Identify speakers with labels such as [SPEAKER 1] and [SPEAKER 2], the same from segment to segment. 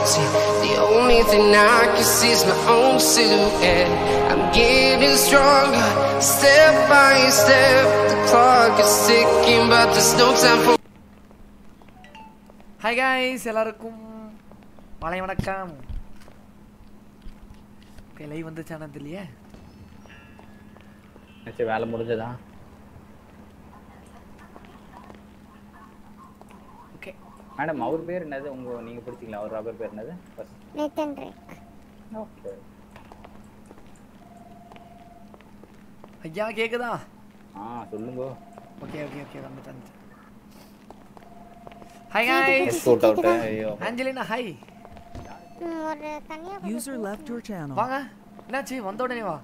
[SPEAKER 1] empty. The only thing I can see is my own silhouette. I'm getting stronger, step by step. The clock is ticking, but there's no time for.
[SPEAKER 2] Hi guys எல்லாருக்கும் மாலை வணக்கம் okay live வந்து channel இல்லையே
[SPEAKER 3] சரி வேலை முடிஞ்சதா
[SPEAKER 2] okay
[SPEAKER 3] madam அவர் பேர் என்னது உங்க நீங்க பிடிச்சிங்களா அவர் ரப்பர் பேர் என்னது
[SPEAKER 4] நேத்தன் ரேக்
[SPEAKER 3] ஓகே
[SPEAKER 2] ஐயா கேக்குதா
[SPEAKER 3] ஆ சொல்லுங்க
[SPEAKER 2] ஓகே ஓகே ஓகே வந்துட்டு வந்துட்டு hi guys
[SPEAKER 3] yes out out ஐயோ
[SPEAKER 2] ஆஞ்சலினா ஹாய்
[SPEAKER 4] ம், ஒரு தனியா
[SPEAKER 5] User left your channel.
[SPEAKER 2] வாங்க என்னாச்சு வந்த உடனே வா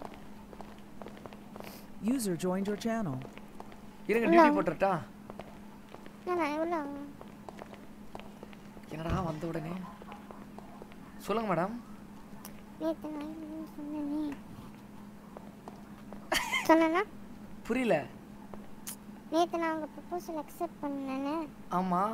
[SPEAKER 5] User joined your channel.
[SPEAKER 2] இருங்க டியூட்டி போட்டுறட்டா
[SPEAKER 4] நான் எவ்வளோ
[SPEAKER 2] என்னடா வந்த உடனே சொல்லுங்க மேடம்
[SPEAKER 4] நேத்து நான் இல்லைன்னு சொன்னேனே சொன்னேன்னா
[SPEAKER 2] புரியல
[SPEAKER 4] நேத்து நான் உங்க ப்ரப்போசல் அக்செப்ட் பண்ணேனே
[SPEAKER 2] ஆமா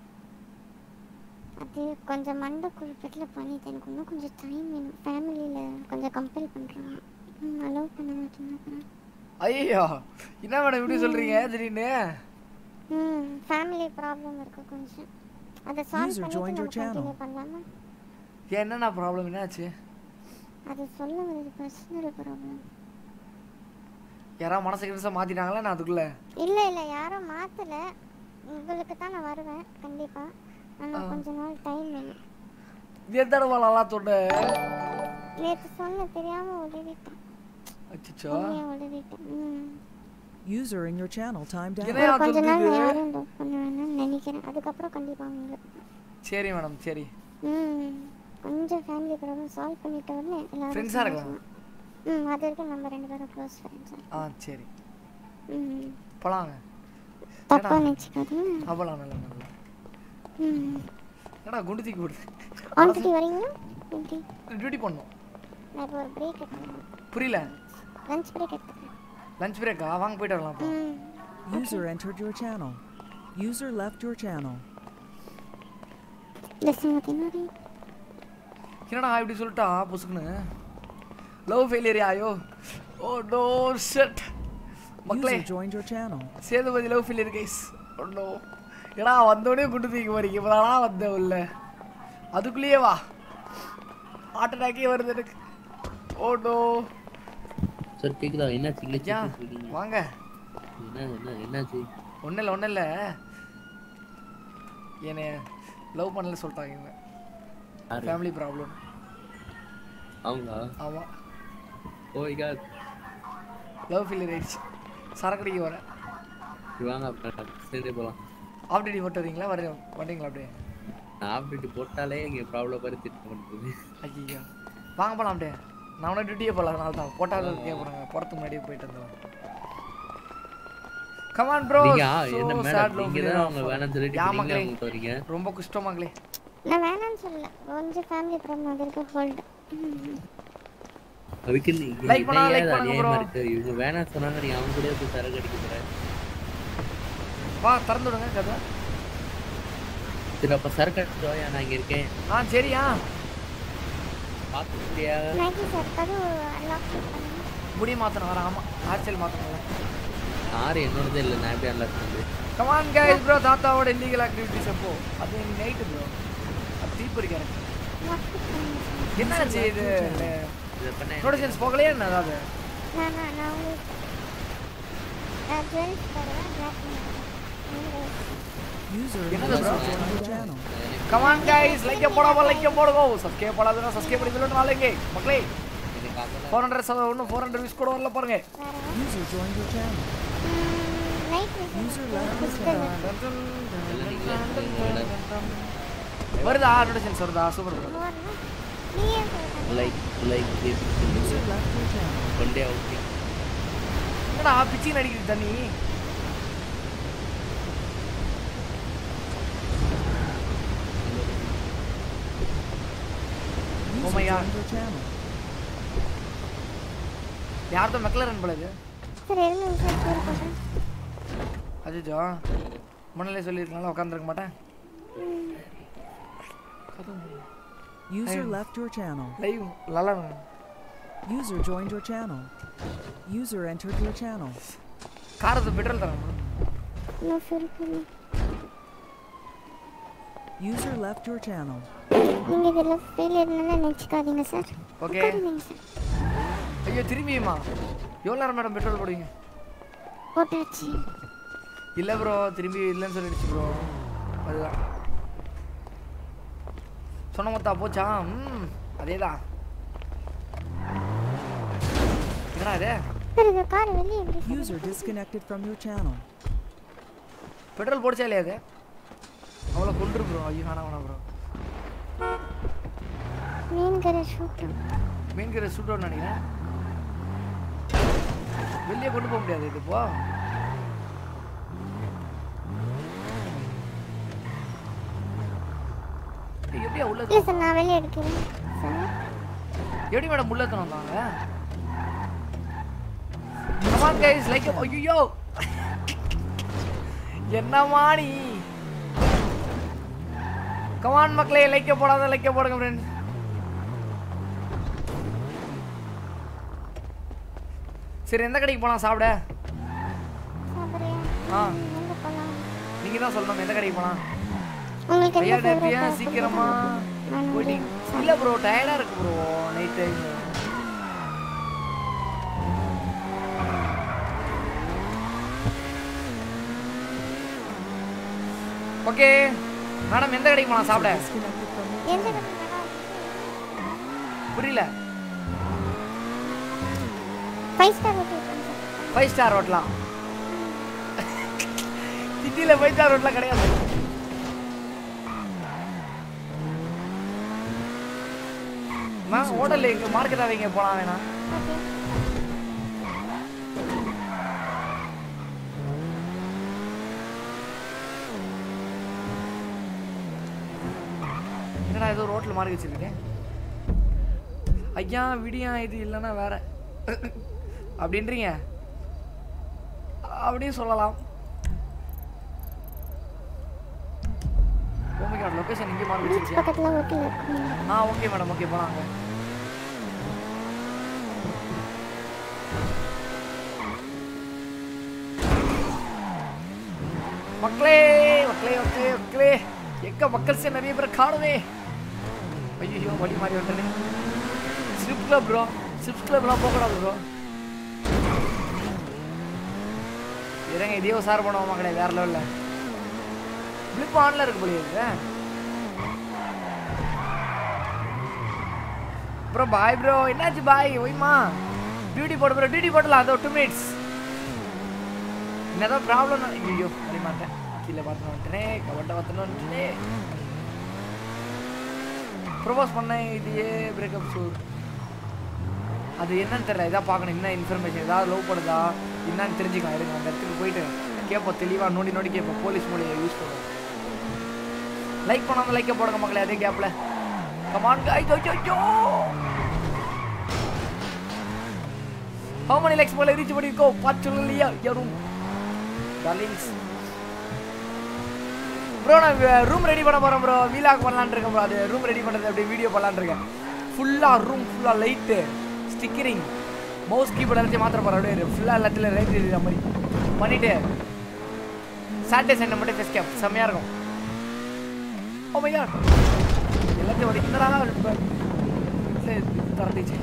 [SPEAKER 4] அது கொஞ்சம் மண்டை குழப்பத்தில் பண்ணிட்டு எனக்கு இன்னும் கொஞ்சம் டைம் வேணும் ஃபேமிலியில் கொஞ்சம் கம்பல் பண்ணுறாங்க ம் அலோவ் பண்ண மாட்டேங்கிறாங்க
[SPEAKER 2] ஐயோ என்ன மேடம் இப்படி சொல்றீங்க திடீர்னு
[SPEAKER 4] ம் ஃபேமிலி ப்ராப்ளம் இருக்கு கொஞ்சம் அதை சால்வ்
[SPEAKER 5] User
[SPEAKER 4] பண்ணிட்டு
[SPEAKER 5] joined your
[SPEAKER 4] நம்ம
[SPEAKER 5] channel.
[SPEAKER 4] கண்டினியூ பண்ணலாமா
[SPEAKER 2] ஏன் என்னண்ணா ப்ராப்ளம் என்னாச்சு
[SPEAKER 4] அது சொல்ல வருது பர்சனல் ப்ராப்ளம்
[SPEAKER 2] யாராவது மனசு கிடசா மாத்திட்டாங்களா நான் அதுக்குள்ள
[SPEAKER 4] இல்லை இல்லை யாரும் மாற்றலை உங்களுக்கு தான் நான் வருவேன் கண்டிப்பாக ஆனால் கொஞ்ச நாள் டைம் வேணும்
[SPEAKER 2] எத்தடவை நல்லா தொண்ட
[SPEAKER 4] நேற்று சொன்ன தெரியாமல் உதவிட்டேன்
[SPEAKER 2] அச்சோ
[SPEAKER 4] உண்மையை உதவிட்டேன் ம்
[SPEAKER 5] User in your channel timed out.
[SPEAKER 2] என்னையா
[SPEAKER 4] ஒரு கொஞ்ச நாள்
[SPEAKER 2] சொல்றீங்க?
[SPEAKER 4] யாரும் லவ் பண்ண வேணாம்னு நினைக்கிறேன் அதுக்கப்புறம் கண்டிப்பாக உங்களுக்கு
[SPEAKER 2] சரி மேடம் சரி
[SPEAKER 4] ம் கொஞ்சம் ஃபேமிலி ப்ராப்ளம் சால்வ் பண்ணிட்ட உடனே எல்லாரும்
[SPEAKER 2] ஃப்ரெண்ட்ஸாக இருக்கலாம்
[SPEAKER 4] சந்தோஷமா. ம் அது வரைக்கும் நம்ம ரெண்டு பேரும் க்ளோஸ் ஃப்ரெண்ட்ஸ்
[SPEAKER 2] ஆ சரி
[SPEAKER 4] ம்
[SPEAKER 2] போலாங்க
[SPEAKER 4] தப்பாக நினச்சிக்காதீங்க
[SPEAKER 2] அப்பலாம் நல்லா நல்லா
[SPEAKER 4] ம்
[SPEAKER 2] என்னடா குண்டு தூக்கி போடு
[SPEAKER 4] ஆன்சிட்டி வரீங்களா எப்படி
[SPEAKER 2] டியூட்டி பண்ணணும்
[SPEAKER 4] நான் இப்போ ஒரு பிரேக் எடுக்கணும்
[SPEAKER 2] புரியல
[SPEAKER 4] லஞ்ச் பிரேக் எடுத்துக்கிறேன்
[SPEAKER 2] லஞ்ச் பிரேக்கா வாங்க போயிட்டு வரலாம் அப்போ.
[SPEAKER 4] ம்
[SPEAKER 5] User entered your channel. User left your channel.
[SPEAKER 4] Listen மாற்றினா
[SPEAKER 2] என்னடா இப்படி சொல்லிட்டா புசுக்குன்னு லவ் ஃபெயிலியர் ஆயோ ஓ நோ ஷட் மக்களே
[SPEAKER 5] User joined your channel.
[SPEAKER 2] Sethupathi love failure guys oh no ஏடா வந்தோடனே குண்டு தூக்கி போறீங்க இப்போதானா வந்த உள்ள அதுக்குள்ளேயே வா ஹார்ட் அட்டாக்கே வருது எனக்கு ஓ நோ
[SPEAKER 6] சார் கேக்குதா என்னாச்சு இங்க
[SPEAKER 2] யா
[SPEAKER 6] சிக்கன் இருக்கீங்க
[SPEAKER 2] வாங்க
[SPEAKER 6] என்ன என்ன என்னாச்சு
[SPEAKER 2] ஒன்றும் இல்லை ஒன்றும் இல்லை என்னை லவ் பண்ணல சொல்லிட்டாங்க இவங்க
[SPEAKER 6] யாரு?
[SPEAKER 2] ஃபேமிலி ப்ராப்ளம்
[SPEAKER 6] அவங்களா
[SPEAKER 2] ஆமாம்
[SPEAKER 6] ஓ காட்
[SPEAKER 2] லவ் ஃபெயிலியர் ஆயிடுச்சு சரக்கடிக்கு வரேன்
[SPEAKER 6] வாங்க அப்புறம் சரி போலாம்
[SPEAKER 2] ஆப்டேட்டி போட்டு வரீங்களா வர வரீங்களா அப்படியே
[SPEAKER 6] நான் ஆப்டேட் போட்டாலே இங்க ப்ராப்ளம் மாதிரி திட்டம் பண்ணுறது
[SPEAKER 2] ஐயோ வாங்க போலாம் அப்படியே நான் உடனே டியூட்டியே போகல அதனால தான் போட்டாலும் இருக்கே போகிறாங்க போகிறதுக்கு முன்னாடியே போயிட்டு வந்தோம் கமான் ப்ரோ
[SPEAKER 6] நீங்க ஆ, என்ன மேடம் நீங்க தான் அவங்க வேணாம்னு சொல்லிட்டு
[SPEAKER 2] யா
[SPEAKER 6] நீங்க
[SPEAKER 2] மக்களே
[SPEAKER 6] அவங்க வரீங்க
[SPEAKER 2] ரொம்ப கஷ்டம் மக்களே
[SPEAKER 4] நான் வேணாம்னு சொல்லல கொஞ்சம் ஃபேமிலி ப்ராப்ளம் அது இருக்கு ஹோல்டு
[SPEAKER 6] அதுக்கு நீங்க
[SPEAKER 2] Like பண்ணா, like
[SPEAKER 6] என்ன
[SPEAKER 2] பண்ணுங்க
[SPEAKER 6] அநியாயமா
[SPEAKER 2] bro.
[SPEAKER 6] இருக்கு இவங்க வேணாம் சொன்னாங்க நீ அவங்க கூட போய் சரக்கு அடிக்க போற
[SPEAKER 2] வா திறந்து விடுங்க கதை
[SPEAKER 6] சரி அப்ப சரக்கு அடிச்சுட்டு வாயா, நான் இங்க இருக்கேன்
[SPEAKER 2] ஆ சரியா
[SPEAKER 6] பார்த்து முடியா
[SPEAKER 4] நைட்டி சார் கதவு அன்லாக் பண்ணுங்க
[SPEAKER 2] முடி மாற்றணும் வர ஆமாம் ஆர்ச்சல் மாற்றணும்ல
[SPEAKER 6] ஆறு என்னோடதே இல்லை நான் எப்படி அன்லாக் பண்ணுறது
[SPEAKER 2] கமான் கைஸ் ப்ரோ தாத்தாவோட இல்லீகல் ஆக்டிவிட்டிஸ் அப்போ அது நைட்டு ப்ரோ அது தீப்பொறி கேரக்டர் என்னாச்சு இது
[SPEAKER 6] இதை பண்ண
[SPEAKER 2] நோட்டிஃபிகேஷன்ஸ் போகலையா என்ன அதாவது
[SPEAKER 4] நான் நான் நான் உங்களுக்கு நான் ஜுவல்ஸ் தருவேன் பிளாக் பண்ணுறேன்
[SPEAKER 5] User
[SPEAKER 2] என்னது bro?
[SPEAKER 5] joined your channel.
[SPEAKER 2] Come on guys like போடாம லைக் போடுங்க சப்ஸ்கிரைப் பண்ணாதவங்க சப்ஸ்கிரைப் பண்ணி சொல்லிட்டு நாளைக்கு மக்களே
[SPEAKER 6] எனக்கு அதெல்லாம்
[SPEAKER 2] ஃபோர் ஹண்ட்ரட் இன்னும் ஃபோர் ஹண்ட்ரட் விஸ் கூட வரல பாருங்க
[SPEAKER 5] User joined your channel.
[SPEAKER 4] Night
[SPEAKER 5] User left your channel.
[SPEAKER 2] வருதா நோட்டிஃபிகேஷன்ஸ் வருதா சூப்பர் ப்ரோ
[SPEAKER 4] நீயே சொல்லுங்க
[SPEAKER 6] like like
[SPEAKER 5] User left your channel.
[SPEAKER 6] One day outing
[SPEAKER 2] என்னடா பிச்சி நடிக்குது தண்ணி
[SPEAKER 5] User
[SPEAKER 2] my God.
[SPEAKER 5] joined your channel.
[SPEAKER 2] யார்தோ மெக்லரன் போல இது
[SPEAKER 4] சரி இருங்க நிமிஷம் பேர் போடுறேன்
[SPEAKER 2] அஜிஜோ முன்னாலே சொல்லியிருக்கனால உட்காந்துருக்க மாட்டேன்
[SPEAKER 5] User
[SPEAKER 2] Ayun.
[SPEAKER 5] left your channel.
[SPEAKER 2] Live நல்லா
[SPEAKER 5] User joined your channel. User entered your channel.
[SPEAKER 2] காரத்து பெட்ரோல் தரேன்
[SPEAKER 4] இன்னும் ஃபில் பண்ணி
[SPEAKER 5] User left your channel.
[SPEAKER 4] நீங்கள் இதில் ஃபெயிலியர்னால நினச்சிக்காதீங்க சார்
[SPEAKER 2] ஓகே
[SPEAKER 4] உட்காருங்க சார்
[SPEAKER 2] ஐயோ திரும்பியுமா எவ்வளோ நேரம் மேடம் பெட்ரோல் போடுவீங்க
[SPEAKER 4] போட்டாச்சு
[SPEAKER 2] இல்லை ப்ரோ திரும்பி இல்லைன்னு சொல்லிடுச்சு ப்ரோ அதுதான் சொன்ன மொத்தா போச்சா ம் அதே தான் என்னடா இது
[SPEAKER 4] சார் இந்த கார் வெளியே எப்படி sir
[SPEAKER 5] User disconnected from your channel.
[SPEAKER 2] Petrol போடுச்சா இல்லையா அது அவ்வளோ கொண்டு ப்ரோ ஐயோ வேணாம் வேணாம் ப்ரோ
[SPEAKER 4] மெயின் கரேஜ் ஷூட்டும்
[SPEAKER 2] மெயின் கேரேஜ் சூட் அவுட் நினைக்கிறேன் வெளியே கொண்டு போக முடியாது இது இப்போ ஏய், எப்படியா உள்ள
[SPEAKER 4] இல்லை சார் நான் வெளியே எடுக்கிறேன் சார்
[SPEAKER 2] எப்படி மேடம் உள்ள எத்தனை வந்தாங்க கமான் கைஸ் லைக் ஐயோ என்னமா நீ கமான் மக்களே லைக்க போடாத லைக்க போடுங்க ஃப்ரெண்ட்ஸ் சரி எந்த கடைக்கு போலாம் சாப்பிட
[SPEAKER 4] சாப்பிட்றியா
[SPEAKER 2] ஆ
[SPEAKER 4] எங்கே போகலாம்
[SPEAKER 2] நீங்க தான் சொல்லணும் எந்த கடைக்கு போலாம்
[SPEAKER 4] உங்களுக்கு
[SPEAKER 2] ஐயா
[SPEAKER 4] எந்த
[SPEAKER 2] நேத்தியா
[SPEAKER 4] ஃபேவரட்
[SPEAKER 2] சீக்கிரமா
[SPEAKER 4] நான்
[SPEAKER 2] போயிட்டீங்க இல்ல ப்ரோ டயர்டா இருக்கு bro night time okay madam எந்த கடைக்கு போலாம் சாப்பிட
[SPEAKER 5] Disconnected from your
[SPEAKER 4] எந்த கடை மேடம்
[SPEAKER 2] புரியல
[SPEAKER 4] five star hotel sir
[SPEAKER 2] five star ஹோட்டலாம் சிட்டியில் ஃபைவ் ஸ்டார் ஹோட்டலாம் கிடையாது மேம் ஹோட்டல் எங்க மார்க்கெட் அவங்க போலாம் வேணாம்
[SPEAKER 4] ஓகே
[SPEAKER 2] என்னடா ஏதோ ரோட்ல மார்க் வச்சிருக்கேன் ஐயா விடியா இது இல்லைன்னா வேற அப்படின்றீங்க அப்படின்னு சொல்லலாம் ஓமிகா லொகேஷன் இங்கே மார்க்
[SPEAKER 4] பீச்
[SPEAKER 2] வச்சிருக்கேன்
[SPEAKER 4] பக்கத்தில் ஹோட்டல் இருக்கும்
[SPEAKER 2] ஆ ஓகே மேடம் ஓகே போலாங்க மக்களே மக்களே மக்களே மக்களே எங்க மக்கள் சே நிறைய பேர் காணுமே ஐயோ வழி மாறி வந்துட்டேன் ஸ்லிப் கிளப் ப்ரோ ஸ்லிப் கிளப்லாம் போகக்கூடாது ப்ரோ இருங்க இதையோ சார் பண்ணுவோம் மக்களே வேற லெவலில் பிளிப் ஆன்ல இருக்கு போலியே இருக்கு ப்ரோ பாய் ப்ரோ என்னாச்சு பாய் ஒய்மா டியூட்டி போடு ப்ரோ டியூட்டி போடலாம் அதோ டூ மினிட்ஸ் என்னதான் ப்ராப்ளம் ஐயோ வர மாட்டேன் கீழே பார்த்து வந்துட்டேனே கவட்டை பார்த்துன்னு வந்துட்டேனே ப்ரொபோஸ் பண்ணேன் இதையே பிரேக்கப் சூர் அது என்னன்னு தெரியல இதான் பார்க்கணும் என்ன இன்ஃபர்மேஷன் ஏதாவது லவ் பண்ணுதா என்னன்னு தெரிஞ்சுக்கலாம் இருங்க அந்த இடத்துக்கு போயிட்டு கேட்போம் தெளிவாக நோண்டி நோண்டி கேட்போம் போலீஸ் மொழியை யூஸ் பண்ணுவோம் லைக் பண்ணாம லைக்கை போடுங்க மக்களே அதே கேப்ல கமான் guys ஐயோ ஐயோ How many likes மேல ரீச் பண்ணிருக்கோம் பார்த்து சொல்லலையா யாரும் டார்லிங்ஸ் ப்ரோ நான் ரூம் ரெடி பண்ண போறேன் ப்ரோ வீலாக் பண்ணலான்னு இருக்கேன் ப்ரோ அது ரூம் ரெடி பண்ணுறது அப்படியே வீடியோ பண்ணலான்னு இருக்கேன் ஃபுல்லாக ரூம் ஃபுல்லாக லைட்டு ஸ்டிக்கரிங் மவுஸ் கீபோர்ட் எல்லாத்தையும் மாத்திர போகிறேன் அப்படியே ஃபுல்லாக எல்லாத்துலையும் லைட் எரியுற மாதிரி பண்ணிட்டு சாட்டர்டே சண்டே மட்டும் ஃபெஸ்ட் கேப் செம்மையாக இருக்கும் ஓ மை காட் எல்லாத்தையும் ஒரு என்னடா திறந்துச்சு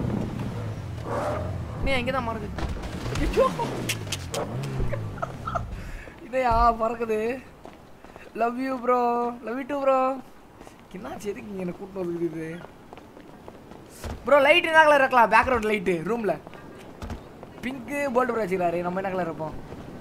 [SPEAKER 2] நீ எங்கே தான் மறக்குது ஐயோ. இதையா பறக்குது love you bro love you too bro என்னாச்சு எதுக்கு இங்கே என்ன கூட்டம் வந்து இது ப்ரோ லைட் என்ன கலர் இருக்கலாம் பேக்ரவுண்ட் லைட்டு ரூமில் பிங்க்கு போல்டு ப்ரோ வச்சுக்கிறாரு நம்ம என்ன கலர் இருப்போம்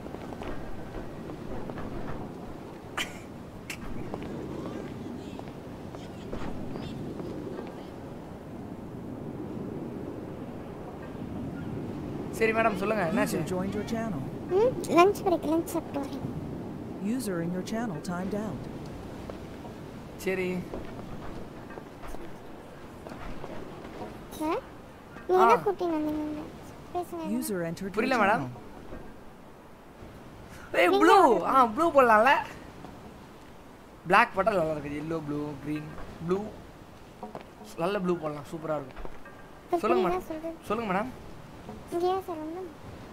[SPEAKER 2] சரி மேடம் சொல்லுங்க என்னாச்சு
[SPEAKER 5] User joined your channel.
[SPEAKER 4] ம் லஞ்ச் பிரேக் லஞ்ச் சாப்பிட்டு வரேன்
[SPEAKER 5] User in your channel timed out.
[SPEAKER 2] சரி
[SPEAKER 4] சார் நீங்கள்
[SPEAKER 2] ஆ.
[SPEAKER 4] தான் கூட்டின்னு வந்தீங்க பேசுங்க
[SPEAKER 5] User entered your
[SPEAKER 2] புரியல மேடம்
[SPEAKER 5] channel.
[SPEAKER 2] ஏய் ப்ளூ ஆ ப்ளூ போடலாம்ல Black போட்டால் நல்லா இருக்குது எல்லோ ப்ளூ க்ரீன் ப்ளூ நல்ல ப்ளூ போடலாம் சூப்பராக இருக்கும்
[SPEAKER 4] இப்ப
[SPEAKER 2] சொல்லுங்க
[SPEAKER 4] புரியுதா
[SPEAKER 2] மேடம்
[SPEAKER 4] சொல்றது
[SPEAKER 2] சொல்லுங்க மேடம்
[SPEAKER 4] இங்கேயா சார் ஒன்றும்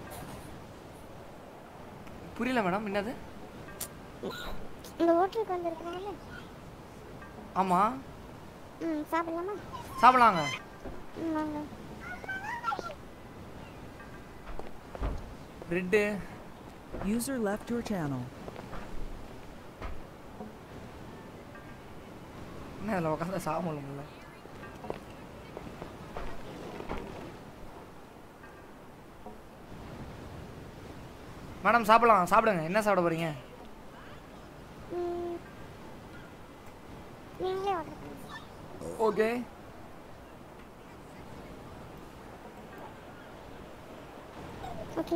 [SPEAKER 2] புரியல மேடம் என்னது
[SPEAKER 4] இந்த ஹோட்டலுக்கு வந்திருக்கிறாங்கல்ல
[SPEAKER 2] ஆமாம்
[SPEAKER 4] ம் சாப்பிடலாமா
[SPEAKER 2] சாப்பிடலாங்க
[SPEAKER 4] ம் வாங்க
[SPEAKER 2] bread
[SPEAKER 5] User left your channel.
[SPEAKER 2] என்ன அதில் உட்காந்து சாப்பிட முடியல மேடம் சாப்பிடலாம் சாப்பிடுங்க என்ன சாப்பிட போறீங்க
[SPEAKER 4] ம் நீங்களே ஆர்டர் பண்ணுங்க
[SPEAKER 2] ஓகே
[SPEAKER 4] ஓகே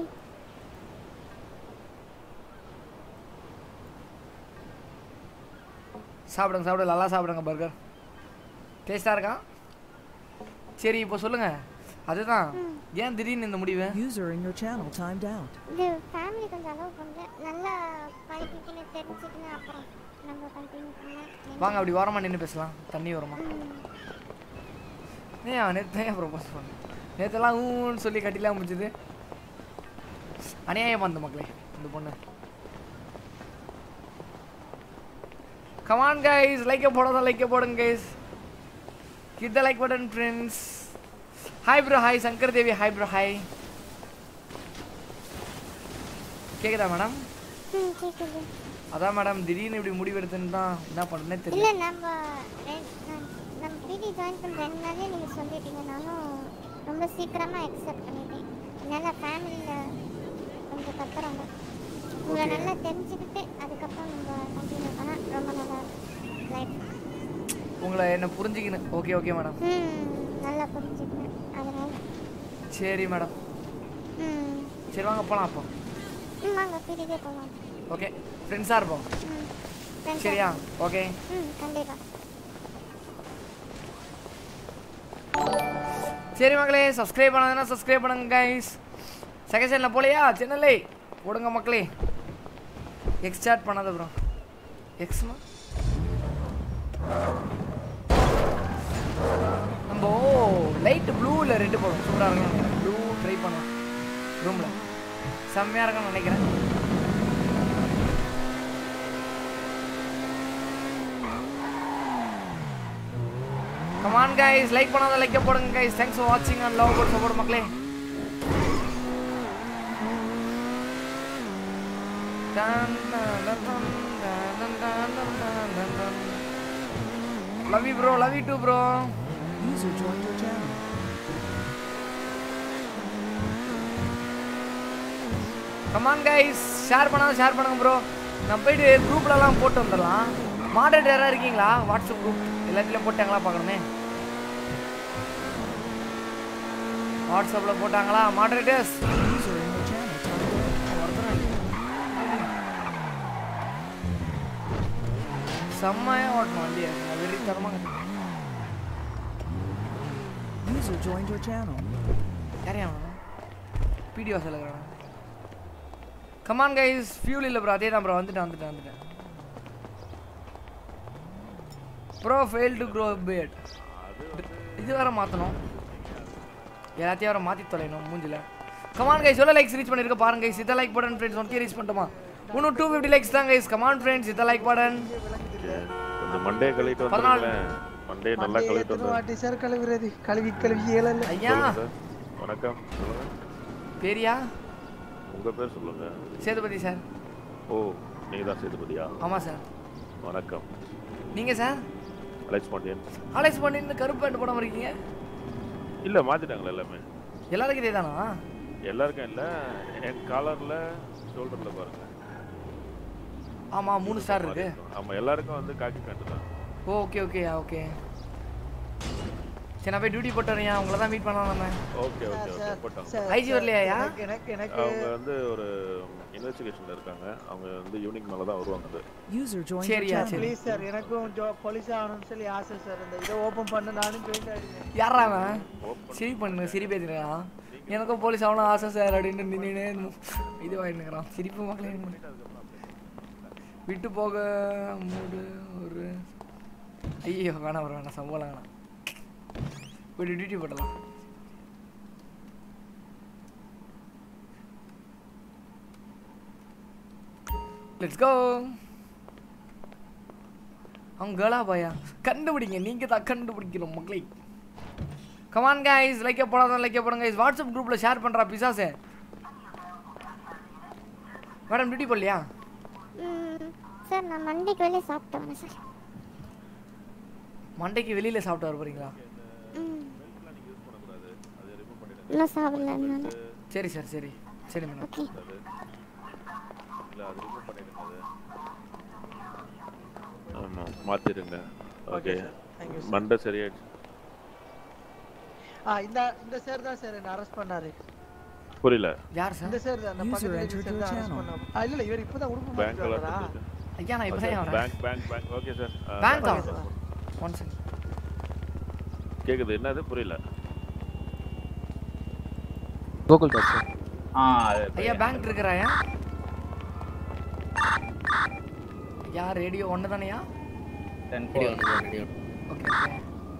[SPEAKER 2] சாப்பிடுங்க சாப்பிடுங்க நல்லா சாப்பிடுங்க பர்கர் டேஸ்டாக இருக்கா சரி இப்போ சொல்லுங்க அதுதான் ஏன் திடீர்னு இந்த முடிவு
[SPEAKER 5] User in your channel timed out.
[SPEAKER 4] இது ஃபேமிலி கொஞ்சம் அலோவ் பண்ணுறேன் நல்லா பழகிக்கின்னு தெரிஞ்சுக்கின்னு அப்புறம் நம்ம கண்டினியூ பண்ணலாம்
[SPEAKER 2] வாங்க அப்படி ஓரமா நின்று பேசலாம் தண்ணி வருமா ஏன் நேற்று தான் ப்ரொபோஸ் பண்ணேன் நேற்றுலாம் ஊன்னு சொல்லி கட்டிலாம் முடிஞ்சது அநியாயம் அந்த மக்களே இந்த பொண்ணு கமான் கைஸ் லைக்க போடாத லைக்க போடுங்க கைஸ் கிட்ட like button friends hi bro hi Shankar Devi hi bro hi கேக்குதா மேடம்
[SPEAKER 4] ம் கேட்குது
[SPEAKER 2] அதான் மேடம் திடீர்னு இப்படி முடிவெடுத்துன்னு தான் என்ன பண்ணுறேன்னே தெரியல
[SPEAKER 4] இல்லை நம்ம ரெண்டு நான் நம்ம பிடி ஜாயின் பண்ண ரெண்டு நாளே நீங்கள் சொல்லிட்டீங்க நானும் ரொம்ப சீக்கிரமாக அக்செப்ட் பண்ணிட்டேன் என்னால் ஃபேமிலியில் கொஞ்சம் கத்துறாங்க உங்களை நல்லா தெரிஞ்சுக்கிட்டு அதுக்கப்புறம் நம்ம கண்டினியூ பண்ணால் ரொம்ப நல்லா லைஃப்
[SPEAKER 2] உங்களை என்ன புரிஞ்சுக்கின்னு ஓகே ஓகே மேடம்
[SPEAKER 4] ம் நல்லா புரிஞ்சுக்கினேன் அதனால்
[SPEAKER 2] சரி மேடம்
[SPEAKER 4] ம்
[SPEAKER 2] சரி வாங்க போகலாம் அப்போ
[SPEAKER 4] ம் வாங்க பிடிக்கே போகலாம்
[SPEAKER 2] ஓகே ஃப்ரெண்ட்ஸாக இருப்போம்
[SPEAKER 4] ம் friends ஆ-
[SPEAKER 2] சரியா ஓகே
[SPEAKER 4] ம் கண்டிப்பாக
[SPEAKER 2] சரி மக்களே சப்ஸ்கிரைப் பண்ணாதுன்னா சப்ஸ்கிரைப் பண்ணுங்க கைஸ் செகண்ட் சேனலில் போலையா சேனலே போடுங்க மக்களே எக்ஸ் சாட் பண்ணாத ப்ரோ எக்ஸ்மா நம்ம லைட் ப்ளூவில் ரெண்டு போடும் சூப்பராக இருக்கும் ப்ளூ ட்ரை பண்ணலாம் ரூமில் செம்மையாக இருக்கும்னு நினைக்கிறேன் கமான் கைஸ் லைக் பண்ணாத லைக் போடுங்க கைஸ் தேங்க்ஸ் ஃபார் வாட்சிங் அண்ட் லவ் போட் சப்போர்ட் மக்களே love you bro love you too bro
[SPEAKER 5] User joined your channel.
[SPEAKER 2] Come on guys share பண்ணாத ஷேர் பண்ணுங்க ப்ரோ நான் போயிட்டு குரூப்லலாம் போட்டு வந்துடலாம் மாடரேட்டர் யாராவது இருக்கீங்களா வாட்ஸ்அப் குரூப் எல்லாத்துலேயும் போட்டாங்களா பார்க்கணுமே வாட்ஸ்அப்பில் போட்டாங்களா moderators
[SPEAKER 5] User in your channel timed out.
[SPEAKER 2] செம்மையாக ஓட்டணும் வண்டியை நான் வெறி தரமாக
[SPEAKER 5] User joined your channel.
[SPEAKER 2] யாரையா பிடிஓ சொல்லுறேன் கமான் கைஸ் ஃபியூல் இல்லை ப்ரோ அதே தான் ப்ரோ வந்துட்டேன் வந்துட்டேன் வந்துட்டேன் bro fail to grow bad இது வேற மாற்றணும் எல்லாத்தையும் வேற மாற்றி தொலைணும் மூஞ்சில கமான் கைஸ் எவ்வளோ லைக்ஸ் ரீச் பண்ணிருக்க பாருங்க கைஸ் இதை like button friends one reach பண்ணிட்டோமா இன்னும் டூ ஃபிஃப்டி லைக்ஸ் தான் கைஸ் கமான் ஃப்ரெண்ட்ஸ் இதை லைக் பட்டன்
[SPEAKER 7] கொஞ்சம் மண்டே கழுவிட்டு
[SPEAKER 2] பதினாலு.
[SPEAKER 7] வந்துருங்களேன் மண்டே நல்லா கழுவிட்டு வந்து
[SPEAKER 8] வாட்டி சார் கழுவுறது கழுவி கழுவி ஏழல
[SPEAKER 2] ஐயா
[SPEAKER 7] சார் வணக்கம் சொல்லுங்க
[SPEAKER 2] பேரியா
[SPEAKER 7] உங்க பேர் சொல்லுங்க
[SPEAKER 2] சேதுபதி சார்
[SPEAKER 7] ஓ நீங்க தான் சேதுபதியா
[SPEAKER 2] ஆமாம் சார்
[SPEAKER 7] வணக்கம்
[SPEAKER 2] நீங்கள் சார்
[SPEAKER 7] அலெக்ஸ் பாண்டியன்
[SPEAKER 2] அலெக்ஸ் பண்ணிட்டு கருப்பு பேண்ட் போடாமல் இருக்கீங்க
[SPEAKER 7] இல்ல மாத்திட்டாங்களா எல்லாமே
[SPEAKER 2] எல்லாருக்கும் இதே தானா
[SPEAKER 7] எல்லாருக்கும் இல்ல என் காலர்ல ஷோல்டர்ல பாருங்க
[SPEAKER 2] ஆமாம் மூணு ஸ்டார் இருக்கு
[SPEAKER 7] ஆமா எல்லாருக்கும் வந்து காக்கி பேண்ட் தான்
[SPEAKER 2] ஓகே ஓகே ஓகே சரி நான் போய் டியூட்டி போட்டு வரேன் உங்களை தான் மீட் பண்ணலாம் நம்ம
[SPEAKER 7] ஓகே ஓகே ஓகே போட்டோம்
[SPEAKER 2] ஐஜி வரலையா
[SPEAKER 8] எனக்கு எனக்கு
[SPEAKER 7] அவங்க வந்து ஒரு இன்வெஸ்டிகேஷன்ல இருக்காங்க அவங்க வந்து ஈவினிங் மேல தான் வருவாங்க அது.
[SPEAKER 5] User joined your
[SPEAKER 2] சரியா
[SPEAKER 5] channel.
[SPEAKER 2] சரி
[SPEAKER 8] ப்ளீஸ் சார் எனக்கும் ஜோ போலீஸ் ஆகணும்னு சொல்லி ஆசை சார் இந்த இதை ஓப்பன் பண்ண நானும் ஜாயின் ஆகிடுவேன்
[SPEAKER 2] யாரா அவன் சிரி பண்ணுங்க சிரி பேசுறான் எனக்கும் போலீஸ் ஆகணும் ஆசை சார் அப்படின்னு நின்று இது வாங்கினுக்கிறான் சிரிப்பு மக்களே விட்டு போக மூடு ஒரு ஐயோ வேணாம் bro, வேணாம் சம்பளம் வேணாம் போயிட்டு டியூட்டி போடலாம் லெட்ஸ் கோ அவங்க கேர்ளா பாயா கண்டுபிடிங்க நீங்க தான் கண்டுபிடிக்கணும் மக்களே கமான் கைஸ் லைக்க போடாதான் லைக்க போடுங்க கைஸ் வாட்ஸ்அப் குரூப்ல ஷேர் பண்றா பிசாசே மேடம் டியூட்டி போடலையா
[SPEAKER 4] ம், சார் நான் மண்டிக்கு வெளியே சாப்பிட்டு வரேன் சார்
[SPEAKER 2] மண்டைக்கு வெளியில சாப்பிட்டு வர போறீங்களா
[SPEAKER 4] ம் இன்னும் சாப்பிடல அதனால
[SPEAKER 2] சரி சார் சரி சரி மேடம்
[SPEAKER 4] ஓகே
[SPEAKER 7] இல்ல அது ரிமூவ் பண்ணிடுங்க அது ஆமா மாத்திடுங்க ஓகே
[SPEAKER 8] தேங்க்யூ சார்
[SPEAKER 7] மண்டை சரியாயிடுச்சு
[SPEAKER 8] ஆ இந்த இந்த சார் தான் சார் என்ன அரெஸ்ட் பண்ணாரு
[SPEAKER 7] புரியல
[SPEAKER 2] யார்
[SPEAKER 8] இந்த
[SPEAKER 2] சார்
[SPEAKER 8] சார் அந்த
[SPEAKER 5] User
[SPEAKER 8] பக்கத்துல
[SPEAKER 5] entered
[SPEAKER 8] சார்
[SPEAKER 5] your
[SPEAKER 8] தான் அரெஸ்ட்
[SPEAKER 5] channel.
[SPEAKER 8] பண்ணாரு ஆ, இல்ல இல்ல இவர் இப்பதான் உடுப்பு
[SPEAKER 7] பேங்க்
[SPEAKER 8] மாத்திட்டு
[SPEAKER 7] எல்லாம்
[SPEAKER 8] வந்தாரா?
[SPEAKER 2] ஐயா நான் இப்பதான் வரேன்
[SPEAKER 7] bank bank bank okay sir
[SPEAKER 2] Bank ஆ?
[SPEAKER 8] சார்.
[SPEAKER 2] ஒன் செகண்ட்
[SPEAKER 7] கேக்குது என்னது புரியல
[SPEAKER 6] கோகுல் தாஸ் சார்
[SPEAKER 3] ஆ அது
[SPEAKER 2] ஐயா பேங்க் இருக்கிறாயா ஐயா ரேடியோ ஒன்று தானையா
[SPEAKER 3] டென்
[SPEAKER 6] ரெடி
[SPEAKER 3] ஃபோர்
[SPEAKER 6] ஒன்று சார் ரெடி ஒன்று
[SPEAKER 2] ஓகே ஓகே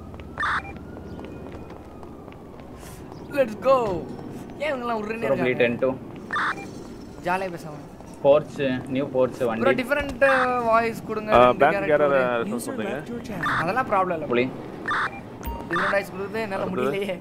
[SPEAKER 2] லெட்ஸ் கோ ஏன் இவங்கெல்லாம் உருன்னே
[SPEAKER 3] ப்ராப்ளி
[SPEAKER 2] இருக்காங்க
[SPEAKER 3] டென் டூ
[SPEAKER 2] ஜாலியாக பேசாம
[SPEAKER 3] போர்ச் நியூ போர்ச்
[SPEAKER 2] ப்ரோ
[SPEAKER 3] வண்டி
[SPEAKER 2] டிஃபரெண்ட் வாய்ஸ் கொடுங்க ரெண்டு
[SPEAKER 7] பேங்க்
[SPEAKER 2] character
[SPEAKER 7] யாராவது
[SPEAKER 2] ஒரு-
[SPEAKER 7] ரெஸ்பான்ஸ்
[SPEAKER 5] User
[SPEAKER 7] பண்றீங்க
[SPEAKER 5] left your channel.
[SPEAKER 2] அதெல்லாம் ப்ராப்ளம் இல்லை
[SPEAKER 3] புலி
[SPEAKER 2] டிஃபரெண்ட் வாய்ஸ் கொடுத்து என்னால்
[SPEAKER 7] அடுத்தது?
[SPEAKER 2] முடியலையே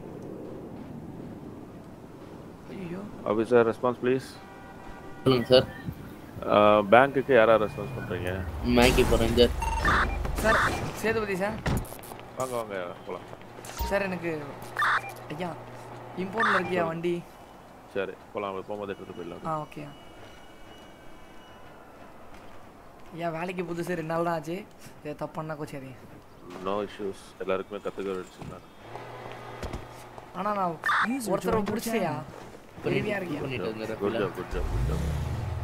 [SPEAKER 2] ஐயோ
[SPEAKER 7] ஆஃபீஸர் ரெஸ்பான்ஸ் ப்ளீஸ்
[SPEAKER 6] சொல்லுங்க சார்
[SPEAKER 7] பேங்க்குக்கு யாரா ரெஸ்பான்ஸ் பண்றீங்க
[SPEAKER 6] மேங்கி போகிறேன் சார்
[SPEAKER 2] சார் சேதுபதி சார்
[SPEAKER 7] வாங்க வாங்க போலாம்
[SPEAKER 2] சார் எனக்கு ஐயா இம்போர்ட்ல இருக்கியா வண்டி
[SPEAKER 7] சரி போலாம் போகும்போது எடுத்துட்டு போயிடலாம்
[SPEAKER 2] ஆ ஓகே ஐயா வேலைக்கு புதுசு ரெண்டு நாள் தான் ஆச்சு இதை தப்பு பண்ணா சரி
[SPEAKER 7] நோ இஷ்யூஸ் எல்லாருக்குமே கத்துக்க வச்சுருந்தேன்
[SPEAKER 2] ஆனா நான்
[SPEAKER 5] User
[SPEAKER 2] ஒருத்தரை
[SPEAKER 5] joined your
[SPEAKER 2] பிடிச்சியா
[SPEAKER 5] channel.
[SPEAKER 2] பெருமையா இருக்கியா
[SPEAKER 6] பண்ணிட்டு
[SPEAKER 7] குட்
[SPEAKER 6] வந்துடுறேன்
[SPEAKER 7] job good job good job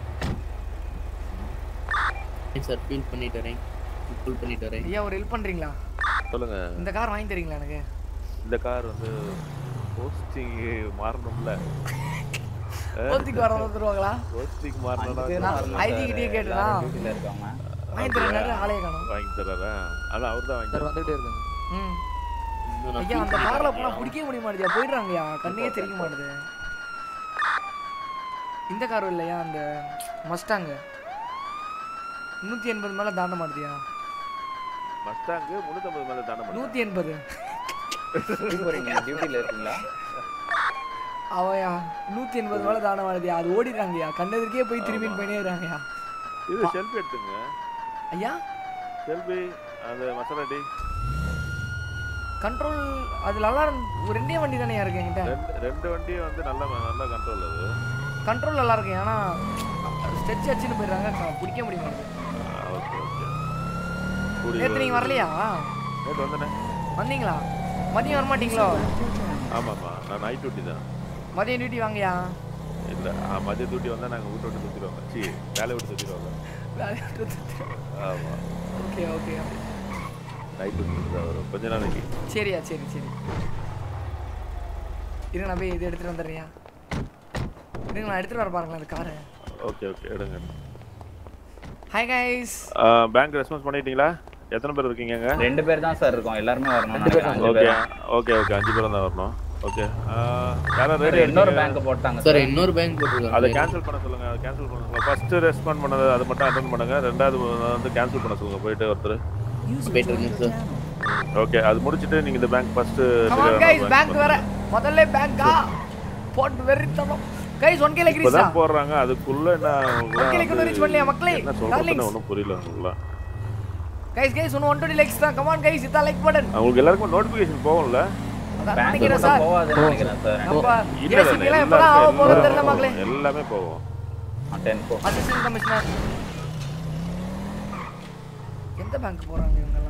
[SPEAKER 6] sir feel பண்ணிட்டு வரேன் ஃபுல் பண்ணிட்டு வரேன்
[SPEAKER 2] ஐயா ஒரு ஹெல்ப் பண்றீங்களா
[SPEAKER 7] சொல்லுங்க
[SPEAKER 2] இந்த கார் வாங்கி தரீங்களா எனக்கு
[SPEAKER 7] இந்த கார் வந்து போஸ்டிங் மாறணும்ல
[SPEAKER 2] ஓத்திக்கு வர வந்துருவாங்களா
[SPEAKER 7] போஸ்டிங்
[SPEAKER 3] அஞ்சு
[SPEAKER 7] மாறணும்னா
[SPEAKER 3] பேர் தான் வரணும்
[SPEAKER 2] ID
[SPEAKER 3] சார்.
[SPEAKER 2] கிட்டயே கேட்டனா?
[SPEAKER 3] எல்லாரும் டியூட்டில இருக்காங்க
[SPEAKER 2] வாங்கி தரேன் ஆளைய காணும்
[SPEAKER 7] வாங்கி தர்றாரா அதான் அவர் தான் வாங்கி
[SPEAKER 6] சார்
[SPEAKER 7] தர்றாரு.
[SPEAKER 6] வந்துகிட்டே இருக்காங்க
[SPEAKER 2] ம்
[SPEAKER 6] இன்னும் நான்
[SPEAKER 2] ஐயா
[SPEAKER 6] feel
[SPEAKER 2] அந்த
[SPEAKER 6] பண்ணிட்டு
[SPEAKER 2] கார்ல
[SPEAKER 6] வரேன்.
[SPEAKER 2] போனா பிடிக்கவே முடிய மாட்டேதியா போயிடுறாங்கய்யா கண்ணே தெரிய மாட்டுது இந்த கார் இல்லையா அந்த மஸ்டாங்க நூத்தி எண்பது மேல தாண்ட மாட்டுதியா
[SPEAKER 7] மஸ்டாங்கு முந்நூற்றம்பது மேலே தானே பண்ணுறேன்
[SPEAKER 2] நூத்தி எண்பது
[SPEAKER 3] எப்படி போறீங்க டியூட்டில இருக்கீங்களா
[SPEAKER 2] அவயா நூத்தி எண்பது மேல தாண்ட மாட்டுதியா அது ஓடிடுறாங்கய்யா கண்ணெதிர்க்கே போய் திரும்பி பண்ணிடுறாங்கய்யா
[SPEAKER 7] இது ஷெல்பி எடுத்துங்க
[SPEAKER 2] ஐயா
[SPEAKER 7] ஷெல்பி அந்த மசாலாடி
[SPEAKER 2] கண்ட்ரோல் அது நல்லா இருந்~ ஒரு ரெண்டே வண்டி தானே இருக்கு என்கிட்ட
[SPEAKER 7] ரெண்டு ரெண்டு வண்டியும் வந்து நல்ல நல்ல கண்ட்ரோல் அது
[SPEAKER 2] கண்ட்ரோல் நல்லா இருக்கு ஆனா ஸ்டெச் வச்சுன்னு போயிடுறாங்க க- பிடிக்க முடிய மாட்டேங்குது
[SPEAKER 7] ஓகே ஓகே கூடி
[SPEAKER 2] நேற்று நீங்க வரலையா
[SPEAKER 7] நேற்று வந்தேனே
[SPEAKER 2] வந்தீங்களா மதியம் வர மாட்டீங்களோ
[SPEAKER 7] ஆமாம்மா நான் நைட் டியூட்டி தான்
[SPEAKER 2] மதியம் டியூட்டி வாங்கயா
[SPEAKER 7] இல்லை மதிய டியூட்டி வந்தால் நாங்கள் வீட்டை விட்டு சுற்றிடுவாங்க சி வேலையை விட்டு சுற்றிடுவாங்க ஆமாம்
[SPEAKER 2] ஓகே ஓகே
[SPEAKER 7] நைட் டியூட்டி தான் வரும் கொஞ்ச நாளைக்கு
[SPEAKER 2] சரியா சரி சரி இருங்க நான் போய் இது எடுத்துட்டு வந்துடுறியா இருங்க நான் எடுத்துட்டு வர பாருங்களேன் அந்த காரை
[SPEAKER 7] ஓகே ஓகே எடுங்க
[SPEAKER 2] ஹாய் கைஸ்
[SPEAKER 7] பேங்க் ரெஸ்பான்ஸ் பண்ணிட்டீங்களா எத்தனை பேர் இருக்கீங்க
[SPEAKER 3] ரெண்டு பேர் தான் சார் இருக்கோம் எல்லாருமே வரணும்
[SPEAKER 6] ரெண்டு பேர்
[SPEAKER 3] நினைக்கிறேன். அஞ்சு
[SPEAKER 7] ஓகே
[SPEAKER 3] பேர்
[SPEAKER 7] ஓகே ஓகே அஞ்சு பேரும் தான் வரணும் ஓகே யாரும்
[SPEAKER 3] சார்,
[SPEAKER 7] ரெடி
[SPEAKER 3] இன்னொரு பேங்க் போட்டாங்க
[SPEAKER 6] சார்
[SPEAKER 3] சார்
[SPEAKER 6] இன்னொரு பேங்க்
[SPEAKER 7] அதை
[SPEAKER 6] போட்டுருக்காங்க
[SPEAKER 7] கேன்சல் பண்ண சொல்லுங்க அதை கேன்சல் பண்ண சொல்லுங்க ஃபர்ஸ்ட் ரெஸ்பாண்ட் பண்ணது அதை மட்டும் அட்டன் பண்ணுங்க ரெண்டாவது வந்து கேன்சல் பண்ண சொல்லுங்க போயிட்டு ஒருத்தர்
[SPEAKER 5] User
[SPEAKER 6] Wait a
[SPEAKER 5] joined
[SPEAKER 6] minute,
[SPEAKER 5] your
[SPEAKER 6] sir.
[SPEAKER 5] channel.
[SPEAKER 7] Okay அது முடிச்சிட்டு நீங்க இந்த bank first
[SPEAKER 2] come on guys bank வர முதல்ல பேங்கா போட்டு வெறித்தனம் கைஸ் ஒன் கேல கிரீஸா
[SPEAKER 7] இப்பதான் போடுறாங்க அதுக்குள்ள என்ன
[SPEAKER 2] மக்களே, இன்னும் reach பண்ணலையா, மக்களே?
[SPEAKER 7] என்ன சொல்றதுன்னு
[SPEAKER 2] Darlings.
[SPEAKER 7] ஒன்றும் புரியல உங்களுக்குலாம்
[SPEAKER 2] கைஸ் கைஸ் ஒன் 120 லைக்ஸ் தான் கமான் கைஸ் இதா லைக் பட்டன்
[SPEAKER 7] அவங்களுக்கு எல்லாருக்கும் நோட்டிபிகேஷன் போகும்ல
[SPEAKER 2] அதான்
[SPEAKER 3] பேங்க்
[SPEAKER 2] நினைக்கிறேன்
[SPEAKER 3] மட்டும்
[SPEAKER 2] சார்
[SPEAKER 3] போகாதுன்னு நினைக்கிறேன் சார்
[SPEAKER 2] நம்ம
[SPEAKER 7] இல்ல இல்ல,
[SPEAKER 2] ஏசிக்கு
[SPEAKER 7] இல்ல
[SPEAKER 2] எல்லாம் எப்பதான் ஆக போகுதுன்னு தெரியல
[SPEAKER 7] எல்லாமே
[SPEAKER 2] மக்களே
[SPEAKER 7] போகும். எல்லாமே போகும்
[SPEAKER 3] டென் ஃபோர்
[SPEAKER 2] அசிஸ்டன்ட் கமிஷனர் எந்த பேங்க் போறாங்க இவங்கெல்லாம்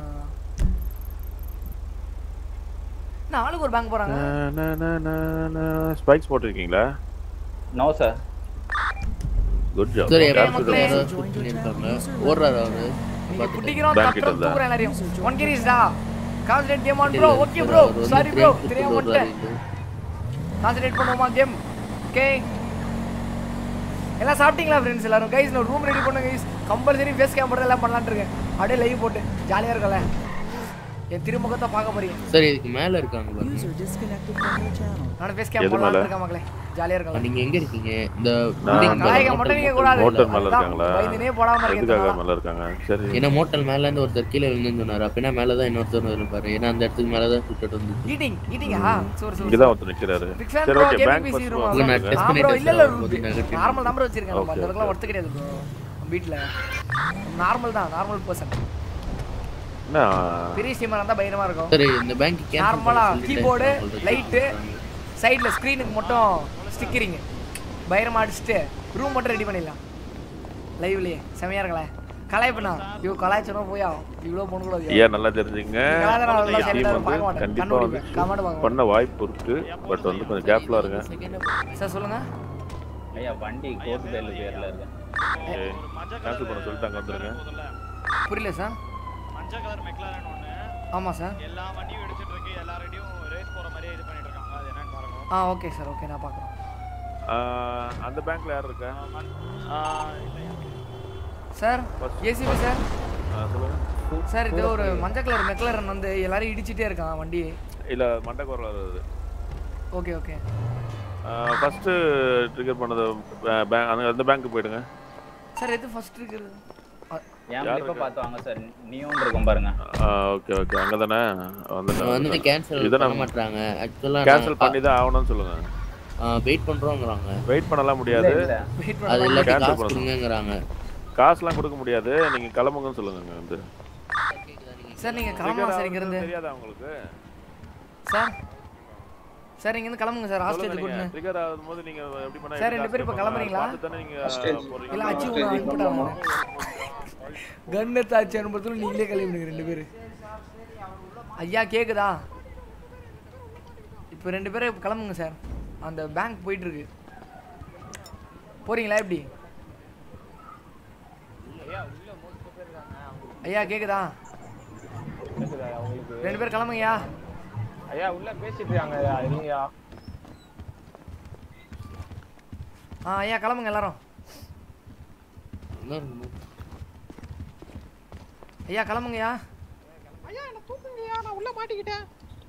[SPEAKER 2] என்ன ஆளுக்கு ஒரு பேங்க் போறாங்க
[SPEAKER 7] ஸ்பைக்ஸ் போட்டிருக்கீங்களா
[SPEAKER 3] no sir
[SPEAKER 7] good job
[SPEAKER 6] sir
[SPEAKER 2] Okay,
[SPEAKER 6] எப்போ
[SPEAKER 2] மக்களே.
[SPEAKER 6] பண்ணியிருக்காங்க ஓடுறாரு அவரு
[SPEAKER 2] நீங்க குட்டிக்கிறோம்
[SPEAKER 7] Bank
[SPEAKER 2] தட்டுறோம்
[SPEAKER 7] கிட்ட இருந்தா.
[SPEAKER 2] தூக்குறோம் எல்லாரையும் ஒன் கிரீஸ்டா concentrate game on bro okay bro sorry bro தெரியாம வந்துட்டேன் கான்சன்ட்ரேட் பண்ணுவோமா கேம் ஓகே எல்லாம் சாப்பிட்டீங்களா ஃப்ரெண்ட்ஸ் எல்லாரும் கைஸ் நான் ரூம் ரெடி பண்ணுங்க கைஸ் கம்பல்சரி ஃபேஸ் கேம் போட்டு எல்லாம் பண்ணலாம்னு இருக்கேன் அப்படியே லைவ் போட்டு ஜாலியாக இருக்கல என் திருமுகத்தை பார்க்க போறீங்க
[SPEAKER 6] சரி இதுக்கு மேல இருக்காங்க பாருங்க
[SPEAKER 5] User disconnected from your channel.
[SPEAKER 2] நானும் ஃபேஸ் கேம்
[SPEAKER 7] எது
[SPEAKER 2] போடலாம்னு
[SPEAKER 7] மேல?
[SPEAKER 2] இருக்கேன் மக்களே ஜாலியா இருக்கலாம்
[SPEAKER 6] நீங்க எங்க இருக்கீங்க இந்த
[SPEAKER 7] நான்
[SPEAKER 6] building
[SPEAKER 7] அந்த
[SPEAKER 6] மேல,
[SPEAKER 2] நாயகம்
[SPEAKER 6] motel-
[SPEAKER 2] மட்டும் நீங்க
[SPEAKER 6] motel-
[SPEAKER 2] கூடாது
[SPEAKER 7] மோட்டர் மேல
[SPEAKER 2] அதான்
[SPEAKER 7] இருக்காங்களா
[SPEAKER 2] பயந்துனே போடாம
[SPEAKER 7] எதுக்காக
[SPEAKER 2] இருக்கேன்
[SPEAKER 7] மேல இருக்காங்க சரி
[SPEAKER 6] ஏன்னா மோட்டல் மேல இருந்து ஒருத்தர் கீழே விழுந்துன்னு சொன்னாரு அப்படின்னா மேலதான் இன்னொருத்தர் இருப்பாரு ஏன்னா அந்த இடத்துக்கு மேலதான் சுட்டுட்டு வந்து
[SPEAKER 2] ஈட்டிங் ஈட்டிங்கா சூர் சூர்
[SPEAKER 7] இங்கதான் ஒருத்தர் நிக்கிறாரு
[SPEAKER 2] பிக் ஃபேன்
[SPEAKER 7] சரி
[SPEAKER 2] bro
[SPEAKER 7] okay
[SPEAKER 2] gaming
[SPEAKER 7] bank
[SPEAKER 2] PC
[SPEAKER 7] first
[SPEAKER 2] room
[SPEAKER 6] உங்க நான் test
[SPEAKER 2] ஆ
[SPEAKER 6] பண்ணி
[SPEAKER 2] ப்ரோ
[SPEAKER 6] test
[SPEAKER 2] இல்ல இல்ல
[SPEAKER 6] பண்ணும்போது negative.
[SPEAKER 2] நார்மல் நம்பர் வச்சிருக்கேன் நம்ம
[SPEAKER 7] Okay,
[SPEAKER 2] அந்த அளவுக்கு
[SPEAKER 7] okay.
[SPEAKER 2] ஒர்த்து கிடையாது ப்ரோ வீட்ல நார்மல் தான் நார்மல் பர்சன்
[SPEAKER 7] என்ன
[SPEAKER 2] பெரிய ஸ்டீமர் இருந்தா பயங்கரமா இருக்கும்
[SPEAKER 6] சரி இந்த பேங்க்
[SPEAKER 2] நார்மலா கீபோர்டு லைட்டு சைடுல ஸ்க்ரீனுக்கு மட்டும் ஸ்டிக்கரிங் பயங்கரமா அடிச்சுட்டு ரூம் மட்டும் ரெடி பண்ணிடலாம் லைவ்லயே செமையா இருக்கல கலாய்ப்பண்ணா இவ கலாய்ச்சனும் போயா இவ்வளோ பொண்ணு கூட
[SPEAKER 7] ஐயா நல்லா தெரிஞ்சுங்க
[SPEAKER 2] கலாய்ச்சனா நல்லா
[SPEAKER 7] டீம்
[SPEAKER 2] சேர்ந்து
[SPEAKER 7] வந்து
[SPEAKER 2] பார்க்க மாட்டேன்
[SPEAKER 7] கண்டிப்பா வந்து
[SPEAKER 2] கண்டுபிடிப்பேன் கமெண்ட் பார்க்க
[SPEAKER 7] பண்ண வாய்ப்பு இருக்கு பட் வந்து கொஞ்சம் கேர்ஃபுல்லா இருங்க
[SPEAKER 2] மாட்டேன் சார் சொல்லுங்க
[SPEAKER 3] ஐயா வண்டி கோர்ட் பேர்ல பேர்ல இருக்கு
[SPEAKER 7] கேன்சல் பண்ண சொல்லிட்டு அங்க வந்துருங்க
[SPEAKER 2] புரியல சார்
[SPEAKER 9] மஞ்சள் கலர் மெக்லாரன் ஒன்று
[SPEAKER 2] ஆமா சார்
[SPEAKER 9] எல்லா வண்டியும் இடிச்சிட்டு இருக்கு எல்லாரையும் ரேஸ் போற மாதிரியே இது பண்ணிட்டு இருக்காங்க அது என்னன்னு பாருங்க
[SPEAKER 2] ஆ ஓகே சார் ஓகே நான் பார்க்குறேன்
[SPEAKER 7] ஆஹ், அந்த பேங்க்ல யார் இருக்கா
[SPEAKER 2] சார் ஏசிபி சார்
[SPEAKER 7] ஆஹ், சொல்லுங்க
[SPEAKER 2] சார் இது ஒரு மஞ்சள் கலர் மெக்லரன் வந்து எல்லாரும் இடிச்சிட்டே இருக்கான் வண்டி
[SPEAKER 7] இல்ல மண்டக்கு அது
[SPEAKER 2] ஓகே ஓகே
[SPEAKER 7] ஃபர்ஸ்ட் ட்ரிகர் பண்ணது பேங்க் அந்த அந்த பேங்க்கு போயிடுங்க
[SPEAKER 2] சார் எது ஃபர்ஸ்ட் இருக்குது
[SPEAKER 3] என்
[SPEAKER 7] யார்
[SPEAKER 3] கிளிப்பை
[SPEAKER 7] இருக்கா?
[SPEAKER 3] பார்த்து வாங்க சார் நியூன் இருக்கும் பாருங்க
[SPEAKER 7] ஓகே ஓகே அங்க தானே
[SPEAKER 6] வந்து கேன்சல்
[SPEAKER 7] இதை
[SPEAKER 6] பண்ண
[SPEAKER 7] நம்ம
[SPEAKER 6] மாட்டாங்க ஆக்சுவலா
[SPEAKER 7] கேன்சல் பண்ணி தான் ஆகணும்னு சொல்லுங்க
[SPEAKER 6] வெயிட் பண்றோங்கறாங்க
[SPEAKER 7] வெயிட் பண்ணலாம் முடியாது
[SPEAKER 3] இல்ல, இல்ல.
[SPEAKER 2] வெயிட்
[SPEAKER 6] அது
[SPEAKER 2] பண்ணலாம்
[SPEAKER 6] இல்லாட்டி
[SPEAKER 7] Cancel
[SPEAKER 6] காசு
[SPEAKER 7] பண்ணணும்.
[SPEAKER 6] கொடுங்கங்கறாங்க
[SPEAKER 7] காசுலாம் கொடுக்க முடியாது நீங்க கிளம்புங்கன்னு சொல்லுங்க இங்க வந்து
[SPEAKER 2] சார் நீங்க கிளம்பலாம் சார் இங்க இருந்து
[SPEAKER 7] தெரியாதா உங்களுக்கு
[SPEAKER 2] சார் சார் இங்க இருந்து கிளம்புங்க சார் ஹாஸ்டேஜ்
[SPEAKER 7] சொல்லுங்க
[SPEAKER 2] கூட்டு
[SPEAKER 7] நீங்க ட்ரிகர் ஆகும்போது நீங்க எப்படி பண்ணா
[SPEAKER 2] சார்,
[SPEAKER 7] எப்படி
[SPEAKER 2] ரெண்டு பேரும் இப்ப
[SPEAKER 7] காசு
[SPEAKER 2] கிளம்புறீங்களா?
[SPEAKER 7] பார்த்து தானே நீங்க போறீங்க
[SPEAKER 2] இல்ல அச்சு ஒன்று அனுப்பிட்டாங்க கன்னு தாச்சு அனுப்புறதுல நீங்களே கிளம்பிடுங்க ரெண்டு பேரு ஐயா கேக்குதா இப்போ ரெண்டு பேரும் கிளம்புங்க சார் அந்த பேங்க் போயிட்டு இருக்கு போறீங்களா எப்படி ஐயா கேக்குதா ரெண்டு பேரும் கிளம்புங்கய்யா
[SPEAKER 10] ஐயா உள்ள பேசிட்டு இருக்காங்க இல்லையா
[SPEAKER 2] ஆ ஐயா கிளம்புங்க எல்லாரும் ஐயா கிளம்புங்கய்யா
[SPEAKER 8] ஐயா என்ன தூக்குங்கய்யா நான் உள்ள மாட்டிக்கிட்டேன்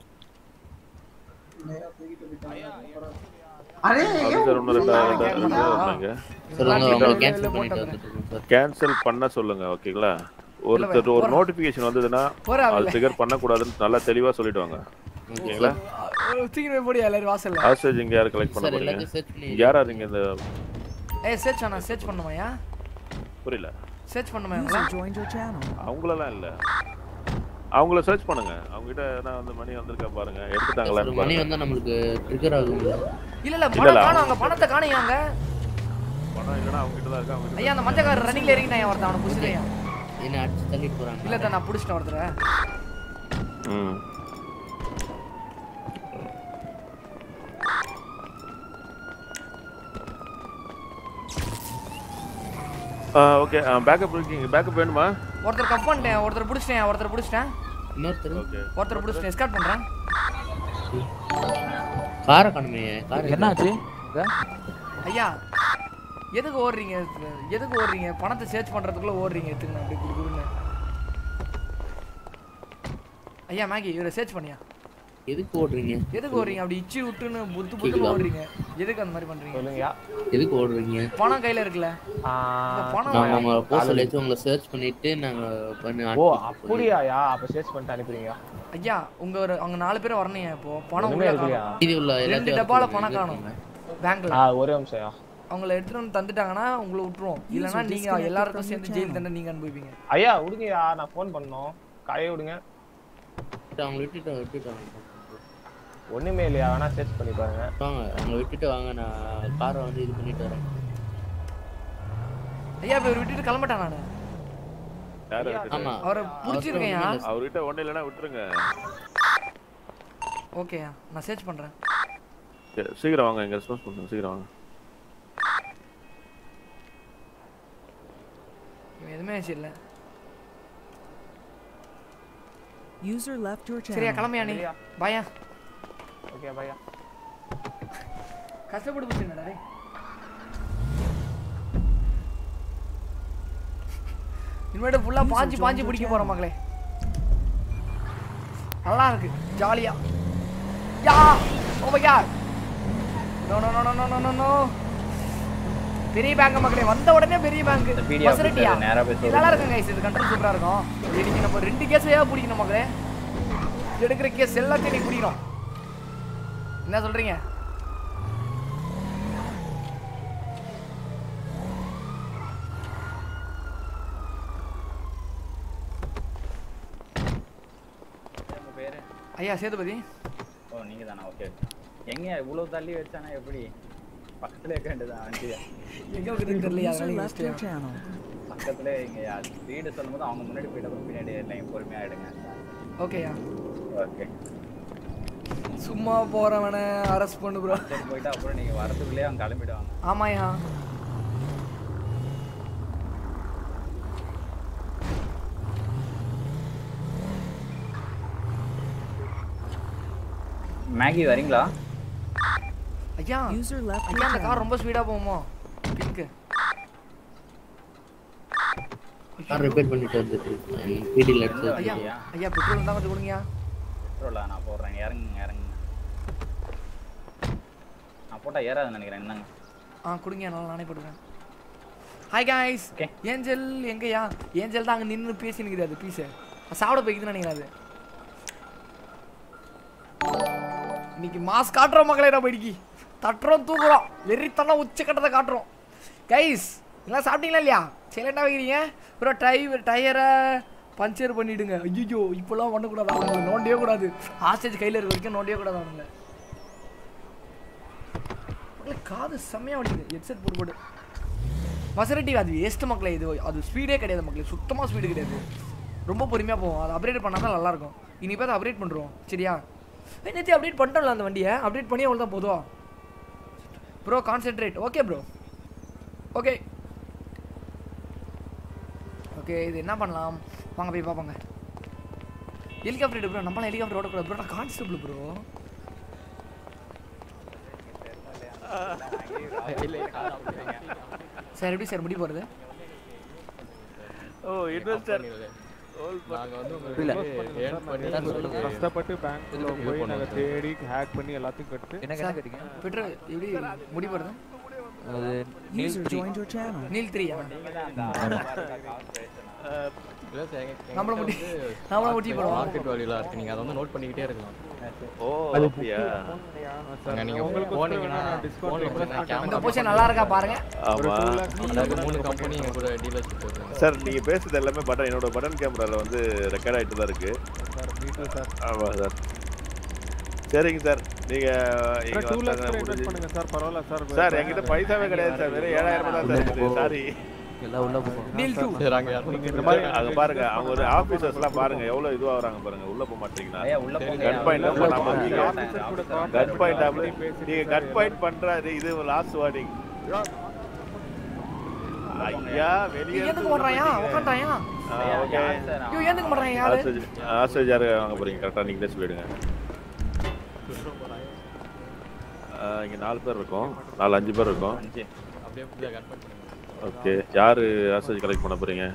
[SPEAKER 7] அது சார் ஒன்று ரெண்டு ரெண்டு ரெண்டு சொன்னாங்க
[SPEAKER 6] சொல்லுங்க அவங்க
[SPEAKER 2] வெளில
[SPEAKER 6] கேன்சல்
[SPEAKER 2] போட்டு
[SPEAKER 6] பண்ணிட்டு
[SPEAKER 2] வந்துடுறேன்.
[SPEAKER 6] வந்துட்டு சார்
[SPEAKER 7] கேன்சல் பண்ண சொல்லுங்க ஓகேங்களா ஒருத்தர் ஒரு நோட்டிபிகேஷன் வந்ததுன்னா
[SPEAKER 2] போறா
[SPEAKER 7] அது ட்ரிகர் பண்ணக்கூடாதுன்னு நல்லா தெளிவா சொல்லிடுவாங்க ஓகேங்களா
[SPEAKER 2] சீக்கிரம் போடியா எல்லாரும் வாசல்ல
[SPEAKER 7] ஹாஸ்டேஜ் இங்க யார் கலெக்ட் பண்ண
[SPEAKER 6] சார்
[SPEAKER 7] போறீங்க
[SPEAKER 6] எல்லாத்தையும் செட் பண்ணி
[SPEAKER 7] இங்க யாரா இருக்கீங்க இந்த
[SPEAKER 2] ஏய் சர்ச் வேணா சர்ச் பண்ணுமாய்யா
[SPEAKER 7] புரியல
[SPEAKER 2] சர்ச் பண்ணுமா
[SPEAKER 5] User joined your channel.
[SPEAKER 7] அவங்களெல்லாம் இல்ல அவங்கள சர்ச் பண்ணுங்க அவங்க கிட்ட நான் வந்து மணி வந்திருக்கா பாருங்க எடுத்துட்டாங்களா
[SPEAKER 6] ஒரு மணி வந்தா நம்மளுக்கு ட்ரிகர் ஆகும்ல
[SPEAKER 2] இல்ல இல்ல
[SPEAKER 7] இல்ல,
[SPEAKER 2] பணம்
[SPEAKER 7] இல்ல.
[SPEAKER 2] காணோம் அங்க பணத்தை காணியாங்க
[SPEAKER 7] பணம் இல்லைன்னா அவங்க கிட்ட தான் இருக்கா அவங்க கிட்ட
[SPEAKER 2] ஐயா அந்த மஞ்சக்காரர் ரன்னிங்ல இறங்கிட்டான் ஒருத்தன் அவனை புடிச்சிட்டேன்
[SPEAKER 6] என்ன அடிச்சு தள்ளிட்டு போறாங்க
[SPEAKER 2] இல்ல தான் நான் புடிச்சிட்டேன் ஒருத்தரை
[SPEAKER 7] ம் ஓகே பேக்கப் இருக்கீங்க பேக்கப் வேணுமா
[SPEAKER 2] ஒருத்தர் கப் பண்ணிட்டேன் ஒருத்தர் புடிச்சிட்டேன் ஒருத்தர் புடிச்சிட்டேன்
[SPEAKER 6] இன்னொருத்தர்
[SPEAKER 7] ஓகே
[SPEAKER 2] ஒருத்தர் புடிச்சிட்டேன் எஸ்கார்ட் பண்றேன்
[SPEAKER 6] காரை காணுமே கார்
[SPEAKER 10] என்னாச்சு
[SPEAKER 2] ஐயா எதுக்கு ஓடுறீங்க எதுக்கு ஓடுறீங்க பணத்தை சேர்ச் பண்றதுக்குள்ள ஓடுறீங்க எடுத்துங்க அப்படி குடு குடுன்னு ஐயா மேகி இவரை சேர்ச் பண்ணியா
[SPEAKER 6] எதுக்கு ஓடுறீங்க
[SPEAKER 2] எதுக்கு ஓடுறீங்க அப்படி இச்சி விட்டுன்னு புத்து புத்துன்னு
[SPEAKER 6] கேக்குதா?
[SPEAKER 2] ஓடுறீங்க எதுக்கு அந்த மாதிரி பண்றீங்க
[SPEAKER 10] சொல்லுங்கய்யா
[SPEAKER 6] எதுக்கு ஓடுறீங்க
[SPEAKER 2] பணம் கையில இருக்குல்ல
[SPEAKER 10] ஆ,
[SPEAKER 2] இந்த பணம்
[SPEAKER 6] நாங்க உங்க போஸ்ட் வச்சு உங்களை சர்ச் பண்ணிட்டு நாங்க பண்ணி
[SPEAKER 10] ஓ அப்படியாயா அப்ப சேர்ச் பண்ணிட்டு அனுப்புறீங்க
[SPEAKER 2] ஐயா உங்க ஒரு அவங்க நாலு பேரும் வரணும் இப்போ பணம்
[SPEAKER 10] ஒண்ணுமே
[SPEAKER 2] உள்ள
[SPEAKER 10] இல்லையா
[SPEAKER 2] காணோம்.
[SPEAKER 6] இது உள்ள
[SPEAKER 2] ரெண்டு
[SPEAKER 6] எல்லாத்தையும்
[SPEAKER 2] டப்பால
[SPEAKER 6] வச்சு
[SPEAKER 2] பணம்
[SPEAKER 6] இது
[SPEAKER 2] காணும்
[SPEAKER 6] பண்ணுங்க.
[SPEAKER 2] பேங்க்ல
[SPEAKER 10] ஆ ஒரே நிமிஷம்யா
[SPEAKER 2] அவங்கள எடுத்துட்டு வந்து தந்துட்டாங்கன்னா உங்களை விட்டுருவோம் இல்லைன்னா
[SPEAKER 5] User
[SPEAKER 2] நீங்க
[SPEAKER 5] disconnected
[SPEAKER 2] எல்லாருக்கும்
[SPEAKER 5] from your
[SPEAKER 2] சேர்ந்து ஜெயில்
[SPEAKER 5] channel.
[SPEAKER 2] தண்டனை நீங்க அனுபவிப்பீங்க
[SPEAKER 10] ஐயா விடுங்கய்யா நான் ஃபோன் பண்ணோம் காய விடுங்க
[SPEAKER 6] அவங்க விட்டுட்டு விட்டுட்டு வாங்க
[SPEAKER 10] ஒண்ணுமே இல்லையா வேணா சேர்ச் பண்ணி பாருங்க
[SPEAKER 6] வாங்க அவங்க விட்டுட்டு வாங்க நான் காரை வந்து இது பண்ணிட்டு வரேன்
[SPEAKER 2] ஐயா இப்ப இவர் விட்டுட்டு கிளம்பிட்டேன் நானு
[SPEAKER 7] யாரை விட்டுட்டு?
[SPEAKER 6] ஆமா
[SPEAKER 2] அவரை பிடிச்சிருக்கேன்
[SPEAKER 7] அவர்கிட்ட ஒண்ணு இல்லைன்னா விட்டுருங்க
[SPEAKER 2] ஓகேயா நான் சர்ச் பண்றேன்
[SPEAKER 7] சரி, சீக்கிரம் வாங்க எங்க ரெஸ்பான்ஸ் பண்ணுங்க சீக்கிரம் வாங்க
[SPEAKER 2] இவன் எதுவுமே வச்சு இல்ல
[SPEAKER 5] User left your
[SPEAKER 2] சரியா
[SPEAKER 5] channel.
[SPEAKER 2] கிளம்பியா நீ
[SPEAKER 10] சரியா.
[SPEAKER 2] பாயா
[SPEAKER 10] ஓகே பையா
[SPEAKER 2] கஷ்டப்பட்டு போச்சுடா டேய் இனிமேட்டு ஃபுல்லா பாஞ்சு பாஞ்சு பிடிக்க போறோம் மக்களே நல்லா இருக்கு ஜாலியா yeah oh my God no no no no no no no பெரிய பேங்க் மக்களே வந்த உடனே பெரிய பேங்க்
[SPEAKER 3] இந்த PD
[SPEAKER 2] ஃபெசிலிட்டியா
[SPEAKER 3] officer நேரா போய்
[SPEAKER 2] நல்லா இருக்கும் கைஸ் இது கண்ட்ரோல் சூப்பரா இருக்கும் இன்னைக்கு நம்ம ரெண்டு கேஸையா பிடிக்கணும் மக்களே எடுக்கிற கேஸ் எல்லாத்தையும் இன்னைக்கு பிடிக்கணும் என்ன சொல்றீங்க
[SPEAKER 3] உங்க பேரு
[SPEAKER 2] ஐயா சேதுபதி
[SPEAKER 3] ஓ நீங்க தானா ஓகே எங்க இவ்வளவு தள்ளி வச்சானா எப்படி பக்கத்துல இருக்க வேண்டியதான் வண்டியா
[SPEAKER 2] எங்க இருக்குதுன்னு தெரியலையா
[SPEAKER 5] User
[SPEAKER 2] அதனால
[SPEAKER 5] left
[SPEAKER 2] யோசிச்சேன்.
[SPEAKER 5] your channel.
[SPEAKER 3] பக்கத்துல இங்க வீடு சொல்லும்போது அவங்க முன்னாடி போயிட்டு அப்புறம் பின்னாடி எல்லாம் பொறுமையா ஆயிடுங்க
[SPEAKER 2] ஓகேயா
[SPEAKER 3] ஓகே
[SPEAKER 2] சும்மா போறவன அரெஸ்ட் பண்ணு ப்ரோ
[SPEAKER 3] சரி போயிட்டு அப்புறம் நீங்க வரதுக்குள்ளேயே அவங்க கிளம்பிடுவாங்க
[SPEAKER 2] ஆமாயா
[SPEAKER 3] மேகி வரீங்களா
[SPEAKER 2] ஐயா
[SPEAKER 5] User left your
[SPEAKER 2] ஐயா அந்த கார்
[SPEAKER 5] channel.
[SPEAKER 2] ரொம்ப ஸ்பீடா போகுமோ பிங்க்
[SPEAKER 6] கார் ரிப்பேர் பண்ணிட்டு வந்துட்டு இருக்கேன் வீடியில் எடுத்து
[SPEAKER 2] ஐயா
[SPEAKER 6] வச்சிருக்கேன்.
[SPEAKER 2] ஐயா பெட்ரோல் தான் கொஞ்சம் கொடுங்கயா
[SPEAKER 3] பெட்ரோலா நான் போடுறேன் இறங்குங்க இறங்குங்க நான் போட்டா ஏறாதுன்னு நினைக்கிறேன் என்னங்க
[SPEAKER 2] ஆ கொடுங்க நல்லா நானே போட்டுக்கிறேன் ஹாய் காய்ஸ்
[SPEAKER 3] Okay.
[SPEAKER 2] ஏஞ்சல் எங்கயா ஏஞ்சல் தான் அங்கே நின்று பேசி நிற்குது அது பீஸு சாப்பிட போய்க்குதுன்னு நினைக்கிறேன் அது இன்னைக்கு மாஸ் காட்டுறோம் மக்களே நம்ம இன்னைக்கு தட்டுறோம் தூக்குறோம் வெறித்தனம் உச்சக்கட்டத்தை காட்டுறோம் கைஸ் எல்லாம் சாப்பிட்டீங்களா இல்லையா சைலண்டாக வைக்கிறீங்க அப்புறம் டை டயரை பஞ்சர் பண்ணிடுங்க ஐயோ இப்போலாம் பண்ணக்கூடாது அவங்களை நோண்டியே கூடாது ஹாஸ்டேஜ் கையில் இருக்க வரைக்கும் நோண்டியே கூடாது அவங்கள மக்களே, காது செம்மையாக வலிக்குது ஹெட்செட் போட்டு போட்டு மசரட்டி அது வேஸ்ட் மக்களே இது அது ஸ்பீடே கிடையாது மக்களே சுத்தமாக ஸ்பீடு கிடையாது ரொம்ப பொறுமையாக போகும் அதை அப்டேட் பண்ணால் தான் நல்லாயிருக்கும் இனி போய் அதை அப்டேட் பண்ணுறோம் சரியா நேற்று அப்டேட் பண்ணிட்டோம்ல அந்த வண்டியை அப்டேட் பண்ணி அவ்வளோ தான் போதும் bro concentrate okay bro okay okay இது என்ன பண்ணலாம் வாங்க போய் பார்ப்பாங்க ஹெலிகாப்டர் ப்ரோ நம்மளாம் ஹெலிகாப்டர் ஓடக்கூடாது ப்ரோ நான் கான்ஸ்டபிள் ப்ரோ சார் எப்படி சார் முடி போகிறது
[SPEAKER 7] ஓ இன்வெஸ்டர்
[SPEAKER 11] கஷ்டப்பட்டு பேங்க்ல போய் நாங்க தேடி ஹேக் பண்ணி எல்லாத்தையும் கட்டு
[SPEAKER 2] பெட்ரோல் எப்படி முடி போகிறது
[SPEAKER 5] User joined your channel.
[SPEAKER 2] நீல் த்ரீயா நம்மள முடி நம்மள முடி போடுவோம்
[SPEAKER 12] மார்க்கெட் வேல்யூலாம் இருக்கு நீங்க அதை வந்து நோட் பண்ணிக்கிட்டே இருக்கலாம்
[SPEAKER 7] ஓ அப்படியா
[SPEAKER 12] அங்க நீங்க போனீங்கன்னா
[SPEAKER 2] அந்த
[SPEAKER 12] கேமரா
[SPEAKER 2] பொசிஷன் நல்லா இருக்கா பாருங்க
[SPEAKER 7] ஆமா
[SPEAKER 12] அதாவது மூணு கம்பெனி எங்க கூட டீலர்ஷிப் போட்டுருங்க
[SPEAKER 7] சார் நீங்க பேசுறது எல்லாமே பட்டன் என்னோட பட்டன் கேமரால வந்து ரெக்கார்ட் ஆயிட்டு தான் இருக்கு ஆமா சார் சரிங்க சார் நீங்க இங்க
[SPEAKER 11] டூ
[SPEAKER 7] வந்தாங்க
[SPEAKER 11] லேக்ஸ் இன்வெஸ்ட்
[SPEAKER 7] முடிஞ்சு
[SPEAKER 11] பண்ணுங்க சார் பரவாயில்ல சார்
[SPEAKER 7] சார் என்கிட்ட பைசாவே கிடையாது சார் வெறும் ஏழாயிரம் ரூபாய் தான் சார் இருக்குது சாரி
[SPEAKER 6] எல்லாம் உள்ள போகும்
[SPEAKER 2] நீல் டூ
[SPEAKER 12] சரி அங்க யாரும்
[SPEAKER 7] நீங்க இந்த மாதிரி அங்க பாருங்க அவங்க ஒரு ஆபீசர்ஸ்லாம் பாருங்க எவ்வளவு இதுவாகுறாங்க பாருங்க உள்ள போக மாட்டீங்களா
[SPEAKER 3] ஐயா உள்ள போங்க
[SPEAKER 7] கட் பாயிண்ட்
[SPEAKER 3] உள்ள
[SPEAKER 7] பண்ணாம
[SPEAKER 3] போங்க.
[SPEAKER 7] இருக்கீங்க
[SPEAKER 3] ஆஃபீஸர் கூட
[SPEAKER 7] கட் பாயிண்ட் ஆகல நீங்க கட் பாயிண்ட் பண்றாரு இது லாஸ்ட் வார்னிங் ஐயா வெளியே
[SPEAKER 2] எதுக்கு போடுறாயா உட்காண்டாயா
[SPEAKER 3] ஐயா,
[SPEAKER 7] ஓகே
[SPEAKER 3] யார் சார்
[SPEAKER 2] ஐயோ எதுக்கு பண்றாங்க யாரு
[SPEAKER 7] ஆஸ்ட்ரேஜ் யாரு வாங்க போறீங்க கரெக்டா நீங்களே சொல்லிடுங்க ஆ, இங்க நாலு பேர் இருக்கோம் நாலு அஞ்சு பேர் இருக்கோம்
[SPEAKER 3] அஞ்சு
[SPEAKER 12] அப்படியே ஃபுல்லா கன்ஃபர்ம் பண்ணுங்க
[SPEAKER 7] ஓகே யாரு ஆஸ்ட்ரேஜ் கலெக்ட் பண்ண போறீங்க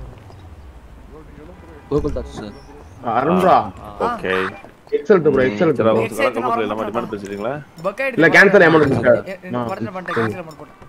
[SPEAKER 6] கோகுல் தாஸ் சார்
[SPEAKER 13] அருண்ரா
[SPEAKER 7] ஓகே
[SPEAKER 13] எக்ஸல் ப்ரோ எக்ஸல்
[SPEAKER 7] சரி அவங்க
[SPEAKER 2] Excel
[SPEAKER 7] கலக்க போறீங்க
[SPEAKER 2] நான்
[SPEAKER 7] நம்ம டிமாண்ட் பேசுறீங்களா
[SPEAKER 2] பக்காயிடு
[SPEAKER 13] இல்ல, cancel amount இருக்கு சார்.
[SPEAKER 2] பட்டன் பண்ணிட்டேன் கேன்சல் அமௌண்ட் போட்டேன்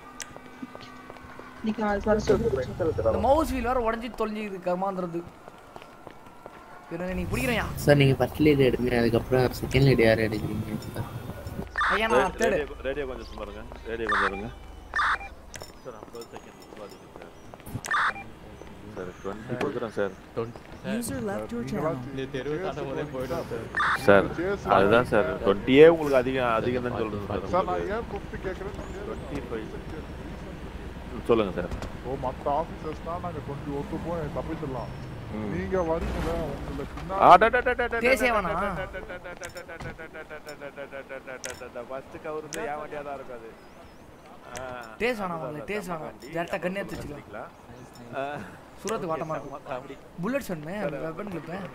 [SPEAKER 2] இந்த மவுஸ் வீல் வேற உடைஞ்சி தொலைஞ்சிது கர்மாந்திரது இருங்க நீ பிடிக்கிறேயா
[SPEAKER 6] சார் நீங்க ஃபர்ஸ்ட் லீட் எடுங்க அதுக்கப்புறம் செகண்ட் லீட் யார் எடுக்கிறீங்க சார்
[SPEAKER 2] ஐயா நான் தேர்டு
[SPEAKER 7] ரேடியோ ரேடியோ கொஞ்சம் சும்மா இருங்க ரேடியோ கொஞ்சம் இருங்க சார் 50 செகண்ட் சார் சார் 20 கொடுக்குறேன் sir
[SPEAKER 5] User left your channel.
[SPEAKER 12] இந்த தெருவு தாண்டும் போதே போயிடும் சார்
[SPEAKER 7] சார் அதுதான் சார் டுவெண்ட்டியே உங்களுக்கு அதிகம் அதிகம் தான் சொல்றது சார்
[SPEAKER 11] சார் நான்
[SPEAKER 7] உங்களுக்கு.
[SPEAKER 11] ஏன் கூப்பிட்டு கேட்குறேன்
[SPEAKER 7] 25 சொல்லுங்க சார்
[SPEAKER 11] ஓ மற்ற ஆஃபீஸர்ஸ்னா நாங்கள் டுவெண்ட்டி ஒட்டு போய் தப்பிச்சிடலாம்
[SPEAKER 7] ம்.
[SPEAKER 11] நீங்க வரீங்களே உங்களுக்கு பின்னாடி
[SPEAKER 2] தேசிய வேணா?
[SPEAKER 7] ஃபர்ஸ்ட் கவர்ந்து ஏன் வண்டியா தான் இருக்கும் அது
[SPEAKER 2] டேஸ் வேணாம் வாங்கல டேஸ் வேணாம் டேரக்டா கண்ணே எடுத்து வச்சுக்கலாம் சூரத்துக்கு வாட்டமா இருக்கும் புல்லட்ஸ் வேணுமே வெப்பன் கிளிப்பேன்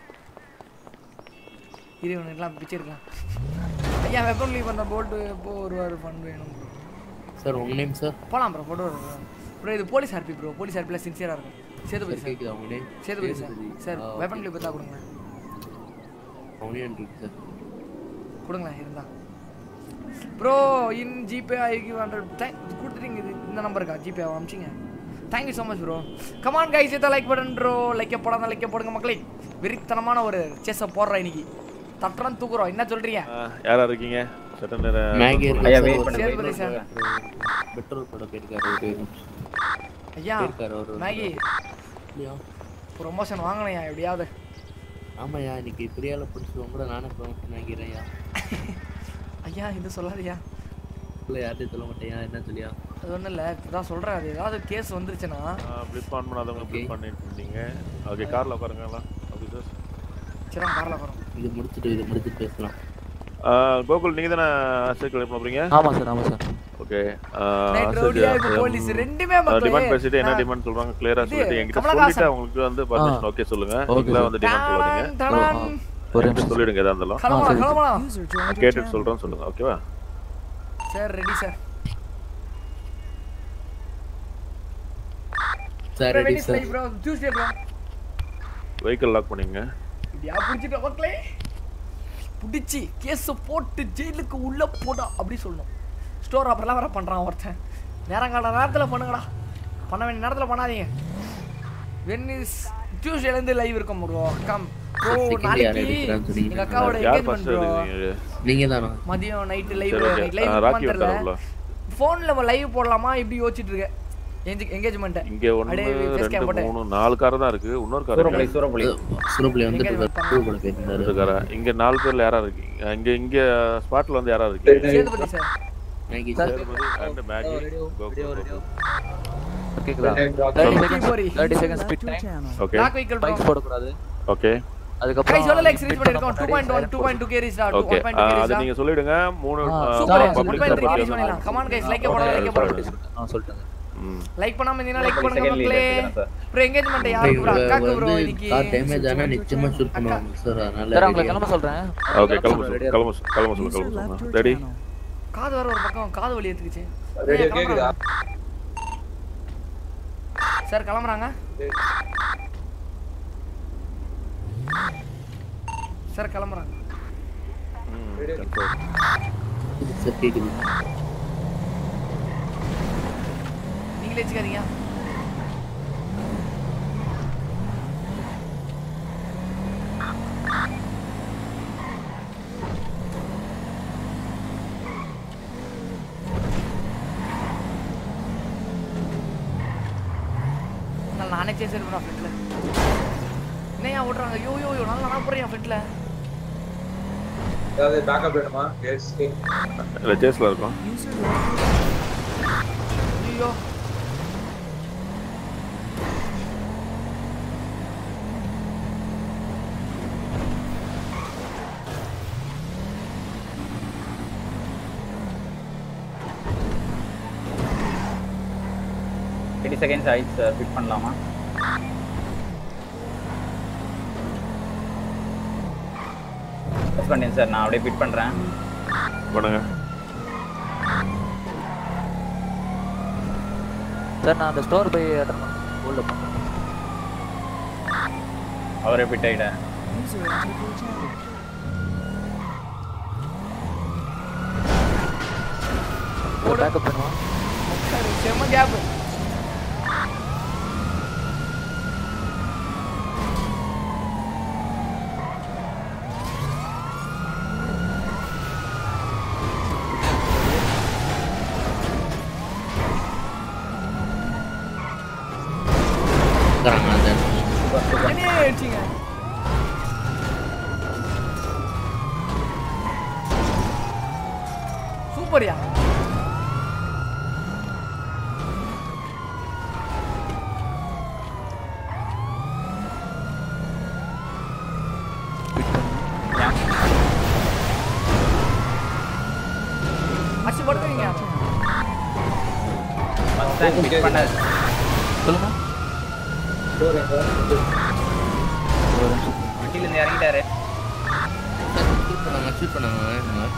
[SPEAKER 2] இது இவனுக்குலாம் பிச்சை இருக்கலாம் ஐயா வெப்பன் கிளிப் பண்ண போட்டு போ ஒரு வாரம் ஃபன் வேணும் bro.
[SPEAKER 6] சார் உங்க நேம் சார்
[SPEAKER 2] போலாம் ப்ரோ போட்டு வரோம் ப்ரோ இது போலீஸ் ஆர்பி ப்ரோ போலீஸ் ஆர்பியில் சின்சியராக இருக்கும் சேதுபதி சார்
[SPEAKER 6] கேக்குதா உங்க name
[SPEAKER 2] Sethupathi sir sir weapon clip தான் கொடுங்க
[SPEAKER 6] அவனையும் இருக்கு சார்
[SPEAKER 2] கொடுங்களேன் இருந்தா ப்ரோ இன் ஜிபே ஐக்கு ஹண்ட்ரட் தேங்க் கொடுத்துட்டீங்க இது இந்த நம்பருக்கா ஜிபே அமிச்சிங்க thank you so much bro come on guys இதை லைக் பட்டன் ப்ரோ லைக்க போடாத லைக்க போடுங்க மக்களே வெறித்தனமான ஒரு செஸ்ஸை போடுறோம் இன்னைக்கு தட்டுறோம் தூக்குறோம் என்ன சொல்றீங்க
[SPEAKER 7] யாரா இருக்கீங்க சட்ட நேரம்
[SPEAKER 6] மேகி
[SPEAKER 3] ஐயா, wait பண்ணுங்க,
[SPEAKER 2] சரி,
[SPEAKER 3] wait
[SPEAKER 2] buddy, sir.
[SPEAKER 6] பெட்ரோல் போட போயிருக்காரு ஒரு
[SPEAKER 2] ஐயா
[SPEAKER 6] போயிருக்காரு ஒரு
[SPEAKER 2] மேகி
[SPEAKER 6] இல்லையா
[SPEAKER 2] ப்ரொமோஷன் வாங்கினையா எப்படியாவது
[SPEAKER 6] ஆமாய்யா இன்னைக்கு பிரியால பிடிச்சவங்க கூட நானே ப்ரொமோஷன் வாங்கிறேன்யா
[SPEAKER 2] ஐயா இது சொல்லாதயா
[SPEAKER 6] இல்லை யார்ட்டையும் சொல்ல மாட்டேயா என்ன சொல்லியா
[SPEAKER 2] அது ஒன்றும் இல்லை இதான் சொல்கிறேன் அது ஏதாவது கேஸ் வந்துருச்சுன்னா
[SPEAKER 7] ப்ளிப் ஆன் பண்ணாதவங்க ப்ளிப் பண்ணிட்டு இருந்தீங்க ஓகே கார்ல உட்காருங்களா ஓகே சார்
[SPEAKER 2] சரி காரில் வரோம்
[SPEAKER 6] இது முடிச்சிட்டு இது முடிச்சிட்டு பேசலாம்
[SPEAKER 7] கோகுல் நீங்க தானே ஆசிரியர் கிளம்ப போறீங்க
[SPEAKER 14] ஆமா சார் ஆமா சார்
[SPEAKER 7] ஓகே
[SPEAKER 2] Night rowdy-ஆ இப்ப police ரெண்டுமே மக்களே.
[SPEAKER 7] டிமாண்ட் பேசிட்டு என்ன
[SPEAKER 2] நான்
[SPEAKER 7] டிமாண்ட் சொல்றாங்க கிளியரா
[SPEAKER 2] இது,
[SPEAKER 7] சொல்லிட்டு என்கிட்ட
[SPEAKER 2] கமலஹாசன்.
[SPEAKER 7] சொல்லிட்டு அவங்களுக்கு வந்து பர்மிஷன் ஓகே சொல்லுங்க
[SPEAKER 14] Okay,
[SPEAKER 7] நீங்களா
[SPEAKER 14] sir.
[SPEAKER 7] வந்து டிமாண்ட் சொல்லாதீங்க
[SPEAKER 2] தடான்.
[SPEAKER 14] ஒரு
[SPEAKER 7] என்கிட்ட
[SPEAKER 14] நிமிஷம்
[SPEAKER 7] சொல்லிடுங்க எதா இருந்தாலும்
[SPEAKER 2] கிளம்பலாம் கிளம்பலாம்
[SPEAKER 5] User joined
[SPEAKER 7] நான்
[SPEAKER 5] your
[SPEAKER 7] கேட்டுட்டு
[SPEAKER 5] channel.
[SPEAKER 7] சொல்றேன்னு சொல்லுங்க ஓகேவா
[SPEAKER 2] sir ready sir
[SPEAKER 6] sir ready sir
[SPEAKER 2] bro Tuesday bro
[SPEAKER 7] vehicle lock பண்ணிங்க
[SPEAKER 2] இப்படியா பிடிச்சிட்டு மக்களே பிடிச்சி கேஸை போட்டு ஜெயிலுக்கு உள்ள போடா அப்படி சொல்லணும் ஸ்டோர் அப்புறம் வேற பண்றான் ஒருத்தன் நேரங்கால நேரத்தில் பண்ணுங்கடா பண்ண வேண்டிய நேரத்தில் பண்ணாதீங்க வென் இஸ் டியூஸ்டேலேருந்து லைவ் இருக்கும் bro come bro
[SPEAKER 6] Second year
[SPEAKER 2] நாளைக்கு
[SPEAKER 6] எடுக்கிறான்னு சொன்னீங்க.
[SPEAKER 2] எங்க அக்காவோட
[SPEAKER 7] யார்
[SPEAKER 2] என்கேஜ்மெண்ட்
[SPEAKER 7] ஃபர்ஸ்ட்
[SPEAKER 2] ப்ரோ
[SPEAKER 6] நீங்க தானா
[SPEAKER 2] மதியம் நைட்டு லைவ்
[SPEAKER 7] சரி ஓகே
[SPEAKER 2] லைவ்
[SPEAKER 7] ராக்கி
[SPEAKER 2] தெரியல
[SPEAKER 7] விட்டாருல
[SPEAKER 2] ஃபோனில் நம்ம லைவ் போடலாமா இப்படி யோசிச்சுட்டு இருக்கேன் என்கேஜ்மெண்ட்டை
[SPEAKER 7] இங்க ஒன்னு
[SPEAKER 2] அப்படியே face cam
[SPEAKER 7] ரெண்டு
[SPEAKER 2] போட்டு.
[SPEAKER 7] மூணு நாலு கார் தான் இருக்கு இன்னொரு கார்
[SPEAKER 3] சூரப்புலி
[SPEAKER 7] இருக்கு
[SPEAKER 3] சூரப்புலி
[SPEAKER 6] சுரப்பில் வந்துட்டு
[SPEAKER 2] எங்க
[SPEAKER 6] இருக்காரு டூ கூட போயிருந்தாரு
[SPEAKER 7] ரெண்டு காரா இங்க நாலு பேர்ல யாரா இருக்கீங்க இங்க இங்க ஸ்பாட்ல வந்து யாரா இருக்கீங்க
[SPEAKER 2] Sethupathi sir
[SPEAKER 6] Maggie
[SPEAKER 7] Sethupathi and Maggie go go go
[SPEAKER 14] கேக்குதா
[SPEAKER 7] சொல்லுங்க.
[SPEAKER 14] 30 seconds 30 seconds
[SPEAKER 5] Left
[SPEAKER 14] speed
[SPEAKER 5] your
[SPEAKER 14] time
[SPEAKER 5] channel.
[SPEAKER 7] Okay
[SPEAKER 2] lock vehicle bro
[SPEAKER 14] bikes போடக்கூடாது
[SPEAKER 7] ஓகே
[SPEAKER 14] அதுக்கப்புறம்
[SPEAKER 2] கைஸ் சொல்ல லைக்
[SPEAKER 14] speed
[SPEAKER 2] ரீச் பண்ணிருக்கோம்
[SPEAKER 14] பண்ண
[SPEAKER 2] 2.1 2.2 K reach 1.2
[SPEAKER 7] okay
[SPEAKER 2] K reach
[SPEAKER 7] அது நீங்க சொல்லிடுங்க மூணு
[SPEAKER 14] ஆ,
[SPEAKER 2] சூப்பர்
[SPEAKER 14] ஆ,
[SPEAKER 2] 1.3 கே ரீச் பண்ணிடலாம் கமான் கைஸ் லைக் போடுங்க லைக் போடுங்க
[SPEAKER 14] நான் சொல்லிட்டேன்
[SPEAKER 7] ம்
[SPEAKER 2] லைக் பண்ணாம இருந்தீங்கன்னா லைக்
[SPEAKER 3] முப்பது
[SPEAKER 2] பண்ணுங்க
[SPEAKER 3] second lead
[SPEAKER 2] மக்களே
[SPEAKER 3] எடுத்துக்கிறேன் சார்.
[SPEAKER 2] ப்ரோ என்கேஜ்மென்ட் யாருக்கு ப்ரோ அக்காக்கு ப்ரோ இன்னைக்கு
[SPEAKER 6] கார் டேமேஜ் ஆனா நிச்சயமா ஷூட் பண்ணுவாங்க சார் அதனால
[SPEAKER 14] சார் உங்களை
[SPEAKER 6] ready
[SPEAKER 14] கிளம்ப சொல்றேன்
[SPEAKER 7] ஓகே கிளம்பு சொல்லு, கிளம்பு சொல்லு, கிளம்பு சொல்லு,
[SPEAKER 5] User
[SPEAKER 7] கிளம்பு
[SPEAKER 5] left
[SPEAKER 7] சொல்லு
[SPEAKER 5] your
[SPEAKER 7] ரெடி
[SPEAKER 5] channel.
[SPEAKER 2] காது வர ஒரு பக்கம் காது வலி எடுத்துக்கிச்சு
[SPEAKER 15] ரேடியோ கேக்குதா
[SPEAKER 2] சார் கிளம்புறாங்க சார் கிளம்புறாங்க
[SPEAKER 6] சார் கேக்குது
[SPEAKER 2] நீங்களே வச்சுக்காதீங்க நான் நானே சேஸ் எடுப்பேன் ஃப்ரெண்ட்ல என்னையா ஓட்டுறாங்க யோ யோ யோ நல்லா நான் போறேன் ஃப்ரெண்ட்ல
[SPEAKER 15] ஏதாவது பேக்கப் வேணுமா எஸ்
[SPEAKER 7] இல்ல சேஸ்ல இருக்கும்
[SPEAKER 5] User left your
[SPEAKER 2] ஐயோ
[SPEAKER 3] தேர்ட்டி செகண்ட்ஸ் ஆயிடுச்சு சார் ஃபிட் பண்ணலாமா ப்ரெஸ் பண்ணிட்டேன் சார் நான் அப்படியே ஃபிட் பண்ணுறேன்
[SPEAKER 7] பண்ணுங்க
[SPEAKER 14] சார் நான் அந்த ஸ்டோர் போய் அட்டன் உள்ள பண்ணேன்
[SPEAKER 3] அவரே ஃபிட் ஆகிட்டேன்
[SPEAKER 5] User entered your channel.
[SPEAKER 14] Backup பண்ணுவோம்
[SPEAKER 2] செம்ம கேப்
[SPEAKER 6] உட்காராங்க அந்த இடத்துல.
[SPEAKER 2] என்னையே அடிச்சிங்க சூப்பர்யா அச்சு படுத்துவீங்க
[SPEAKER 3] ஃபஸ்ட் டைம் ஃபிட் பண்ண
[SPEAKER 14] சொல்லுங்க
[SPEAKER 3] வண்டியிலேருந்து இறங்கிட்டாரு
[SPEAKER 6] ஷூட் பண்ணாங்க ஷூட் பண்ணாங்க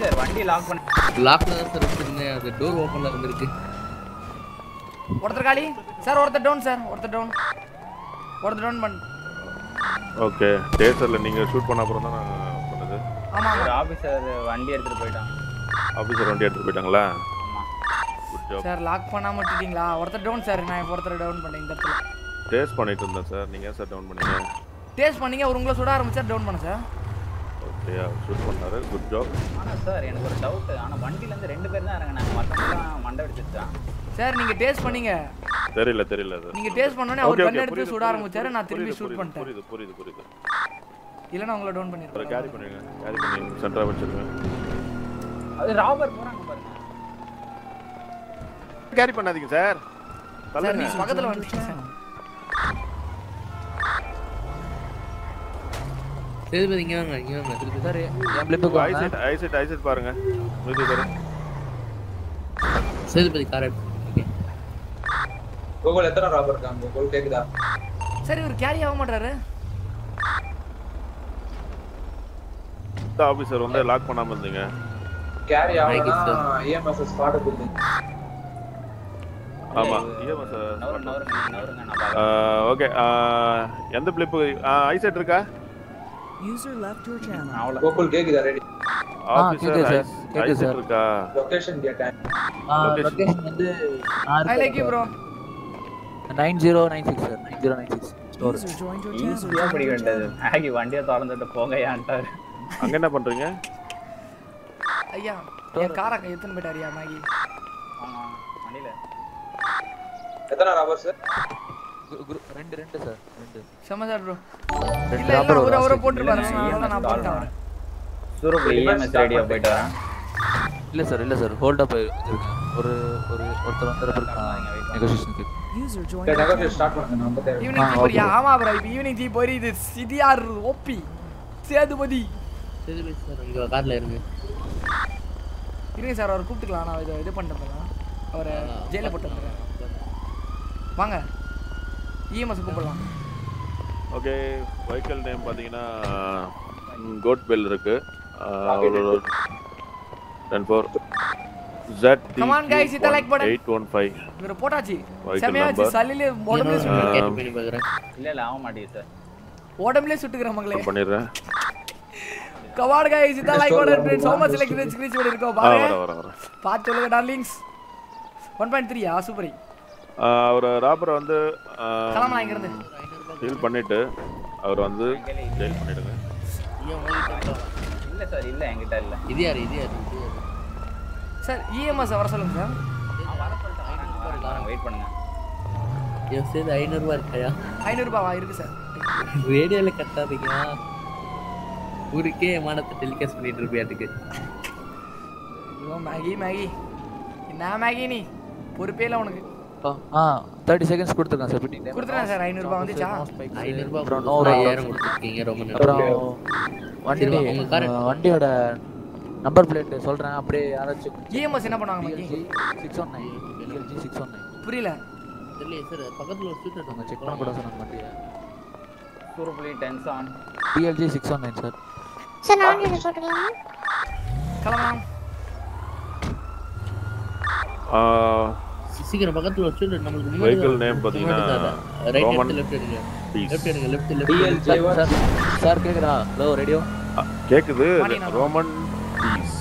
[SPEAKER 3] ஆபீசர் வண்டி லாக் பண்ண
[SPEAKER 6] லாக்ல தான் சார் வச்சிருந்தேன் அது டோர் ஓப்பன்ல இருந்திருக்கு
[SPEAKER 2] ஒருத்தர் காலி சார் ஒருத்தர் டவுன் சார் ஒருத்தர் டவுன் ஒருத்தர் டவுன் பண்ணு
[SPEAKER 7] ஓகே டேசரில் நீங்கள் ஷூட் பண்ண அப்புறம் தான் நான் பண்ணது
[SPEAKER 2] ஆமா
[SPEAKER 3] ஒரு ஆபீசர் வண்டி எடுத்துட்டு போயிட்டான்
[SPEAKER 7] ஆஃபீஸர் வண்டி எடுத்துட்டு போயிட்டாங்களா குட் ஜாப்
[SPEAKER 2] சார் லாக் பண்ணாம விட்டுட்டீங்களா ஒருத்தர் டவுன் சார் நான் ஒருத்தர் டவுன் பண்ணேன் இந்த இடத்துல
[SPEAKER 7] டேஸ்ட் பண்ணிட்டு இருந்தேன் சார் நீங்கள் ஏன் சார் டவுன் பண்ணீங்க
[SPEAKER 2] டேஸ்ட் பண்ணீங்க ஒரு உங்களை சுட ஆரம்பிச்சா டவுன் பண்ண சார்
[SPEAKER 7] ஓகே ஷூட் பண்ணாரு குட் ஜாப்
[SPEAKER 3] ஆனா சார் எனக்கு ஒரு டவுட் ஆனா வண்டில இருந்து ரெண்டு பேர் தான் இறங்குனாங்க மத்தவங்க மண்டை வெடிச்சிட்டான்
[SPEAKER 2] சார் நீங்க டேஸ்ட் பண்ணீங்க
[SPEAKER 7] தெரியல தெரியல சார்
[SPEAKER 2] நீங்க டேஸ்ட் பண்ணோனே அவர்
[SPEAKER 7] Okay, okay,
[SPEAKER 2] கண்ணு எடுத்து
[SPEAKER 7] புரியுது,
[SPEAKER 2] சுட
[SPEAKER 7] புரியுது,
[SPEAKER 2] ஆரம்பிச்சாரு நான் திரும்பி
[SPEAKER 7] புரியுது,
[SPEAKER 2] ஷூட்
[SPEAKER 7] புரியுது,
[SPEAKER 2] பண்ணிட்டேன்
[SPEAKER 7] புரியுது புரியுது புரியுது
[SPEAKER 2] இல்லைன்னா உங்களை டவுன்
[SPEAKER 7] அப்புறம்
[SPEAKER 2] பண்ணிருக்கேன்
[SPEAKER 7] கேரி பண்ணுங்க கேரி பண்ணி சென்டரா வச்சிருங்க
[SPEAKER 3] அது ராபர் போறாங்க பாருங்க
[SPEAKER 7] கேரி பண்ணாதீங்க சார்
[SPEAKER 2] சார் நீ பக்கத்துல வந்துட்டீங்க சார்
[SPEAKER 6] சேதுபதி இங்க வாங்க இங்க வாங்க திருப்பி
[SPEAKER 14] சார் என் பிளிப்புக்கு வாங்க
[SPEAKER 7] ஐசெட் ஐசெட் ஐசெட் பாருங்க மீதி பாரு
[SPEAKER 6] சேதுபதி காரை
[SPEAKER 15] கோகுல் எத்தனை ராபர் இருக்காங்க கோகுல் கேக்குதா
[SPEAKER 2] சார் இவர் கேரி ஆக மாட்டாரு
[SPEAKER 7] இந்த ஆபீசர் வந்து லாக் பண்ணாம இருந்தீங்க
[SPEAKER 15] கேரி
[SPEAKER 6] Thank you,
[SPEAKER 15] ஆகலனா இஎம்எஸ் ஸ்பாட் கொடுத்தீங்க
[SPEAKER 7] ஆமா இஎம்எஸ்
[SPEAKER 3] நவருங்க நவருங்க நவருங்க நான் பாக்குறேன்
[SPEAKER 7] ஓகே எந்த பிளிப்பு ஐசெட் இருக்கா
[SPEAKER 5] User left your channel.
[SPEAKER 3] அவ்வளவு
[SPEAKER 15] கோகுல் கேக்குதா ரெடி
[SPEAKER 7] ஆபீசர்
[SPEAKER 14] கேக்குது sir, கேக்குது
[SPEAKER 7] ஐசெட்
[SPEAKER 14] sir.
[SPEAKER 7] இருக்கா
[SPEAKER 15] லொகேஷன் கேட்டேன்
[SPEAKER 14] லொகேஷன் வந்து
[SPEAKER 2] I like you bro
[SPEAKER 14] nine zero nine six sir nine zero nine six store
[SPEAKER 5] User joined your
[SPEAKER 3] ஈஸியா
[SPEAKER 5] channel.
[SPEAKER 3] பிடிக்க வேண்டியது மேகி வண்டியை திறந்துட்டு போங்க ஏன்ட்டாரு
[SPEAKER 7] அங்க என்ன பண்றீங்க
[SPEAKER 2] ஐயா என் காரை எத்தனை போயிட்டாரியா மேகி
[SPEAKER 3] ஆமா வண்டியில
[SPEAKER 15] எத்தனை ராபர் சார்
[SPEAKER 14] ரெண்டு ரெண்டு சார் ரெண்டு
[SPEAKER 2] செம்ம சார் ப்ரோ
[SPEAKER 14] ரெண்டு
[SPEAKER 2] இல்ல இல்ல
[SPEAKER 14] rubber
[SPEAKER 2] அவரு
[SPEAKER 14] ஒரு
[SPEAKER 2] அவரை
[SPEAKER 14] ஆசை.
[SPEAKER 2] போட்டுருப்பாரு
[SPEAKER 3] இல்ல,
[SPEAKER 2] நான்
[SPEAKER 3] இல்ல,
[SPEAKER 2] நான் போட்டேன் அவரை
[SPEAKER 3] சூரப்ல இஎம்எஸ் ரெடியா போயிட்டு வரேன்
[SPEAKER 14] இல்ல சார் இல்ல சார் ஹோல்ட் அப் வச்சிருக்கேன் ஒரு ஒரு ஒருத்தர் வந்து இருக்காங்க நெகோசியேஷனுக்கு
[SPEAKER 5] User joined
[SPEAKER 15] சரி
[SPEAKER 5] your
[SPEAKER 15] நெகோசியேட்
[SPEAKER 5] channel.
[SPEAKER 15] ஸ்டார்ட் பண்ணுங்க நான் வந்து தேவை
[SPEAKER 2] ஈவினிங்
[SPEAKER 14] ஆ,
[SPEAKER 2] டீ போறியா
[SPEAKER 14] okay.
[SPEAKER 2] ஆமா ப்ரோ இப்போ ஈவினிங் டீ போய் இது CDR OP Sethupathi
[SPEAKER 6] Sethupathi sir உங்க கார்ல இருங்க
[SPEAKER 2] இருங்க சார் அவரை கூப்பிட்டுக்கலாம் நான் இது இது பண்ணிட்டேன் அவரை ஜெயில போட்டு வந்துடுறேன் வாங்க இஎம்எஸ் கூப்பிடலாம்
[SPEAKER 7] ஓகே வெஹிக்கல் நேம் பார்த்தீங்கன்னா கோட் பெல் இருக்கு ten four Z
[SPEAKER 2] Come on, guys, hit the like button.
[SPEAKER 7] Eight one five
[SPEAKER 2] இவரை போட்டாச்சு
[SPEAKER 7] Vehicle
[SPEAKER 2] செமையாச்சு
[SPEAKER 7] number.
[SPEAKER 2] சல்லிலே உடம்புல
[SPEAKER 6] நான்
[SPEAKER 2] சுட்டு
[SPEAKER 6] கேட்டு பண்ணி பார்க்குறேன்
[SPEAKER 3] இல்ல இல்ல ஆக மாட்டேங்குது சார்
[SPEAKER 2] உடம்புல சுட்டுக்கிற மங்களே
[SPEAKER 7] பண்ணிடுறேன்
[SPEAKER 2] கவாட் கைஸ் இதான் like button friends how much like reach reach பண்ணிருக்கோம்
[SPEAKER 7] ஆ
[SPEAKER 2] பாருங்க
[SPEAKER 7] வர வர வர
[SPEAKER 2] பார்த்து சொல்லுங்க டார்லிங்ஸ் 1.3 ஆ சூப்பர்
[SPEAKER 7] அவர் ராபரை வந்து
[SPEAKER 2] கிளம்பலாம் இங்க இருந்து
[SPEAKER 7] ஹீல் பண்ணிட்டு அவர் வந்து ஜெயில் பண்ணிடுங்க
[SPEAKER 6] ஐயா உங்ககிட்ட
[SPEAKER 3] இல்ல சார் இல்ல என்கிட்ட இல்ல
[SPEAKER 6] இது யாரு இது யாரு இது யாரு
[SPEAKER 2] சார் இஎம்எஸ் வர சொல்லுங்க சார்
[SPEAKER 3] வர சொல்லிட்டு வரேன் வரேன் வெயிட் பண்ணுங்க
[SPEAKER 6] என் சேர்ந்து ஐநூறுரூவா இருக்காயா
[SPEAKER 2] 500 ரூபாவா இருக்கு சார்
[SPEAKER 6] ரேடியோவில் கட்டாதீங்க ஊருக்கே மானத்தை டெலிகாஸ்ட் பண்ணிட்டு இருப்பியாட்டுக்கு
[SPEAKER 2] ஐயோ மேகி மேகி என்ன மேகி நீ பொறுப்பே இல்லை உனக்கு
[SPEAKER 14] ஆ தேர்ட்டி செகண்ட்ஸ் கொடுத்துருக்கேன் சார் பிட்டிங்
[SPEAKER 2] கொடுத்துறேன் சார் 500 ரூபாய் வந்துச்சா
[SPEAKER 6] ஐநூறுரூபா
[SPEAKER 14] அப்புறம்
[SPEAKER 6] கொடுத்து
[SPEAKER 14] நூறு
[SPEAKER 6] ஐயாயிரம் கொடுத்துருக்கீங்க ரொம்ப
[SPEAKER 14] அப்புறம்
[SPEAKER 6] நன்றி
[SPEAKER 14] வண்டி
[SPEAKER 6] சரி, உங்க car
[SPEAKER 14] அஹ், வண்டியோட நம்பர் பிளேட் சொல்றேன் அப்படியே யாராச்சும்
[SPEAKER 2] இஎம்எஸ் என்ன பண்ணுவாங்க Maggie
[SPEAKER 14] six one nine LG six one nine
[SPEAKER 2] புரியல
[SPEAKER 6] தெரியலையே சார் பக்கத்தில் ஒரு ஸ்ட்ரீட்
[SPEAKER 14] அவங்க செக் பண்ண கூட சொன்னாங்க வண்டியை
[SPEAKER 3] சூரப்புலி டென்சான்
[SPEAKER 14] DLG six one nine sir
[SPEAKER 4] sir நான் வண்டி போட்டுக்கலாமா
[SPEAKER 2] கிளம்பலாம்
[SPEAKER 6] சீக்கிரம் பக்கத்தில் ஒரு ஸ்ட்ரீட் நம்மளுக்கு
[SPEAKER 7] வெஹிக்கிள் நேம் பார்த்தீங்கன்னா
[SPEAKER 6] ரைட்
[SPEAKER 7] ரோமன்
[SPEAKER 6] எடுத்து லெஃப்ட் எடுங்க
[SPEAKER 7] பீஸ்
[SPEAKER 6] லெஃப்ட் எடுங்க left
[SPEAKER 15] DLJ
[SPEAKER 6] left
[SPEAKER 14] sir sir கேக்குதா ஹலோ ரேடியோ
[SPEAKER 7] கேக்குது
[SPEAKER 2] மாட்டினா.
[SPEAKER 7] ரோமன் பீஸ்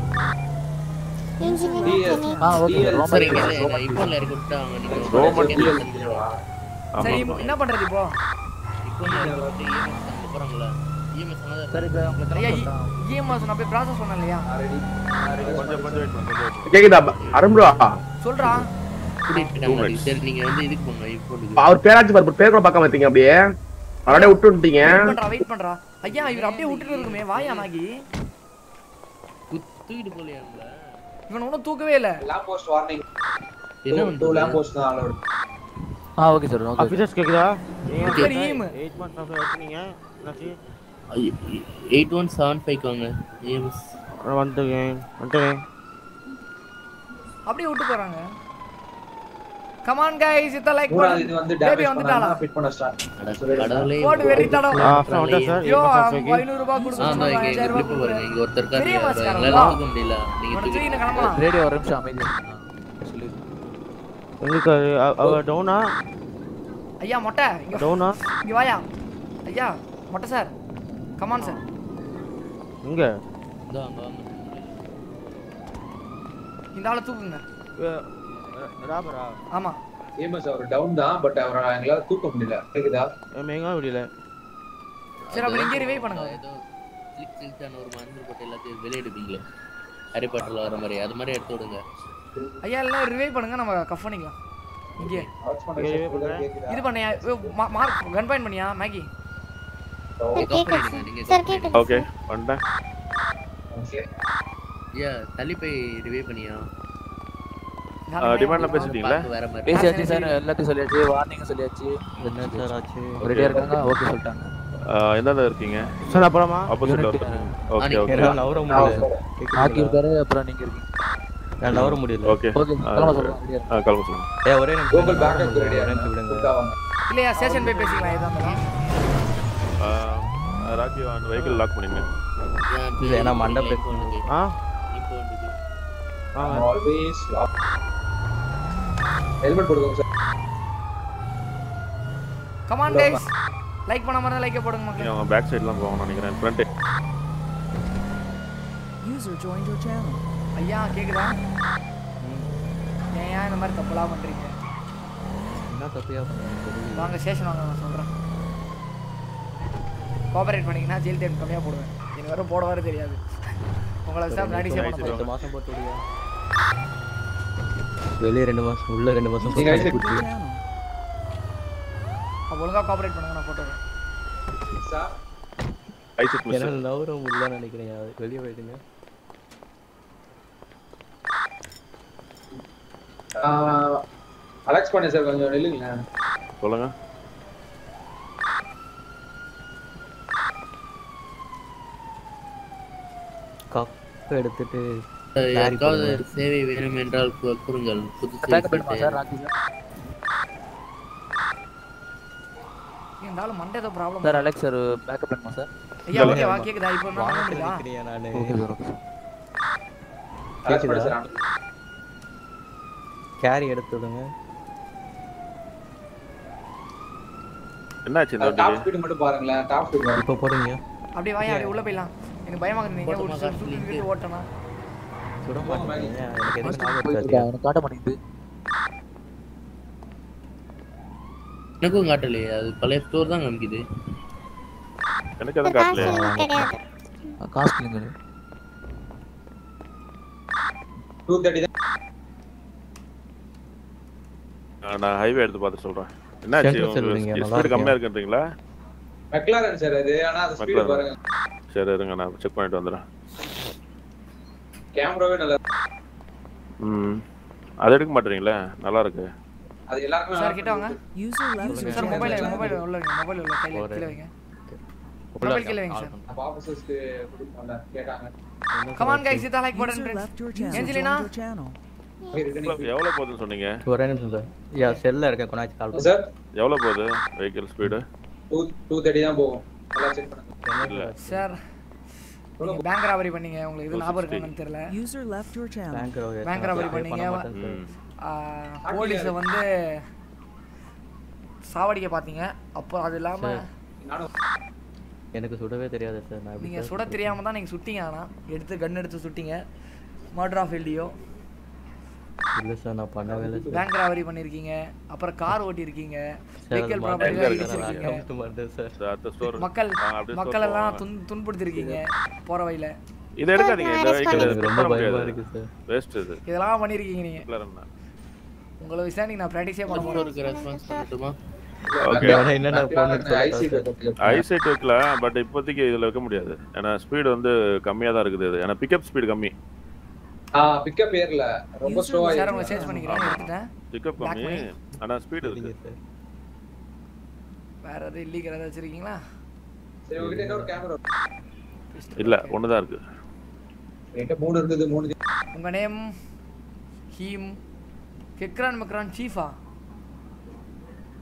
[SPEAKER 4] இன்ஜினியரிங்
[SPEAKER 14] ஆ ஓகே
[SPEAKER 15] DL
[SPEAKER 14] ரோமன்
[SPEAKER 6] சரிங்க இப்போ இறக்கி விட்டாங்க நீங்கள்
[SPEAKER 7] ரோமன்
[SPEAKER 2] சரி
[SPEAKER 7] ஆமா
[SPEAKER 2] இப்போ என்ன பண்றது இப்போ
[SPEAKER 6] இப்போ இறக்கி விட்டு இஎம்எஸ் அங்கே போகிறாங்களா இஎம்எஸ் சொன்னதை
[SPEAKER 14] சார் இப்போ உங்களுக்கு
[SPEAKER 2] ஐயா
[SPEAKER 14] கிளம்ப சொல்றேன்.
[SPEAKER 2] இஎம்எஸ் நான் போய் ப்ராசஸ் பண்ணேன் இல்லையா
[SPEAKER 7] கொஞ்சம் கொஞ்சம் wait பண்ணுங்க, கொஞ்சம் wait பண்ணுங்க.
[SPEAKER 13] கேக்குதா அரும்புரா
[SPEAKER 2] சொல்றா
[SPEAKER 6] கூட்டிகிட்டு
[SPEAKER 7] Two
[SPEAKER 6] போயிட்டாங்க
[SPEAKER 7] minutes.
[SPEAKER 6] சரி நீங்கள் வந்து இதுக்கு போங்க இப்போ
[SPEAKER 13] அவர் பேராச்சு பாரு பேர் கூட பார்க்காம இருக்கீங்க அப்படியே அவரோட விட்டு விட்டீங்க
[SPEAKER 2] வெயிட் பண்றா வெயிட் பண்றா ஐயா இவர் அப்படியே விட்டுட்டு இருக்குமே வாயா மேகி
[SPEAKER 6] தூக்கிட்டு போகலையாங்களா
[SPEAKER 2] இவன் ஒன்றும் தூக்கவே இல்லை
[SPEAKER 15] லேம்ப் போஸ்ட் வார்னிங்
[SPEAKER 6] என்ன
[SPEAKER 15] டூ லேம்ப்
[SPEAKER 6] பண்ணுறது
[SPEAKER 15] போஸ்ட் தான் அலௌட்
[SPEAKER 14] ஆ ஓகே சார் ஓகே
[SPEAKER 11] ஆஃபீஸர்ஸ் கேக்குதா
[SPEAKER 2] சரி ஈம்
[SPEAKER 11] எயிட் மந்த்ஸ் ஆஃப் வச்சுனீங்க என்னாச்சு
[SPEAKER 6] எயிட் ஒன் செவன் ஃபைவ் வாங்க இஎம்எஸ்
[SPEAKER 11] வந்துட்டேன் வந்துட்டேன்
[SPEAKER 2] அப்படியே விட்டு போறாங்க கமான் கைஸ் இத்த லைக்
[SPEAKER 15] மூணாவது இது வந்து
[SPEAKER 2] பேபி
[SPEAKER 15] டேமேஜ்
[SPEAKER 2] வந்துட்டாளா
[SPEAKER 15] பண்ணாம ஃபிட் பண்ண ஸ்டார்ட்
[SPEAKER 6] கடவுளே
[SPEAKER 2] போடு வெறி தடம்
[SPEAKER 11] ஆ, அப்புறம் வந்துட்டா சார்,
[SPEAKER 2] ஐயோ
[SPEAKER 11] இருபது மாசம்
[SPEAKER 2] ஐநூறு ரூபாய் கொடுக்க
[SPEAKER 6] ஆ,
[SPEAKER 2] சொன்னா
[SPEAKER 6] இங்க
[SPEAKER 2] அஞ்சாயிரம்
[SPEAKER 6] clip
[SPEAKER 2] ரூபாய்
[SPEAKER 6] பாருங்க. இங்க ஒருத்தர் இருக்காரு.
[SPEAKER 2] பெரிய
[SPEAKER 6] அவரை
[SPEAKER 2] மாஸ்காரா?
[SPEAKER 6] எங்களால தூக்க முடியல. நீங்க
[SPEAKER 2] இவனை
[SPEAKER 6] தூக்கி-
[SPEAKER 2] தூக்கின்னு கிளம்பலாம்.
[SPEAKER 14] ரேடியோ ஒரு நிமிஷம் அமைதி சொல்லி
[SPEAKER 11] உங்களுக்கு அவ- அவ டவுனா
[SPEAKER 2] ஐயா மொட்டை இங்க
[SPEAKER 11] டவுனா
[SPEAKER 2] இங்க வாயா ஐயா மொட்டை சார் கமான் சார்
[SPEAKER 11] இங்க
[SPEAKER 6] இதோ அங்க வாங்க.
[SPEAKER 2] இந்த ஆளை தூக்குங்க
[SPEAKER 11] ராபரா
[SPEAKER 2] ஆமா
[SPEAKER 15] ஏமஸ் அவர் டவுன் தான் பட் அவரை எங்களால தூக்க முடியல கேக்குதா
[SPEAKER 11] எங்க முடியல
[SPEAKER 2] சரி அப்ப இங்கே ரிவைவ் பண்ணுங்க
[SPEAKER 6] ஏதோ click click ஆன ஒரு மருந்து போட்டு எல்லாத்தையும் வெளிய எடுப்பீங்களே ஹாரி பாட்டர்ல வர மாதிரி அது மாதிரி எடுத்து விடுங்க
[SPEAKER 2] ஐயா எல்லாம் ரிவைவ் பண்ணுங்க நம்ம கஃப் பண்ணிக்கலாம் இங்கே இது பண்ணியா மார்க் கன் பாயிண்ட் பண்ணியா மேகி
[SPEAKER 7] ஓகே வந்துட்டேன்
[SPEAKER 6] ஐயா தள்ளி போய் ரிவைவ் பண்ணியா
[SPEAKER 7] டிமாண்ட்ல பேசிட்டீங்களா
[SPEAKER 6] பார்க்க வேற மாதிரி
[SPEAKER 14] பேசியாச்சு சார் எல்லாத்தையும் சொல்லியாச்சு வார்னிங் சொல்லியாச்சு என்ன சார் ஆச்சு ரெடியா இருக்காங்க ஓகே சொல்லிட்டாங்க
[SPEAKER 7] எந்தால இருக்கீங்க
[SPEAKER 11] சார் அப்புறமா
[SPEAKER 7] ஆப்போசிட்ல ஓகே ஓகே
[SPEAKER 12] நவர முடியல
[SPEAKER 14] ஆக்கி இருக்காரு அப்புறம் நீங்க இருக்கீங்க
[SPEAKER 12] நான் நவர முடியல
[SPEAKER 14] ஓகே கிளம்ப சொல்றேன் ரெடியா
[SPEAKER 7] ஆ கிளம்ப சொல்லுங்க
[SPEAKER 12] ஏ ஒரே நிமிஷம்
[SPEAKER 15] கூகுள் பேக்கப் ரெடியா
[SPEAKER 12] ஒரே நிமிஷம் விடுங்க
[SPEAKER 2] இல்லையா ஸ்டேஷன் போய் பேசிக்கலாம் எதா இருந்தாலும்
[SPEAKER 7] ஆ, ராக்கி அந்த வெஹிக்கிள் லாக் பண்ணிங்க
[SPEAKER 12] இல்ல ஏன்னா மண்டபம்
[SPEAKER 11] ஆ
[SPEAKER 6] இப்போ வந்துட்டு
[SPEAKER 15] ஆல்வேஸ் ஹெல்மெட் போடுங்க சார்
[SPEAKER 2] கமான் கைஸ் லைக் பண்ண மாதிரி லைக் போடுங்க மக்களே
[SPEAKER 7] நீங்க அவங்க பேக் சைடுலாம் போகணும் நினைக்கிறேன் front
[SPEAKER 5] User joined your channel.
[SPEAKER 2] ஐயா கேக்குதா ஏன் இந்த மாதிரி தப்புலாம் பண்றீங்க
[SPEAKER 12] என்ன தப்பியா பண்ணீங்க
[SPEAKER 2] வாங்க ஸ்டேஷன் வாங்க நான் சொல்றேன் கோஆபரேட் பண்ணீங்கன்னா ஜெயில் டைம் கம்மியா போடுவேன் எனக்கு வேற போட வர தெரியாது உங்களை தான் ப்ராக்டிஸே பண்ண
[SPEAKER 12] ரெண்டு
[SPEAKER 2] போறேன்
[SPEAKER 12] மாசம் போட்டு விடுங்க வெளியே ரெண்டு மாசம் உள்ள ரெண்டு மாசம்
[SPEAKER 15] நீங்க
[SPEAKER 12] போட்டு
[SPEAKER 15] ஐசக்
[SPEAKER 12] விட்டுருங்க.
[SPEAKER 5] Channel.
[SPEAKER 2] அப்ப ஒழுங்கா கோஆபரேட் பண்ணுங்க நான் போட்டு வரேன்
[SPEAKER 15] சார்
[SPEAKER 7] ஐசக் மிஸ்
[SPEAKER 12] என்னால நவர முடியலன்னு நினைக்கிறேன் வெளியே போயிடுங்க
[SPEAKER 15] அலெக்ஸ் பண்ணி சார் கொஞ்சம் நில்லுங்களேன்
[SPEAKER 7] சொல்லுங்க
[SPEAKER 12] கப் எடுத்துட்டு
[SPEAKER 6] யாருக்காவது சேவை வேணும் என்றால் கூ- கூறுங்கள் புது
[SPEAKER 14] பேக்கப் பண்ணுமா சார் ராக்கி சார்
[SPEAKER 2] இந்த ஆளு மண்டே ஏதோ problem
[SPEAKER 14] sir Alex sir backup பண்ணுமா சார்
[SPEAKER 2] ஐயா ஓகே வா கேக்குதா இப்போ நான் வாங்க முடியுதா
[SPEAKER 12] நினைக்கிறியா நானு
[SPEAKER 14] ஓகே சார் ஓகே
[SPEAKER 15] அலெக்ஸ் பண்ணி
[SPEAKER 12] கேக்குதா?
[SPEAKER 15] சார்
[SPEAKER 12] கேரி எடுத்து விடுங்க
[SPEAKER 7] என்னாச்சு இந்த
[SPEAKER 15] டாப்
[SPEAKER 7] வண்டிக்கு
[SPEAKER 15] ஸ்பீடு மட்டும் பாருங்களேன் டாப் ஸ்பீடு
[SPEAKER 12] இப்போ போறீங்க
[SPEAKER 2] அப்படியே வாயா அப்படியே உள்ள போயிடலாம் எனக்கு பயமா இருந்தீங்க ஒரு சுத்தி சுத்தி ஓட்டனா
[SPEAKER 12] சுட மாட்டீங்க எனக்கு எதுவும் ஞாபகம்
[SPEAKER 14] போயிட்டு
[SPEAKER 12] இருக்காது.
[SPEAKER 14] இருக்கா எனக்கு காட்ட மாட்டேங்குது
[SPEAKER 6] எனக்கும் காட்டலையே அது பழைய ஸ்டோர் தான் காமிக்குது
[SPEAKER 7] எனக்கு எதுவும்
[SPEAKER 4] காசு
[SPEAKER 7] காட்டலையா
[SPEAKER 4] கிடையாது
[SPEAKER 14] காசு இல்லைங்க
[SPEAKER 15] டூ தேர்ட்டி தான்
[SPEAKER 7] ஆ, நான் ஹைவே எடுத்து பார்த்து சொல்றேன் என்னாச்சு
[SPEAKER 12] Center சொல்லுங்க, நல்லா
[SPEAKER 7] ஸ்பீடு கம்மியா
[SPEAKER 12] இருக்கு.
[SPEAKER 7] இருக்குன்றீங்களா
[SPEAKER 15] மெக்லாரன் சார் அது ஆனா அது ஸ்பீடு
[SPEAKER 7] McLaren.
[SPEAKER 15] பாருங்க
[SPEAKER 7] சரி இருங்க நான் செக் பண்ணிட்டு வந்துடுறேன்
[SPEAKER 15] கேமராவே நல்லா இருக்கு.
[SPEAKER 7] ம் அது எடுக்க மாட்டீங்களா நல்லா இருக்கு
[SPEAKER 15] அது எல்லாருக்குமே
[SPEAKER 2] சார் கிட்ட வாங்க
[SPEAKER 5] User left your
[SPEAKER 2] sir mobile
[SPEAKER 5] channel.
[SPEAKER 2] Mobile உள்ள வைங்க மொபைல் உள்ள கையில
[SPEAKER 12] ஒரு-
[SPEAKER 2] கீழ வைங்க
[SPEAKER 12] உள்ள
[SPEAKER 2] மொபைல் கீழ வைங்க சார்
[SPEAKER 15] அப்ப ஆபீசர்ஸ்க்கு கொடுப்போம்ல கேட்டாங்க
[SPEAKER 2] கமான் கைஸ் இதா like
[SPEAKER 5] User
[SPEAKER 2] button
[SPEAKER 5] left your channel.
[SPEAKER 2] Angelina
[SPEAKER 5] Joined your channel.
[SPEAKER 7] எவ்வளவு எவ்வளவு போகுதுன்னு சொன்னீங்க
[SPEAKER 12] ஒரே நிமிஷம் சார் யா செல்ல இருக்கேன் கொண்டாச்சு கால்
[SPEAKER 15] சார்
[SPEAKER 7] எவ்வளவு போகுது vehicle speed
[SPEAKER 15] two two thirty தான் போகும் எல்லாம் செக் பண்ணுங்க
[SPEAKER 7] இல்ல
[SPEAKER 2] சார் நீங்க பேங்க் ராபரி பண்ணீங்க உங்களுக்கு இது ஞாபகம் இருக்காங்கன்னு தெரியல
[SPEAKER 5] User left your channel.
[SPEAKER 12] Bank
[SPEAKER 2] Bank robbery பண்ணீங்க.
[SPEAKER 7] ம்
[SPEAKER 2] போலீஸை வந்து சாவடிக்க பார்த்தீங்க அப்போ அது இல்லாம
[SPEAKER 15] நானும்
[SPEAKER 12] எனக்கு சுடவே தெரியாது சார் நான் எப்படி
[SPEAKER 2] நீங்க
[SPEAKER 12] சார்
[SPEAKER 2] சுட தெரியாம தான் நீங்க சுட்டீங்க ஆனா எடுத்து கன் எடுத்து சுட்டீங்க மர்டர் ஆஃப் எல்டியோ
[SPEAKER 12] இல்ல சார் நான் பண்ணவே இல்லை சார்
[SPEAKER 2] பேங்க் ராபரி பண்ணிருக்கீங்க அப்புறம் கார் ஓட்டி இருக்கீங்க
[SPEAKER 12] சார் அது
[SPEAKER 2] வெஹிக்கிள்
[SPEAKER 12] மாட்டேன்
[SPEAKER 7] எங்க
[SPEAKER 2] ப்ராப்பர்ட்டி
[SPEAKER 7] இருக்கு
[SPEAKER 12] சார்
[SPEAKER 2] இடிச்சிருக்கீங்க
[SPEAKER 12] அக்கௌண்ட் மாட்டேன் சார்
[SPEAKER 7] இந்த அடுத்த ஸ்டோர்
[SPEAKER 2] மக்கள்
[SPEAKER 7] அப்படியே
[SPEAKER 2] மக்கள்
[SPEAKER 7] store
[SPEAKER 2] எல்லாம்
[SPEAKER 7] போவாங்க.
[SPEAKER 2] துன் துன்புறுத்திருக்கீங்க போற வழியில
[SPEAKER 7] இதை எடுக்காதீங்க இந்த வெஹிக்கிள்
[SPEAKER 12] எனக்கு ரொம்ப பயமா இருக்கு சார்
[SPEAKER 7] வேஸ்ட் இது
[SPEAKER 2] இதெல்லாம் பண்ணிருக்கீங்க நீங்க
[SPEAKER 7] McLaren தான்.
[SPEAKER 2] உங்களை விசாரணை நான் ப்ராக்டிஸே பண்ண போறேன்
[SPEAKER 6] ஸ்டோருக்கு ரெஸ்பான்ஸ் பண்ணட்டுமா
[SPEAKER 7] Okay.
[SPEAKER 12] வேணா என்னென்ன போன்னு
[SPEAKER 15] ஐசி
[SPEAKER 7] ஐசைட் வைக்கலாம் பட் இப்போதைக்கு இதுல வைக்க முடியாது ஏன்னா ஸ்பீடு வந்து கம்மியா தான் இருக்குது இது ஏன்னா பிக்கப் ஸ்பீடு கம்மி
[SPEAKER 15] ஆ பிக்கப் ஏர்ல ரொம்ப ஸ்லோவா
[SPEAKER 2] சார் உங்களை சேஞ்ச் பண்ணிக்கிறேன் எடுத்துட்டேன்
[SPEAKER 7] பிக்கப்
[SPEAKER 2] Black
[SPEAKER 7] கம்மி
[SPEAKER 2] money.
[SPEAKER 7] ஆனா ஸ்பீடு இருக்கு
[SPEAKER 12] சார்
[SPEAKER 2] வேற எதுவும் இல்லீகல் ஏதாவது வச்சிருக்கீங்களா
[SPEAKER 15] சரி உங்ககிட்ட இன்னொரு கேமரா
[SPEAKER 7] இல்ல ஒண்ணுதான் இருக்கு
[SPEAKER 15] என்கிட்ட மூணு இருந்தது மூணு
[SPEAKER 2] உங்க நேம் ஹீம் கெக்ரான் மெக்ரான் சீஃபா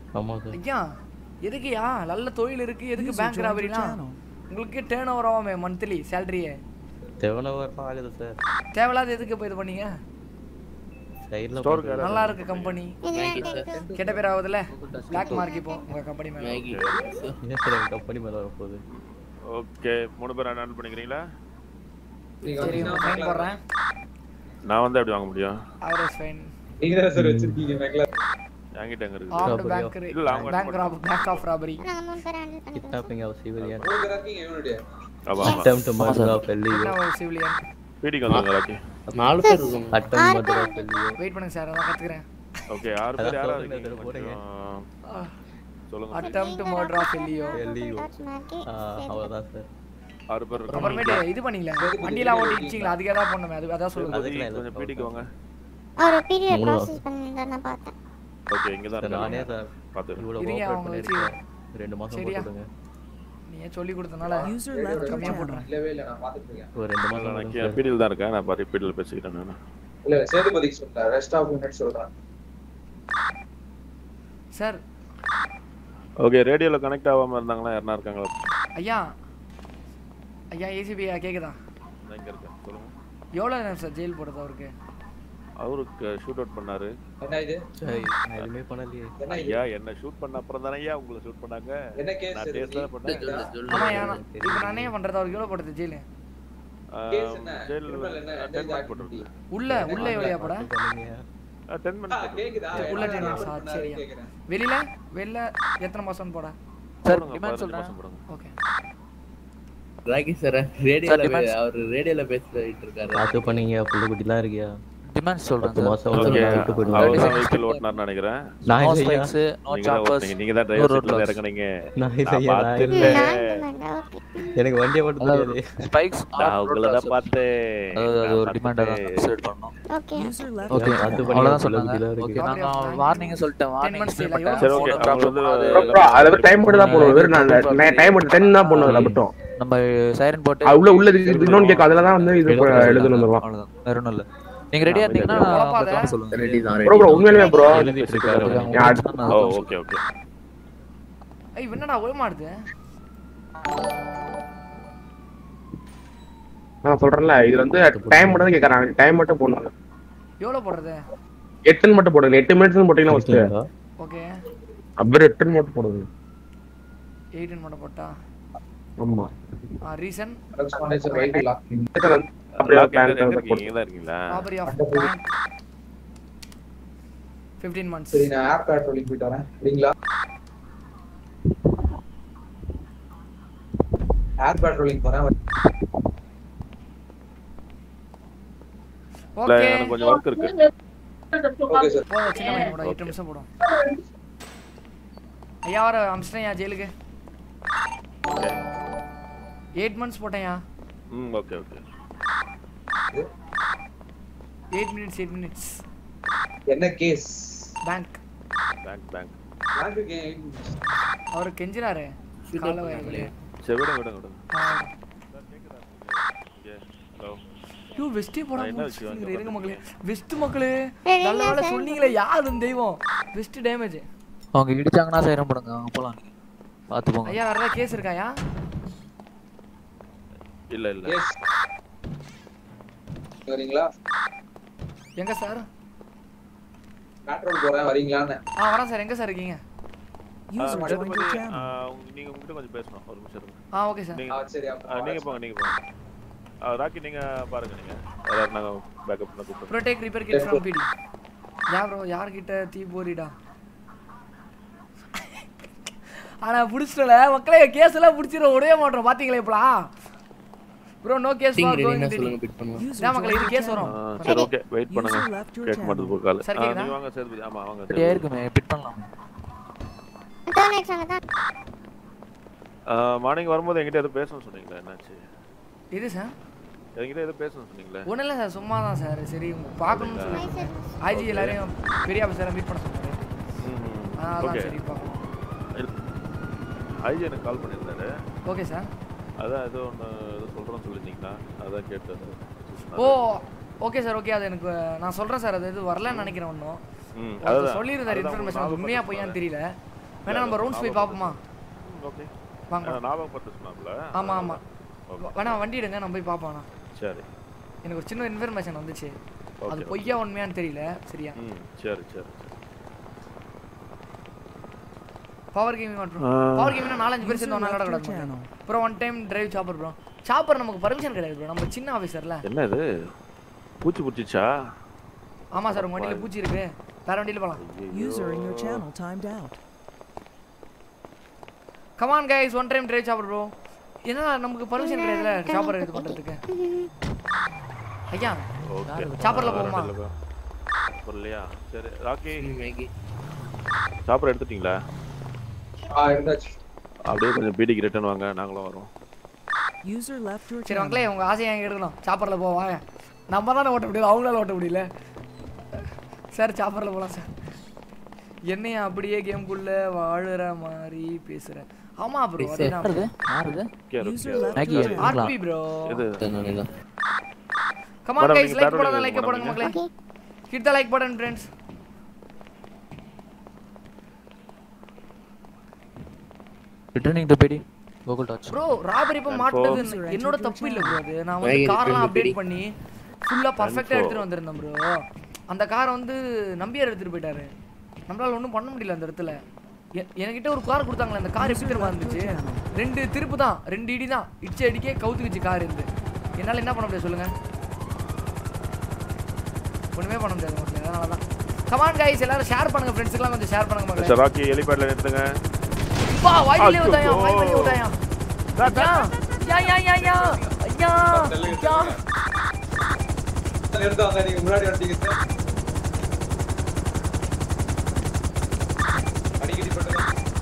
[SPEAKER 12] ஆமாம் சார்
[SPEAKER 2] ஐயா எதுக்குயா நல்ல தொழில் இருக்கு எதுக்கு
[SPEAKER 5] User
[SPEAKER 2] பேங்க்
[SPEAKER 5] joined your
[SPEAKER 2] ராபரிலாம்
[SPEAKER 5] channel.
[SPEAKER 2] உங்களுக்கு டேர்ன் ஓவர் ஆகுமே மந்த்லி சேலரியே
[SPEAKER 12] தேவனவரெலாம் ஆகுது சார்
[SPEAKER 2] தேவையில்லாத எதுக்கு போய் இது பண்ணீங்க
[SPEAKER 12] சைடில்
[SPEAKER 7] Store
[SPEAKER 2] நல்லா இருக்கு கம்பெனி கெட்ட பேர் ஆகுதுல்ல பிளாக் மார்க் இப்போ உங்க கம்பெனி மேல
[SPEAKER 12] என்ன சார் எங்கள் கம்பெனி மேலே வரப்போகுது
[SPEAKER 7] ஓகே மூணு பேர் ஹேண்டில் பண்ணிக்கிறீங்களா
[SPEAKER 2] சரி உங்க ஃபைன் போடுறேன்
[SPEAKER 7] நான் வந்து எப்படி வாங்க முடியும்
[SPEAKER 2] ஆவரேஜ் ஃபைன்
[SPEAKER 15] நீங்க தான் சார் வச்சிருக்கீங்க மேக்ல
[SPEAKER 7] என்கிட்ட எங்க இருக்கு
[SPEAKER 2] ஆர்ம்டு பேங்க்
[SPEAKER 7] இல்ல அவங்க
[SPEAKER 2] bank rob bank of robbery
[SPEAKER 4] நாங்க மூணு பேர் ஹேண்டில் பண்ணிக்கிறோம்
[SPEAKER 12] கிட்னாப்பிங் ஆஃப் சிவிலியன்
[SPEAKER 15] மூணு பேர் இருக்கீங்க இவனுடைய
[SPEAKER 7] ஆமா ஆமா
[SPEAKER 12] அட்டம் டு மர்டர் ஆஃப் எல்லியோ
[SPEAKER 2] சிவிலியன்
[SPEAKER 7] பீடிக்கு வந்துருங்க ராக்கி
[SPEAKER 6] நாலு பேர் இருக்கும்
[SPEAKER 12] அட்டம் மர்டர் ஆஃப் எல்லியோ
[SPEAKER 2] வெயிட் பண்ணுங்க சார் நான் கத்துக்கிறேன்
[SPEAKER 7] ஓகே ஆறு பேர்
[SPEAKER 12] அதான்
[SPEAKER 7] யாரா
[SPEAKER 12] சொல்லுங்க,
[SPEAKER 7] இருக்கீங்க
[SPEAKER 12] இதுல போடுங்க.
[SPEAKER 7] கொஞ்சம் சொல்லுங்க
[SPEAKER 2] அட்டம் டு மர்டர் ஆஃப் எல்லியோ
[SPEAKER 12] எல்லியோ அவ்வளோதான் சார்
[SPEAKER 7] ஆறு பேர் இருக்காங்க
[SPEAKER 2] அப்புறமேட்டு இது பண்ணீங்களா வண்டிலாம் ஓட்டி இடிச்சிங்களா அதுக்கு ஏதாவது பண்ணுமே அது அதான் சொல்லுங்க
[SPEAKER 12] அதுக்கெல்லாம் இல்லை
[SPEAKER 7] கொஞ்சம் பீடிக்கு வாங்க
[SPEAKER 4] அவர் பீரியட்
[SPEAKER 12] மூணு
[SPEAKER 4] ப்ராசஸ் பண்ணிருந்தார் நான் பார்த்தேன்
[SPEAKER 7] ஓகே இங்க தான்
[SPEAKER 12] சார் நானே
[SPEAKER 7] இருக்காங்க
[SPEAKER 12] சார்
[SPEAKER 7] பாத்து
[SPEAKER 12] இவ்வளோ
[SPEAKER 2] இருங்க,
[SPEAKER 12] கோஆப்ரேட்
[SPEAKER 2] அவங்க
[SPEAKER 12] பண்ணியிருக்கேன் ரெண்டு மாதம்
[SPEAKER 2] சரியா?
[SPEAKER 12] போட்டுவிடுங்க
[SPEAKER 2] நீங்க சொல்லி கொடுத்தனால
[SPEAKER 5] User left your
[SPEAKER 2] கம்மியா
[SPEAKER 5] channel.
[SPEAKER 2] போடுறேன்
[SPEAKER 15] இல்லவே இல்ல நான் பாத்துட்டு இருக்கேன்
[SPEAKER 12] ஒரு ரெண்டு மாதம்
[SPEAKER 7] நான்
[SPEAKER 12] போடுங்க
[SPEAKER 7] கீழே
[SPEAKER 12] சார்.
[SPEAKER 7] பீடியில் தான் இருக்கேன் நான் பாரு பீடியில் பேசிக்கிறேன் நான்
[SPEAKER 15] இல்ல இல்ல சேதுபதிக்கு சொல்றேன் ரெஸ்ட் ஆஃப் யூனிட் சொல்றேன்
[SPEAKER 2] சார்
[SPEAKER 7] ஓகே ரேடியோல கனெக்ட் ஆகாம இருந்தாங்களா யாருனா இருக்காங்களா
[SPEAKER 2] ஐயா ஐயா ஏசிபி கேக்குதா
[SPEAKER 7] நான் இங்க இருக்கேன் சொல்லுங்க
[SPEAKER 2] எவ்வளோ நேரம் சார் ஜெயில் போடுறது அவருக்கு
[SPEAKER 7] அவருக்கு ஷூட் அவுட் பண்ணாரு
[SPEAKER 15] என்ன இது
[SPEAKER 12] சரி நான் எதுவுமே பண்ணலையே
[SPEAKER 15] என்ன இது
[SPEAKER 7] ஐயா என்ன ஷூட் பண்ண அப்புறம் தானே ஐயா உங்களை ஷூட் பண்ணாங்க
[SPEAKER 15] என்ன கேஸ்
[SPEAKER 7] நான் டேஸ்ட் தான் பண்ணேன்
[SPEAKER 2] ஆமா ஐயா நான் இப்போ நானே பண்றது அவருக்கு எவ்வளோ போடுறது ஜெயிலு
[SPEAKER 15] கேஸ் என்ன
[SPEAKER 7] ஜெயில்
[SPEAKER 15] criminal என்ன என்ன
[SPEAKER 7] டென்
[SPEAKER 15] இது
[SPEAKER 7] மினிட்
[SPEAKER 15] activity?
[SPEAKER 7] போட்டுருக்கு
[SPEAKER 2] உள்ள உள்ள எவ்வளோயா போட
[SPEAKER 12] பண்ணீங்க
[SPEAKER 7] டென்
[SPEAKER 15] ஆ,
[SPEAKER 7] மினிட்
[SPEAKER 15] கேக்குதா
[SPEAKER 2] உள்ள
[SPEAKER 15] என்ன
[SPEAKER 2] ten minutes,
[SPEAKER 15] report
[SPEAKER 2] ஆ,
[SPEAKER 15] பண்ணாரு
[SPEAKER 2] சரியா.
[SPEAKER 15] கேக்குறேன்.
[SPEAKER 2] வெளியில வெளில எத்தனை மாசம் போட
[SPEAKER 14] சார்
[SPEAKER 7] போடுங்க
[SPEAKER 14] டிமாண்ட்
[SPEAKER 7] பதினஞ்சு
[SPEAKER 14] சொல்றேன்
[SPEAKER 7] மாசம் போடுங்க
[SPEAKER 2] ஓகே
[SPEAKER 6] ராகி சார் ரேடியோல
[SPEAKER 14] demands.
[SPEAKER 6] அவர் ரேடியோல பேசிட்டு இருக்காரு
[SPEAKER 12] பார்த்து பண்ணீங்க புள்ள குட்டிலாம் இருக்கியா
[SPEAKER 14] டிமாண்ட் சொல்றேன்
[SPEAKER 12] பத்து
[SPEAKER 14] சார்
[SPEAKER 12] மாசம்
[SPEAKER 7] ஓகே
[SPEAKER 12] வந்து நான் விட்டு
[SPEAKER 7] அவர்
[SPEAKER 12] போயிடுவேன்
[SPEAKER 7] தான் வெஹிக்கிள் ஓட்டினார்னு நினைக்கிறேன்
[SPEAKER 12] நான்
[SPEAKER 14] நோ
[SPEAKER 12] இல்லையா
[SPEAKER 14] ஸ்பைக்ஸ் நோ
[SPEAKER 7] நீங்க தான்
[SPEAKER 14] சாப்பர்ஸ்
[SPEAKER 7] ஓட்டுனீங்க நீங்க தான் டிரைவர் சீட்ல இருந்து இறங்குனீங்க
[SPEAKER 12] நான்
[SPEAKER 7] நான்
[SPEAKER 12] இல்லையா நான்
[SPEAKER 7] பார்த்துட்டேன்
[SPEAKER 12] எனக்கு வண்டியை ஓட்ட தெரியாது
[SPEAKER 14] ஸ்பைக்ஸ்
[SPEAKER 7] நான் உங்களை தான் பார்த்தேன்
[SPEAKER 14] அதாவது அது
[SPEAKER 7] நான்
[SPEAKER 14] ஒரு டிமாண்டா தான்
[SPEAKER 7] பார்த்துட்டேன்.
[SPEAKER 14] கன்சிடர் பண்ணோம்
[SPEAKER 4] okay
[SPEAKER 5] User left
[SPEAKER 14] okay
[SPEAKER 5] your
[SPEAKER 12] அது
[SPEAKER 5] channel.
[SPEAKER 12] பண்ணி
[SPEAKER 14] அவ்வளவுதான்
[SPEAKER 12] புள்ள
[SPEAKER 14] சொன்னாங்க
[SPEAKER 12] குட்டிலாம் இருக்கு
[SPEAKER 14] ஓகே நாங்க வார்னிங் சொல்லிட்டேன் வார்னிங்
[SPEAKER 2] months
[SPEAKER 14] எக்ஸ்பிளைன்
[SPEAKER 2] இல்ல,
[SPEAKER 14] பண்ணிட்டேன்
[SPEAKER 7] சரி ஓகே
[SPEAKER 14] Phone
[SPEAKER 7] அவங்க
[SPEAKER 14] problem
[SPEAKER 7] வந்து
[SPEAKER 14] அது
[SPEAKER 13] ப்ரோ அது ஒரு டைம் மட்டும் தான் போடுவோம் வெறும் நான் டைம் மட்டும் டென் தான் போடணும் அதில் மட்டும்
[SPEAKER 14] நம்ம சைரன் போட்டு
[SPEAKER 13] அது உள்ள உள்ள இது இன்னொன்று கேட்கும் அதில் தான் வந்து இது ப- எழுதணும் வந்துருவான்
[SPEAKER 14] அவ்வளவுதான் வேற ஒண்ணும் இல்ல நீங்க ரெடியா இருந்தீங்கன்னா
[SPEAKER 2] குழப்பாத.
[SPEAKER 14] நான் சொல்லுங்க
[SPEAKER 6] ரெடி தான்
[SPEAKER 13] ப்ரோ ப்ரோ உண்மையிலுமே ப்ரோ
[SPEAKER 12] எழுதிட்டு இருக்காரு
[SPEAKER 14] ஓகே,
[SPEAKER 12] அவனுக்கு.
[SPEAKER 14] அவங்க பிரச்சனை நான்
[SPEAKER 7] ஓ
[SPEAKER 14] சொல்றேன்.
[SPEAKER 7] ஓகே ஓகே
[SPEAKER 2] ஐய் என்னடா ஒழுமாடுது
[SPEAKER 13] நான் சொல்றேன்ல இது வந்து டைம் மட்டும் தான் கேட்கறாங்க டைம் மட்டும் போடணும்
[SPEAKER 2] எவ்வளோ போடுறது
[SPEAKER 13] எட்டுன்னு மட்டும் போடுங்க எட்டு மினிட்ஸ் போட்டீங்கன்னா ஃபர்ஸ்ட்
[SPEAKER 12] இருக்கீங்களா?
[SPEAKER 2] ஓகே
[SPEAKER 13] அப்புறம் எட்டுன்னு மட்டும் போடுங்க
[SPEAKER 2] எயிட்டின் மட்டும் போட்டா
[SPEAKER 13] ஆமா
[SPEAKER 2] ரீசன்
[SPEAKER 15] Correspondence right lock.
[SPEAKER 13] அப்படியே
[SPEAKER 7] எங்க
[SPEAKER 13] plan
[SPEAKER 7] எங்க
[SPEAKER 13] பண்ணி
[SPEAKER 7] இருக்கீங்க இங்க தான் இருக்கீங்களா
[SPEAKER 2] robbery of bank fifteen months
[SPEAKER 15] சரி நான் ஏர் பேட்ரோலிங் போயிட்டு வரேன் சரிங்களா ஏர் பேட்ரோலிங் போறேன்
[SPEAKER 7] இல்ல
[SPEAKER 2] ஓகே
[SPEAKER 7] எனக்கு கொஞ்சம் ஒர்க் இருக்கு
[SPEAKER 15] ஓகே சார்
[SPEAKER 2] போதும் சின்ன பையன் போடும் எட்டு நிமிஷம் போடும் ஐயா வர அமிச்சிட்டேன்யா ஜெயிலுக்கு
[SPEAKER 7] ஓகே
[SPEAKER 2] எயிட் மந்த்ஸ் போட்டேன்யா
[SPEAKER 7] ம் okay okay
[SPEAKER 2] eight minutes eight minutes
[SPEAKER 15] என்ன கேஸ்
[SPEAKER 2] பேங்க்
[SPEAKER 7] பேங்க் பேங்க்
[SPEAKER 15] பேங்க்கு
[SPEAKER 2] அவர் கெஞ்சினாரு காலை வாங்கி
[SPEAKER 7] சரி விடுங்க விடுங்க விடுங்க
[SPEAKER 2] ஆ.
[SPEAKER 7] ஓகே ஹலோ
[SPEAKER 2] ஐயோ வெஸ்டே
[SPEAKER 7] நான்
[SPEAKER 2] போடாம
[SPEAKER 7] என்ன
[SPEAKER 2] முடிச்சிட்டீங்க.
[SPEAKER 7] விஷயம்
[SPEAKER 2] இருங்க மக்களே வெஸ்ட் மக்களே
[SPEAKER 4] சரி,
[SPEAKER 2] நல்ல வேளை
[SPEAKER 4] சரி.
[SPEAKER 2] சொன்னீங்களே யார் இந்த தெய்வம் வெஸ்ட் டேமேஜ்
[SPEAKER 14] அவங்க இடிச்சாங்கன்னா சைரன் போடுங்க அவங்க போலாம் நீங்க பாத்து போங்க
[SPEAKER 2] ஐயா வேற ஏதாவது கேஸ் இருக்காயா
[SPEAKER 7] இல்ல இல்ல
[SPEAKER 15] கேஸ் வரீங்களா
[SPEAKER 2] எங்க சார்
[SPEAKER 15] பேட்ரோல் போறேன் வரீங்களான்னு
[SPEAKER 2] ஆ வரேன் சார் எங்க சார் இருக்கீங்க
[SPEAKER 5] User joined your
[SPEAKER 7] Sethupathi
[SPEAKER 5] channel.
[SPEAKER 7] ஆ, உங்க- நீங்க உங்ககிட்ட கொஞ்சம் பேசணும் ஒரு நிமிஷம் இருங்க
[SPEAKER 2] ஆ ஓகே சார்
[SPEAKER 7] நீங்க
[SPEAKER 15] ஆ சரி அப்ப
[SPEAKER 7] ஆ, நீங்க போங்க நீங்க போங்க ஆ, ராக்கி நீங்க பாருங்க நீங்க யாராவது நாங்க பேக்கப் பண்ண கூப்பிட்டு
[SPEAKER 2] ப்ரொடெக்ட் ரிப்பேர் கிட் ஃப்ரம் பிடி யா ப்ரோ யார்கிட்ட தீ போரிடா ஆனா புடிச்சிட்டல மக்களே கேஸ் எல்லாம் புடிச்சிர உடைய மாட்டோம் பாத்தீங்களா இப்பலாம் bro no case
[SPEAKER 6] Ting
[SPEAKER 2] for
[SPEAKER 6] ready
[SPEAKER 2] going
[SPEAKER 6] னா
[SPEAKER 2] டிடி
[SPEAKER 6] சொல்லுங்க பிட் பண்ணுவோம்
[SPEAKER 2] நான் மக்களே இது கேஸ்
[SPEAKER 7] ஆ,
[SPEAKER 2] வரும்
[SPEAKER 7] சரி ஓகே வெயிட் பண்ணுங்க
[SPEAKER 5] User left your
[SPEAKER 7] கேட்க மாட்டேது போய் கால்
[SPEAKER 2] சார்,
[SPEAKER 7] ஆ,
[SPEAKER 2] கேக்குதா?
[SPEAKER 7] நீங்க வாங்க சேதுபதி ஆமா வாங்க
[SPEAKER 14] ரெடியா
[SPEAKER 7] சேதுபதி.
[SPEAKER 14] இருக்குமே பிட் பண்ணலாம்
[SPEAKER 4] டர்ன் ஆயிடுச்சாங்க தான்
[SPEAKER 7] ஆ, மார்னிங் வரும்போது என்கிட்ட எதுவும் பேசணும்னு சொன்னீங்களா என்னாச்சு
[SPEAKER 2] இது சார்
[SPEAKER 7] என்கிட்ட எதுவும் பேசணும்னு சொன்னீங்களே
[SPEAKER 2] ஒன்றும் இல்லை சார் சும்மா தான் சார் சரி உங்க பார்க்கணும்னு சொல்லி ஐஜி எல்லாரையும் பெரிய ஆஃபீஸரை மீட் பண்ண சொன்னாரு அதான்
[SPEAKER 7] ஓகே
[SPEAKER 2] சரி பார்க்கணும்
[SPEAKER 7] ஐஜி எனக்கு கால் பண்ணியிருந்தாரு
[SPEAKER 2] ஓகே சார்
[SPEAKER 7] அதான் ஏதோ ஒன்று ஏதோ சொல்கிறேன்னு சொல்லியிருந்தீங்களா அதான் கேட்டது
[SPEAKER 2] ஓ ஓகே சார் ஓகே அது எனக்கு நான் சொல்கிறேன் சார் அது இது வரலன்னு நினைக்கிறேன் ஒன்றும்
[SPEAKER 7] ம்,
[SPEAKER 2] ஒருத்தர்
[SPEAKER 7] அதுதான்.
[SPEAKER 2] சொல்லியிருந்தார்
[SPEAKER 7] அதுதான்
[SPEAKER 2] இன்ஃபர்மேஷன்
[SPEAKER 7] உங்களுக்கு
[SPEAKER 2] உண்மையா பொய்யான்னு தெரியல வேணா நம்ம ரவுண்ட்ஸ் போய் பார்ப்போமா
[SPEAKER 7] ஓகே
[SPEAKER 2] வாங்க.
[SPEAKER 7] ஞாபகப்படுத்த சொன்னாப்ல
[SPEAKER 2] ஆமா ஆமா
[SPEAKER 7] ஓகே.
[SPEAKER 2] வேணா வண்டி எடுங்க நம்ம போய் பார்ப்போம் வேணா.
[SPEAKER 7] சரி
[SPEAKER 2] எனக்கு ஒரு சின்ன இன்ஃபர்மேஷன் வந்துச்சு அது
[SPEAKER 7] ஓகே.
[SPEAKER 2] பொய்யா உண்மையான்னு தெரியல சரியா
[SPEAKER 7] ம் சரி சரி
[SPEAKER 2] பவர் கேமிங் மட்டும்
[SPEAKER 7] ஆ.
[SPEAKER 2] பவர் கேமிங்னா நாலஞ்சு பேர் சேர்ந்து ஒன்றா
[SPEAKER 5] User left
[SPEAKER 2] விளையாட
[SPEAKER 5] your
[SPEAKER 2] மாட்டோம் அப்புறம் one time drive chopper bro chopper நமக்கு பர்மிஷன் கிடையாது ப்ரோ நம்ம சின்ன ஆஃபீஸர்ல
[SPEAKER 7] என்ன இது பூச்சி பிடிச்சிச்சா
[SPEAKER 2] ஆமா சார் உங்க வண்டியில பூச்சி இருக்கு வேற வண்டியில போலாம்
[SPEAKER 5] User in your channel timed out.
[SPEAKER 2] Come on guys one time drive chopper bro ஏன்னா நமக்கு பர்மிஷன் கிடையாதுல சாப்பர் இது பண்றதுக்கு ஐயா
[SPEAKER 7] ஓகே
[SPEAKER 2] சாப்பர்ல போகுமா
[SPEAKER 7] இல்லையா சரி ராக்கி சாப்பிட எடுத்துட்டீங்களா
[SPEAKER 15] ஆ இருந்தாச்சு
[SPEAKER 7] அப்படியே கொஞ்சம் பீடிக்கு ரிட்டர்ன் வாங்க நாங்களும் வரோம்
[SPEAKER 5] User left your
[SPEAKER 2] சரி
[SPEAKER 5] channel.
[SPEAKER 2] மக்களே உங்க ஆசையை எங்க எடுக்கணும் சாப்பர்ல போ வாங்க நம்ம தானே ஓட்ட முடியல அவங்களால ஓட்ட முடியல சார் சாப்பர்ல போலாம் சார் என்னைய அப்படியே கேம்குள்ள வாழுற மாதிரி பேசுற ஆமா ப்ரோ அதேதான்
[SPEAKER 6] யாருது
[SPEAKER 7] கேரு,
[SPEAKER 5] User
[SPEAKER 7] கேரு.
[SPEAKER 5] left
[SPEAKER 6] Maggie,
[SPEAKER 5] your channel.
[SPEAKER 2] RP bro
[SPEAKER 7] இது
[SPEAKER 2] கமான்
[SPEAKER 7] Madam,
[SPEAKER 2] கைஸ்
[SPEAKER 7] நீங்க
[SPEAKER 2] லைக்
[SPEAKER 7] battle
[SPEAKER 2] போடுங்க
[SPEAKER 7] எடுங்க,
[SPEAKER 2] லைக்
[SPEAKER 7] madam,
[SPEAKER 2] போடுங்க
[SPEAKER 7] நீங்க.
[SPEAKER 2] மக்களே hit the like button friends
[SPEAKER 14] returning the பேடி கூகுள் டாச்
[SPEAKER 2] ப்ரோ ராபரி இப்ப
[SPEAKER 7] And
[SPEAKER 2] மாட்டுனது
[SPEAKER 5] for-
[SPEAKER 2] என்னோட தப்பு இல்ல ப்ரோ அது நான் வந்து
[SPEAKER 6] Maggie,
[SPEAKER 2] கார்லாம்
[SPEAKER 6] return
[SPEAKER 2] அப்டேட்
[SPEAKER 6] the
[SPEAKER 2] பண்ணி ஃபுல்லா பர்ஃபெக்ட்டா
[SPEAKER 7] for-
[SPEAKER 2] எடுத்துட்டு வந்திருந்தேன் ப்ரோ அந்த காரை வந்து நம்பியார் எடுத்துட்டு போயிட்டாரு நம்மளால ஒண்ணும் பண்ண முடியல அந்த இடத்துல எ- என்கிட்ட ஒரு கார் கொடுத்தாங்களே அந்த கார் எப்படி தெரியுமா இருந்துச்சு ரெண்டு திருப்பு தான் ரெண்டு இடி தான் இடிச்ச அடிக்கே கவுத்துக்குச்சு கார் இருந்து என்னால என்ன பண்ண முடியாது சொல்லுங்க ஒண்ணுமே பண்ண முடியாது மக்களே அதனால தான் கமான் கைஸ் எல்லாரும் ஷேர் பண்ணுங்க ஃப்ரெண்ட்ஸ்க்குலாம் கொஞ்சம் ஷேர் பண்ணுங்க மக்களே
[SPEAKER 7] சரி ராக்கி ஹெலிபேட்ல நிறுத்துங்க
[SPEAKER 2] பா வாயிலே
[SPEAKER 7] ஐயோ.
[SPEAKER 2] விட்டாயா வாய் வலி விட்டாயா ஐயா யா யா யா ஐயா ஐயா
[SPEAKER 15] நிறுத்தாங்க நீங்க முன்னாடி வந்துட்டீங்க சார் அடிக்கடி பண்ணுங்க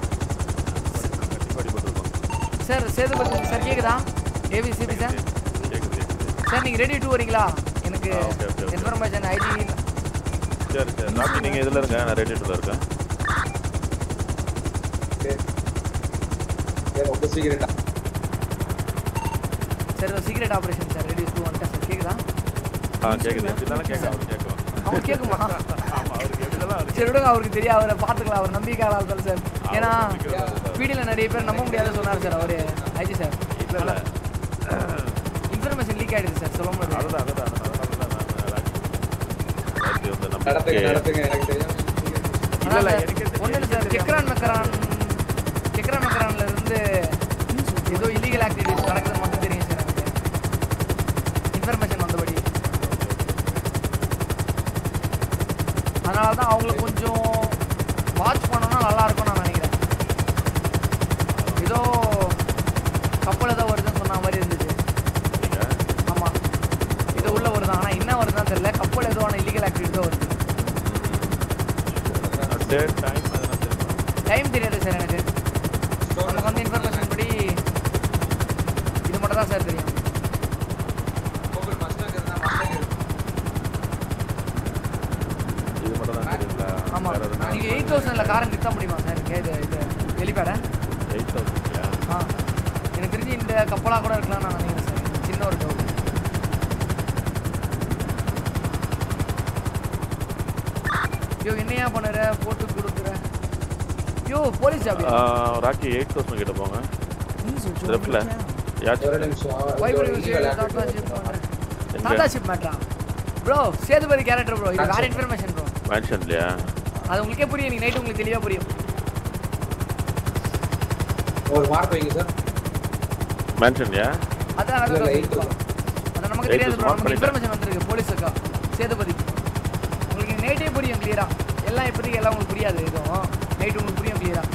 [SPEAKER 2] சார் சேதுபதி சார் கேக்குதா ஏபிசிபி சார்
[SPEAKER 7] கேக்குது கேக்குது
[SPEAKER 2] சார் நீங்க ரெடி டூ வரீங்களா எனக்கு
[SPEAKER 7] ஆ, okay, okay, okay.
[SPEAKER 2] Information ID
[SPEAKER 7] சரி சரி ராக்கி நீங்க இதுல இருங்க நான் ரேடியேட்டர்ல இருக்கேன்
[SPEAKER 15] ஏன் ரொம்ப சீக்கிரட்டா
[SPEAKER 2] sir secret operation sir ready to வந்துட்டேன் சார் கேக்குதா
[SPEAKER 7] ஆ கேக்குது எப்படினாலும் கேட்க அவர் கேட்கும்
[SPEAKER 2] அவன் கேக்குமா
[SPEAKER 7] ஆமா அவருக்கு எப்படினாலும் அவருக்கு
[SPEAKER 2] சரி விடுங்க அவருக்கு தெரியும் அவரை பார்த்துக்கலாம் அவர் நம்பிக்கையாளர் ஆள்தான் சார் ஏன்னா பீடியில் நிறைய பேர் நம்ப முடியாத சொன்னார் சார் அவரு ஐஜி சார்
[SPEAKER 7] இல்ல இல்ல
[SPEAKER 2] இன்ஃபர்மேஷன் லீக் ஆயிடுது சார் சொல்ல முடியாது
[SPEAKER 7] அதுதான் அதுதான் அதனால தான் நான் ராக்கி ராக்கி வந்து
[SPEAKER 15] நடத்துங்க
[SPEAKER 7] நம்பிக்கை
[SPEAKER 15] நடத்துங்க எனக்கு தெரியும்
[SPEAKER 7] இல்ல இல்ல
[SPEAKER 2] அதான்
[SPEAKER 7] எனக்கு
[SPEAKER 2] சார், ஒண்ணும் இல்ல சார் கெக்ரான் மெக்கரான் கெக்ரான் மெக்கரான்ல இருந்து ஏதோ இல்லீகல் ஆக்டிவிட்டிஸ் நடக்குதுன்னு மட்டும் தெரியும் சார் எனக்கு இன்ஃபர்மேஷன் வந்தபடி அதனால தான் அவங்கள கொஞ்சம் வாட்ச் பண்ணோம்னா நல்லா இருக்கும் நான் நினைக்கிறேன் ஏதோ கப்பல் ஏதோ வருதுன்னு சொன்ன மாதிரி இருந்துச்சு ஆமா இது உள்ள வருது ஆனா என்ன வருதுன்னு தெரியல கப்பல் ஏதோ ஆனா இல்லீகல் ஆக்டிவிட்டி தான் வருது
[SPEAKER 7] டேட் டைம் அதெல்லாம் தெரியும்
[SPEAKER 2] டைம் தெரியாது சார் எனக்கு நமக்கு வந்து இன்ஃபர்மேஷன் படி இது மட்டும் தான் சார் தெரியும்
[SPEAKER 15] கோகுல் மஸ்டாங் இருந்தா மஸ்டாங் இருக்கு
[SPEAKER 7] இது மட்டும் தான் தெரியுங்களா
[SPEAKER 2] ஆமா
[SPEAKER 7] வேற எதுனா
[SPEAKER 2] நீங்க எயிட் தௌசண்ட்ல காரை நிறுத்த முடியுமா சார் இங்கே இது இது வெளிப்பாடை
[SPEAKER 7] எயிட் தௌசண்ட்யா
[SPEAKER 2] ஆ எனக்கு தெரிஞ்சு இந்த கப்பலாக கூட இருக்கலாம் நான் நினைக்கிறேன் சார் சின்ன ஒரு டவுட் ஐயோ என்னையா பண்ணுற போட்டு கொடுக்குற ஐயோ police job
[SPEAKER 7] Rocky eight thousand கிட்ட போங்க
[SPEAKER 5] User joined
[SPEAKER 7] லெஃப்ட்ல
[SPEAKER 5] your channel.
[SPEAKER 15] ஒரு
[SPEAKER 7] யாச்சும்
[SPEAKER 15] நிமிஷம்
[SPEAKER 2] வைப்ரேட்
[SPEAKER 15] இது
[SPEAKER 2] விஷயம்
[SPEAKER 15] illegal
[SPEAKER 2] டாடா
[SPEAKER 15] activity.
[SPEAKER 2] ஷிப் பண்ணுறேன்
[SPEAKER 7] எங்க?
[SPEAKER 2] டாடா ஷிப் மேட்ரா ப்ரோ சேதுபதி கேரக்டர் ப்ரோ இது வேற இன்ஃபர்மேஷன் ப்ரோ
[SPEAKER 7] மேன்ஷன் இல்லையா
[SPEAKER 2] அது உங்களுக்கே புரியும் நீங்க நைட் உங்களுக்கு தெளிவா புரியும்
[SPEAKER 15] ஒரு மார்க் வைங்க சார்
[SPEAKER 7] மேன்ஷன்யா
[SPEAKER 2] அதான்
[SPEAKER 15] இல்ல, இல்ல,
[SPEAKER 2] அதான்
[SPEAKER 15] eight thousand.
[SPEAKER 2] அது நமக்கு
[SPEAKER 7] Eight
[SPEAKER 2] தெரியாது
[SPEAKER 7] thousand
[SPEAKER 2] ப்ரோ
[SPEAKER 7] mark
[SPEAKER 2] நமக்கு
[SPEAKER 7] பண்ணிட்டேன்.
[SPEAKER 2] இன்ஃபர்மேஷன் வந்திருக்கு போலீஸுக்கா சேதுபதி உங்களுக்கு நைட்டே புரியும் கிளியரா எல்லாம் இப்போதைக்கு எல்லாம் உங்களுக்கு புரியாது எதுவும் நைட் உங்களுக்கு புரியும் கிளியரா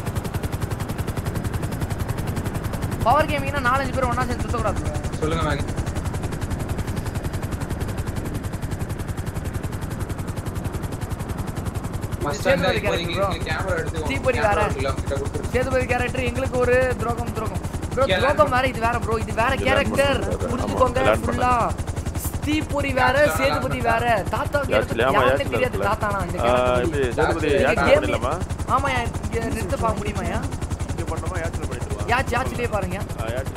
[SPEAKER 2] பவர் கேமிங்னா நாலஞ்சு பேர் ஒண்ணா சேர்ந்து சுத்தக்கூடாது bro.
[SPEAKER 15] சொல்லுங்க மேகி மஸ்டாங்
[SPEAKER 2] சேதுபதி
[SPEAKER 15] இப்போதைக்கு
[SPEAKER 2] character bro.
[SPEAKER 15] இங்க கேமரா எடுத்து
[SPEAKER 2] தீப்பொறி வேற.
[SPEAKER 15] கிட்ட கொடுத்துருங்க
[SPEAKER 2] சேதுபதி கேரக்டர் எங்களுக்கு ஒரு துரோகம் துரோகம் ப்ரோ
[SPEAKER 15] Yeah,
[SPEAKER 2] துரோகம் வேற இது வேற ப்ரோ இது வேற
[SPEAKER 7] இது learn
[SPEAKER 2] கேரக்டர்
[SPEAKER 7] பண்றது.
[SPEAKER 2] புரிஞ்சுக்கோங்க
[SPEAKER 7] ஆமா, learn
[SPEAKER 2] ஃபுல்லா தீப்பொறி வேற
[SPEAKER 15] Yeah,
[SPEAKER 2] சேதுபதி வேற தாத்தா
[SPEAKER 7] யாச்சுல ஆமா
[SPEAKER 2] யாருன்னு
[SPEAKER 7] யாச்சுல
[SPEAKER 2] தெரியாது தாத்தானா இந்த
[SPEAKER 7] ஆ,
[SPEAKER 2] character
[SPEAKER 7] இப்படி
[SPEAKER 2] பத்தி.
[SPEAKER 7] சேதுபதி
[SPEAKER 15] நீங்க
[SPEAKER 7] யாச்சுல
[SPEAKER 2] game-
[SPEAKER 7] பண்ணிடலாமா
[SPEAKER 2] ஆமாயா இங்க நிறுத்த பார்க்க முடியுமாயா
[SPEAKER 7] இங்க பண்ணோமா யாச்சுல பண்ணிடுவா
[SPEAKER 2] யாச்சு யாச்சிலே பாருங்க
[SPEAKER 7] யாச்சுல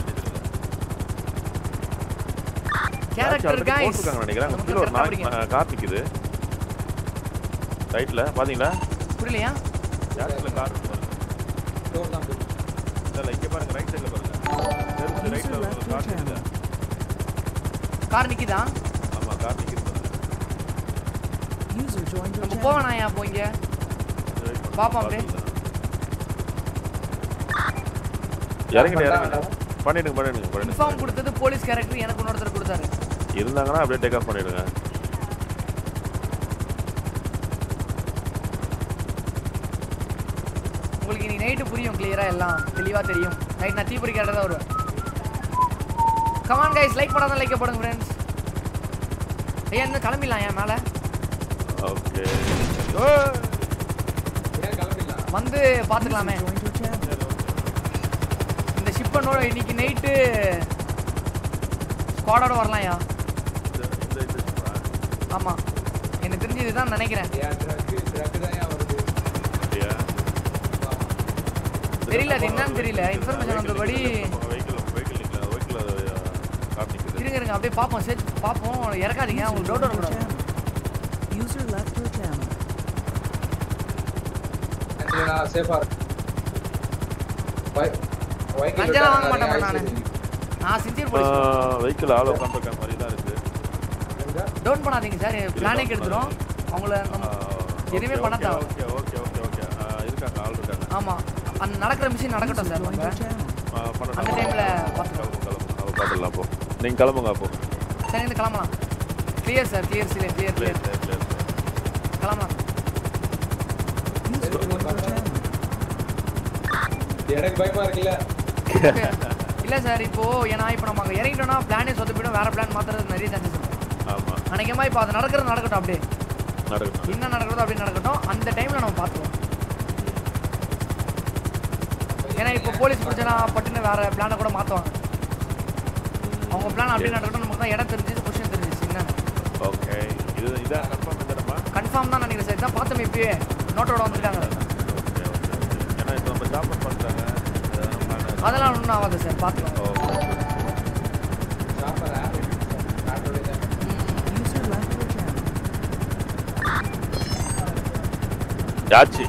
[SPEAKER 2] கேரக்டர் கைஸ்
[SPEAKER 7] போட்டுருக்காங்க நினைக்கிறேன் கீழ ஒரு நாய் ஆ, கார் நிக்குது ரைட்ல பாத்தீங்களா
[SPEAKER 2] புரியலையா
[SPEAKER 7] யாச்சுல கார் இருக்கு பாருங்க.
[SPEAKER 15] டோர் தான் போகுது
[SPEAKER 7] இல்ல இங்க பாருங்க ரைட் சைடுல பாருங்க லெஃப்ட் ரைட்ல ஒரு கார் நிக்குது
[SPEAKER 2] கார் நிக்குதா
[SPEAKER 7] ஆமா கார் நிக்குது பாருங்க
[SPEAKER 5] User joined your
[SPEAKER 2] நம்ம
[SPEAKER 5] channel.
[SPEAKER 2] போவேணா ஏன் அப்போ இங்க பாப்போம் அப்படியே
[SPEAKER 7] இறங்கிட்டு இறங்கிட்டு பண்ணிடுங்க பண்ணிடுங்க பண்ணிடுங்க
[SPEAKER 2] இன்ஃபார்ம் கொடுத்தது போலீஸ் கேரக்டர் எனக்கு இன்னொருத்தர் கொடுத்தாரு
[SPEAKER 7] இருந்தாங்கன்னா அப்படியே டேக் ஆஃப் பண்ணிடுங்க
[SPEAKER 2] உங்களுக்கு இன்னைக்கு நைட்டு புரியும் கிளியரா எல்லாம் தெளிவா தெரியும் நைட் நான் தீபுரி கேட்டதா தான் வருவேன் கமான் கைஸ் லைக் பண்ணாதான் லைக் போடுங்க ஃப்ரெண்ட்ஸ் ஐயா இன்னும் கிளம்பிடலாம் ஏன் மேலே
[SPEAKER 7] ஓகே
[SPEAKER 2] வந்து பார்த்துக்கலாமே இந்த ஷிப்பனோட இன்னைக்கு நைட்டு ஸ்குவாடோட வரலாம்யா ஆமா எனக்கு தெரிஞ்சு இதுதான் நினைக்கிறேன் தெரியல அது என்னன்னு தெரியல இன்ஃபர்மேஷன் வந்தபடி
[SPEAKER 7] வெஹிக்கிள் வெஹிக்கிள் நிக்கல வெஹிக்கிள் கார் நிக்குது
[SPEAKER 2] இருங்க இருங்க அப்படியே பார்ப்போம் சேர்த்து பார்ப்போம் இறக்காதீங்க உங்களுக்கு டவுட் வரக்கூடாது
[SPEAKER 5] User left your channel.
[SPEAKER 15] நான் சேஃபா
[SPEAKER 2] லஞ்சம் வாங்க மாட்டேன் bro நானு நான் சின்சியர் போலீஸ்
[SPEAKER 7] வெஹிக்கிள் ஆள் உட்காந்துருக்க மாதிரி தான் இருக்கு
[SPEAKER 2] டவுன் பண்ணாதீங்க சார் பிளானே கெடுத்துரும் அவங்கள நம்ம எதுவுமே பண்ண தேவை
[SPEAKER 7] ஓகே ஓகே ஓகே ஓகே இருக்காங்க ஆள் இருக்காங்க
[SPEAKER 2] ஆமா அந்த நடக்கிற மிஷின் நடக்கட்டும் சார் நம்ம
[SPEAKER 7] ஆ, பண்ணட்டும்.
[SPEAKER 2] அந்த டைம்ல
[SPEAKER 7] கிளம்புங்க கிளம்புங்க அவ பார்த்துடலாம் அப்போ நீங்க கிளம்புங்க அப்போ
[SPEAKER 2] சரி இந்த கிளம்பலாம் clear sir clear clear clear clear
[SPEAKER 7] clear clear
[SPEAKER 2] கிளம்பலாம்
[SPEAKER 15] எனக்கு பயமா இருக்குல்ல
[SPEAKER 2] இல்ல சார் இப்போ ஏன்னா இப்போ நம்ம அங்க இறங்கிட்டோம்னா பிளானே சொத்து போயிடும் வேற பிளான் மாத்துறது நிறைய சான்சஸ் இருக்கு
[SPEAKER 7] ஆமா
[SPEAKER 2] அன்னைக்கமா இப்போ அது நடக்கிறது நடக்கட்டும் அப்படியே
[SPEAKER 7] நடக்கட்டும்
[SPEAKER 2] என்ன நடக்கிறதோ அப்படியே நடக்கட்டும் அந்த டைம்ல நம்ம பார்த்துருவோம் ஏன்னா இப்போ போலீஸ் பிடிச்சனா பட்டுன்னு வேற பிளானை கூட மாத்துவாங்க அவங்க பிளான் அப்படியே நடக்கட்டும் நமக்கு தான் இடம் தெரிஞ்சிச்சு கொஸ்டின் தெரிஞ்சிச்சு என்ன
[SPEAKER 7] ஓகே இது இதான் கன்ஃபார்ம் பண்ணிடுறமா
[SPEAKER 2] கன்ஃபார்ம் தான் நினைக்கிறேன் சார் இதான் பார்த்தோம் இப்பயே நோட்டோட வந்துருக்காங்க
[SPEAKER 7] ஏன்னா இப்போ நம்ம ஜாப் பண்ணுறாங்க
[SPEAKER 2] அதெல்லாம் ஒன்றும் ஆகாது சார் பார்த்துக்கலாம்
[SPEAKER 5] User left your channel.
[SPEAKER 7] யாச்சி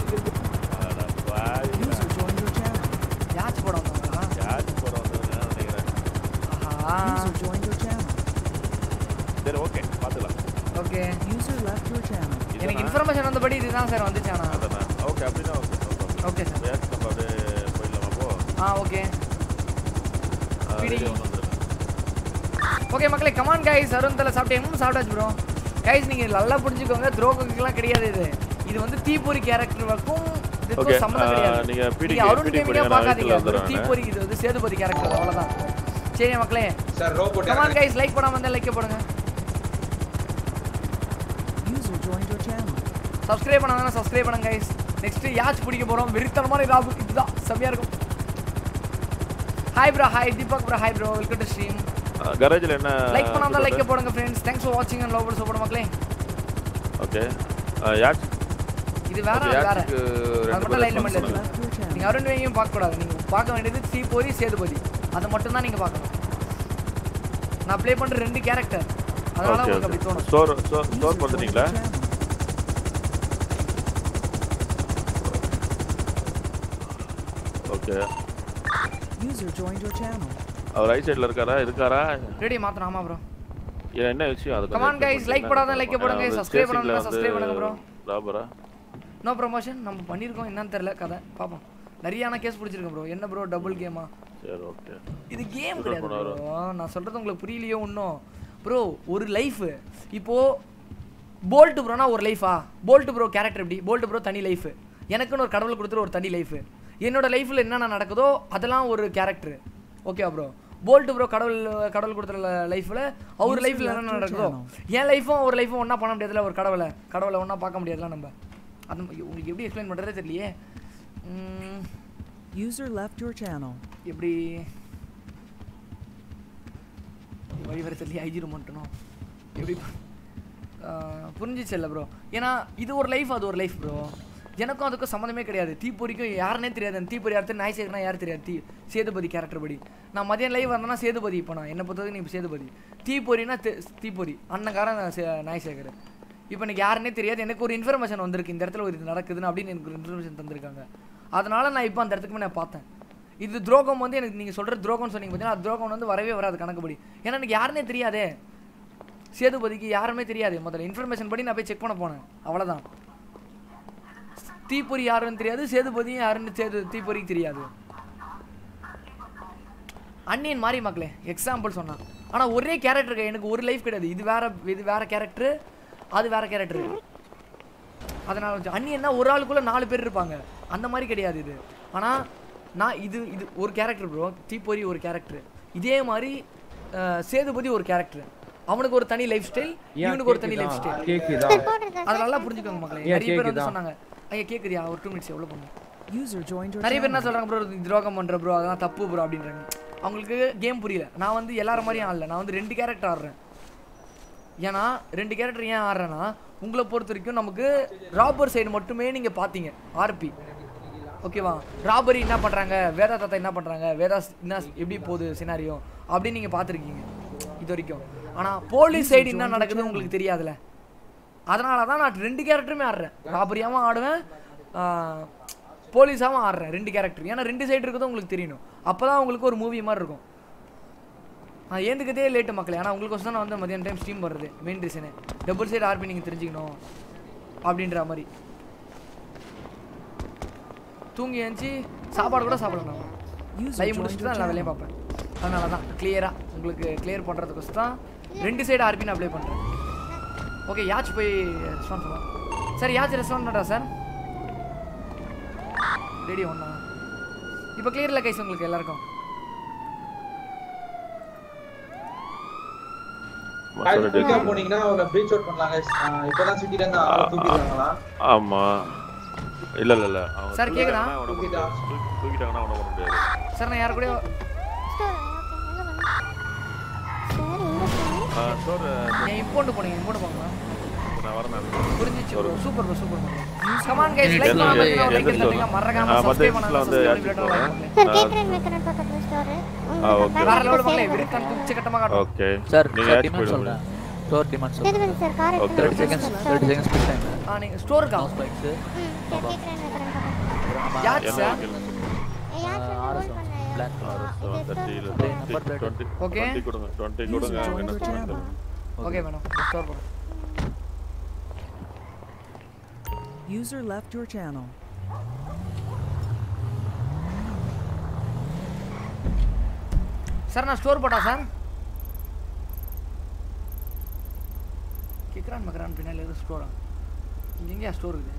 [SPEAKER 5] User joined your channel.
[SPEAKER 2] யாச்சு போட வந்தாங்களா
[SPEAKER 7] யாச்சி போட வந்ததுன்னு நினைக்கிறேன்
[SPEAKER 2] ஆஹா
[SPEAKER 5] User joined your channel.
[SPEAKER 7] சரி ஓகே பார்த்துக்கலாம்
[SPEAKER 2] okay
[SPEAKER 5] User left your channel.
[SPEAKER 2] எனக்கு இன்ஃபர்மேஷன் வந்தபடி இதுதான் சார் வந்துச்சு ஆனா
[SPEAKER 7] அதான் ஓகே அப்படின்னா ஓகே
[SPEAKER 2] ஓகே சார்
[SPEAKER 7] யாச்சி நம்ம அப்படியே போயிடலாம் அப்போ
[SPEAKER 2] ஆ ஓகே
[SPEAKER 7] ஆ,
[SPEAKER 2] பிடி.
[SPEAKER 7] ready ஆகணும் வந்துருங்க
[SPEAKER 2] ஓகே மக்களே கமான் கைஸ் அருண் தலை சாப்பிட்டேன் ம் சாப்பிட்டாச்சு ப்ரோ கைஸ் நீங்க நல்லா புரிஞ்சுக்கோங்க துரோகங்கெல்லாம் கிடையாது இது இது வந்து தீப்பொறி கேரக்டருக்கும்
[SPEAKER 7] Okay,
[SPEAKER 2] இதுக்கும் சம்மந்தம்
[SPEAKER 7] ஆ,
[SPEAKER 2] கிடையாது
[SPEAKER 7] நீங்க PD
[SPEAKER 2] நீங்க அருண்
[SPEAKER 7] PD
[SPEAKER 2] கேமிங்கா
[SPEAKER 7] படிங்க, நான்
[SPEAKER 2] பார்க்காதீங்க
[SPEAKER 7] வீட்டுல
[SPEAKER 2] வெறும்
[SPEAKER 7] வந்துடுறேன்
[SPEAKER 2] தீப்பொறி இது வந்து சேதுபதி கேரக்டர் அவ்வளவுதான் சரி மக்களே
[SPEAKER 15] sir robot
[SPEAKER 2] come on guys like பண்ணாம இருந்தா லைக் போடுங்க
[SPEAKER 5] User joined your channel.
[SPEAKER 2] Subscribe பண்ணாங்கன்னா சப்ஸ்கிரைப் பண்ணுங்க கைஸ் நெக்ஸ்ட் யாச் பிடிக்க போறோம் வெறித்தனமான ராபு இதுதான் செம்மையா இருக்கும் hi bro hi Deepak bro hi bro welcome to stream
[SPEAKER 7] கரேஜில் என்ன
[SPEAKER 2] லைக் பண்ணாம லைக் போடுங்க ஃப்ரெண்ட்ஸ் தேங்க்ஸ் ஃபார் வாட்சிங் அண்ட் லவ் சப்போர்ட் மக்களே
[SPEAKER 7] ஓகே யாச்சி
[SPEAKER 2] இது வேற
[SPEAKER 7] Okay,
[SPEAKER 2] அது வேற
[SPEAKER 7] யாச்சுக்கு
[SPEAKER 2] அது
[SPEAKER 7] ரெண்டு
[SPEAKER 2] மட்டும்
[SPEAKER 7] பேரும்
[SPEAKER 2] லைன்ல மட்டும்
[SPEAKER 7] சொல்லுங்க.
[SPEAKER 2] இருக்கு நீங்க அருண் வேங்கியும் பார்க்க கூடாது நீங்க பார்க்க வேண்டியது தீபொரி சேதுபதி அதை மட்டும் தான் நீங்க பார்க்கணும் நான் ப்ளே பண்ற ரெண்டு கேரக்டர் அதனால
[SPEAKER 7] ஓகே
[SPEAKER 2] உங்களுக்கு அப்படி
[SPEAKER 7] ஓகே
[SPEAKER 2] தோணும்
[SPEAKER 7] ஸ்டோர் ஸ்டோர் ஸ்டோர் பண்ணுறீங்களா okay
[SPEAKER 5] User joined your channel.
[SPEAKER 7] அவர் ரைட் சைடில் இருக்காரா இருக்காரா
[SPEAKER 2] ரெடி மாத்தணும் ஆமா ப்ரோ
[SPEAKER 7] இது என்ன விஷயம் அது
[SPEAKER 2] Come on guys, like போடாத like போடுங்க, subscribe பண்ணாதவங்க subscribe பண்ணுங்க bro.
[SPEAKER 7] ராபரா
[SPEAKER 2] நோ ப்ரமோஷன் நம்ம பண்ணியிருக்கோம் என்னன்னு தெரியல கதை பார்ப்போம் நிறைய ஆனால் கேஸ் பிடிச்சிருக்கேன் ப்ரோ என்ன ப்ரோ டபுள் கேமா
[SPEAKER 7] சரி ஓகே
[SPEAKER 2] இது கேம்
[SPEAKER 7] Super
[SPEAKER 2] கிடையாது
[SPEAKER 7] பண்ணாரு.
[SPEAKER 2] bro. நான் சொல்றது உங்களுக்கு புரியலையோ இன்னும் ப்ரோ ஒரு லைஃப் இப்போ போல்ட் ப்ரோனா ஒரு லைஃபா போல்ட் ப்ரோ கேரக்டர் எப்படி போல்ட் ப்ரோ தனி லைஃப் எனக்குன்னு ஒரு கடவுள் கொடுத்துரு ஒரு தனி லைஃப் என்னோட லைஃப்ல என்னென்ன நடக்குதோ அதெல்லாம் ஒரு கேரக்டர் ஓகேவா ப்ரோ போல்ட் ப்ரோ கடவுள் கடவுள் கொடுத்துற லைஃப்ல அவர்
[SPEAKER 5] User
[SPEAKER 2] லைஃப்ல
[SPEAKER 5] left
[SPEAKER 2] என்ன
[SPEAKER 5] your
[SPEAKER 2] நடக்குதோ
[SPEAKER 5] channel.
[SPEAKER 2] என் லைஃப்பும் ஒரு லைஃப்பும் ஒன்றா பண்ண முடியாதுல ஒரு கடவுளை கடவுளை ஒன்றா பார்க்க முடியாதுல நம்ம அது உங்களுக்கு எப்படி எக்ஸ்பிளைன் பண்ணுறதே தெரியலையே உம்,
[SPEAKER 5] User left your channel.
[SPEAKER 2] எப்படி வழி வர தெரியல ஐஜி ரூம் மட்டும் எப்படி புரிஞ்சிச்சு இல்லை ப்ரோ ஏன்னா இது ஒரு லைஃப் அது ஒரு லைஃப் ப்ரோ எனக்கும் அதுக்கும் சம்மந்தமே கிடையாது தீப்பொறிக்கும் யாருனே தெரியாது அந்த தீப்பொறி யார் நாய் சேகர்னா யார் தெரியாது தீ சேதுபதி கேரக்டர் படி நான் மதியம் லைவ் வந்தேன்னா சேதுபதி இப்போ நான் என்னை பொறுத்தவரைக்கும் நீ இப்போ சேதுபதி தீப்பொறினா தெ- தீப்பொறி அண்ணங்காரன் சே- நாய் சேகர் இப்போ எனக்கு யாருன்னே தெரியாது எனக்கு ஒரு இன்ஃபர்மேஷன் வந்திருக்கு இந்த இடத்துல ஒரு இது நடக்குதுன்னு அப்படின்னு எனக்கு ஒரு இன்ஃபர்மேஷன் தந்திருக்காங்க அதனால நான் இப்போ அந்த இடத்துக்கு போய் நான் பார்த்தேன் இது துரோகம் வந்து எனக்கு நீங்கள் சொல்கிற துரோகம்னு சொன்னீங்க பார்த்தீங்கன்னா அது துரோகம் வந்து வரவே வராது கணக்குப்படி ஏன்னா எனக்கு யாருனே தெரியாதே சேதுபதிக்கு யாருமே தெரியாது முதல்ல இன்ஃபர்மேஷன் படி நான் போய் செக் பண்ண போனேன் அவ்வளோதான் தீப்பொறி யாருன்னு தெரியாது சேதுபதியும் யாருன்னு சேது தீப்பொறிக்கு தெரியாது அன்னியன் மாதிரி மக்களே எக்ஸாம்பிள் சொன்னான் ஆனால் ஒரே கேரக்டர் எனக்கு ஒரு லைஃப் கிடையாது இது வேற இது வேற கேரக்டர் அது வேற கேரக்டர் அதனால வச்சு அன்னியன்னா ஒரு ஆளுக்குள்ள நாலு பேர் இருப்பாங்க அந்த மாதிரி கிடையாது இது ஆனால் நான் இது இது ஒரு கேரக்டர் ப்ரோ தீப்பொறி ஒரு கேரக்டர் இதே மாதிரி அஹ், சேதுபதி ஒரு கேரக்டர் அவனுக்கு ஒரு தனி லைஃப் ஸ்டைல்
[SPEAKER 10] ஏன்
[SPEAKER 2] இவனுக்கு ஒரு தனி
[SPEAKER 10] கேக்குதா?
[SPEAKER 2] லைஃப் ஸ்டைல்
[SPEAKER 10] கேக்குதா?
[SPEAKER 2] அதை நல்லா புரிஞ்சுக்கோங்க மக்களே
[SPEAKER 10] ஏன்
[SPEAKER 2] நிறைய பேர் வந்து
[SPEAKER 10] கேக்குதா?
[SPEAKER 2] சொன்னாங்க ஐயா கேக்குறியா ஒரு டூ மினிட்ஸ் எவ்வளோ பண்ணுங்க
[SPEAKER 5] User joined your
[SPEAKER 2] நிறைய பேர் என்ன
[SPEAKER 5] channel.
[SPEAKER 2] சொல்றாங்க ப்ரோ துரோகம் பண்ற ப்ரோ அதெல்லாம் தப்பு ப்ரோ அப்படின்றாங்க அவங்களுக்கு கேம் புரியல நான் வந்து எல்லாரும் மாதிரியும் ஆடல நான் வந்து ரெண்டு கேரக்டர் ஆடுறேன் ஏன்னா ரெண்டு கேரக்டர் ஏன் ஆடுறேன்னா உங்களை பொறுத்த வரைக்கும் நமக்கு ராபர் சைடு மட்டுமே நீங்க பாத்தீங்க ஆர்பி ஓகேவா ராபரி என்ன பண்றாங்க வேதா தாத்தா என்ன பண்றாங்க வேதா என்ன எப்படி போகுது சினாரியோ அப்படின்னு நீங்க பார்த்துருக்கீங்க இது வரைக்கும் ஆனா போலீஸ் சைடு என்ன நடக்குதுன்னு உங்களுக்கு தெரியாதுல அதனால தான் நான் ரெண்டு கேரக்டருமே ஆடுறேன் ராபரியாவும் ஆடுவேன் போலீஸாகவும் ஆடுறேன் ரெண்டு கேரக்டர் ஏன்னா ரெண்டு சைடு இருக்கிறதும் உங்களுக்கு தெரியணும் அப்போ தான் உங்களுக்கு ஒரு மூவி மாதிரி இருக்கும் நான் ஏந்துக்கதே லேட்டு மக்களே ஆனால் உங்களுக்கு தான் நான் வந்து மதியான டைம் ஸ்ட்ரீம் வர்றது main reason double side RP நீங்கள் தெரிஞ்சுக்கணும் அப்படின்ற மாதிரி தூங்கி எழுந்துச்சி சாப்பாடு கூட சாப்பிடணும் லைவ் முடிச்சுட்டு தான் எல்லா வேலையும் பார்ப்பேன் அதனால தான் கிளியராக உங்களுக்கு கிளியர் பண்ணுறதுக்கோசம் தான் ரெண்டு சைடு ஆர்பி நான் அப்ளை பண்ணுறேன் ஓகே யாச் போய் ரெஸ்பான்ஸ் பண்ணுவோம் சார் யாச் ரெஸ்பான்ஸ் பண்ணுறா சார் ரெடி ஒன்றா இப்போ கிளியர் இல்லை கைஸ் உங்களுக்கு எல்லாருக்கும்
[SPEAKER 15] குயிக்கா போனீங்கன்னா அவங்க பிரீச் அவுட் பண்ணலாங்க ஆஹ் இப்பதான் சிட்டில இருந்து ஆளை தூக்கிடுறாங்களா
[SPEAKER 7] ஆமா இல்ல இல்ல இல்ல அவங்க
[SPEAKER 2] சார், கேக்குதா?
[SPEAKER 7] தூக்கிட்டாங்கன்னா உனக்கு தூக்கி- தூக்கிட்டாங்கன்னா ஒன்றும் பண்ண முடியாது
[SPEAKER 2] சார் நான் யாரு கூட
[SPEAKER 7] ஆ, ஸ்டோர்
[SPEAKER 2] என் இம்போண்டு போனீங்க இம்போண்டு போங்க
[SPEAKER 7] நான் வரேன்
[SPEAKER 2] புரிஞ்சிச்சு bro super bro super bro come on guys like
[SPEAKER 7] எந்த-
[SPEAKER 2] பண்ணாம
[SPEAKER 7] எந்த
[SPEAKER 2] லைக்
[SPEAKER 7] store?
[SPEAKER 2] தட்டுங்க மறக்காம
[SPEAKER 7] ஆ, மத்த
[SPEAKER 2] சப்ஸ்கிரைப்
[SPEAKER 7] இடத்துல
[SPEAKER 2] பண்ணாம
[SPEAKER 7] வந்து
[SPEAKER 2] சப்ஸ்கிரைப்
[SPEAKER 7] யாச்சும்
[SPEAKER 2] பண்ணிட்டு
[SPEAKER 7] போறேன்.
[SPEAKER 2] like
[SPEAKER 4] சார்
[SPEAKER 7] ஆ,
[SPEAKER 4] கேட்குறேன் வைக்கிறேன் பக்கத்துல ஸ்டோரு
[SPEAKER 7] ஆ, okay.
[SPEAKER 2] வேற லெவல் மக்களே விடுத்தான் உச்சகட்டமா காட்டும்
[SPEAKER 7] ஓகே
[SPEAKER 14] சார்
[SPEAKER 7] நீங்க
[SPEAKER 14] சார்
[SPEAKER 7] யாச்சும்
[SPEAKER 14] டிமாண்ட்
[SPEAKER 7] போயிடுங்க
[SPEAKER 14] சொல்றேன் ஸ்டோர் டிமாண்ட்
[SPEAKER 4] சேதுபதி
[SPEAKER 14] சொல்றேன்
[SPEAKER 4] sir car
[SPEAKER 7] Okay.
[SPEAKER 14] Thirty seconds thirty seconds speed time
[SPEAKER 2] ஆ நீங்க ஸ்டோருக்கா
[SPEAKER 14] ஸ்பைக்ஸ்
[SPEAKER 4] ம் சார் கேட்குறேன் வைக்கிறேன் பக்கத்துல
[SPEAKER 2] யாச்
[SPEAKER 7] என்ன
[SPEAKER 2] சார்
[SPEAKER 7] vehicle?
[SPEAKER 4] ஏய், யார் சார் ஹோல்ட் பண்ண
[SPEAKER 14] பிளாக்
[SPEAKER 7] Seven thirty இல்ல
[SPEAKER 14] Okay,
[SPEAKER 7] twenty,
[SPEAKER 14] number plate.
[SPEAKER 7] twenty,
[SPEAKER 2] Okay.
[SPEAKER 7] twenty கொடுங்க டுவெண்ட்டி
[SPEAKER 5] User
[SPEAKER 7] கொடுங்க அவங்க
[SPEAKER 5] joined
[SPEAKER 7] என்ன
[SPEAKER 5] your
[SPEAKER 7] சொல்றாங்க
[SPEAKER 5] channel.
[SPEAKER 2] ஓகே மேடம் ஸ்டோர் போடு
[SPEAKER 5] User left your channel.
[SPEAKER 2] Sir நான் ஸ்டோர் போட்டா சார் கேட்குறான் மக்கிறான் பின்னாடி எதுவும் ஸ்டோரா இங்கே எங்கேயா ஸ்டோர் இருக்குது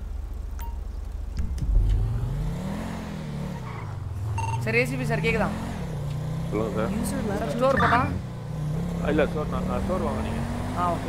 [SPEAKER 2] சார் ஏசிபி சார் கேக்குதா
[SPEAKER 7] சொல்லுங்க sir
[SPEAKER 5] User left
[SPEAKER 2] sir
[SPEAKER 5] your
[SPEAKER 2] store போட்டா
[SPEAKER 7] ஆ, இல்ல ஸ்டோர் நான் ஸ்டோர் வாங்க நீங்க
[SPEAKER 2] ஆ ஓகே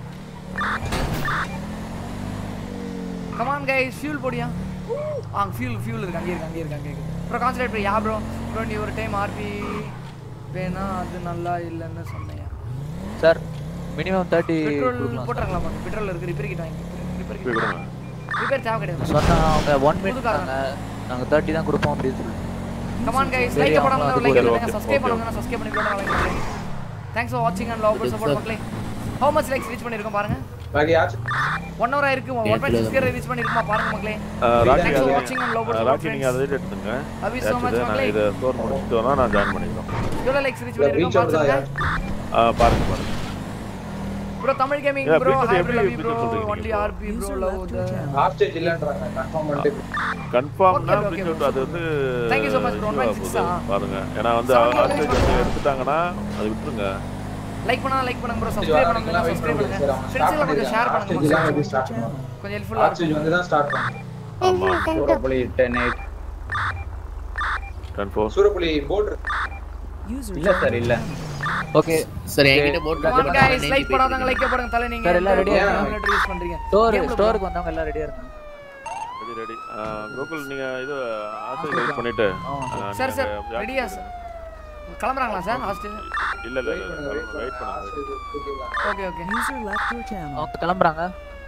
[SPEAKER 2] கமான் கைஸ் ஃபியூல் போடியா ஆ ஃபியூல் ஃபியூல் இருக்கு அங்கே இருக்கு அங்கே இருக்கு அங்கே இருக்கு ப்ரோ கான்சன்ட்ரேட் பண்ணி யா ப்ரோ ப்ரோ நீ ஒரு டைம் ஆர்பி வேணா அது நல்லா இல்லைன்னு சொன்னையா
[SPEAKER 14] சார் மினிமம் தேர்ட்டி
[SPEAKER 2] பெட்ரோல்
[SPEAKER 14] கொடுக்கலாம்
[SPEAKER 2] போட்டுறாங்களா பாருங்க பெட்ரோல் இருக்கு ரிப்பேர் கிட்ட வாங்கி ரிப்பேர்
[SPEAKER 7] போய் கொடுங்க
[SPEAKER 2] ரிப்பேர் தேவை கிடையாது
[SPEAKER 14] சொன்னா அவங்க ஒன் மினிட்
[SPEAKER 2] புதுக்காரங்க.
[SPEAKER 14] தாங்க நாங்க தேர்ட்டி தான் கொடுப்போம் அப்படின்னு சொல்லி
[SPEAKER 2] கமான் கைஸ்
[SPEAKER 14] சரி,
[SPEAKER 2] லைக்
[SPEAKER 14] அவங்க
[SPEAKER 2] பண்ணாம
[SPEAKER 14] அது
[SPEAKER 2] லைக்
[SPEAKER 14] கூட
[SPEAKER 2] பண்ணுங்க
[SPEAKER 7] okay,
[SPEAKER 2] சப்ஸ்கிரைப்
[SPEAKER 7] okay,
[SPEAKER 2] பண்ணுங்க சப்ஸ்கிரைப் பண்ணி போடுங்க தேங்க்ஸ் ஃபார் வாட்சிங் அண்ட் லவ் சப்போர்ட் மக்களே ஹவு மச் லைக்ஸ் ரீச் பண்ணிருக்கோம் பாருங்க
[SPEAKER 15] பாக்கி யாச்சும்
[SPEAKER 2] ஒன் ஹவர் ஆயிருக்கு ஒன் பாயிண்ட் சிக்ஸ் ரீச் பண்ணிருக்குமா பாருங்க மக்களே
[SPEAKER 7] ஆ, ராக்கி
[SPEAKER 2] Thanks for
[SPEAKER 7] அது-
[SPEAKER 2] watching and love
[SPEAKER 7] ah,
[SPEAKER 2] for
[SPEAKER 7] rakhi நீங்க
[SPEAKER 2] friends.
[SPEAKER 7] அதை எடுத்துங்க
[SPEAKER 2] Love you so much,
[SPEAKER 7] ஏதாச்சும் நான்
[SPEAKER 2] மக்களே.
[SPEAKER 7] இதை ஸ்டோர் முடிச்சுட்டு வேணா நான் ஜாயின் பண்ணிக்கிறோம்
[SPEAKER 2] எவ்வளவு லைக்ஸ் ரீச்
[SPEAKER 15] இல்ல,
[SPEAKER 2] பண்ணிருக்கோம்
[SPEAKER 15] reach out தான்
[SPEAKER 2] பாருங்க
[SPEAKER 7] ஆ, பாருங்க பாருங்க
[SPEAKER 2] bro Tamil gaming
[SPEAKER 7] Yeah,
[SPEAKER 2] bro
[SPEAKER 7] feature
[SPEAKER 2] hi
[SPEAKER 7] எப்படி
[SPEAKER 2] bro love you
[SPEAKER 7] feature
[SPEAKER 2] bro
[SPEAKER 7] சொல்றீங்க
[SPEAKER 2] ஒன்லி
[SPEAKER 7] நீங்க?
[SPEAKER 2] RP bro
[SPEAKER 5] User
[SPEAKER 2] love
[SPEAKER 5] left
[SPEAKER 2] the
[SPEAKER 5] your channel.
[SPEAKER 15] Hostage இல்லன்றாங்க கன்ஃபார்ம் பண்ணிட்டு
[SPEAKER 7] கன்ஃபார்ம்னா
[SPEAKER 2] Okay, okay,
[SPEAKER 7] பிரிண்ட்
[SPEAKER 2] bro.
[SPEAKER 7] அது வந்து
[SPEAKER 2] Thank you so much, bro.
[SPEAKER 7] issue ஆக
[SPEAKER 2] 1.6 ஆ?
[SPEAKER 7] போகுது. பாருங்க ஏன்னா வந்து
[SPEAKER 2] Seven
[SPEAKER 7] hostage
[SPEAKER 2] minutes
[SPEAKER 7] வந்து
[SPEAKER 2] பண்ணுங்க.
[SPEAKER 7] எடுத்துட்டாங்கன்னா அது விட்டுருங்க
[SPEAKER 2] லைக் பண்ணா லைக் பண்ணுங்க ப்ரோ
[SPEAKER 15] சரி,
[SPEAKER 2] சப்ஸ்கிரைப்
[SPEAKER 15] வர
[SPEAKER 2] பண்ணுங்க
[SPEAKER 15] வெயிட்
[SPEAKER 2] சப்ஸ்கிரைப்
[SPEAKER 15] பண்ணுங்க
[SPEAKER 2] பண்ணுங்க
[SPEAKER 15] சார் அவங்க
[SPEAKER 2] ஃப்ரெண்ட்ஸ்
[SPEAKER 15] ஸ்டார்ட்
[SPEAKER 2] எல்லாம் கொஞ்சம் ஷேர்
[SPEAKER 15] பண்ணிருக்காங்க
[SPEAKER 2] பண்ணுங்க
[SPEAKER 15] ஹாஸ்டேஜ் எல்லாம் எப்படி ஸ்டார்ட் பண்ணுவாங்க
[SPEAKER 2] கொஞ்சம் ஹெல்ப்ஃபுல்லா
[SPEAKER 15] ஹாஸ்டேஜ் வந்து தான் ஸ்டார்ட் பண்ணுவாங்க
[SPEAKER 7] ஆமா
[SPEAKER 3] Soorappuli ten eight
[SPEAKER 7] confirm
[SPEAKER 15] Soorappuli board
[SPEAKER 5] User
[SPEAKER 3] இல்ல சார் இல்ல
[SPEAKER 14] ஓகே
[SPEAKER 6] சார் என்கிட்ட போட்டு
[SPEAKER 2] கமான் गाइस லைக் பண்ணாதவங்க லைக் போடுங்க தலை நீங்க
[SPEAKER 14] Sir, எல்லாம் ready ஆ
[SPEAKER 2] கால்குலேட்டர் யூஸ் பண்றீங்க
[SPEAKER 14] ஸ்டோர்
[SPEAKER 2] Game ல
[SPEAKER 14] ஸ்டோருக்கு வந்தவங்க எல்லாம் ரெடியா இருக்காங்க
[SPEAKER 7] ரெடி ரெடி கோகுல் நீங்க இது ஹாஸ்டேஜ் வெயிட் பண்ணிட்டு ஆ,
[SPEAKER 2] சார் சார்
[SPEAKER 7] நீங்க யார்
[SPEAKER 2] ரெடியா சார் கிளம்புறாங்களா சார் ஹாஸ்டல்
[SPEAKER 7] இல்ல இல்ல இல்ல வெயிட் பண்ணுங்க
[SPEAKER 2] okay okay
[SPEAKER 5] User left your channel.
[SPEAKER 14] அவங்க கிளம்புறாங்க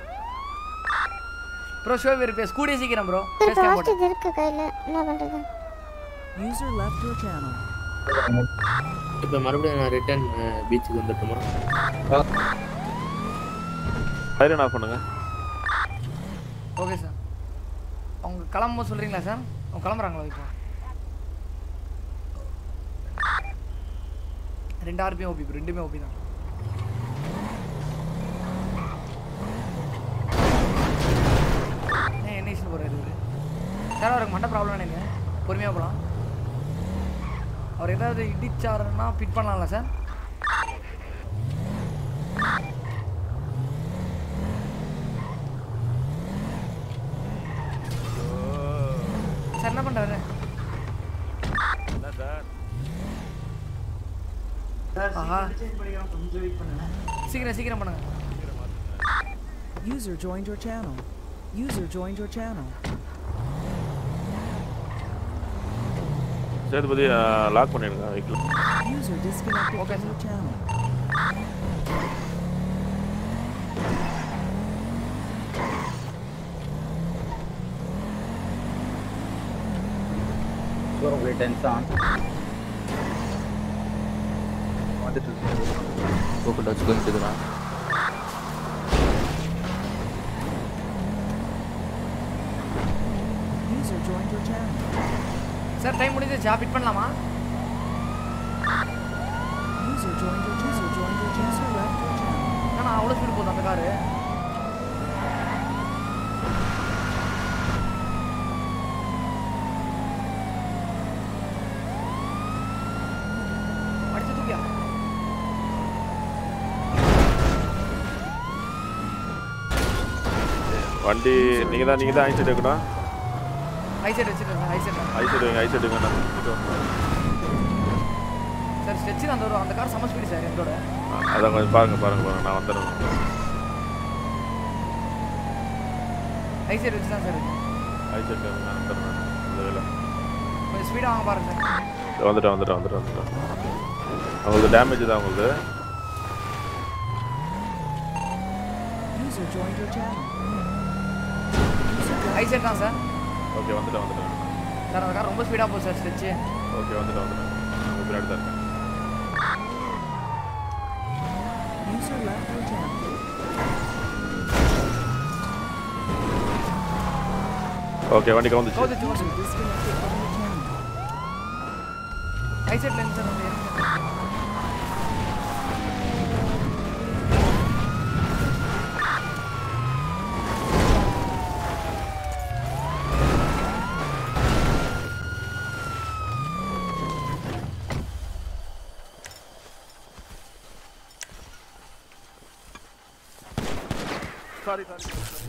[SPEAKER 2] ப்ரோ ஷோ வேறு பேஸ் கூடிய சீக்கிரம் ப்ரோ
[SPEAKER 4] திருப்பி
[SPEAKER 2] ஃபேஸ் கேம் போட்டு
[SPEAKER 4] ஹாஸ்டேஜ் இருக்கு கையில என்ன பண்றது
[SPEAKER 5] User left your channel.
[SPEAKER 6] இப்போ மறுபடியும் நான் ரிட்டர்ன் பீச்சுக்கு வந்துட்டுமா
[SPEAKER 7] சைலண்ட் ஆஃப் பண்ணுங்க
[SPEAKER 2] ஓகே சார் அவங்க கிளம்ப சொல்றீங்களா சார் அவங்க கிளம்புறாங்களா இப்போ ரெண்டு ஆர்பியும் ஓபி ரெண்டுமே ஓபி தான் ஏன் என்ன இஷ்யூ போகிறாரு இவரு சார் அவருக்கு மண்டை ப்ராப்ளம் நினைங்க பொறுமையாக போகலாம் அவர் ஏதாவது இடிச்சாருன்னா பிட் பண்ணலாம்ல சார் சார் என்ன பண்ணுறாரு
[SPEAKER 7] என்ன சார்
[SPEAKER 2] ஆஹா சீக்கிரம் சீக்கிரம் பண்ணுங்க
[SPEAKER 5] User joined your channel. User joined your channel.
[SPEAKER 7] Sethupathi lock பண்ணிடுங்க vehicle
[SPEAKER 5] User disconnected from your channel.
[SPEAKER 3] Probably tense on.
[SPEAKER 14] வந்துட்டு இருக்கு கோகுல் டச் கோயிங் டு தான்
[SPEAKER 5] User joined your channel.
[SPEAKER 2] Sir time முடிஞ்சிச்சா பிட் பண்ணலாமா
[SPEAKER 5] User joined your user joined your channel. User left your channel.
[SPEAKER 2] ஆனால் அவ்வளோ speed போகுது அந்த car அடிச்சு தூக்கியா
[SPEAKER 7] வண்டி நீங்கள் தான் நீங்கள் தான் ஐ சைடு எடுக்கணும்
[SPEAKER 2] ஐ சைடு வச்சுருக்கேன் ஐ சைடு
[SPEAKER 7] ஐ சைடு வைங்க ஐ சைடு வைங்க நான் கூட்டிட்டு வரேன்.
[SPEAKER 2] சார் ஸ்டெச்சு அந்த ஒரு அந்த கார் செம்ம ஸ்பீடு சார் எங்களோட
[SPEAKER 7] அதான் கொஞ்சம் பாருங்க பாருங்க பாருங்க நான் வந்துடுறேன்
[SPEAKER 2] ஐ சைடு வச்சு தான் சார் இருக்கு.
[SPEAKER 7] ஐ சைடு நான் வந்துடுறேன் இந்த வேலை
[SPEAKER 2] கொஞ்சம் ஸ்பீடாக வாங்க பாருங்க சார்
[SPEAKER 7] வந்துட்டேன் வந்துட்டேன் வந்துட்டேன் வந்துட்டேன் உங்களுக்கு டேமேஜ் தான் உங்களுக்கு
[SPEAKER 5] User joined your channel.
[SPEAKER 2] ஐ சைடு தான் சார்
[SPEAKER 7] ஓகே வந்துட்டேன் வந்துட்டேன்
[SPEAKER 2] சார் அந்த கார் ரொம்ப ஸ்பீடாக போகுது சார் ஸ்டெச்சு
[SPEAKER 7] ஓகே வந்துட்டேன் வந்துட்டேன் உங்கள் பின்னாடி தான் இருக்கேன்
[SPEAKER 5] User left your channel.
[SPEAKER 7] Okay வண்டி கவுந்துச்சு
[SPEAKER 2] கவுந்துச்சு
[SPEAKER 5] User disconnected from your channel.
[SPEAKER 2] ஐ சைடில் இருந்து சார் வந்து இறங்குங்க.
[SPEAKER 7] சாரி சாரி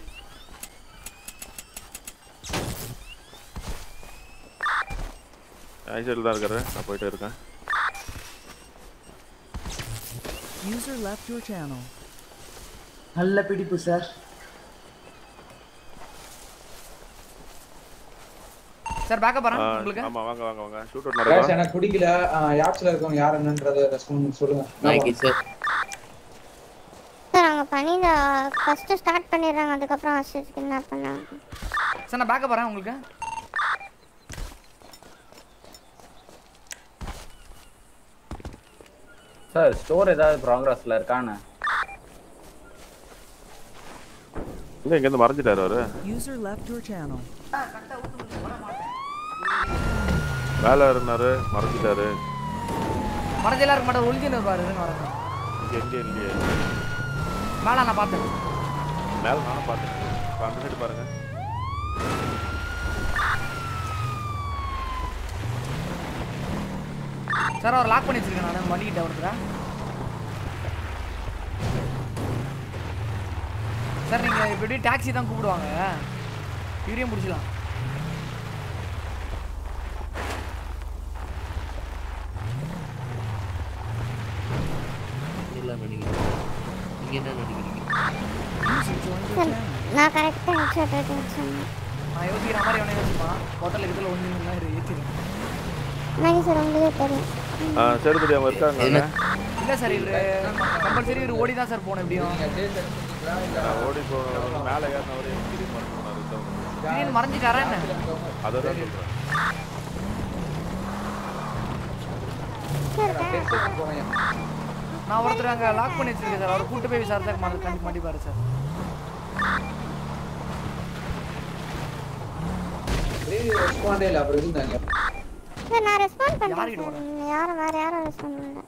[SPEAKER 7] ஐ சைடில் தான் இருக்காரு நான் போயிட்டே இருக்கேன்
[SPEAKER 5] User left your channel.
[SPEAKER 8] நல்ல பிடிப்பு சார்
[SPEAKER 2] சார் பேக்கப் வரேன்
[SPEAKER 7] ஆ,
[SPEAKER 2] உங்களுக்கு
[SPEAKER 7] ஆமா வாங்க வாங்க வாங்க ஷூட் அவுட்
[SPEAKER 15] Guys,
[SPEAKER 7] நடக்கும்
[SPEAKER 15] எனக்கு பிடிக்கல யாப்ஸ்ல இருக்கவங்க யார் என்னன்றத ரெஸ்பான்ஸ் சொல்லுங்க
[SPEAKER 6] நாய்க்கு சார்
[SPEAKER 4] சார் அவங்க பணியில ஃபர்ஸ்ட் ஸ்டார்ட் பண்ணிடுறாங்க அதுக்கப்புறம் அசிஸ்ட் என்ன பண்ணாங்க
[SPEAKER 2] சார் நான் பேக்கப் வரேன் உங்களுக்கு
[SPEAKER 3] சார் ஸ்டோர் ஏதாவது ப்ராக்ரஸ்ல இருக்கான்னு
[SPEAKER 7] இல்லை இங்கேருந்து மறைஞ்சிட்டாரு அவரு
[SPEAKER 5] User left your channel.
[SPEAKER 7] வேலை இருந்தாரு மறைஞ்சிட்டாரு
[SPEAKER 2] மறைஞ்செல்லாம் இருக்க மாட்டேன் ஒளிஞ்சின்னு இருப்பாரு இருங்க வரேன்
[SPEAKER 7] இங்கே எங்கே இல்லையே
[SPEAKER 2] மேலே நான் பார்த்தேன்
[SPEAKER 7] மேலே நானும் பார்த்தேன் இப்போ அந்த சைடு பாருங்க
[SPEAKER 2] சார் அவர் லாக் பண்ணி வச்சிருக்கேன் நான் வண்டிக்கிட்ட ஒருத்தர சார் நீங்கள் இப்போ எப்படி டாக்ஸி தான் கூப்பிடுவாங்க இவரையும் பிடிச்சிக்கலாம்
[SPEAKER 6] எல்லாம் நினைக்கிறீங்க நீங்க என்ன நினைக்கிறீங்க
[SPEAKER 5] User joined your
[SPEAKER 4] sir
[SPEAKER 5] channel.
[SPEAKER 4] நான் கரெக்டாக ஹெட்ஷாட் எடுத்து சொன்னேன்
[SPEAKER 2] நான் யோசிக்கிற மாதிரி அவனே யோசிப்பான் ஹோட்டல் இடத்துல ஒன்று இல்லை ஏற்றிடும்
[SPEAKER 4] நாங்க சார் உங்களுக்கே தெரியும்
[SPEAKER 7] ஆ சேதுபதி அவங்க இருக்காங்க
[SPEAKER 2] இல்லை சார் இவர் கம்பல்சரி இவர் ஓடி தான் சார் போகணும் எப்படியும்
[SPEAKER 7] நான் ஓடி போ மேலே ஏறினவரு திடீர்னு மறைஞ்சு போனாரு இதான்
[SPEAKER 2] திடீர்னு மறைஞ்சிட்டாரா என்ன
[SPEAKER 7] அதை தான் சொல்கிறேன்
[SPEAKER 2] நான் ஒருத்தர் அங்கே லாக் பண்ணி வச்சிருக்கேன் சார் அவர் கூட்டு போய் விசாரிச்சா மாட்டி கண்டிப்பாக மாட்டிப்பாரு சார்
[SPEAKER 15] ரேடியோ ரெஸ்பாண்டே இல்ல அப்புறம் இருந்தாங்க
[SPEAKER 4] சார் நான் ரெஸ்பாண்ட் பண்றேன்
[SPEAKER 2] யார்கிட்ட
[SPEAKER 4] சார் நீங்க யாரும் வேற யாரும் ரெஸ்பாண்ட் பண்ணல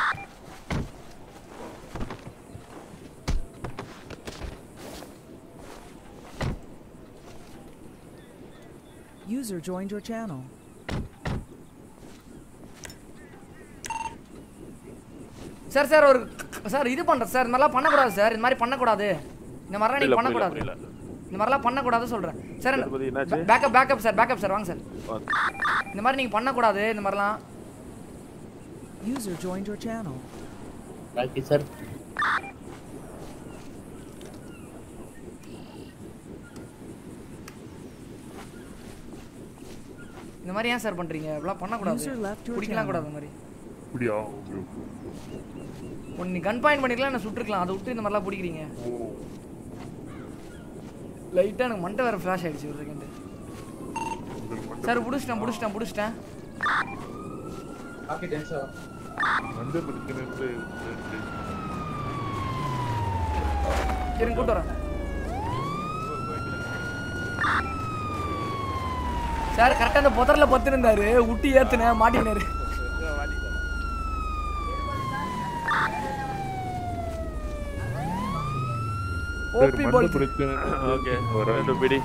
[SPEAKER 5] User joined your channel.
[SPEAKER 2] Sir sir ஒரு சார் இது பண்றேன் சார் இந்த மாதிரிலாம் பண்ணக்கூடாது சார் இந்த மாதிரி பண்ணக்கூடாது இந்த மாதிரிலாம்
[SPEAKER 7] புரியல,
[SPEAKER 2] நீங்க
[SPEAKER 7] புரியல,
[SPEAKER 2] பண்ணக்கூடாது
[SPEAKER 7] புரியல.
[SPEAKER 2] இந்த மாதிரிலாம் பண்ணக்கூடாது சொல்றேன் சார்
[SPEAKER 7] திருப்பதி என்னாச்சு?
[SPEAKER 2] Backup backup sir backup sir வாங்க சார் இந்த மாதிரி நீங்க பண்ணக்கூடாது இந்த மாதிரிலாம்
[SPEAKER 5] User joined your channel.
[SPEAKER 6] Rocky sir
[SPEAKER 2] இந்த மாதிரி ஏன் சார் பண்றீங்க இப்படிலாம் பண்ணக்கூடாது
[SPEAKER 5] User left your
[SPEAKER 2] பிடிக்கலாம்
[SPEAKER 5] channel.
[SPEAKER 2] கூடாது இந்த மாதிரி
[SPEAKER 7] அப்படியா
[SPEAKER 2] ஒன்று நீ கன் பாயிண்ட் பண்ணிக்கலாம் என்ன சுட்டுருக்கலாம் அதை விட்டு இந்த மாதிரிலாம் பிடிக்கிறீங்க லைட்டாக எனக்கு மண்டை வேற ஃப்ளாஷ் ஆயிடுச்சு ஒரு செகண்ட் சார் பிடிச்சிட்டேன் பிடிச்சிட்டேன் பிடிச்சிட்டேன்
[SPEAKER 15] ஓகே டென்ஷன்
[SPEAKER 7] வந்து பிரச்சனை இருந்து
[SPEAKER 2] இருங்க கூட்டு வரேன் சார் கரெக்டாக அந்த புதரில் பத்துருந்தாரு விட்டு ஏத்துனேன் மாட்டினாரு ஓபி பால்
[SPEAKER 7] பிரச்சனை ஓகே ரெண்டு பிடி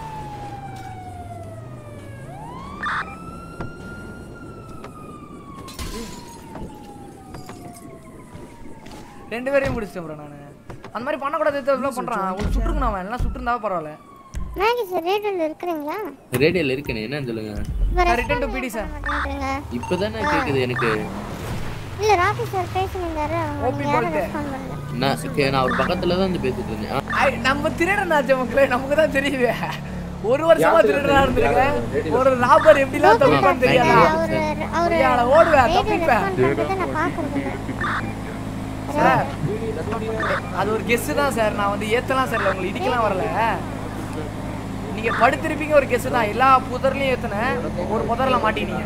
[SPEAKER 2] ரெண்டு பேரையும் முடிச்சிட்டேன் ப்ரோ நான் அந்த மாதிரி பண்ணக்கூடாது இதெல்லாம் பண்றான் ஒரு சுட்டுருங்க அவன் எல்லாம் சுட்டுருந்தாவே பரவாயில்ல
[SPEAKER 4] மேகி சார் ரேடியோல இருக்கிறீங்களா
[SPEAKER 6] ரேடியோல இருக்கேனே என்னன்னு சொல்லுங்க
[SPEAKER 2] ரிட்டர்ன் டு பிடி சார்
[SPEAKER 4] மாட்டேங்கிறீங்க
[SPEAKER 6] இப்பதானே கேக்குது எனக்கு
[SPEAKER 4] இல்ல ராக்கி சார் பேசினிருந்தாரு அவங்க
[SPEAKER 2] ஓபி
[SPEAKER 4] நீங்க யாரும்
[SPEAKER 2] பால்ட்டு.
[SPEAKER 4] ரெஸ்பாண்ட் பண்ணல
[SPEAKER 6] நான் கே- நான் ஒரு பக்கத்துல தான் வந்து பேசிட்டு இருந்தேன் ஆ,
[SPEAKER 2] ஐ, நம்ம திருடன் ஆச்சு மக்களே நமக்கு தான் தெரியுது ஒரு வருஷமா
[SPEAKER 6] யார்
[SPEAKER 2] திருடனா
[SPEAKER 6] திருடன்?
[SPEAKER 2] இருந்திருக்கேன் ஒரு ராபர் எப்படிலாம் தப்பிப்பான்னு தெரியாதா
[SPEAKER 4] அவரு அவரு
[SPEAKER 2] ஐயா, நான் ஓடுவேன்
[SPEAKER 4] ரேடியோ
[SPEAKER 2] தப்பிப்பேன்
[SPEAKER 4] ரெஸ்பாண்ட் பண்றதை நான் பாக்குறது இல்ல
[SPEAKER 2] சார் அது ஒரு கெஸ் தான் சார் நான் வந்து ஏத்தலாம் சார் உங்களை இடிக்கலாம் வரல நீங்க படுத்திருப்பீங்க ஒரு கெஸ் தான் எல்லா புதர்லயும் ஏத்துனேன் ஒரு புதர்ல மாட்டினீங்க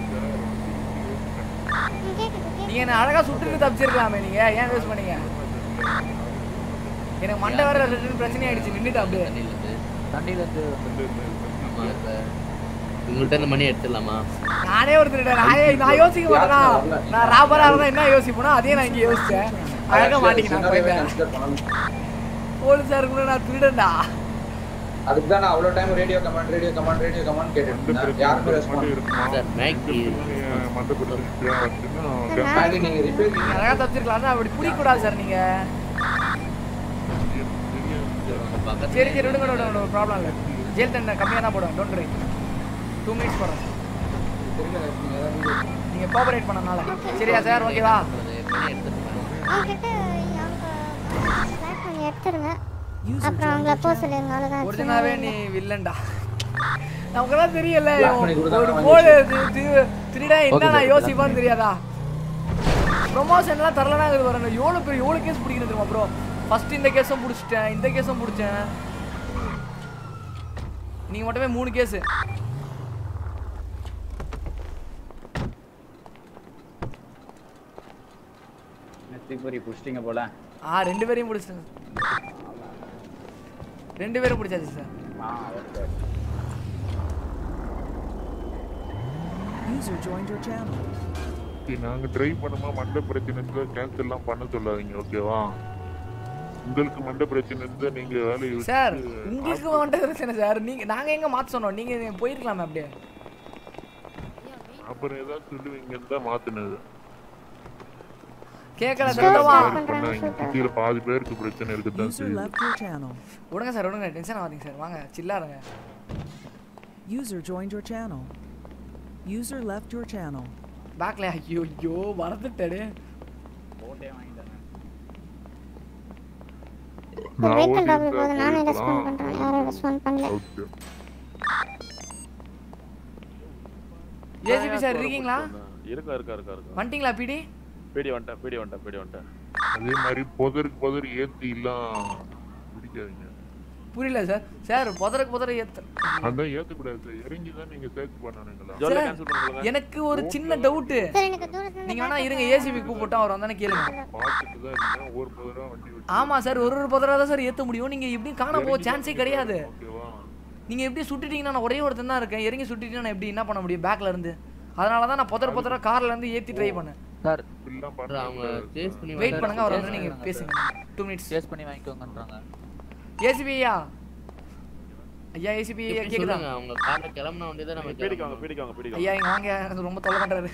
[SPEAKER 2] நீங்க என்ன அழகா சுட்டுட்டு தப்பிச்சிருக்கலாமே நீங்க ஏன் வேஸ்ட் பண்ணீங்க எனக்கு மண்டை வேற ரெண்டு பிரச்சனை ஆயிடுச்சு நின்னுட்டு அப்படியே
[SPEAKER 6] தண்ணியில இருந்து ஆமா, இப்ப உங்கள்ட்ட இந்த மணி எடுத்துடலாமா
[SPEAKER 2] நானே ஒரு திருடன் நானே நான் யோசிக்க மாட்டேனா நான் ராபரா இருந்தா என்ன யோசிப்பேனோ அதே நான் இங்க யோசிச்சேன் அழகா மாட்டிக்கிட்டேன் போயிட்டேன் போலீஸா கூட நான் திருடன்டா
[SPEAKER 15] அதுக்கு தான் நான் அவ்வளவு time radio command radio command radio command கேட்டுட்டு இருந்தேன் யாருமே ரெஸ்பாண்ட்
[SPEAKER 6] சார் மேக்கி
[SPEAKER 15] மேகி நீங்க ரிப்பேர்
[SPEAKER 2] நீங்க அழகா தப்பிச்சிருக்கலாம் அப்படி பிடிக்க கூடாது சார் நீங்க சரி சரி விடுங்க விடுங்க விடுங்க ப்ராப்ளம் இல்லை ஜெயில் தண்டனை கம்மியாக தான் போடுவேன் டோன்ட் ட்ரை டூ மினிட்ஸ் போடுறேன் நீங்க கோஆபரேட் பண்ணனால சரியா சார் ஓகேவா
[SPEAKER 4] அவங்ககிட்ட அவங்க பேக் பண்ணி எடுத்துருங்க அப்புறம் அவங்கள போக சொல்லிருங்க அவ்வளவுதான்
[SPEAKER 2] ஒரிஜினாவே நீ வில்லன்டா நமக்கு தான் தெரியல
[SPEAKER 15] Black பண்ணி கொடுத்தா
[SPEAKER 2] ஒரு
[SPEAKER 15] நான்
[SPEAKER 2] போடு திருடா
[SPEAKER 15] Okay,
[SPEAKER 2] என்ன நான்
[SPEAKER 15] sir.
[SPEAKER 2] யோசிப்பான்னு தெரியாதா ப்ரொமோஷன்லாம் தரலனா இது வரணும் எவ்வளோ பேர் எவ்வளோ கேஸ் பிடிக்கிறது தெரியுமா ப்ரோ ஃபர்ஸ்ட் இந்த கேஸும் பிடிச்சிட்டேன் இந்த கேஸும் பிடிச்சேன் நீங்க மட்டுமே மூணு கேஸ்
[SPEAKER 3] நெத்திபுரி புஷ்டிங்க போல
[SPEAKER 2] ஆ ரெண்டு பேரையும் பிடிச்சிட்டேன் ரெண்டு பேரும் பிடிச்சாச்சு சார்
[SPEAKER 3] ஆ okay
[SPEAKER 5] User joined your channel.
[SPEAKER 7] நாங்க டிரைவ் பண்ணுமா மண்டை பிரச்சனை இருந்தா கேன்சல் எல்லாம் பண்ண சொல்லாதீங்க ஓகேவா உங்களுக்கு மண்டை பிரச்சனை இருந்தா நீங்க வேலையை விட்டு-
[SPEAKER 2] சார் உங்களுக்கு வந்துட்டு பிரச்சனை சார் நீங்க நாங்க எங்க மாத்த சொன்னோம் நீங்க போயிருக்கலாமே அப்படியே
[SPEAKER 7] அப்புறம் ஏதாவது சொல்லுவீங்கன்னு தான் மாத்தினது
[SPEAKER 2] கேட்கல
[SPEAKER 7] இந்த மாதிரி
[SPEAKER 2] சொல்லவா
[SPEAKER 7] பண்ணாங்க. சுத்தியில பாதி பேருக்கு பிரச்சனை இருக்குதான்
[SPEAKER 5] User
[SPEAKER 7] செய்யுது
[SPEAKER 5] left your channel.
[SPEAKER 2] விடுங்க சார் விடுங்க டென்ஷன் ஆகாதீங்க சார் வாங்க சில்லா இருங்க
[SPEAKER 5] User joined your channel. User left your channel.
[SPEAKER 2] பேக்ல ஐயோ ஐயோ மறந்துட்டே
[SPEAKER 3] போட்டே வாங்கிட்டேன்
[SPEAKER 7] நான்
[SPEAKER 4] வெஹிக்கிள்
[SPEAKER 7] ஓட்டி
[SPEAKER 4] டபுள் போது நானே
[SPEAKER 7] இருக்கலாம்.
[SPEAKER 4] ரெஸ்பாண்ட் பண்றேன் யாரும் ரெஸ்பாண்ட் பண்ணல
[SPEAKER 7] ஓகே
[SPEAKER 2] ஏஜிபி சார் இருக்கீங்களா
[SPEAKER 7] இருக்கா இருக்கா இருக்கா இருக்கா
[SPEAKER 2] வந்துட்டீங்களா பிடி
[SPEAKER 7] பேடி வந்துட்டேன் பேடி வந்துட்டேன் பேடி வந்துட்டேன் அதே மாதிரி புதருக்கு புதர் ஏத்தி எல்லாம் பிடிக்காதீங்க
[SPEAKER 2] புரியல சார் சார் புதருக்கு புதர ஏத்து
[SPEAKER 7] அதான் ஏத்தக்கூடாது சார் இறங்கி தான் நீங்க சேர்த்து பண்ணணுங்களா
[SPEAKER 2] சார் எனக்கு ஒரு சின்ன டவுட்டு
[SPEAKER 4] சார் எனக்கு தூரத்துல
[SPEAKER 2] நீங்க வேணா இருங்க ஏசிபி கூப்பிட்டா அவர் வந்தானே கேளுங்க
[SPEAKER 7] பார்த்துட்டு தான் இருக்கேன் ஒரு புதரா வண்டி விட்டு
[SPEAKER 2] ஆமா சார் ஒரு ஒரு புதரா தான் சார் ஏத்த முடியும் நீங்க எப்படியும் காண போக சான்ஸே கிடையாது
[SPEAKER 7] ஓகேவா
[SPEAKER 2] நீங்க எப்படி சுட்டுட்டீங்கன்னா நான் ஒரே ஒருத்தன் தான் இருக்கேன் இறங்கி சுட்டுட்டீங்கன்னா நான் எப்படி என்ன பண்ண முடியும் பேக்ல இருந்து அதனால தான் நான் புதற புதற கார்ல இருந்து ஏத்தி ட்ரை பண்ணேன்
[SPEAKER 6] சார் அவங்க சேஸ் பண்ணி
[SPEAKER 2] வெயிட் பண்ணுங்க அவர் வந்து நீங்க பேசுங்க டூ மினிட்ஸ்
[SPEAKER 6] சேஸ் பண்ணி வாங்கிக்கோங்கன்றாங்க
[SPEAKER 2] ஏசிபி ஐயா ஐயா ஏசிபி ஐயா
[SPEAKER 6] இப்படி
[SPEAKER 2] கேக்குதா
[SPEAKER 6] சொல்லுங்க அவங்க கார்ல கிளம்பின வண்டி தான் நம்ம
[SPEAKER 7] பீடிக்காங்க பீடிக்காங்க பீடிக்காங்க
[SPEAKER 2] ஐயா இங்க வாங்க எனக்கு ரொம்ப தொல்லை பண்றாரு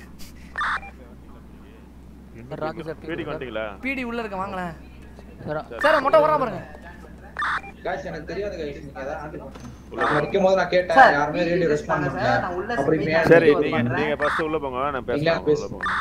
[SPEAKER 6] ராக்கு சார்
[SPEAKER 7] பீடிக்கு வந்துட்டீங்களா
[SPEAKER 2] பிடி உள்ள இருக்க வாங்களேன்
[SPEAKER 6] சார்
[SPEAKER 2] சார் மொட்டை வரா பாருங்க
[SPEAKER 15] guys எனக்கு தெரியாது guys நீங்க ஏதாவது handle பண்ணுங்க. நான் நிக்கும் போது நான் கேட்டேன் யாருமே ரேடியோ ரெஸ்பாண்ட் பண்ணல அப்புறம் இப்ப ஏன்
[SPEAKER 7] சரி
[SPEAKER 15] radio
[SPEAKER 7] நீங்க
[SPEAKER 15] பண்றேன்?
[SPEAKER 7] நீங்க ஃபர்ஸ்ட் உள்ள போங்க நான்
[SPEAKER 15] நீங்க
[SPEAKER 7] பேசுறேன்
[SPEAKER 15] பேசு.
[SPEAKER 7] உள்ள போங்க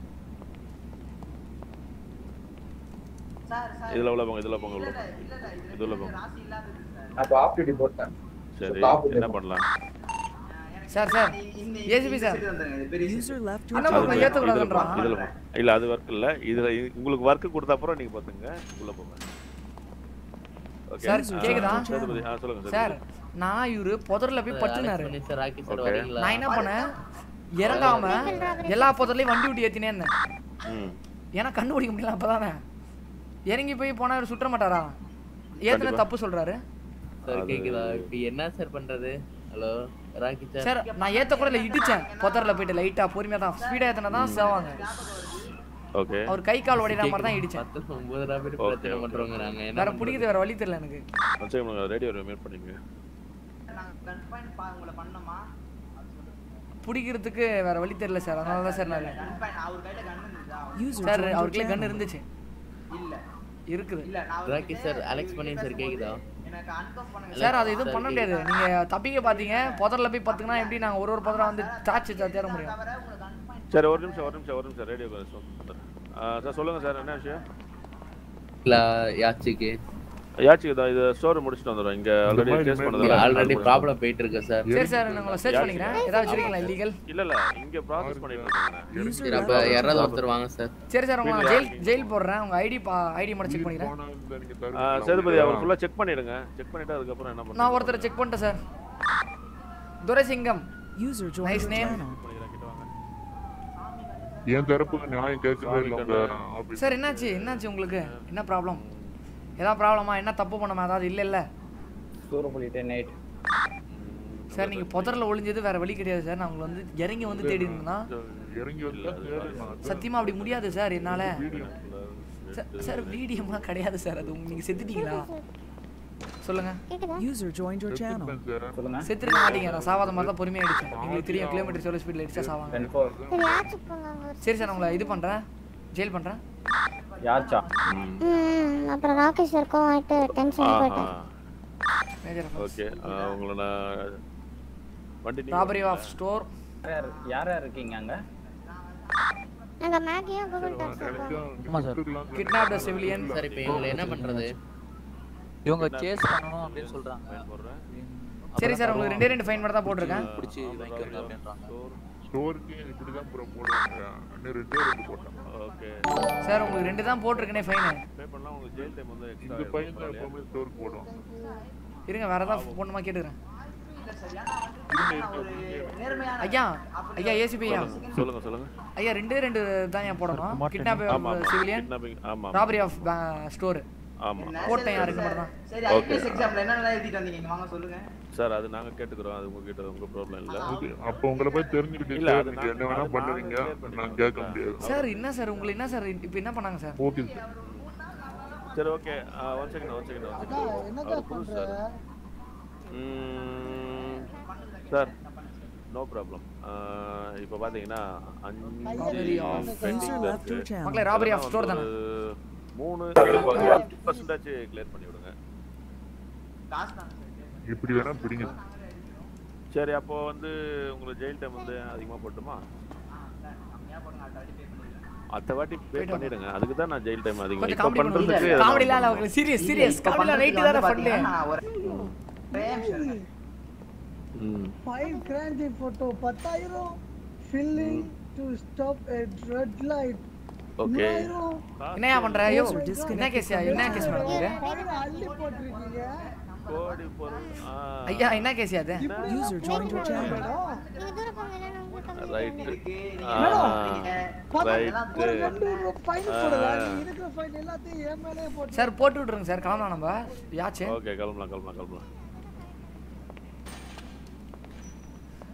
[SPEAKER 7] இதுல உள்ள போங்க இதுல போங்க உள்ள போங்க இதுல போங்க
[SPEAKER 15] நான் இப்ப ஆஃப் டியூட்டி போட்டேன்
[SPEAKER 7] சரி
[SPEAKER 15] So, off
[SPEAKER 7] என்ன பண்ணலாம்
[SPEAKER 2] sir sir ACP sir
[SPEAKER 5] User left your
[SPEAKER 2] அண்ணா
[SPEAKER 7] அதுல
[SPEAKER 2] நான்
[SPEAKER 7] போங்க,
[SPEAKER 2] ஏத்த
[SPEAKER 7] இதுல
[SPEAKER 2] கூடாதுன்றான்
[SPEAKER 7] போங்க, இதுல போங்க. இல்ல அது ஒர்க் இல்ல இதுல இ- உங்களுக்கு ஒர்க் கொடுத்த அப்புறம் நீங்க பாத்துங்க உள்ள போங்க ஓகே
[SPEAKER 2] சார் கேக்குதா
[SPEAKER 7] சேதுபதி ஆ சொல்லுங்க
[SPEAKER 2] சார்
[SPEAKER 7] சேதுபதி.
[SPEAKER 2] நான் இவரு புதர்ல போய் பட்டுனாரு
[SPEAKER 6] சார் ராக்கி சார்
[SPEAKER 7] Okay.
[SPEAKER 6] வரீங்களா
[SPEAKER 2] நான் என்ன பண்ணேன் இறங்காம எல்லா புதர்லயும் வண்டி விட்டு ஏத்தினே இருந்தேன்
[SPEAKER 7] ம்
[SPEAKER 2] ஏன்னா கண்டுபிடிக்க முடியல அப்பதானே இறங்கி போய் போனா இவர் சுற்ற மாட்டாரா ஏத்தன
[SPEAKER 7] கண்டிப்பா.
[SPEAKER 2] தப்பு சொல்றாரு
[SPEAKER 6] சார் கேக்குதா இப்ப என்ன சார் பண்றது ஹலோ ராக்கி சார்
[SPEAKER 2] சார் நான் ஏத்த கூட இல்ல இடிச்சேன் புதர்ல போயிட்டு லைட்டா பொறுமையா தான் ஸ்பீடா ஏத்தனா தான் சேவாங்க
[SPEAKER 7] ஓகே
[SPEAKER 2] அவர் கை கால் உடையிற மாதிரி தான் இடிச்சேன்
[SPEAKER 6] பத்து ஒன்பது ரூபா பேர்
[SPEAKER 7] Okay,
[SPEAKER 6] பிரச்சனை
[SPEAKER 7] okay.
[SPEAKER 6] பண்றவங்க நாங்க என்ன
[SPEAKER 2] வேற
[SPEAKER 6] பண்றது?
[SPEAKER 2] பிடிக்கிறது வேற வழி தெரியல எனக்கு
[SPEAKER 7] ஒரு செகண்ட் ரேடியோ மியூட் பண்ணிங்க
[SPEAKER 2] பிடிக்கிறதுக்கு வேற வழி தெரியல சார் அதனால தான் சார் நான் இல்லை.
[SPEAKER 5] User
[SPEAKER 2] சார்
[SPEAKER 5] joined your
[SPEAKER 2] அவருக்குள்ளே கன்
[SPEAKER 5] channel.
[SPEAKER 2] இருந்துச்சு இருக்குது
[SPEAKER 6] ராக்கி சார் அலெக்ஸ் பண்ணி சார் கேக்குதா
[SPEAKER 2] சார் அது எதுவும் பண்ண முடியாது நீங்க தப்பிக்க பாத்தீங்க புதர்ல போய் பத்துக்குனா எப்படி நாங்க ஒரு ஒரு புதரா வந்து சாச்சு தேட முடியும்
[SPEAKER 7] சரி ஒரு நிமிஷம் ஒரு நிமிஷம் ஒரு நிமிஷம் ரேடியோ சார் சொல்லுங்க சார் என்ன விஷயம்
[SPEAKER 6] இல்ல யாச்சிக்கு
[SPEAKER 7] யாச்சு இதோ இது ஸ்டோர் முடிச்சுட்டு வந்துடும் இங்க ஆல்ரெடி டேஸ்ட் பண்ணது
[SPEAKER 6] ஆல்ரெடி ப்ராப்ளம் போயிட்டு இருக்கு சார்
[SPEAKER 2] சரி சார் நான் உங்களை சர்ச் பண்ணிக்கிறேன் ஏதாவது வச்சிருக்கீங்களா இல்லீகல்
[SPEAKER 7] இல்ல இல்ல இங்க ப்ராசஸ் பண்ணிட்டு இருக்காங்க
[SPEAKER 6] சரி அப்ப யாராவது ஒருத்தர் வாங்க சார்
[SPEAKER 2] சரி சார் உங்களை ஜெயில் ஜெயில் போடுறேன் உங்க ஐடி ஐடி மட்டும் செக் பண்ணிக்கிறேன்
[SPEAKER 7] ஆ, சேதுபதி அவர் ஃபுல்லா செக் பண்ணிடுங்க செக் பண்ணிட்டு அதுக்கப்புறம் என்ன பண்ணுங்க
[SPEAKER 2] நான் ஒருத்தரை செக் பண்ணிட்டேன் sir Duraisingam
[SPEAKER 5] User joined
[SPEAKER 2] nice
[SPEAKER 5] your
[SPEAKER 2] name
[SPEAKER 5] channel.
[SPEAKER 11] என் தரப்புக்கு நியாயம் கேட்கவே இல்லை உங்க ஆபீஸ்
[SPEAKER 2] சார் என்னாச்சு என்னாச்சு உங்களுக்கு என்ன ப்ராப்ளம் ஏதாவது ப்ராப்ளமா என்ன தப்பு பண்ணமா ஏதாவது இல்ல இல்ல
[SPEAKER 3] சூரப்புலி டென் எயிட்
[SPEAKER 2] சார் நீங்க புதர்ல ஒளிஞ்சது வேற வழி கிடையாது சார் நான் உங்களை வந்து இறங்கி வந்து தேடி இருந்தேன்னா
[SPEAKER 11] இறங்கி வந்தா தேடலாம்.
[SPEAKER 2] சத்தியமா அப்படி முடியாது சார் என்னால சார், சார் வீடியோலாம் கிடையாது சார் அது உங்க- நீங்க செத்துட்டீங்களா சொல்லுங்க
[SPEAKER 5] User joined your channel.
[SPEAKER 3] சொல்லுங்க
[SPEAKER 2] செத்துருக்க மாட்டீங்க நான் சாவாத மாதிரி தான் பொறுமையா அடிச்சேன் உங்களுக்கு தெரியும் கிலோமீட்டர் எவ்வளோ ஸ்பீட்ல அடிச்சா சாவாங்க
[SPEAKER 3] டென் ஃபோர்
[SPEAKER 4] சரி ஆச்சு போங்க ஒரு
[SPEAKER 2] சரி சார் உங்களை இது பண்றேன் ஜெயில் பண்றேன்
[SPEAKER 3] யாச்சா
[SPEAKER 4] ம் அப்புறம் ராகேஷ் இருக்கும் ஆயிட்டு டென்ஷன் போயிட்டேன்
[SPEAKER 2] மேஜர்
[SPEAKER 7] ஓகே உங்களை நான் வண்டி நீங்க
[SPEAKER 2] ராபரி ஆஃப் ஸ்டோர்
[SPEAKER 3] யார் யார் யார் இருக்கீங்க அங்க
[SPEAKER 4] நாங்க மேகியும் கூகுள் டாக்ஸ் இருக்கோம்
[SPEAKER 6] ஆமா sir
[SPEAKER 2] kidnap the civilian
[SPEAKER 6] sir இப்போ இவங்களை என்ன பண்றது
[SPEAKER 14] இவங்க சேஸ் பண்ணணும் அப்படின்னு சொல்றாங்க
[SPEAKER 2] சரி சார் உங்களுக்கு ரெண்டே ரெண்டு ஃபைன் மட்டும் தான் போட்டிருக்கேன்
[SPEAKER 14] பிடிச்சி வாங்கிக்கோங்க அப்படின்றாங்க
[SPEAKER 11] ஸ்டோருக்கு இப்படிதான் ப்ரோ போடுவாங்க இன்னும் ரெண்டே ரெண்டு போட்டேன்
[SPEAKER 7] ஓகே
[SPEAKER 2] சார் உங்களுக்கு ரெண்டு தான் போட்டிருக்கேனே ஃபைனு
[SPEAKER 7] பே பண்ணலாம் உங்களுக்கு ஜெயில் டைம் வந்து
[SPEAKER 11] இந்த
[SPEAKER 7] எக்ஸ்ட்ரா
[SPEAKER 11] பையன் தான் எப்பவுமே ஸ்டோருக்கு போடுவான்
[SPEAKER 2] இருங்க வேற ஏதாவது போடணுமா கேட்டுக்கிறேன்
[SPEAKER 11] இருங்க, இருங்க, இருங்க.
[SPEAKER 2] ஐயா ஐயா ஏசிபி ஐயா
[SPEAKER 7] சொல்லுங்க சொல்லுங்க
[SPEAKER 2] ஐயா ரெண்டே ரெண்டு தான் ஏன் போடணும் கிட்னாப்
[SPEAKER 7] ஆமா ஆமா
[SPEAKER 2] சிவிலியன்
[SPEAKER 7] kidnapping, ஆமா
[SPEAKER 2] ராபரி ஆஃப் ஸ்டோர்
[SPEAKER 7] ஆமா
[SPEAKER 2] போட்டேன் யாருக்கு மட்டும் தான்
[SPEAKER 16] சரி
[SPEAKER 7] Okay.
[SPEAKER 16] ஐபிஎஸ் எக்ஸாம்ல என்னென்ன எழுதிட்டு வந்தீங்க இங்க வாங்க சொல்லுங்க
[SPEAKER 7] சார் அது நாங்க கேட்டுக்கிறோம் அது உங்ககிட்ட உங்க ப்ராப்ளம் இல்ல
[SPEAKER 11] இது அப்போ உங்களை போய் தெரிஞ்சுக்கிட்டு
[SPEAKER 7] இல்ல,
[SPEAKER 11] சார்
[SPEAKER 7] அது
[SPEAKER 11] நீங்க என்ன
[SPEAKER 7] நான்-
[SPEAKER 11] வேணா
[SPEAKER 7] அது
[SPEAKER 11] பண்ணுவீங்க
[SPEAKER 7] நாங்க clear
[SPEAKER 11] நான் கேட்க முடியாது
[SPEAKER 2] சார் என்ன சார் உங்களுக்கு என்ன சார் இப்போ என்ன பண்ணாங்க சார்
[SPEAKER 11] ஓகே சார்
[SPEAKER 7] சரி okay one second one second one second அவர் புதுசு சார் ம், சார் நோ ப்ராப்ளம் இப்போ பார்த்தீங்கன்னா அஞ்சு
[SPEAKER 5] User left your channel.
[SPEAKER 2] மக்களே ராபரி ஆஃப் ஸ்டோர் தானே
[SPEAKER 7] ஒரு மூணு பர்சன்டேஜ் கிளியர் பண்ணி விடுங்க
[SPEAKER 11] இப்படி வேணா பிடிங்க
[SPEAKER 7] சரி அப்போ வந்து உங்களுக்கு ஜெயில் டைம் வந்து அதிகமாக போட்டுமா அடுத்த வாட்டி பே பண்ணிடுங்க அதுக்கு தான் நான் ஜெயில் டைம் அதிகம்
[SPEAKER 2] கொஞ்சம்
[SPEAKER 7] இப்போ
[SPEAKER 2] காமெடி
[SPEAKER 7] பண்றதுக்கு
[SPEAKER 2] பண்ணுங்க
[SPEAKER 7] இதெல்லாம்
[SPEAKER 2] காமெடி இல்ல உங்களுக்கு சீரியஸ் சீரியஸ் காமெடி நைட் தான பண்ணல
[SPEAKER 16] நான் ஒரு ஒரே நிமிஷம் இருங்க.
[SPEAKER 7] ம்
[SPEAKER 8] Five cranky photo, பத்தாயிரம் filling to stop at red light.
[SPEAKER 7] Okay
[SPEAKER 8] மூவாயிரம்
[SPEAKER 2] என்னையா பண்ற ஐயோ
[SPEAKER 5] User
[SPEAKER 2] என்ன
[SPEAKER 5] disconnected
[SPEAKER 2] கேஸ் என்ன கேஸ் நடக்குது
[SPEAKER 8] பத்தாயிரம் அள்ளி போட்டிருக்கீங்க
[SPEAKER 7] கோடி பொருள்
[SPEAKER 2] ஐயா என்ன கேஸ் அது
[SPEAKER 5] User joined your channel.
[SPEAKER 4] நீங்க தூரம் போங்க இல்லைன்னா உங்களுக்கு
[SPEAKER 7] ரைட்
[SPEAKER 16] இருக்கு.
[SPEAKER 7] ரைட்
[SPEAKER 8] ஒரு ரெண்டு ரூபா ஃபைன் போடலாம் நீ இருக்கிற ஃபைன் எல்லாத்தையும் என் மேலே போட்டு
[SPEAKER 2] சார் போட்டு விட்டுருங்க சார் கிளம்பலாம் நம்ம யாச்சு
[SPEAKER 7] ஓகே கிளம்பலாம் கிளம்பலாம் கிளம்பலாம்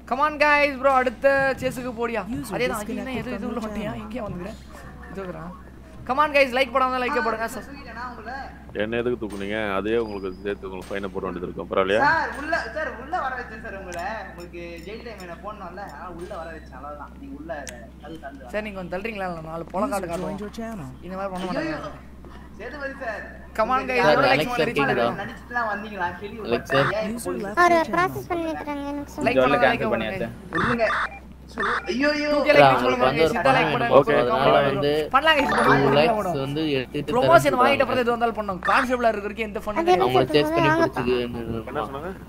[SPEAKER 2] கமான் கைஸ் ப்ரோ அடுத்த சேஸுக்கு போடியா
[SPEAKER 5] User
[SPEAKER 2] அதே தான்
[SPEAKER 5] disconnected
[SPEAKER 2] எது
[SPEAKER 5] from
[SPEAKER 2] இது உள்ள
[SPEAKER 5] your
[SPEAKER 2] மாட்டியா
[SPEAKER 5] channel.
[SPEAKER 2] இங்கே வந்துக்கிறேன் இதுக்குறான் கமான் கைஸ் லைக் போடாம லைக் போடுங்க sir.
[SPEAKER 7] என்ன எதுக்கு தூக்குனீங்க அதே உங்களுக்கு சேர்த்து உங்களுக்கு ஃபைனை போட வேண்டியது இருக்கும் பரவாயில்லையா
[SPEAKER 16] சார் உள்ள சார் உள்ள வர வச்சேன் சார் உங்களை உங்களுக்கு ஜெயில் டைம் என்ன போடணும்ல அதனால உள்ள வர வச்சேன் அவ்வளவுதான் நீங்க உள்ள தள்ளு தள்ளு
[SPEAKER 2] சரி நீங்க கொஞ்சம் தள்ளுறீங்களா இல்ல நாலு பொலம் காட்டு
[SPEAKER 5] User joined your
[SPEAKER 2] காட்டுவோம்
[SPEAKER 5] channel.
[SPEAKER 2] இந்த மாதிரி பண்ண மாட்டாங்க
[SPEAKER 16] Sethupathi sir
[SPEAKER 2] Come on, guys.
[SPEAKER 16] நீங்க
[SPEAKER 2] எவ்வளவு
[SPEAKER 16] யாரும்
[SPEAKER 2] likes
[SPEAKER 16] like
[SPEAKER 2] வந்துருக்கீங்க?
[SPEAKER 16] பண்ணி நடிச்சுட்டுலாம் வந்தீங்களா கேள்வி
[SPEAKER 6] Alex sir.
[SPEAKER 5] User left
[SPEAKER 4] அவர்
[SPEAKER 5] your channel.
[SPEAKER 4] ப்ராசஸ் பண்ணிருக்காங்க எனக்கு
[SPEAKER 2] லைக்
[SPEAKER 3] ஜோல்ல
[SPEAKER 2] பண்ணுங்க லைக்
[SPEAKER 3] கேன்சல்
[SPEAKER 2] பண்ணுங்க
[SPEAKER 3] பண்ணியாச்சு
[SPEAKER 16] சொல்லுங்க சொல்லு ஐயோ ஐயோ
[SPEAKER 2] தூக்கி like
[SPEAKER 6] அவங்களுக்கு
[SPEAKER 2] சொல்லுங்க
[SPEAKER 6] வந்து ஒரு
[SPEAKER 2] சித்தா like
[SPEAKER 6] பணம்
[SPEAKER 2] பண்ணுங்க
[SPEAKER 7] Okay.
[SPEAKER 6] அதனால வந்து
[SPEAKER 2] பண்ணலாங்க இப்போ
[SPEAKER 6] டூ லேக்ஸ் வந்து எடுத்துட்டு
[SPEAKER 2] ப்ரொமோஷன் வாங்கிட்ட
[SPEAKER 6] தரேன்
[SPEAKER 2] பிறகு எது வந்தாலும் பண்ணோம் கான்ஸ்டபிளா இருக்கிறதுக்கு எந்த ஃபண்ட்
[SPEAKER 4] அது
[SPEAKER 6] அவங்கள
[SPEAKER 4] எப்படி
[SPEAKER 6] சேஸ் பண்ணி
[SPEAKER 4] சொல்றது?
[SPEAKER 7] என்ன
[SPEAKER 6] பிடிச்சிக்கு
[SPEAKER 7] சொன்னாங்க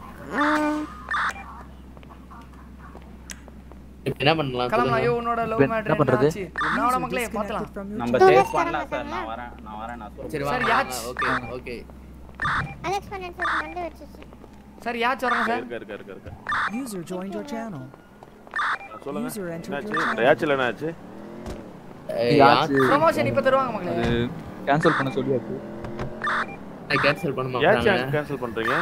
[SPEAKER 6] இப்ப என்ன பண்ணலாம்
[SPEAKER 2] கிளம்பலாம்
[SPEAKER 6] சொல்லுங்க
[SPEAKER 2] ஐயோ உன்னோட லவ்
[SPEAKER 14] இப்ப என்ன
[SPEAKER 2] மேட்டர்
[SPEAKER 14] பண்றது?
[SPEAKER 2] ஆச்சு என்னோட மக்களே பார்த்தலாம்
[SPEAKER 5] Disconnected from your
[SPEAKER 3] நம்ம
[SPEAKER 4] Two
[SPEAKER 3] சேஸ்
[SPEAKER 4] days
[SPEAKER 3] பண்ணலாம் சார்
[SPEAKER 4] தரமாட்டாங்களா?
[SPEAKER 3] நான் வரேன் நான் வரேன் நான்
[SPEAKER 6] சரி
[SPEAKER 3] சொல்றேன்
[SPEAKER 2] சார்,
[SPEAKER 6] வாங்க
[SPEAKER 2] யாச்.
[SPEAKER 6] ஓகே ஓகே
[SPEAKER 4] அலெக்ஸ் பண்ண சார் மண்டை வச்சிச்சு
[SPEAKER 2] சார் யாச்சும் வராங்க சார்
[SPEAKER 7] இருக்க இருக்க இருக்க இருக்க
[SPEAKER 5] User joined your channel.
[SPEAKER 7] சொல்லுங்க
[SPEAKER 5] User entered
[SPEAKER 7] என்னாச்சு
[SPEAKER 5] your channel.
[SPEAKER 7] யாச்சில் என்னாச்சு
[SPEAKER 14] யாச்சு
[SPEAKER 2] ப்ரொமோஷன் இப்போ தருவாங்க மக்களே
[SPEAKER 14] அது கேன்சல் பண்ண சொல்லியாச்சு
[SPEAKER 6] கேன்சல் பண்ண
[SPEAKER 7] யாச்சி
[SPEAKER 6] மாட்டாங்க
[SPEAKER 7] கேன்சல் பண்றீங்க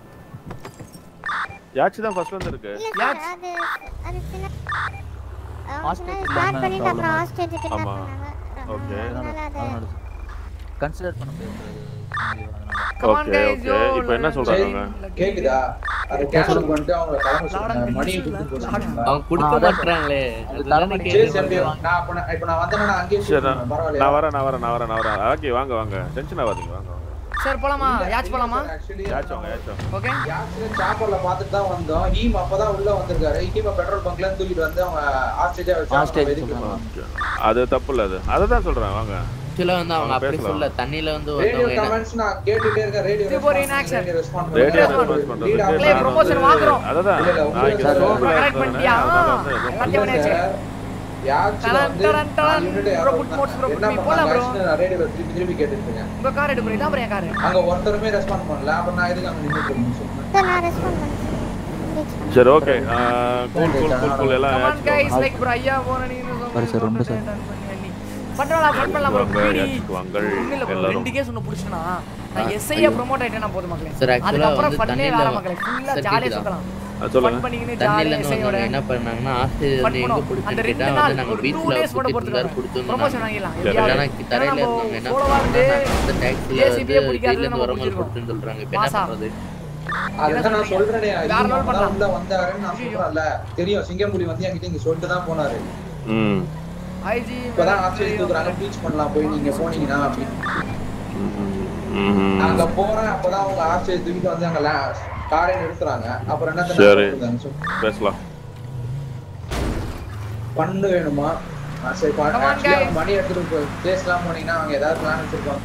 [SPEAKER 7] யாச்சி தான் ஃபர்ஸ்ட் வந்து இருக்கு
[SPEAKER 4] இல்ல சார் அது அது சின்ன ஸ்டார்ட் பண்ணிட்டு அப்புறம் ஹாஸ்டேஜ் கிட்ட
[SPEAKER 7] ஆமா.
[SPEAKER 4] பண்ணாங்க
[SPEAKER 7] Okay.
[SPEAKER 4] அதனால அது
[SPEAKER 14] கன்சிடர் பண்ண முடியாது
[SPEAKER 2] கமான்
[SPEAKER 7] ஓகே
[SPEAKER 2] கைஸ்
[SPEAKER 7] ஓகே இப்போ என்ன சொல்றாங்க
[SPEAKER 15] கேக்குதா அதை கேன்சல் பண்ணிட்டு அவங்க கிளம்ப சொல்லுங்க மணியை கொடுத்து போக சொல்லுங்க
[SPEAKER 6] அவங்க கொடுக்க மாட்டாங்களே அதுதானே
[SPEAKER 15] சரி
[SPEAKER 6] கேள்வி
[SPEAKER 15] சரி நான் அப்ப நான் இப்ப நான் வந்தேன்னா நான் அங்கேயே
[SPEAKER 7] சரி
[SPEAKER 15] shoot
[SPEAKER 7] நான்
[SPEAKER 15] பண்ணுவேன். பரவாயில்லையா
[SPEAKER 7] நான் வரேன் நான் வரேன் நான் வரேன் நான் வரேன் ஓகே வாங்க வாங்க டென்ஷன் ஆகாதீங்க வாங்க வாங்க
[SPEAKER 2] சார் போலாமா யாச்சு போலாமா
[SPEAKER 15] Actually,
[SPEAKER 7] யாச்சும் வாங்க யாச்சும் வாங்க.
[SPEAKER 2] ஓகே
[SPEAKER 15] யாக்சிடென்ட் சாப்பர்ல பார்த்துட்டு தான் வந்தோம் ஹீம் அப்பதான் உள்ள வந்திருக்காரு ஹீம பெட்ரோல் பங்க்ல இருந்து தூக்கிட்டு வந்து அவங்க ஹாஸ்டேஜா
[SPEAKER 14] Hostage
[SPEAKER 15] வச்சு
[SPEAKER 14] சொன்னாங்க.
[SPEAKER 7] அது தப்பு இல்ல அது அதை தான் சொல்றேன் வாங்க
[SPEAKER 6] ஆக்சுவலா வந்து அவங்க
[SPEAKER 7] அவங்க
[SPEAKER 6] அப்படி
[SPEAKER 7] பேசலாம்.
[SPEAKER 6] சொல்ல தண்ணியில வந்து
[SPEAKER 15] ரேடியோ
[SPEAKER 6] ஒருத்தவங்க என்ன
[SPEAKER 15] கமெண்ட்ஸ் நான் கேட்டுட்டே இருக்கேன் ரேடியோ
[SPEAKER 2] இது ஒரு inaction.
[SPEAKER 15] Response
[SPEAKER 7] radio
[SPEAKER 2] Response.
[SPEAKER 7] Response பண்றதுக்கு
[SPEAKER 15] Lead
[SPEAKER 2] Play
[SPEAKER 7] நான்
[SPEAKER 2] promotion
[SPEAKER 7] வந்து-
[SPEAKER 2] வாங்குறோம்.
[SPEAKER 7] அததான்
[SPEAKER 15] இல்ல, இல்ல,
[SPEAKER 7] நான் இங்க
[SPEAKER 15] உங்களுக்கு
[SPEAKER 7] சோர்வுல
[SPEAKER 2] connect
[SPEAKER 7] இருக்கேன்.
[SPEAKER 2] பண்ணிட்டியா?
[SPEAKER 7] அதனால வந்து
[SPEAKER 2] எல்லாத்தையும் பண்ணியாச்சு.
[SPEAKER 15] யாக்சில
[SPEAKER 2] டடன்,
[SPEAKER 15] வந்து
[SPEAKER 2] டடன், டடன்.
[SPEAKER 15] Unit
[SPEAKER 2] Bro, put modes, bro, put
[SPEAKER 15] என்ன
[SPEAKER 2] me. போலாம் bro.
[SPEAKER 15] பண்ணாங்க நான் ரேடியோ திருப்பி திருப்பி கேட்டுட்டு இருக்கேன்
[SPEAKER 2] உங்க கார் எடுக்கிறேன் இதான் அப்புறம் என் கார்
[SPEAKER 15] அங்க ஒருத்தருமே ரெஸ்பாண்ட் பண்ணல அப்புறம் நான் எதுக்கு அங்க நின்னுட்டு இருக்கேன்னு சொன்னேன்
[SPEAKER 4] சார் நான் ரெஸ்பாண்ட் பண்ணேன்
[SPEAKER 7] சரி okay cool cool cool cool எல்லாம்
[SPEAKER 2] கமான்
[SPEAKER 7] யாச்சுக்கு
[SPEAKER 2] கைஸ்
[SPEAKER 7] வாங்க.
[SPEAKER 2] லைக் ப்ரோ ஐயா போன நீங்க
[SPEAKER 14] சரி சார், ரொம்ப சார்.
[SPEAKER 2] பண்ணலாம் ஃபன் பண்ணலாம் ப்ரோ
[SPEAKER 7] வாங்க, யாச்சுக்கு வாங்கள்
[SPEAKER 2] இல்ல ப்ரோ
[SPEAKER 7] எல்லாரும்
[SPEAKER 2] ரெண்டு கேஸ் ஒன்னு புடிச்சனா நான் எஸ்ஐயா ப்ரோமோட் ஆயிட்டேனா போதும் மக்களே
[SPEAKER 6] Sir, actually
[SPEAKER 2] அதுக்கப்புறம்
[SPEAKER 6] வந்து
[SPEAKER 2] ஃபன்னே
[SPEAKER 6] தண்ணியில
[SPEAKER 2] வேற மக்களே ஃபுல்லா
[SPEAKER 6] Sir,
[SPEAKER 2] ஜாலியா
[SPEAKER 6] கேக்குதா?
[SPEAKER 2] சுத்தலாம்
[SPEAKER 7] அது சொல்லுங்க
[SPEAKER 2] ஃபன் பண்ணிக்கினு
[SPEAKER 6] தண்ணியில
[SPEAKER 2] ஜாலியா
[SPEAKER 6] இருந்து
[SPEAKER 2] எஸ்ஐயோட
[SPEAKER 6] வந்தவங்க என்ன பண்ணாங்க ஆஸ்திரேலியா
[SPEAKER 2] ஃபன்
[SPEAKER 6] வந்து எங்க
[SPEAKER 2] பண்ணுவோம் அந்த
[SPEAKER 6] பிடிச்சிட்டு
[SPEAKER 2] ரெண்டு
[SPEAKER 6] கேட்டா
[SPEAKER 2] நாள்
[SPEAKER 6] வந்து நாங்க
[SPEAKER 2] ஒரு டூ
[SPEAKER 6] பீச்ல
[SPEAKER 2] டேஸ் மட்டும்
[SPEAKER 6] கூட்டிட்டு இருந்தாரு
[SPEAKER 2] போட்டுருக்காங்க ப்ரொமோஷன்
[SPEAKER 6] கொடுத்துருந்தோம்
[SPEAKER 2] வாங்கிடலாம்
[SPEAKER 7] சரி.
[SPEAKER 2] எப்படியாவது
[SPEAKER 6] ஏன்னா தரையில
[SPEAKER 2] ஏன்னா
[SPEAKER 6] இருந்தவங்க என்ன
[SPEAKER 2] நம்ம சோலோவா இருந்து
[SPEAKER 6] பண்ணாங்கன்னா இந்த டாக்ஸில வந்து
[SPEAKER 2] JCB யே பிடிக்காதது
[SPEAKER 6] ஜெயில இருந்து
[SPEAKER 2] நம்ம
[SPEAKER 6] வரும்போது
[SPEAKER 2] பிடிச்சிருக்கோம்.
[SPEAKER 6] கொடுத்துன்னு சொல்றாங்க இப்ப என்ன
[SPEAKER 2] மாசா.
[SPEAKER 6] பண்றது
[SPEAKER 15] அதுதான் நான் சொல்றேனே
[SPEAKER 2] வேற
[SPEAKER 15] ஹீம்
[SPEAKER 2] level
[SPEAKER 15] அப்பதான்
[SPEAKER 2] பண்ணலாம்.
[SPEAKER 15] உள்ள வந்தாருன்னு நான் சொல்றேன்ல தெரியும் சிங்கம்புலி வந்து என்கிட்ட இங்க சொல்லிட்டு தான் போனாரு
[SPEAKER 7] ம்
[SPEAKER 2] ஐஜி
[SPEAKER 15] இப்பதான் ஆஸ்திரேலியா தூக்குறாங்க பீச் பண்ணலாம் போய் நீங்க போனீங்கன்னா அப்படின்னு
[SPEAKER 7] ம்
[SPEAKER 15] நான் அங்க போறேன் அப்பதான் அவங்க ஆஸ்திரேலியா தூக்கிட்டு வந்து அங்க காரை நிறுத்துறாங்க அப்புறம் என்ன
[SPEAKER 7] சரி.
[SPEAKER 15] தெரியும்
[SPEAKER 7] பேசலாம்
[SPEAKER 15] பண்ணு வேணுமா ஆ, சரி பா-
[SPEAKER 2] Come on,
[SPEAKER 15] actually அவங்க
[SPEAKER 2] guys.
[SPEAKER 15] மணி எடுத்துட்டு போய் பேசலாம் போனீங்கன்னா அவங்க ஏதாவது பிளான் வச்சிருப்பாங்க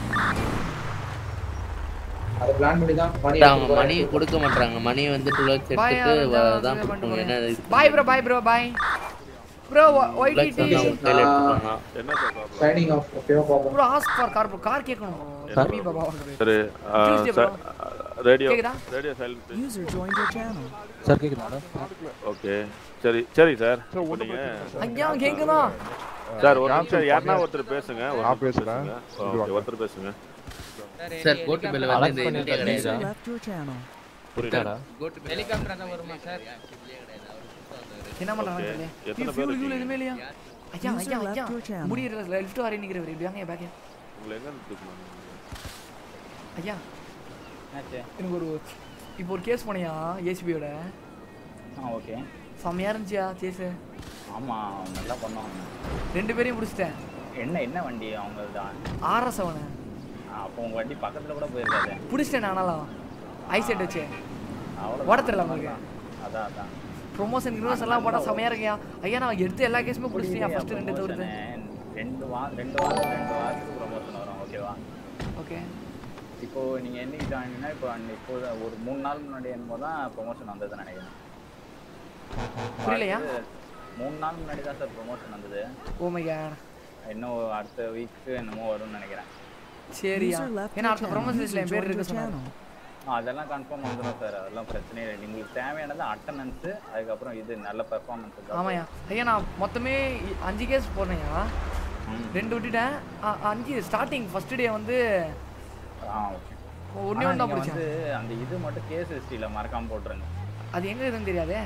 [SPEAKER 15] அதை பிளான் பண்ணி தான் மணி
[SPEAKER 6] அவங்க
[SPEAKER 15] எடுத்துட்டு
[SPEAKER 6] மணி
[SPEAKER 15] போறாங்க.
[SPEAKER 6] கொடுக்க மாட்டாங்க மணி வந்து டூ லேக்ஸ்
[SPEAKER 2] பாய்
[SPEAKER 6] எடுத்துட்டு வ- தான் கொடுப்பாங்க என்ன இது
[SPEAKER 2] bye bro bye bro bye bro ஒய்டிடி
[SPEAKER 6] லேக்ஸ் வந்து அவங்க கையில எடுத்துப்பாங்க
[SPEAKER 7] என்ன சார் problem?
[SPEAKER 15] சைனிங் ஆஃப் ஓகேவா பாப்போம்
[SPEAKER 2] bro ask for car bro car கேட்கணும் ரவி பாபா
[SPEAKER 7] சரி
[SPEAKER 2] Tuesday bro.
[SPEAKER 7] ரேடியோ
[SPEAKER 2] கேக்குதா?
[SPEAKER 7] Radio silent
[SPEAKER 5] User joined your channel.
[SPEAKER 14] Sir கேக்குதுங்களா
[SPEAKER 7] ஓகே சரி சரி சார் இப்போ நீங்க
[SPEAKER 2] ஐயா கேக்குதா
[SPEAKER 7] சார் ஒரு நிமிஷம் யாருன்னா ஒருத்தர் பேசுங்க ஒரு
[SPEAKER 11] நான்
[SPEAKER 7] நிமிஷம்
[SPEAKER 11] பேசுறேன்.
[SPEAKER 7] பேசுங்க. ஓகே ஒருத்தர் பேசுங்க
[SPEAKER 6] சார் கோட்டு பில்ல வந்து இந்த இதுலயே
[SPEAKER 5] User
[SPEAKER 6] கிடையாது
[SPEAKER 5] left your channel.
[SPEAKER 7] புரியல
[SPEAKER 6] கோட்டு பில்
[SPEAKER 17] ஹெலிகாப்டர் தான் வருமா சார்
[SPEAKER 2] என்ன பண்றாங்க
[SPEAKER 7] Okay.
[SPEAKER 2] தெரியல
[SPEAKER 7] எத்தனை
[SPEAKER 2] ஃபியூல்
[SPEAKER 7] பேர்
[SPEAKER 2] ஃபியூல் எதுமே இல்லையா ஐயா
[SPEAKER 5] User
[SPEAKER 2] ஐயா
[SPEAKER 5] left
[SPEAKER 2] ஐயா
[SPEAKER 5] your channel.
[SPEAKER 2] முடியல லிஃப்ட் வரை நிக்கிறவர் இப்படி வாங்க பேக்
[SPEAKER 7] உங்களை எங்க இருந்து தூக்கணும்
[SPEAKER 2] ஐயா
[SPEAKER 3] என்னாச்சு
[SPEAKER 2] எனக்கு ஒரு இப்போ ஒரு கேஸ் போனியா ஏசிபியோட
[SPEAKER 3] ஆ ஓகே
[SPEAKER 2] செம்மையா இருந்துச்சியா கேஸ்
[SPEAKER 3] ஆமா நல்லா பண்ணுவாங்க
[SPEAKER 2] ரெண்டு பேரையும் பிடிச்சிட்டேன்
[SPEAKER 3] என்ன என்ன வண்டி அவங்க தான்
[SPEAKER 2] ஆர்எஸ் அவனை
[SPEAKER 3] அப்போ உங்க வண்டி பக்கத்துல கூட போயிருக்காது
[SPEAKER 2] பிடிச்சிட்டேன் ஆனாலும் ஐசெட் வச்சு
[SPEAKER 3] அவ்வளோ
[SPEAKER 2] ஓட தெரியல உங்களுக்கு
[SPEAKER 3] அதான் அதான்
[SPEAKER 2] ப்ரொமோஷன் யூனிவர்ஸ் எல்லாம் போட்டா செமையா இருக்கியா ஐயா நான் எடுத்த எல்லா கேஸுமே பிடிச்சிட்டியா ஃபர்ஸ்ட் ரெண்டு தவிர்த்து
[SPEAKER 3] ரெண்டு வா ரெண்டு வாரம் ரெண்டு வாரத்துக்கு ப்ரொமோஷன் வரும் ஓகேவா
[SPEAKER 2] ஓகே
[SPEAKER 3] இப்போ நீங்க என்னைக்கு ஜாயின்னா இப்போ அன்னை- இப்போ ஒரு மூணு நாள் முன்னாடி என்னமோ தான் ப்ரொமோஷன் வந்தது நினைக்கிறேன்
[SPEAKER 2] புரியலையா?
[SPEAKER 3] அது மூணு நாள் முன்னாடி தான் சார் ப்ரொமோஷன் வந்தது
[SPEAKER 2] ஓ மை காட்
[SPEAKER 3] இன்னும் அடுத்த வீக் என்னமோ வரும்னு நினைக்கிறேன்
[SPEAKER 2] சரியா
[SPEAKER 5] User left
[SPEAKER 2] ஏன்னா
[SPEAKER 5] your
[SPEAKER 2] அடுத்த
[SPEAKER 5] channel.
[SPEAKER 2] ப்ரொமோஷன்
[SPEAKER 5] User
[SPEAKER 2] லிஸ்ட்ல என் பேர்
[SPEAKER 5] joined your
[SPEAKER 2] இருக்கு சொன்னாங்க
[SPEAKER 5] channel.
[SPEAKER 3] ஆ, அதெல்லாம் கன்ஃபார்ம் வந்துடும் சார் அதெல்லாம் பிரச்சனையே இல்லை உங்களுக்கு தேவையானது அட்டண்டன்ஸு அதுக்கப்புறம் இது நல்ல பெர்ஃபார்மன்ஸ்
[SPEAKER 2] ஆமாய்யா ஐயா நான் மொத்தமே இ- அஞ்சு கேஸ் போனேயா ரெண்டு விட்டுட்டேன் அ- அஞ்சு ஸ்டார்டிங் ஃபர்ஸ்ட் டே வந்து
[SPEAKER 3] ஆ ஓகே
[SPEAKER 2] ஒண்ணே ஒன்று தான் பிடிச்சேன்
[SPEAKER 3] வந்து அந்த இது மட்டும் கேஸ் ஹிஸ்ட்ரியில் மறக்காம போட்டுருங்க
[SPEAKER 2] அது எங்க இருக்குன்னு தெரியாதே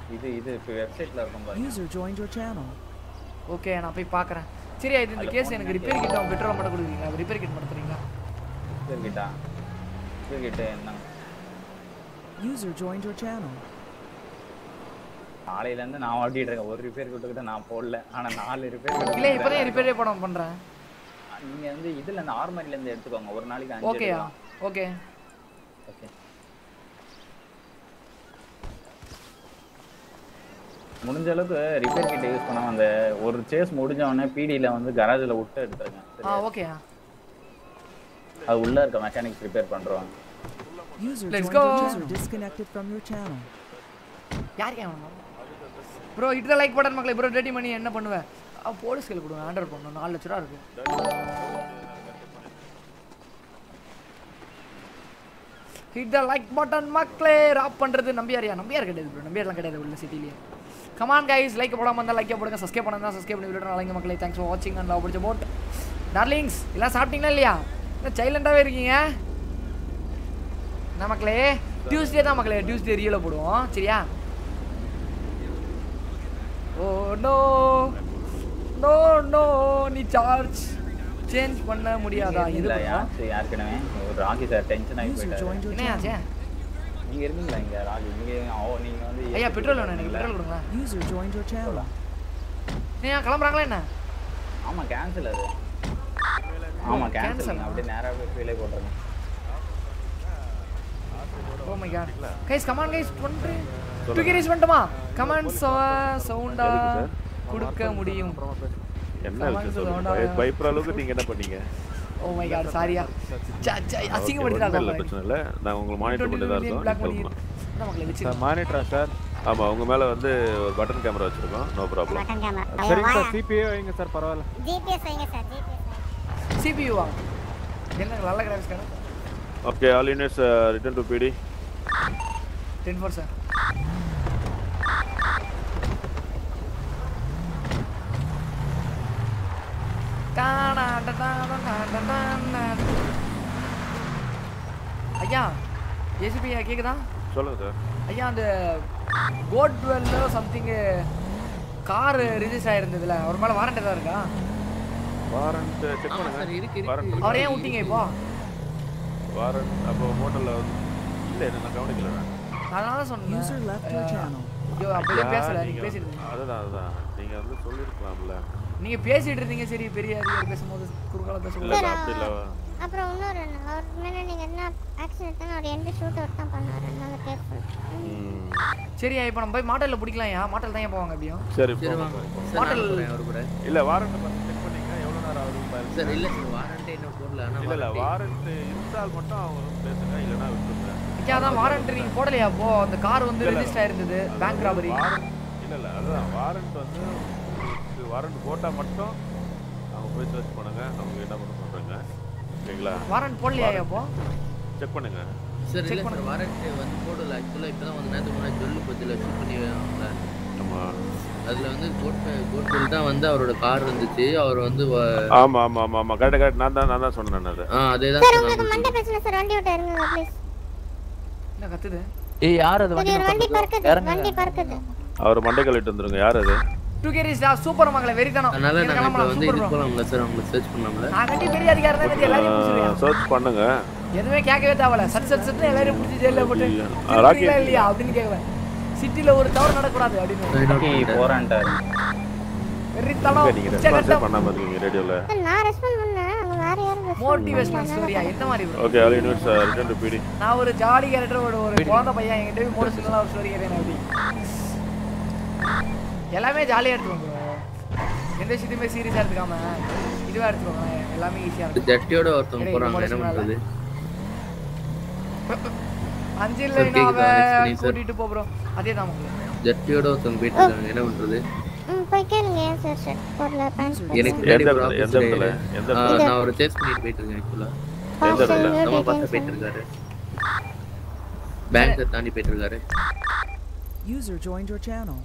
[SPEAKER 3] இது இது இப்போ வெப்சைட்ல இருக்கும் பாருங்க
[SPEAKER 5] User joined your channel.
[SPEAKER 2] Okay நான் போய் பார்க்குறேன் சரியா இது இந்த
[SPEAKER 3] அதுல
[SPEAKER 2] கேஸ்
[SPEAKER 3] phone
[SPEAKER 2] எனக்கு
[SPEAKER 3] என்ன
[SPEAKER 2] ரிப்பேர் கிட்ட பெட்ரோல் மட்டும் கொடுக்குறீங்களா ரிப்பேர் கிட் மட்டும் தரீங்களா
[SPEAKER 3] கிட்டா கிட்ட என்ன
[SPEAKER 5] User joined your channel.
[SPEAKER 3] நாளையில இருந்து நான் ஓட்டிட்டு இருக்கேன் ஒரு ரிப்பேர் கிட்ட நான் போடல ஆனா நாலு ரிப்பேர்
[SPEAKER 2] இல்லை இப்போ தான் ரிப்பேரே படம் பண்ணுறேன்
[SPEAKER 3] நீங்க வந்து இதுல இந்த ஆர்மரில இருந்து எடுத்துக்கோங்க ஒரு நாளைக்கு அஞ்சு
[SPEAKER 2] ஓகேயா
[SPEAKER 3] எடுக்கலாம்.
[SPEAKER 2] ஓகே
[SPEAKER 3] ஓகே முடிஞ்ச அளவுக்கு ரிப்பேர் கிட்ட யூஸ் பண்ணாம அந்த ஒரு சேஸ் முடிஞ்ச உடனே பிடியில் வந்து கராஜில் விட்டு எடுத்துருங்க
[SPEAKER 2] ஆ ஓகேயா
[SPEAKER 3] அது உள்ள இருக்க மெக்கானிக்ஸ் ரிப்பேர் பண்றோம்
[SPEAKER 5] User
[SPEAKER 2] Let's
[SPEAKER 5] joined
[SPEAKER 2] go.
[SPEAKER 5] your user disconnected from your channel.
[SPEAKER 2] யார் கேன் ப்ரோ இட்டு லைக் பட்டன் மக்களே ப்ரோ ரெடி பண்ணி என்ன பண்ணுவேன் போலீஸ் கையில் கொடுங்க ஆர்டர் பண்ணணும் நாலு லட்ச ரூபா இருக்கு ஹிட் த லைக் பட்டன் மக்களே ராப் பண்ணுறது நம்பியாரியா நம்பியார் கிடையாது ப்ரோ நம்பியார்லாம் கிடையாது உள்ள சிட்டிலேயே கமான் கைஸ் லைக் போடாம இருந்தால் லைக் போடுங்க சப்ஸ்கிரைப் பண்ணா சப்ஸ்கிரைப் பண்ணி விட்டுறோம் நாளைக்கு மக்களே தேங்க்ஸ் ஃபார் வாட்சிங் அண்ட் லவ் பிடிச்ச போட் டார்லிங்ஸ் எல்லாம் சாப்பிட்டீங்களா இல்லையா இன்னும் சைலண்டாகவே இருக்கீங்க என்ன மக்களே டியூஸ்டே தான் மக்களே டியூஸ்டே ரியல போடுவோம் சரியா ஓ நோ நோ நோ நீ சார்ஜ் சேஞ்ச் பண்ண முடியாதா இது
[SPEAKER 3] இல்ல
[SPEAKER 2] பண்ணா?
[SPEAKER 3] யாச்சு ஏற்கனவே ஒரு ராகி சார் டென்ஷன் ஆகி போயிட்டாரு
[SPEAKER 2] என்ன ஆச்சு
[SPEAKER 3] நீங்க இருந்தீங்களா இங்க ராகி நீங்க ஓ நீங்க வந்து
[SPEAKER 2] ஐயா பெட்ரோல் வேணும் எனக்கு பெட்ரோல் கொடுங்க
[SPEAKER 5] User joined your channel.
[SPEAKER 2] ஏன் கிளம்புறாங்களா என்ன
[SPEAKER 3] ஆமா கேன்சல் அது ஆமா
[SPEAKER 2] cancel
[SPEAKER 3] கேன்சல்
[SPEAKER 2] ஆ?
[SPEAKER 3] அப்படியே நேரா போய் ஃபீலே போட்டுருங்க
[SPEAKER 2] oh my god guys come on guys பண்றேன் தூக்கி ரீச் பண்ணட்டுமா கமான் சவுண்டா கொடுக்க முடியும்
[SPEAKER 7] என்ன விஷயம் சொல்லுங்க பய- பயப்படுற அளவுக்கு நீங்க என்ன பண்ணீங்க
[SPEAKER 2] ஓ மை காட் சாரியா
[SPEAKER 7] ஒண்ணும்
[SPEAKER 2] அசிங்கப்படுத்திட்டாங்க
[SPEAKER 7] இல்ல பிரச்சனை இல்ல நான் உங்களுக்கு மானிட்டர் பண்ணிட்டு தான் இருக்கோம்
[SPEAKER 2] பிளாக்
[SPEAKER 7] நீங்க
[SPEAKER 2] பண்ணி
[SPEAKER 7] சொல்லலாம்.
[SPEAKER 2] என்ன மக்களே வச்சு
[SPEAKER 11] சார் மானிட்டரா சார்
[SPEAKER 7] ஆமா உங்க மேல வந்து ஒரு பட்டன் கேமரா வச்சிருக்கோம் நோ ப்ராப்ளம்
[SPEAKER 8] பட்டன் கேமரா
[SPEAKER 11] சரிங்க சார் சிபிஏ வைங்க சார் பரவாயில்ல
[SPEAKER 8] ஜிபிஎஸ் வைங்க சார் ஜிபிஎஸ்
[SPEAKER 2] சிபியூவா என்ன நல்ல graphics card
[SPEAKER 7] okay all units return to PD
[SPEAKER 2] ten four sir ஐயா ஏசிபி கேக்குதா
[SPEAKER 7] சொல்லுங்க சார்
[SPEAKER 2] ஐயா அந்த கோட் டுவெல்ல சம்திங் கார் ரிஜிஸ்டர் ஆயிருந்ததுல அவர் மேல வாரண்ட் ஏதாவது இருக்கா
[SPEAKER 7] வாரண்ட் செக் பண்ணுங்க வாரண்ட்
[SPEAKER 2] அவரை ஏன் விட்டீங்க இப்போ
[SPEAKER 7] வாரண்ட் அப்போ மோட்டல்ல இல்ல என்ன நான் கவனிக்கல நான்.
[SPEAKER 2] அதனால தான் சொன்னேன்
[SPEAKER 5] User left your channel.
[SPEAKER 2] ஐயோ அப்படியே
[SPEAKER 7] யா,
[SPEAKER 2] பேசல நீங்க
[SPEAKER 7] நீங்க
[SPEAKER 2] பேசிட்டு இருந்தீங்க
[SPEAKER 7] அதுதான் அதுதான் நீங்க வந்து சொல்லிருக்கலாம்ல
[SPEAKER 2] நீங்க பேசிட்டு இருந்தீங்க சரி பெரிய அதிகாரி பேசும்போது குறுக்கால
[SPEAKER 7] இல்ல
[SPEAKER 2] பேசும்போது
[SPEAKER 7] அப்படி இல்ல
[SPEAKER 4] அப்புறம் இன்னொரு ஒண்ணு, அவர் மேல நீங்க என்ன ஆக்ஷன் எடுத்தாலும் அவர் எந்த ஷூட் அவுட் தான் பண்ணுவாரு அதனால கேர்ஃபுல்
[SPEAKER 7] ம்.
[SPEAKER 2] சரியா இப்போ நம்ம போய் மாட்டல்ல பிடிக்கலாம்யா மாட்டல் தான் ஏன் போவாங்க எப்படியும்
[SPEAKER 7] சரி
[SPEAKER 6] சரி
[SPEAKER 7] போங்க,
[SPEAKER 6] வாங்க
[SPEAKER 7] போங்க.
[SPEAKER 6] சார்
[SPEAKER 2] Hotel-
[SPEAKER 6] நான் போறேன் அவர் கூட
[SPEAKER 7] இல்ல வாரண்ட் பார்த்து செக் பண்ணீங்க எவ்வளவு நேரம் ஆகுதுன்னு பாருங்க
[SPEAKER 6] சார் இல்ல சார் வாரண்டே இன்னும் போடல ஆனா
[SPEAKER 7] இல்ல இல்ல
[SPEAKER 6] warranty-
[SPEAKER 7] வாரண்ட் இருந்தால் மட்டும் அவங்க வந்து பேசுங்க இல்லனா விட்டுருங்க
[SPEAKER 2] ஐயா தான் வாரண்ட் நீங்க போடலையா அப்போ அந்த கார் வந்து
[SPEAKER 7] இல்ல, இல்ல.
[SPEAKER 2] ரெஜிஸ்டர் ஆயிருந்தது பேங்க் ராபரி
[SPEAKER 7] வாரண்ட் இல்ல இல்ல அதுதான் வாரண்ட் வந்து உங்களுக்கு வாரண்ட் போட்டா மட்டும் அவங்க போய் சர்ச் பண்ணுங்க அவங்க என்ன பண்ண சொல்றாங்க ஓகேங்களா
[SPEAKER 2] வாரண்ட் போடலையா அப்போ
[SPEAKER 7] செக் பண்ணுங்க
[SPEAKER 6] சார்
[SPEAKER 2] check
[SPEAKER 6] இல்ல சார் வாரண்டே வந்து போடல ஆக்சுவலா இப்பதான் வந்து நேரத்துக்கு முன்னாடி ஜொல்லு பத்தில ஷூட் பண்ணி அவங்க
[SPEAKER 7] ஆமா
[SPEAKER 6] அதுல வந்து கோட் கோட் தான் வந்து அவரோட கார் இருந்துச்சு அவர் வந்து வ-
[SPEAKER 7] ஆமா ஆமா ஆமா ஆமா கரெக்ட் கரெக்ட் நான் தான் நான் தான் சொன்னேன் அது
[SPEAKER 6] ஆ அதே தான்
[SPEAKER 4] சார்
[SPEAKER 6] சார்
[SPEAKER 4] உங்களுக்கு
[SPEAKER 6] நான்
[SPEAKER 4] மண்டை பிரச்சனை சார் வண்டி விட்டு இறங்குங்க ப்ளீஸ்
[SPEAKER 2] என்ன கத்துது
[SPEAKER 14] ஏய் யார் அது வண்டி
[SPEAKER 4] ஒரு வண்டி பறக்குது
[SPEAKER 14] இறங்குங்க.
[SPEAKER 4] வண்டி பறக்குது
[SPEAKER 7] அவர் மண்டை கழிட்டு வந்துருங்க யார் அது
[SPEAKER 2] டூ கேரிஸ்டா சூப்பர் மகளே வெறித்தனம்
[SPEAKER 6] அதனால
[SPEAKER 2] எனக்கு
[SPEAKER 6] நாங்க இப்ப
[SPEAKER 2] கிளம்பலாம்
[SPEAKER 6] வந்து
[SPEAKER 2] சூப்பர்
[SPEAKER 6] இது
[SPEAKER 2] ப்ரோ
[SPEAKER 6] போலாம்ல சார் அவங்களை சர்ச் பண்ணலாம்ல
[SPEAKER 2] நான் கண்டி பெரிய அதிகாரம் தான் கட்டி எல்லாரையும் பிடிச்சிருவேன்
[SPEAKER 7] சர்ச் பண்ணுங்க
[SPEAKER 2] எதுவுமே கேட்கவே தேவையில்ல சட் சட் சட்னு எல்லாரையும் பிடிச்சி ஜெயில போட்டு
[SPEAKER 7] ஆ, ராக்கி.
[SPEAKER 2] திருப்பீங்களா இல்லையா அப்படின்னு கேட்குவேன் சிட்டில ஒரு தவறு நடக்கூடாது அப்படின்னு
[SPEAKER 3] போறான்ட்டாரு
[SPEAKER 2] வெறித்தனம்
[SPEAKER 7] நீங்க
[SPEAKER 2] உச்சகட்டம்
[SPEAKER 7] ரெஸ்பான்ஸே பண்ணாம இருக்கீங்க ரேடியோல
[SPEAKER 4] சார் நான் ரெஸ்பாண்ட் பண்ணேன் அங்க வேற யாரும் ரெஸ்பாண்ட்
[SPEAKER 2] மோட்டிவேஷனல் ஸ்டோரியா எந்த மாதிரி bro?
[SPEAKER 7] Okay all units return to PD
[SPEAKER 2] நான் ஒரு ஜாலி கேரக்டர் ஒரு ஒரு குழந்தை பையன் என்கிட்ட போய் மோட்டிவேஷனலா ஒரு ஸ்டோரி கேட்கிறேன் அப்படி எல்லாமே ஜாலியா எடுத்துக்கோங்க bro. எந்த விஷயத்தையுமே சீரியஸா எடுத்துக்காம இதுவா எடுத்துக்கோங்க எல்லாமே ஈஸியா இருக்கும்
[SPEAKER 6] ஜட்டியோட ஒருத்தவங்க
[SPEAKER 2] எனக்கு
[SPEAKER 6] போறாங்க என்ன
[SPEAKER 2] emotional
[SPEAKER 6] பண்றது
[SPEAKER 2] அஞ்சு
[SPEAKER 6] Sir,
[SPEAKER 2] இல்லை
[SPEAKER 6] கேக்குதா? Next
[SPEAKER 2] அவன்
[SPEAKER 6] please, sir.
[SPEAKER 2] கூட்டிட்டு போ ப்ரோ அதே தான் உங்களுக்கு
[SPEAKER 6] ஜட்டியோட ஒருத்தவங்க போயிட்டு இருக்காங்க என்ன பண்றது
[SPEAKER 4] ம் போய் கேளுங்க ஏன் சார் ஷர்ட் போடல பேண்ட்
[SPEAKER 6] எனக்கு
[SPEAKER 7] எந்த
[SPEAKER 6] பின்னாடி ஒரு
[SPEAKER 7] இடத்துல?
[SPEAKER 6] officer
[SPEAKER 7] எந்த இடத்துல?
[SPEAKER 6] இருக்கு.
[SPEAKER 7] எந்த
[SPEAKER 6] ஆ,
[SPEAKER 7] இடத்துல?
[SPEAKER 6] நான் ஒரு சேஸ் பண்ணிட்டு போயிட்டு இருக்கேன் ஆக்சுவலா
[SPEAKER 7] எந்த இடத்துல?
[SPEAKER 6] நம்ம பார்த்து போயிட்டு இருக்காரு பேங்க் தாண்டி போயிட்டு இருக்காரு
[SPEAKER 5] User joined your channel.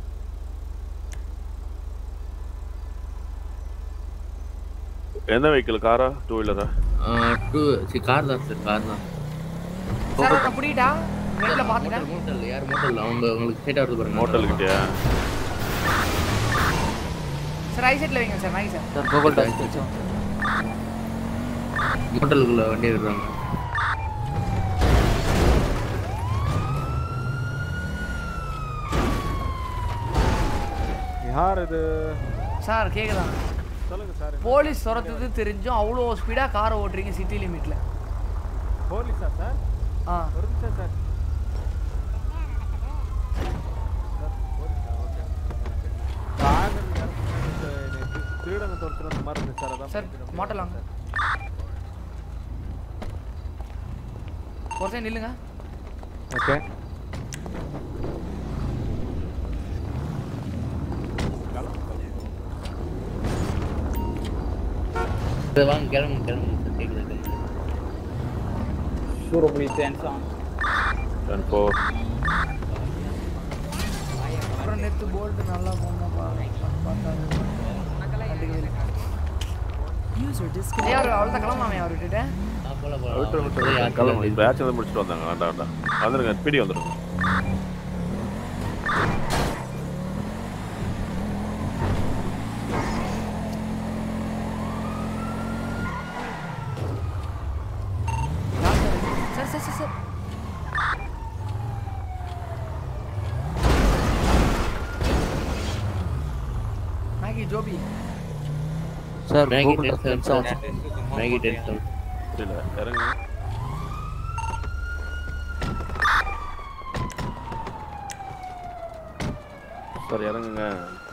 [SPEAKER 7] எந்த வெஹிக்கிள் காரா டூ வீலரா
[SPEAKER 6] டூ சி கார் தான் சார் கார் தான்
[SPEAKER 2] சார் நான் புரியுதா நெட்ல பாத்துட்டேன்
[SPEAKER 6] மோட்டல் யார் மோட்டல் அவங்க உங்களுக்கு ஸ்ட்ரைட்டா வருது பாருங்க
[SPEAKER 7] மோட்டல் கிட்டயா
[SPEAKER 2] சார் ஐ சைட்ல வைங்க சார் நாய் சார்
[SPEAKER 14] சார் கூகுள் டாக்ஸ்
[SPEAKER 6] மோட்டலுக்குள்ள வண்டி விடுறாங்க
[SPEAKER 11] யார் இது
[SPEAKER 2] சார் கேக்குதா
[SPEAKER 11] சொல்லுங்க சார்
[SPEAKER 2] போலீஸ் துரத்துது தெரிஞ்சும் அவ்வளோ ஸ்பீடா காரை ஓட்டுறீங்க சிட்டி லிமிட்ல
[SPEAKER 11] போலீஸா சார்
[SPEAKER 2] ஆ
[SPEAKER 11] ஒரு நிமிஷம் சார் திருடனை துரத்துற அந்த மாதிரி இருந்துச்சு சார் அதான்
[SPEAKER 2] சார் மாட்டல் வாங்க ஒரு சைடு நில்லுங்க
[SPEAKER 11] ஓகே
[SPEAKER 6] சரி, வாங்க கிளம்புங்க கிளம்புங்க சார் கேக்குது கேக்குது
[SPEAKER 3] Sure, please, hands on.
[SPEAKER 7] Ten four
[SPEAKER 2] அப்புறம் நேத்து போல்ட் நல்லா போனப்பா பார்த்தா
[SPEAKER 5] User
[SPEAKER 2] ஐயா
[SPEAKER 5] disconnected.
[SPEAKER 2] அவர் அவ்வளோதான் கிளம்பாமே அவர் விட்டுட்டு
[SPEAKER 7] விட்டு விட்டு கிளம்பு இப்போ ஆக்சிடென்ட் முடிச்சுட்டு வந்தாங்க வேண்டாம் வேண்டாம் வந்துருங்க பிடி வந்துருங்க
[SPEAKER 2] sir sir sir sir Maggie ஜோபி
[SPEAKER 14] sir
[SPEAKER 6] Maggie
[SPEAKER 14] Google
[SPEAKER 6] ten
[SPEAKER 14] docs
[SPEAKER 6] seven Maggie ten seven
[SPEAKER 7] இல்லை இறங்க சார் இறங்குங்க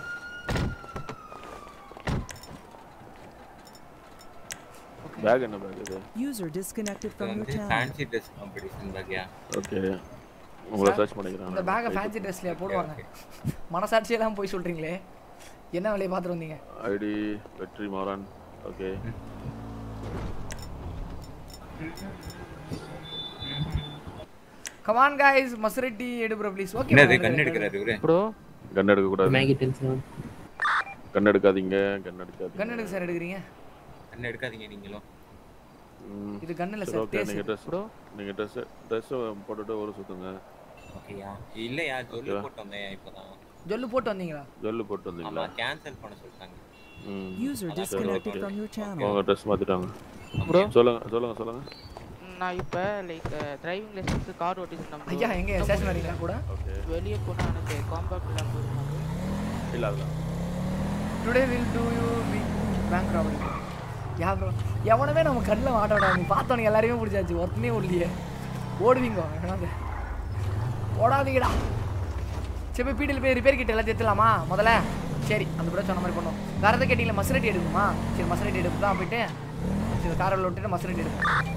[SPEAKER 7] பேக் என்ன பேக் இது
[SPEAKER 5] User disconnected from your channel.
[SPEAKER 17] Fancy dress competition பாக்கியா
[SPEAKER 7] ஓகே உங்களை சர்ச் பண்ணிக்கிறேன்
[SPEAKER 2] இந்த பேக்கை ஃபேன்சி ட்ரெஸ்லையா போடுவாங்க மனசாட்சியெல்லாம் போய் சொல்றீங்களே என்ன வேலையை பார்த்துட்டு வந்தீங்க
[SPEAKER 7] ID Vetri Maaran okay
[SPEAKER 2] come on guys Maserati எடு ப்ரோ ப்ளீஸ் ஓகே
[SPEAKER 17] என்னது கண் எடுக்கிறாரு இவரு
[SPEAKER 14] ப்ரோ
[SPEAKER 7] கன் எடுக்க கூடாது
[SPEAKER 6] மேகி டென் செவன்
[SPEAKER 7] கன் எடுக்காதீங்க கன் எடுக்காதீங்க
[SPEAKER 2] கன் எடுக்க சார் எடுக்கிறீங்க
[SPEAKER 17] கண் எடுக்காதீங்க நீங்களும்
[SPEAKER 7] ம்.
[SPEAKER 2] இது gun இல்ல
[SPEAKER 7] சரி,
[SPEAKER 2] sir,
[SPEAKER 7] ஓகே
[SPEAKER 2] taste.
[SPEAKER 7] நீங்க ட்ரெஸ் நீங்க ட்ரெஸ் ட்ரெஸ் போட்டுட்டு ஒரு சுத்துங்க
[SPEAKER 17] ஓகேயா இல்லையா ஜொல்லு
[SPEAKER 7] ஓகேவா?
[SPEAKER 17] போட்டு வந்தேன் இப்பதான்
[SPEAKER 2] ஜொல்லு போட்டு வந்தீங்களா
[SPEAKER 7] ஜொல்லு போட்டு
[SPEAKER 17] ஆமா
[SPEAKER 7] வந்தீங்களா
[SPEAKER 17] கேன்சல் பண்ண சொல்லிட்டாங்க
[SPEAKER 7] ம்
[SPEAKER 5] User
[SPEAKER 17] அதான்
[SPEAKER 5] disconnected
[SPEAKER 17] okay.
[SPEAKER 5] from your channel.
[SPEAKER 7] உங்க ட்ரெஸ் மாத்திட்டாங்க
[SPEAKER 14] Bro.
[SPEAKER 7] சொல்லுங்க சொல்லுங்க சொல்லுங்க
[SPEAKER 18] நான் இப்போ லைக் டிரைவிங் லைசன்ஸ் கார் ஓட்டிட்டு நம்ம
[SPEAKER 2] ஐயா, எங்க station வரீங்களா கூட?
[SPEAKER 18] வெளியே போனா எனக்கு காம்பாக்ட் எல்லாம் போடுவாங்க
[SPEAKER 7] இல்ல அதெல்லாம்
[SPEAKER 2] today will to you bank robbery yeah bro எவனுமே நம்ம கண்ணில் மாட்டோட நீ பார்த்தவனுக்கு எல்லாரையுமே பிடிச்சாச்சு ஒருத்தனே இல்லையே ஓடுவீங்க வேணாங்க ஓடாதீங்கடா சரி போய் பீடியில் போய் ரிப்பேர் கிட்ட எல்லாத்தையும் எடுத்துலாமா முதல்ல சரி அந்த கூட சொன்ன மாதிரி பண்ணுவோம் வேறு எதாவது கேட்டீங்களா மசரட்டி எடுக்குமா சரி மசரட்டி எடுப்பு தான் போயிட்டு சரி காரில் விட்டுட்டு மசரட்டி எடுப்போம்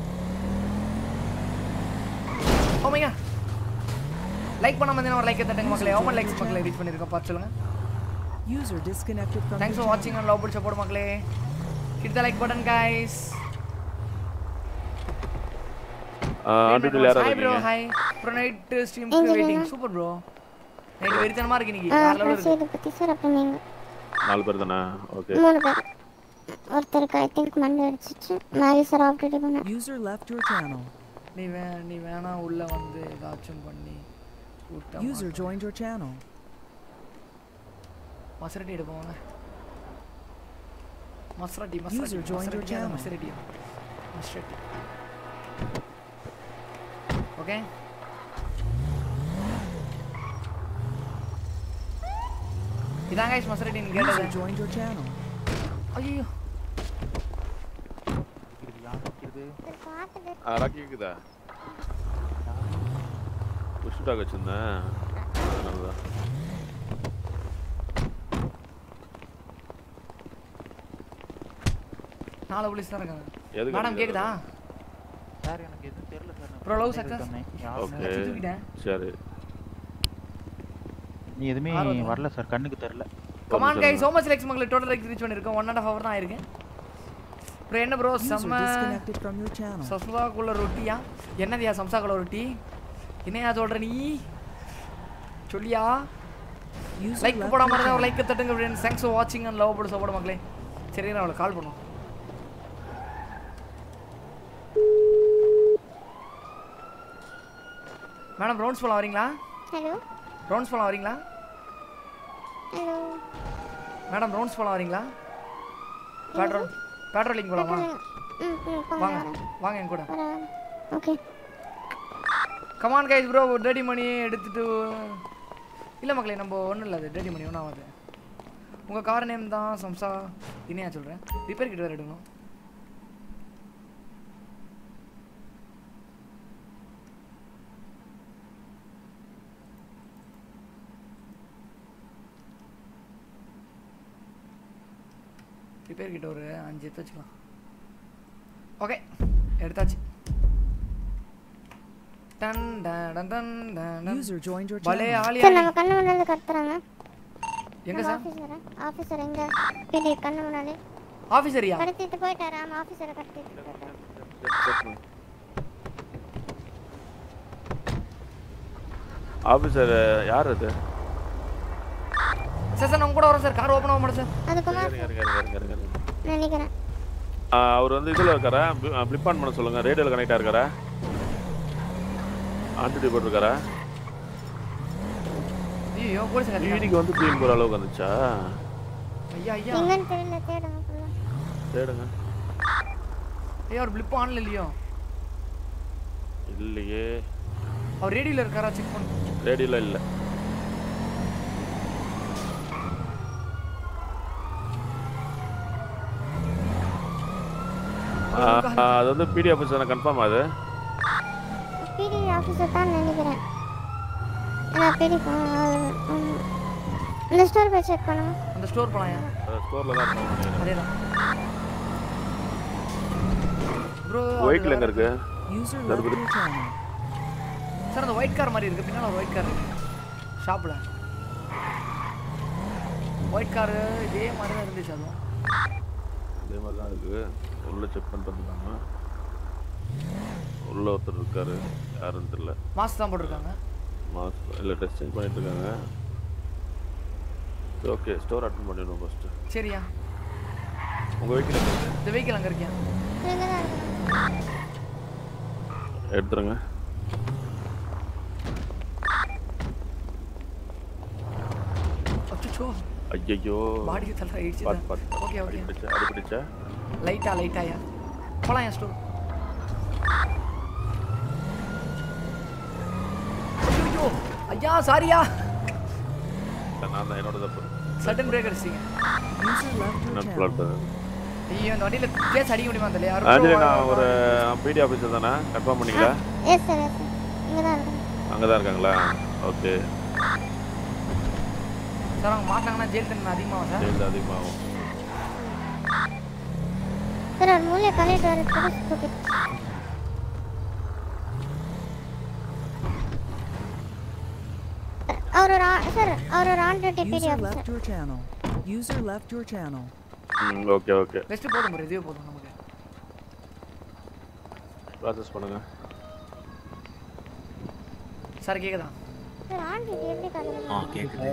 [SPEAKER 2] ஓமையா லைக் பண்ணாம இருந்தீங்கன்னா ஒரு லைக் தட்டுங்க மக்களே ஓமன் லைக்ஸ் மக்களே ரீச் பண்ணியிருக்கோம் பார்த்து சொல்லுங்க
[SPEAKER 5] User disconnected from
[SPEAKER 2] thanks
[SPEAKER 5] your
[SPEAKER 2] for வாட்சிங் அண்ட் லவ் பிடிச்ச போடு மக்களே hit the like button guys
[SPEAKER 7] ஆண்டிட்டில் யாரா
[SPEAKER 2] ஹாய் ப்ரோ
[SPEAKER 7] இருக்கீங்க
[SPEAKER 2] ஹாய் ப்ரோ நைட் ஸ்ட்ரீம்
[SPEAKER 4] எங்க
[SPEAKER 2] வெயிட்டிங்
[SPEAKER 4] வேணும்?
[SPEAKER 2] சூப்பர் ப்ரோ நைட் வெறித்தனமா இருக்கு இன்னைக்கு
[SPEAKER 4] ஆ
[SPEAKER 2] வேற லெவல்
[SPEAKER 4] அப்புறம்
[SPEAKER 2] இருக்கு
[SPEAKER 4] இதை பற்றி சார் அப்புறம் நீங்கள்
[SPEAKER 7] நாலு பேர் தானே ஓகே
[SPEAKER 4] மூணு பேர் ஒருத்தருக்கு ஐ திங்க் மண்டை அடிச்சிச்சு மேரி சார் ஆப்ரேட் பண்ண
[SPEAKER 5] User left your channel.
[SPEAKER 2] நீ வே நீ வேணா உள்ள வந்து ஏதாச்சும் பண்ணி விட்டா
[SPEAKER 5] User joined your channel.
[SPEAKER 2] Maserati எடுப்போம் வாங்க Maserati
[SPEAKER 5] User
[SPEAKER 2] Maserati
[SPEAKER 5] joined your
[SPEAKER 2] Maserati
[SPEAKER 5] channel.
[SPEAKER 2] Maserati Maserati okay இதான் கைஸ் மசரட்டி நீ
[SPEAKER 5] User
[SPEAKER 2] கேட்டது
[SPEAKER 5] joined your channel.
[SPEAKER 2] ஐயோ
[SPEAKER 7] அதெல்லாம் கேக்குதா புஷ் டாக் வச்சிருந்தேன் அதனால தான்
[SPEAKER 2] நாலு போலீஸ் தான் இருக்காங்க
[SPEAKER 7] எதுக்கு
[SPEAKER 2] மேடம்
[SPEAKER 7] அடிக்கிற
[SPEAKER 2] கேக்குதா
[SPEAKER 18] சார் எனக்கு எதுவும் தெரியல sir
[SPEAKER 2] bro love success
[SPEAKER 7] okay
[SPEAKER 2] தூக்கிட்டேன்
[SPEAKER 7] சரி
[SPEAKER 19] நீ எதுவுமே
[SPEAKER 2] ஆர்வம்
[SPEAKER 19] வரல சார் கண்ணுக்கு தெரியல
[SPEAKER 2] come on guys so much likes உங்களுக்கு டோட்டல் லைக்ஸ் ரீச் பண்ணிருக்கோம் ஒன் அண்ட் ஹவர் தான் ஆயிருக்கு அப்புறம் என்ன ப்ரோ
[SPEAKER 5] User
[SPEAKER 2] செம்ம
[SPEAKER 5] disconnected from your channel.
[SPEAKER 2] சம்சாக்குள்ள ரொட்டியா என்னதியா சம்சாக்குள்ள ரொட்டி என்னையா சொல்ற நீ சொல்லியா
[SPEAKER 5] User
[SPEAKER 2] லைக்
[SPEAKER 5] left
[SPEAKER 2] போடாம
[SPEAKER 5] your
[SPEAKER 2] இருந்தா ஒரு
[SPEAKER 5] channel.
[SPEAKER 2] லைக் தட்டுங்க ஃப்ரெண்ட்ஸ் தேங்க்ஸ் ஃபார் வாட்சிங் அண்ட் லவ் போடு சப்போர்ட் மக்களே சரி நான் அவளுக்கு கால் பண்ணுவோம் மேடம் ரவுண்ட்ஸ் போலாம் வரீங்களா
[SPEAKER 4] ஹலோ
[SPEAKER 2] ரவுண்ட்ஸ் போலாம் வரீங்களா
[SPEAKER 4] ஹலோ
[SPEAKER 2] மேடம் ரவுண்ட்ஸ் போலாம் வரீங்களா பெட்ரோல் பெட்ரோலிங் போலாமா
[SPEAKER 4] ம் ம் போங்க
[SPEAKER 2] வாங்க
[SPEAKER 4] வரேன்
[SPEAKER 2] வாங்க என் கூட
[SPEAKER 4] வரேன் okay
[SPEAKER 2] come on guys bro daddy money எடுத்துட்டு இல்லை மக்களே நம்ம ஒன்றும் இல்லை அது டேடி மணி ஒன்றும் ஆகாது உங்கள் கார் நேம் தான் சம்சா தினையா சொல்கிறேன் ரிப்பேர் கிட்ட வேறு எடுக்கணும் ரிப்பேர் கிட்ட ஒரு அஞ்சு எடுத்து வச்சுக்கலாம் ஓகே எடுத்தாச்சு done done done done done done.
[SPEAKER 5] User joined your
[SPEAKER 2] பலே
[SPEAKER 5] channel.
[SPEAKER 2] ஆளி
[SPEAKER 4] சார் நம்ம கண்ணு முன்னாடி கத்துறாங்க
[SPEAKER 2] எங்க சார்
[SPEAKER 4] ஆஃபீஸர் ஆஃபீஸர் எங்க பிடி கண்ணு முன்னாடி
[SPEAKER 2] ஆஃபீஸரியா
[SPEAKER 4] கடத்திட்டு போயிட்டாரு ஆமா ஆஃபீஸரை கடத்திட்டு போயிட்டாரு
[SPEAKER 7] ஆஃபீஸர் யார் அது
[SPEAKER 2] சார் சார் நம்ம கூட வரோம் சார் கார் ஓப்பன் ஆக மாட்டேன் சார்
[SPEAKER 4] அது குமார்
[SPEAKER 7] இருங்க இருங்க இருங்க இருங்க இருங்க
[SPEAKER 4] நினைக்கிறேன்
[SPEAKER 7] ஆ, அவர் வந்து இதில் இருக்காரா ஃப்ளிப் ஆன் பண்ண சொல்லுங்க ரேடியோவில் கனெக்ட் ஆயிருக்காரா ஆன்டிடி போட்டிருக்காரா
[SPEAKER 2] ஐயோ போலீஸ்
[SPEAKER 7] ஈடிக்கு வந்து க்ளீன் போகிற அளவுக்கு வந்துச்சா
[SPEAKER 2] ஐயா ஐயா
[SPEAKER 4] எங்கன்னு தெரியல தேடுங்க ஃபுல்லா
[SPEAKER 7] தேடுங்க
[SPEAKER 2] ஐயா ஒரு பிளிப் ஆன்ல இல்லையோ
[SPEAKER 7] இல்லையே
[SPEAKER 2] அவர் ரேடியோல இருக்காரா செக் பண்ணு
[SPEAKER 7] ரேடியோவில் இல்லை ஆ, ஆ, அது வந்து பிடி ஆஃபீஸ் தானே கன்ஃபார்ம் அது
[SPEAKER 4] பிடி ஆஃபீஸர் தான் நினைக்கிறேன் நான் பிடி இந்த ஸ்டோர் போய் செக் பண்ணுங்க
[SPEAKER 2] அந்த ஸ்டோர் போலாம் ஐயா
[SPEAKER 7] ஸ்டோரில் தான் இருக்கும்
[SPEAKER 2] அதேதான் ப்ரோ
[SPEAKER 7] ஒயிட்டில் எங்கே இருக்கு
[SPEAKER 5] User
[SPEAKER 7] இந்த
[SPEAKER 5] left
[SPEAKER 7] இருக்குது.
[SPEAKER 5] your channel.
[SPEAKER 2] சார் அந்த ஒயிட் கார் மாதிரி இருக்கு பின்னால ஒரு ஒயிட் கார் இருக்கு ஷாப்ல ஒயிட் கார் இதே மாதிரி தான் இருந்துச்சு அதுவும்
[SPEAKER 7] அதே மாதிரி தான் இருக்கு உள்ள செக் பண்ணிட்டு வந்துருக்காங்க உள்ள ஒருத்தர் இருக்காரு யாருன்னு தெரியல
[SPEAKER 2] மாஸ்க் தான் போட்டிருக்காங்க
[SPEAKER 7] மாஸ்க் இல்லை டெஸ்ட் சேஞ்ச் பண்ணிட்டு இருக்காங்க ஓகே ஸ்டோர் அட்டன் பண்ணிடுவோம் ஃபர்ஸ்ட்
[SPEAKER 2] சரியா
[SPEAKER 7] உங்க வெஹிக்கிள் எங்க இருக்கு
[SPEAKER 2] இந்த வெஹிக்கிள் அங்கே இருக்கியா
[SPEAKER 4] இங்க தான் இருக்கு
[SPEAKER 7] எடுத்துருங்க
[SPEAKER 2] அச்சோ
[SPEAKER 7] ஐயோ
[SPEAKER 2] பாடிக்கு தலை ஆயிடுச்சு
[SPEAKER 7] பாத்து பாத்து
[SPEAKER 2] ஓகே ஓகே
[SPEAKER 7] அடிபிடிச்சா அடிபிடிச்சா
[SPEAKER 2] லைட்டா லைட்டாயா போலாம் என் ஸ்டோர் ஐயோ ஐயா சாரியா
[SPEAKER 7] நான் தான் என்னோட தப்பு
[SPEAKER 2] சடன் பிரேக் அடிச்சிங்க
[SPEAKER 5] User left your
[SPEAKER 7] என்னோட
[SPEAKER 5] channel.
[SPEAKER 7] பிளாட்
[SPEAKER 2] ஐயோ இந்த வண்டியில கேஸ் அடிக்க முடியுமா தெரியல
[SPEAKER 7] ஆஞ்சலி நான் ஒரு பிடி ஆஃபீஸர் தானே கன்ஃபார்ம் பண்ணீங்களா
[SPEAKER 4] எஸ் சார் எஸ் சார் இங்க தான் இருக்கு
[SPEAKER 7] அங்கே தான் இருக்காங்களா ஓகே
[SPEAKER 2] சார் அவங்க மாட்டாங்கன்னா ஜெயில் தண்டனை அதிகமாகும் சார்
[SPEAKER 7] ஜெயில் அதிகமாகும்
[SPEAKER 4] சார் ஒரு மூலையை கழிட்டு வர புதுசு தூக்கிட்டு அவர் ஒரு ஆ- சார் அவர் ஒரு on duty PD
[SPEAKER 5] User
[SPEAKER 4] officer
[SPEAKER 5] left your channel. User left your channel.
[SPEAKER 7] ம் ஓகே ஓகே
[SPEAKER 2] பெஸ்ட் போதும் ப்ரோ இதுவே போதும் நமக்கு
[SPEAKER 7] ப்ராசஸ் பண்ணுங்க
[SPEAKER 2] சார் கேக்குதா
[SPEAKER 4] சார் ஆன் டியூட்டி எப்படி
[SPEAKER 17] ஆ
[SPEAKER 4] கழுவுங்க
[SPEAKER 17] கேக்குது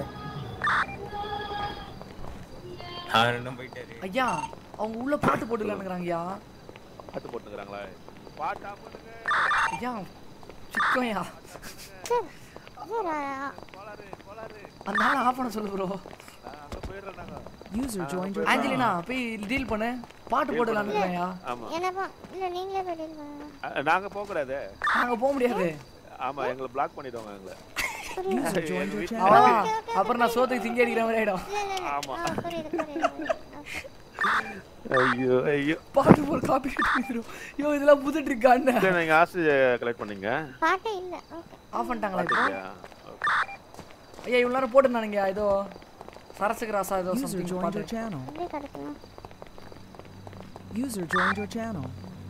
[SPEAKER 17] அவர் என்ன போயிட்டாரு
[SPEAKER 2] ஐயா அவங்க உள்ள பாட்டு போட்டுக்கலான்னுக்குறாங்கய்யா
[SPEAKER 7] பாட்டு போட்டுக்கிறாங்களா பாட்டா போட்டுங்க
[SPEAKER 2] ஐயா சிக்கோயா
[SPEAKER 4] சார் சார் ஆ-
[SPEAKER 2] அந்த ஆளை ஆஃப் பண்ண சொல்லு ப்ரோ
[SPEAKER 7] அங்கே போயிடுறேன் நாங்கள்
[SPEAKER 5] User joined your
[SPEAKER 2] Angelina
[SPEAKER 5] channel.
[SPEAKER 2] போய் டீல் பண்ணு பாட்டு போட்டுக்கலான்னுக்குறாங்கய்யா
[SPEAKER 7] ஆமாம்
[SPEAKER 4] என்னப்பா இல்ல நீங்களே போய் டீல் பண்ணுங்க
[SPEAKER 7] நாங்கள் போகக்கூடாது
[SPEAKER 2] நாங்க போக முடியாது
[SPEAKER 7] ஆமாம் எங்களை பிளாக் பண்ணிடுவாங்க எங்களை
[SPEAKER 5] User joined your channel.
[SPEAKER 2] அவ்வளோதான் அப்புறம் நான் சோத்துக்கு திங்கி அடிக்கிற மாதிரி ஆயிடும்
[SPEAKER 4] இல்ல இல்ல இல்ல
[SPEAKER 7] ஆமா.
[SPEAKER 4] ஆ, புரியுது புரியுது Okay.
[SPEAKER 7] ஐயோ ஐயோ
[SPEAKER 2] பாட்டு போட்டு காப்பி அடிச்சிரும் ஐயோ இதெல்லாம் புது ட்ரிக்கா என்ன
[SPEAKER 7] இல்லை நீங்கள் ஆசை கலெக்ட் பண்ணீங்க
[SPEAKER 4] பாட்டே இல்ல ஓகே
[SPEAKER 2] ஆஃப் பண்ணிட்டாங்களா இப்போ
[SPEAKER 7] பாட்டுக்கியா?
[SPEAKER 2] ஐயா இவ்வளோ நேரம் போட்டுருந்தானுங்க ஏதோ சரசுக்கு ராசா ஏதோ
[SPEAKER 5] User
[SPEAKER 2] சம்திங்
[SPEAKER 5] joined
[SPEAKER 2] பாட்டு
[SPEAKER 5] your channel.
[SPEAKER 4] எப்படி கடத்தணும்
[SPEAKER 5] User joined your channel.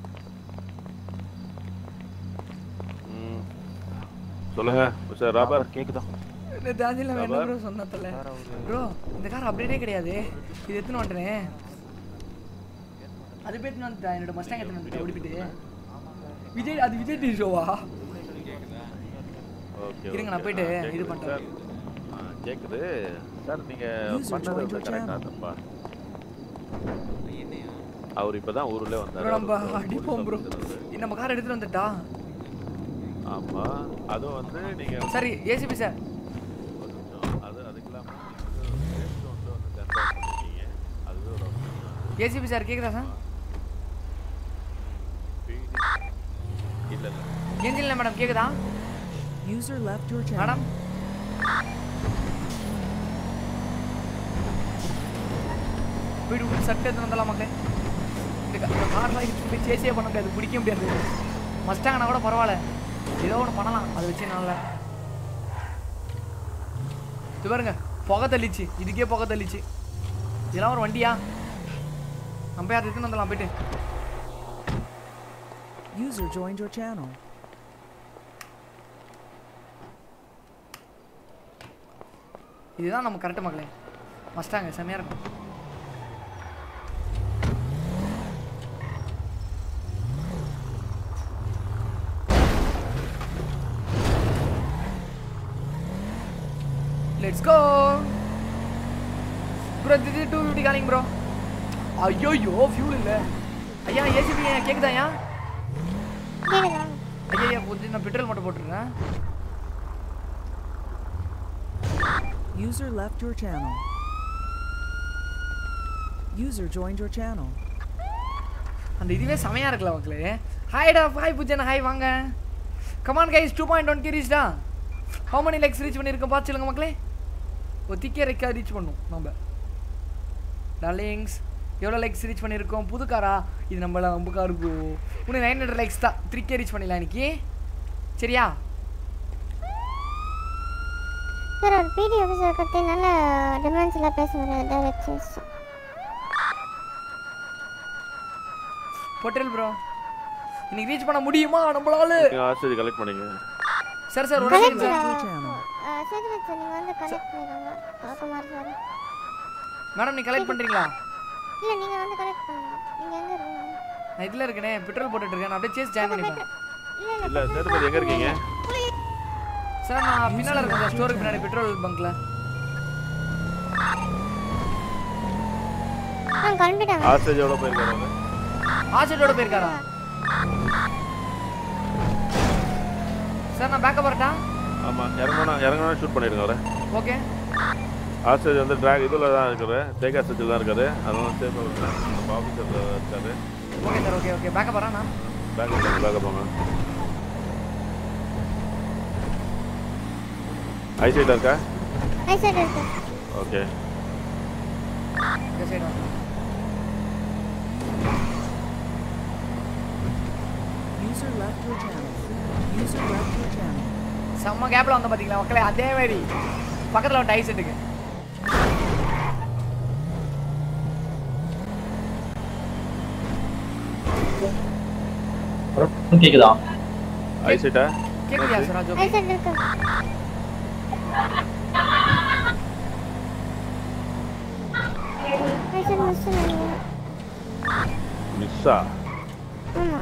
[SPEAKER 7] ம் சொல்லுங்க சார் ராபர்
[SPEAKER 11] கேக்குதா
[SPEAKER 2] நேற்று ஆஞ்சல் நான் என்ன
[SPEAKER 7] ரப்பர்.
[SPEAKER 2] ப்ரோ சொன்னதில்ல ப்ரோ இந்த கார் அப்டேட்டே கிடையாது இது எத்தனை வந்துட்டேன் அது போயிட்டு வந்துட்டா என்னோட மஸ்டாங் எத்தனை வந்துட்டா ஓடிப்பிட்டு விஜய் அது விஜய் டி ஷோவா
[SPEAKER 7] ஓகே
[SPEAKER 2] இருங்க, நான் போயிட்டு இது பண்றேன்.
[SPEAKER 7] கேக்குது சார் நீங்க
[SPEAKER 5] User
[SPEAKER 7] பண்ணது
[SPEAKER 5] joined your
[SPEAKER 7] கரெக்டா
[SPEAKER 5] channel.
[SPEAKER 7] தப்பா அவர் இப்பதான் ஊர்ல
[SPEAKER 2] ப்ரோ
[SPEAKER 7] வந்தாரு
[SPEAKER 2] நம்ம
[SPEAKER 7] அவர் ஒரு
[SPEAKER 2] அடிப்போம் ப்ரோ
[SPEAKER 7] police officer வந்து.
[SPEAKER 2] நம்ம கார் எடுத்துட்டு வந்துட்டா
[SPEAKER 7] ஆமா அதுவும் வந்து நீங்க
[SPEAKER 2] சரி ஏசிபி சார்
[SPEAKER 7] ஒரு நிமிஷம். அது அதுக்கு இல்லாம நீங்க வந்து waste வந்து வந்து ten thousand பண்ணிருக்கீங்க. அதுவே ஒரு option.
[SPEAKER 2] ஏசிபி சார் கேக்குதா சார்
[SPEAKER 7] இல்ல இல்ல
[SPEAKER 2] ஏஞ்சில் மேடம் கேக்குதா
[SPEAKER 5] User left your channel.
[SPEAKER 2] Madam போயிட்டு விட்டு சட்டை எடுத்து வந்துடலாம் மக்களே இந்த கா- இந்த கார்லாம் எடுத்து போய் சேஸே பண்ண முடியாது பிடிக்க முடியாது மஸ்டாங்கனா கூட பரவாயில்ல ஏதோ ஒன்று பண்ணலாம் அதை வச்சு நல்ல இது பாருங்க புகை தள்ளிச்சு இதுக்கே புகை தள்ளிச்சு இதெல்லாம் ஒரு வண்டியா நம்ம யார் எடுத்துன்னு வந்துடலாம் போயிட்டு
[SPEAKER 5] User joined your channel.
[SPEAKER 2] இதுதான் நம்ம கரெக்ட் மக்களே மஸ்டாங்க செம்மையா இருக்கும் லெட்ஸ் கோ ப்ரோ இது டூ ஃபிஃப்டி காலிங் ப்ரோ ஐயோ ஃபியூல் இல்லை ஐயா ஏசிபி கேக்குதாயா
[SPEAKER 4] கேக்குதா
[SPEAKER 2] ஐயா ஐயா கொஞ்சம் நான் பெட்ரோல் மட்டும் போட்டுருக்கேன்
[SPEAKER 5] User left your channel. User joined your channel.
[SPEAKER 2] அந்த இதுவே செமையா இருக்குல்ல மக்களே ஹாய்டா ஹாய் பூஜன் ஹாய் வாங்க come on guys two point one K ரீச்டா ஹவு many லைக்ஸ் ரீச் பண்ணியிருக்கோம் பார்த்து சொல்லுங்க மக்களே ஒரு திக்கே ரெக்கா ரீச் பண்ணும் நம்ம டார்லிங்ஸ் எவ்வளோ லைக்ஸ் ரீச் பண்ணியிருக்கோம் புது காரா இது நம்மள ரொம்ப கார் இருக்கும் இன்னும் நைன் ஹண்ட்ரட் லைக்ஸ் தான் த்ரீ கே ரீச் பண்ணிடலாம் இன்னைக்கு சரியா
[SPEAKER 4] சார் ஒரு பிடி ஆஃபீஸர் பற்றி நல்ல டிமாண்ட்ஸ் எல்லாம் பேசுகிறாரு டைரக்ஷன்ஸ்
[SPEAKER 2] பொட்டல் ப்ரோ இன்னைக்கு ரீச் பண்ண முடியுமா நம்மளால
[SPEAKER 7] நீங்க ஆசிரியர் கலெக்ட் பண்ணீங்க
[SPEAKER 2] சார் சார் ஒரு
[SPEAKER 4] கலெக்ட்
[SPEAKER 2] செகண்ட்
[SPEAKER 4] சேதுபத் சார் நீங்கள் வந்து கலெக்ட் பண்ணிடுங்க குமார் சார்
[SPEAKER 2] மேடம் நீ கலெக்ட் பண்றீங்களா
[SPEAKER 4] இல்லை நீங்கள் வந்து கலெக்ட் பண்ணுங்க நீங்கள் எங்கே இருக்கீங்க
[SPEAKER 2] நான் இதுல இருக்கேனே பெட்ரோல் போட்டுட்டு இருக்கேன் நான் அப்படியே சேஸ் ஜாயின் பண்ணிப்பேன்
[SPEAKER 7] இல்ல சேதுபதி எங்க இருக்கீங்க
[SPEAKER 2] சார் நான் பின்னால இருக்கேன் சார் ஸ்டோருக்கு பின்னாடி பெட்ரோல் பங்க்ல
[SPEAKER 4] ஆ கிளம்பிட்டாங்க
[SPEAKER 7] ஆசிரியர் எவ்வளவு போயிருக்காரு அவரு?
[SPEAKER 2] ஆசிரியரோட போயிருக்காரா சார் நான் பேக்கப் வரட்டா
[SPEAKER 7] ஆமா இறங்கணும் இறங்கணும் ஷூட் பண்ணிடுங்க அவரை
[SPEAKER 2] ஓகே
[SPEAKER 7] ஆசிரியர் வந்து ட்ராக் இதுல தான் இருக்காரு டேக் ஆசிரியர் தான் இருக்காரு அதனால சேஃபாக விட்டுறேன் நம்ம ஆஃபீஸர்ல இருக்காரு
[SPEAKER 2] okay sir okay okay backup வரேன் நான்
[SPEAKER 7] பேக் போங்க பேக் போங்க ஐசைட்டா இருக்கா
[SPEAKER 4] ஐ சார் இருக்கு
[SPEAKER 7] ஓகே
[SPEAKER 2] இந்த சைடு வரேன்
[SPEAKER 5] User left your channel. User left your channel.
[SPEAKER 2] செம்ம கேப்ல வந்த பாத்தீங்களா மக்களே அதே மாதிரி பக்கத்துல ஒரு டை செட்டுக்கு
[SPEAKER 19] கேக்குதா
[SPEAKER 7] ஐசைட்டா
[SPEAKER 2] கேக்குதியா சார் ராஜு
[SPEAKER 4] ஐ சார் இருக்கு ஐ சார் மிஸ் நினைக்கிறேன்
[SPEAKER 7] மிஸ்ஸா
[SPEAKER 4] ஆமாம்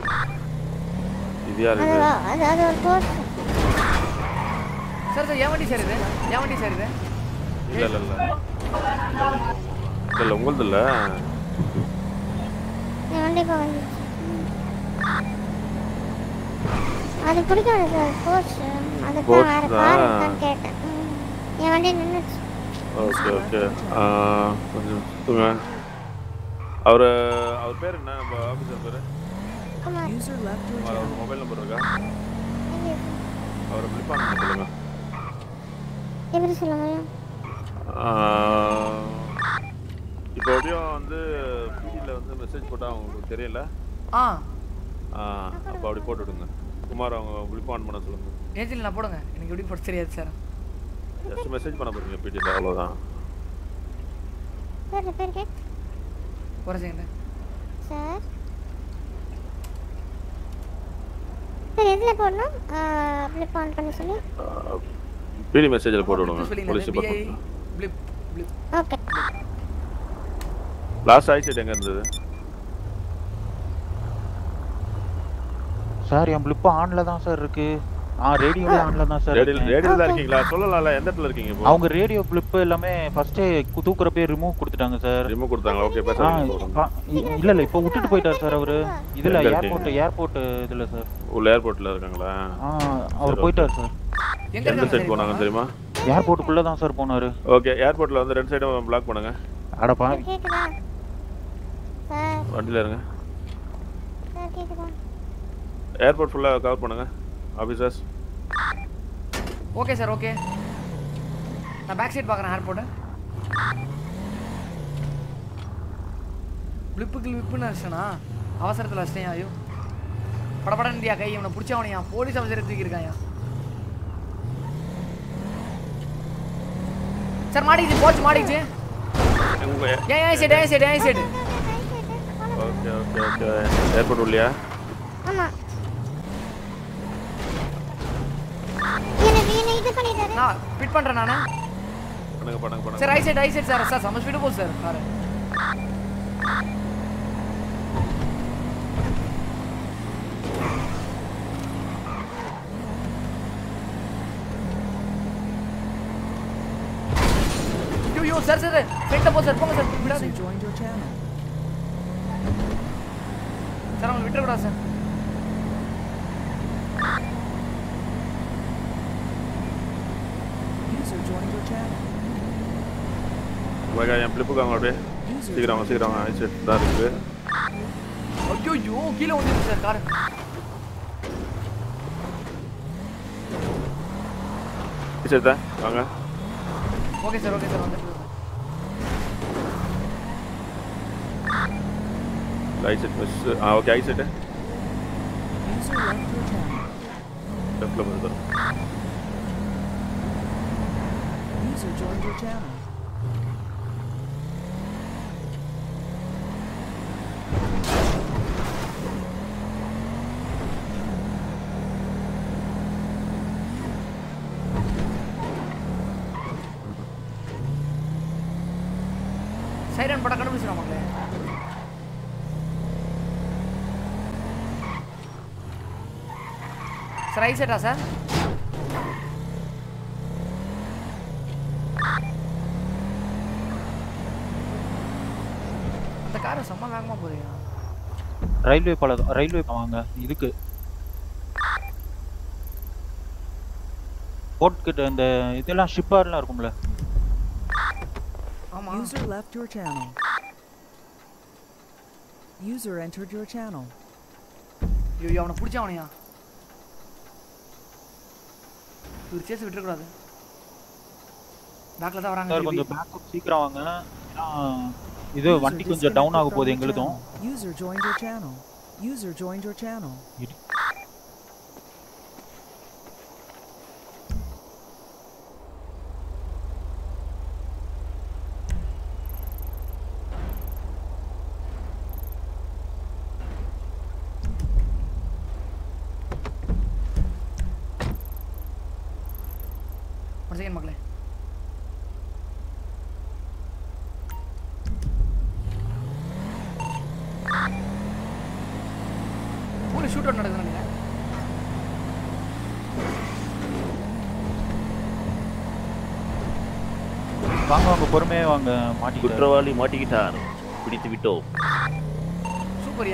[SPEAKER 7] இது யார்
[SPEAKER 4] அது
[SPEAKER 7] இது
[SPEAKER 4] அது அது ஒரு கோர்ஸ்
[SPEAKER 2] சார் சார் என் வண்டி சார் இது என் வண்டி சார் இது
[SPEAKER 7] இல்ல இல்ல இல்ல இல்ல இல்ல உங்களுது இல்ல
[SPEAKER 4] என் வண்டி இப்போ வந்துச்சு அது பிடிக்கும் சார் கோர்ஸ் அதுக்கு
[SPEAKER 7] Course
[SPEAKER 4] வேறு
[SPEAKER 7] தான்.
[SPEAKER 4] கார் இருக்கான்னு கேட்டேன் ம். என் வண்டி நின்றுச்சு
[SPEAKER 7] ஓகே ஓகே கொஞ்சம் சுத்துங்க அவரு அவர் பேர் என்ன நம்ம ஆஃபீஸர் பேரு
[SPEAKER 4] குமார்
[SPEAKER 5] User left your
[SPEAKER 7] அவர்
[SPEAKER 5] channel.
[SPEAKER 7] மொபைல் நம்பர் இருக்கா
[SPEAKER 4] எங்க இருக்கு?
[SPEAKER 7] அவரை பிளிப்பான் பண்ண சொல்லுங்க
[SPEAKER 4] எப்படி சொல்ல முடியும்
[SPEAKER 7] ஆஹ், இப்போ எப்படியும் வந்து பிடியில் வந்து மெசேஜ் போட்டால் அவங்களுக்கு தெரியல
[SPEAKER 2] ஆ
[SPEAKER 7] அப்போ அப்படி போட்டு விடுங்க குமார் அவங்க பிளிப்பான் பண்ண சொல்லுங்க
[SPEAKER 2] ஏஜில் நான் போடுங்க எனக்கு எப்படி போட்டு தெரியாது சார்
[SPEAKER 7] ஜஸ்ட் மெசேஜ் பண்ண போறீங்க பிடியில் அவ்வளோதான்
[SPEAKER 4] சார் ரிப்பேர் கேட்
[SPEAKER 2] ஒரு செகண்ட்
[SPEAKER 4] சார் சார் எதில் போடணும் ஃப்ளிப் ஆன் பண்ண சொல்லி
[SPEAKER 7] பிடி மெசேஜில் போட்டு விடுங்க
[SPEAKER 2] சொல்லிங்க
[SPEAKER 7] police
[SPEAKER 2] PI
[SPEAKER 7] department
[SPEAKER 2] flip flip
[SPEAKER 4] okay
[SPEAKER 7] last ஐசைட் எங்கே இருந்தது
[SPEAKER 19] சார் என் பிளிப்பு ஆன்ல தான் சார் இருக்கு ஆ ரேடியோவே ஆன்ல தான் சார்
[SPEAKER 7] ரேடியோ
[SPEAKER 19] இருக்கேன்.
[SPEAKER 7] ரேடியோவில் தான் இருக்கீங்களா சொல்லலாம்ல எந்த இடத்துல இருக்கீங்க இப்போ
[SPEAKER 19] அவங்க ரேடியோ பிளிப்பு எல்லாமே ஃபர்ஸ்டே தூக்குறப்பே ரிமூவ் கொடுத்துட்டாங்க சார்
[SPEAKER 7] ரிமூவ் கொடுத்தாங்க ஓகே
[SPEAKER 19] ஆ,
[SPEAKER 7] பேசாதீங்க
[SPEAKER 19] பா- இல்ல இல்ல இப்போ விட்டுட்டு போயிட்டார் சார் அவரு இதுல
[SPEAKER 7] எங்க
[SPEAKER 19] ஏர்போர்ட்
[SPEAKER 7] இருக்கீங்க?
[SPEAKER 19] ஏர்போர்ட் இதுல சார்
[SPEAKER 7] உள்ள ஏர்போர்ட்ல இருக்காங்களா
[SPEAKER 19] ஆ அவர் போயிட்டார் சார்
[SPEAKER 2] எங்க
[SPEAKER 7] எந்த
[SPEAKER 2] இருக்காங்க
[SPEAKER 7] சைடு
[SPEAKER 2] சார்
[SPEAKER 7] போனாங்க தெரியுமா
[SPEAKER 19] ஏர்போர்ட்டுக்குள்ள தான் சார் போனாரு
[SPEAKER 7] ஓகே ஏர்போர்ட்ல வந்து ரெண்டு சைடும் பிளாக் பண்ணுங்க
[SPEAKER 19] அடப்பா
[SPEAKER 4] கேக்குதா சார்
[SPEAKER 7] வண்டியில இருங்க
[SPEAKER 4] சார் கேக்குதா
[SPEAKER 7] ஏர்போர்ட் ஃபுல்லா கவர் பண்ணுங்க ஆபீசர்ஸ்
[SPEAKER 2] ஓகே சார் ஓகே நான் பேக் சைடு பார்க்குறேன் ஏர்போர்ட்டு விப்புக்கு விப்புன்னு அடிச்சனா அவசரத்தில் அடிச்சிட்டேன் ஐயோ படபட இந்தியா கை இவனை பிடிச்சவனையா போலீஸ் ஆஃபீஸரை தூக்கியிருக்காயா சார் மாடிக்குச்சு போச்சு மாடிக்குச்சு
[SPEAKER 7] உங்க
[SPEAKER 2] ஏன் ஏன் சைடு ஏன் சைடு ஏன் side
[SPEAKER 7] okay okay okay airport உள்ளியா
[SPEAKER 4] ஆமா எனக்கு என்ன இது பண்ணிட்டாரு
[SPEAKER 2] நான் பிட் பண்ணுறேன் நான்
[SPEAKER 7] பண்ணுங்க பண்ணுங்க பண்ணுங்க
[SPEAKER 2] சார் ஐ சைடு ஐ சைடு சார் சார் செம்ம ஸ்பீடு போகுது சார் காரு ஐயோ சார் சார் ஃப்ரெண்ட்டை போ சார் போங்க சார் விடாது
[SPEAKER 5] User joined your channel.
[SPEAKER 2] Sir அவங்க விட்டுறக்கூடாது sir
[SPEAKER 5] User joined your channel.
[SPEAKER 7] Okay என் ஃபிளிப்புக்கு அவங்க அப்படியே சீக்கிரம் வாங்க, சீக்கிரம் ஐ செட் தான் இருக்குது
[SPEAKER 2] ஐயோ கீழே வந்துருக்கு சார் காரு
[SPEAKER 7] ஐ செட் தான் வாங்க
[SPEAKER 2] ஓகே சார் ஓகே சார் வந்துட்டு
[SPEAKER 7] ஐ செட் மிஸ் ஆ ஓகே ஐ set
[SPEAKER 5] User left your channel.
[SPEAKER 7] லெஃப்ட்டில் வந்து
[SPEAKER 5] User joined your channel.
[SPEAKER 2] Siren படம் கண்டுபிடிச்சிடும் மக்களே சார் ஐ செட்டா சார் அந்த காரை செம்ம வேகமாக போகுதுயா
[SPEAKER 19] ரயில்வே பழகம் ரயில்வே வாங்க இதுக்கு போட் கிட்ட இந்த இதெல்லாம் ஷிப்பார்லாம் இருக்கும்ல
[SPEAKER 2] ஆமா
[SPEAKER 5] User left your channel. User entered your channel.
[SPEAKER 2] ஐயோ அவனை பிடிச்சவனையா இவர் சேஸ் விட்டுறக்கூடாது பேக்கில் தான் வராங்க
[SPEAKER 19] சார்
[SPEAKER 2] திருப்பி.
[SPEAKER 19] கொஞ்சம் பேக்கப் சீக்கிரம் வாங்க ஏன்னா, இது வண்டி கொஞ்சம் டவுன் ஆக போகுது எங்களுதும்
[SPEAKER 5] User joined your channel. User joined your channel.
[SPEAKER 2] ஒரு செகண்ட் மக்களே ஊரு ஷூட் அவுட் நடக்குது நினைக்கிறேன்
[SPEAKER 19] வாங்க வாங்க பொறுமையா வாங்க மாட்டிக்கிட்டு
[SPEAKER 7] குற்றவாளி மாட்டிக்கிட்டார் பிடித்து விட்டோம்
[SPEAKER 2] சூப்பர்யா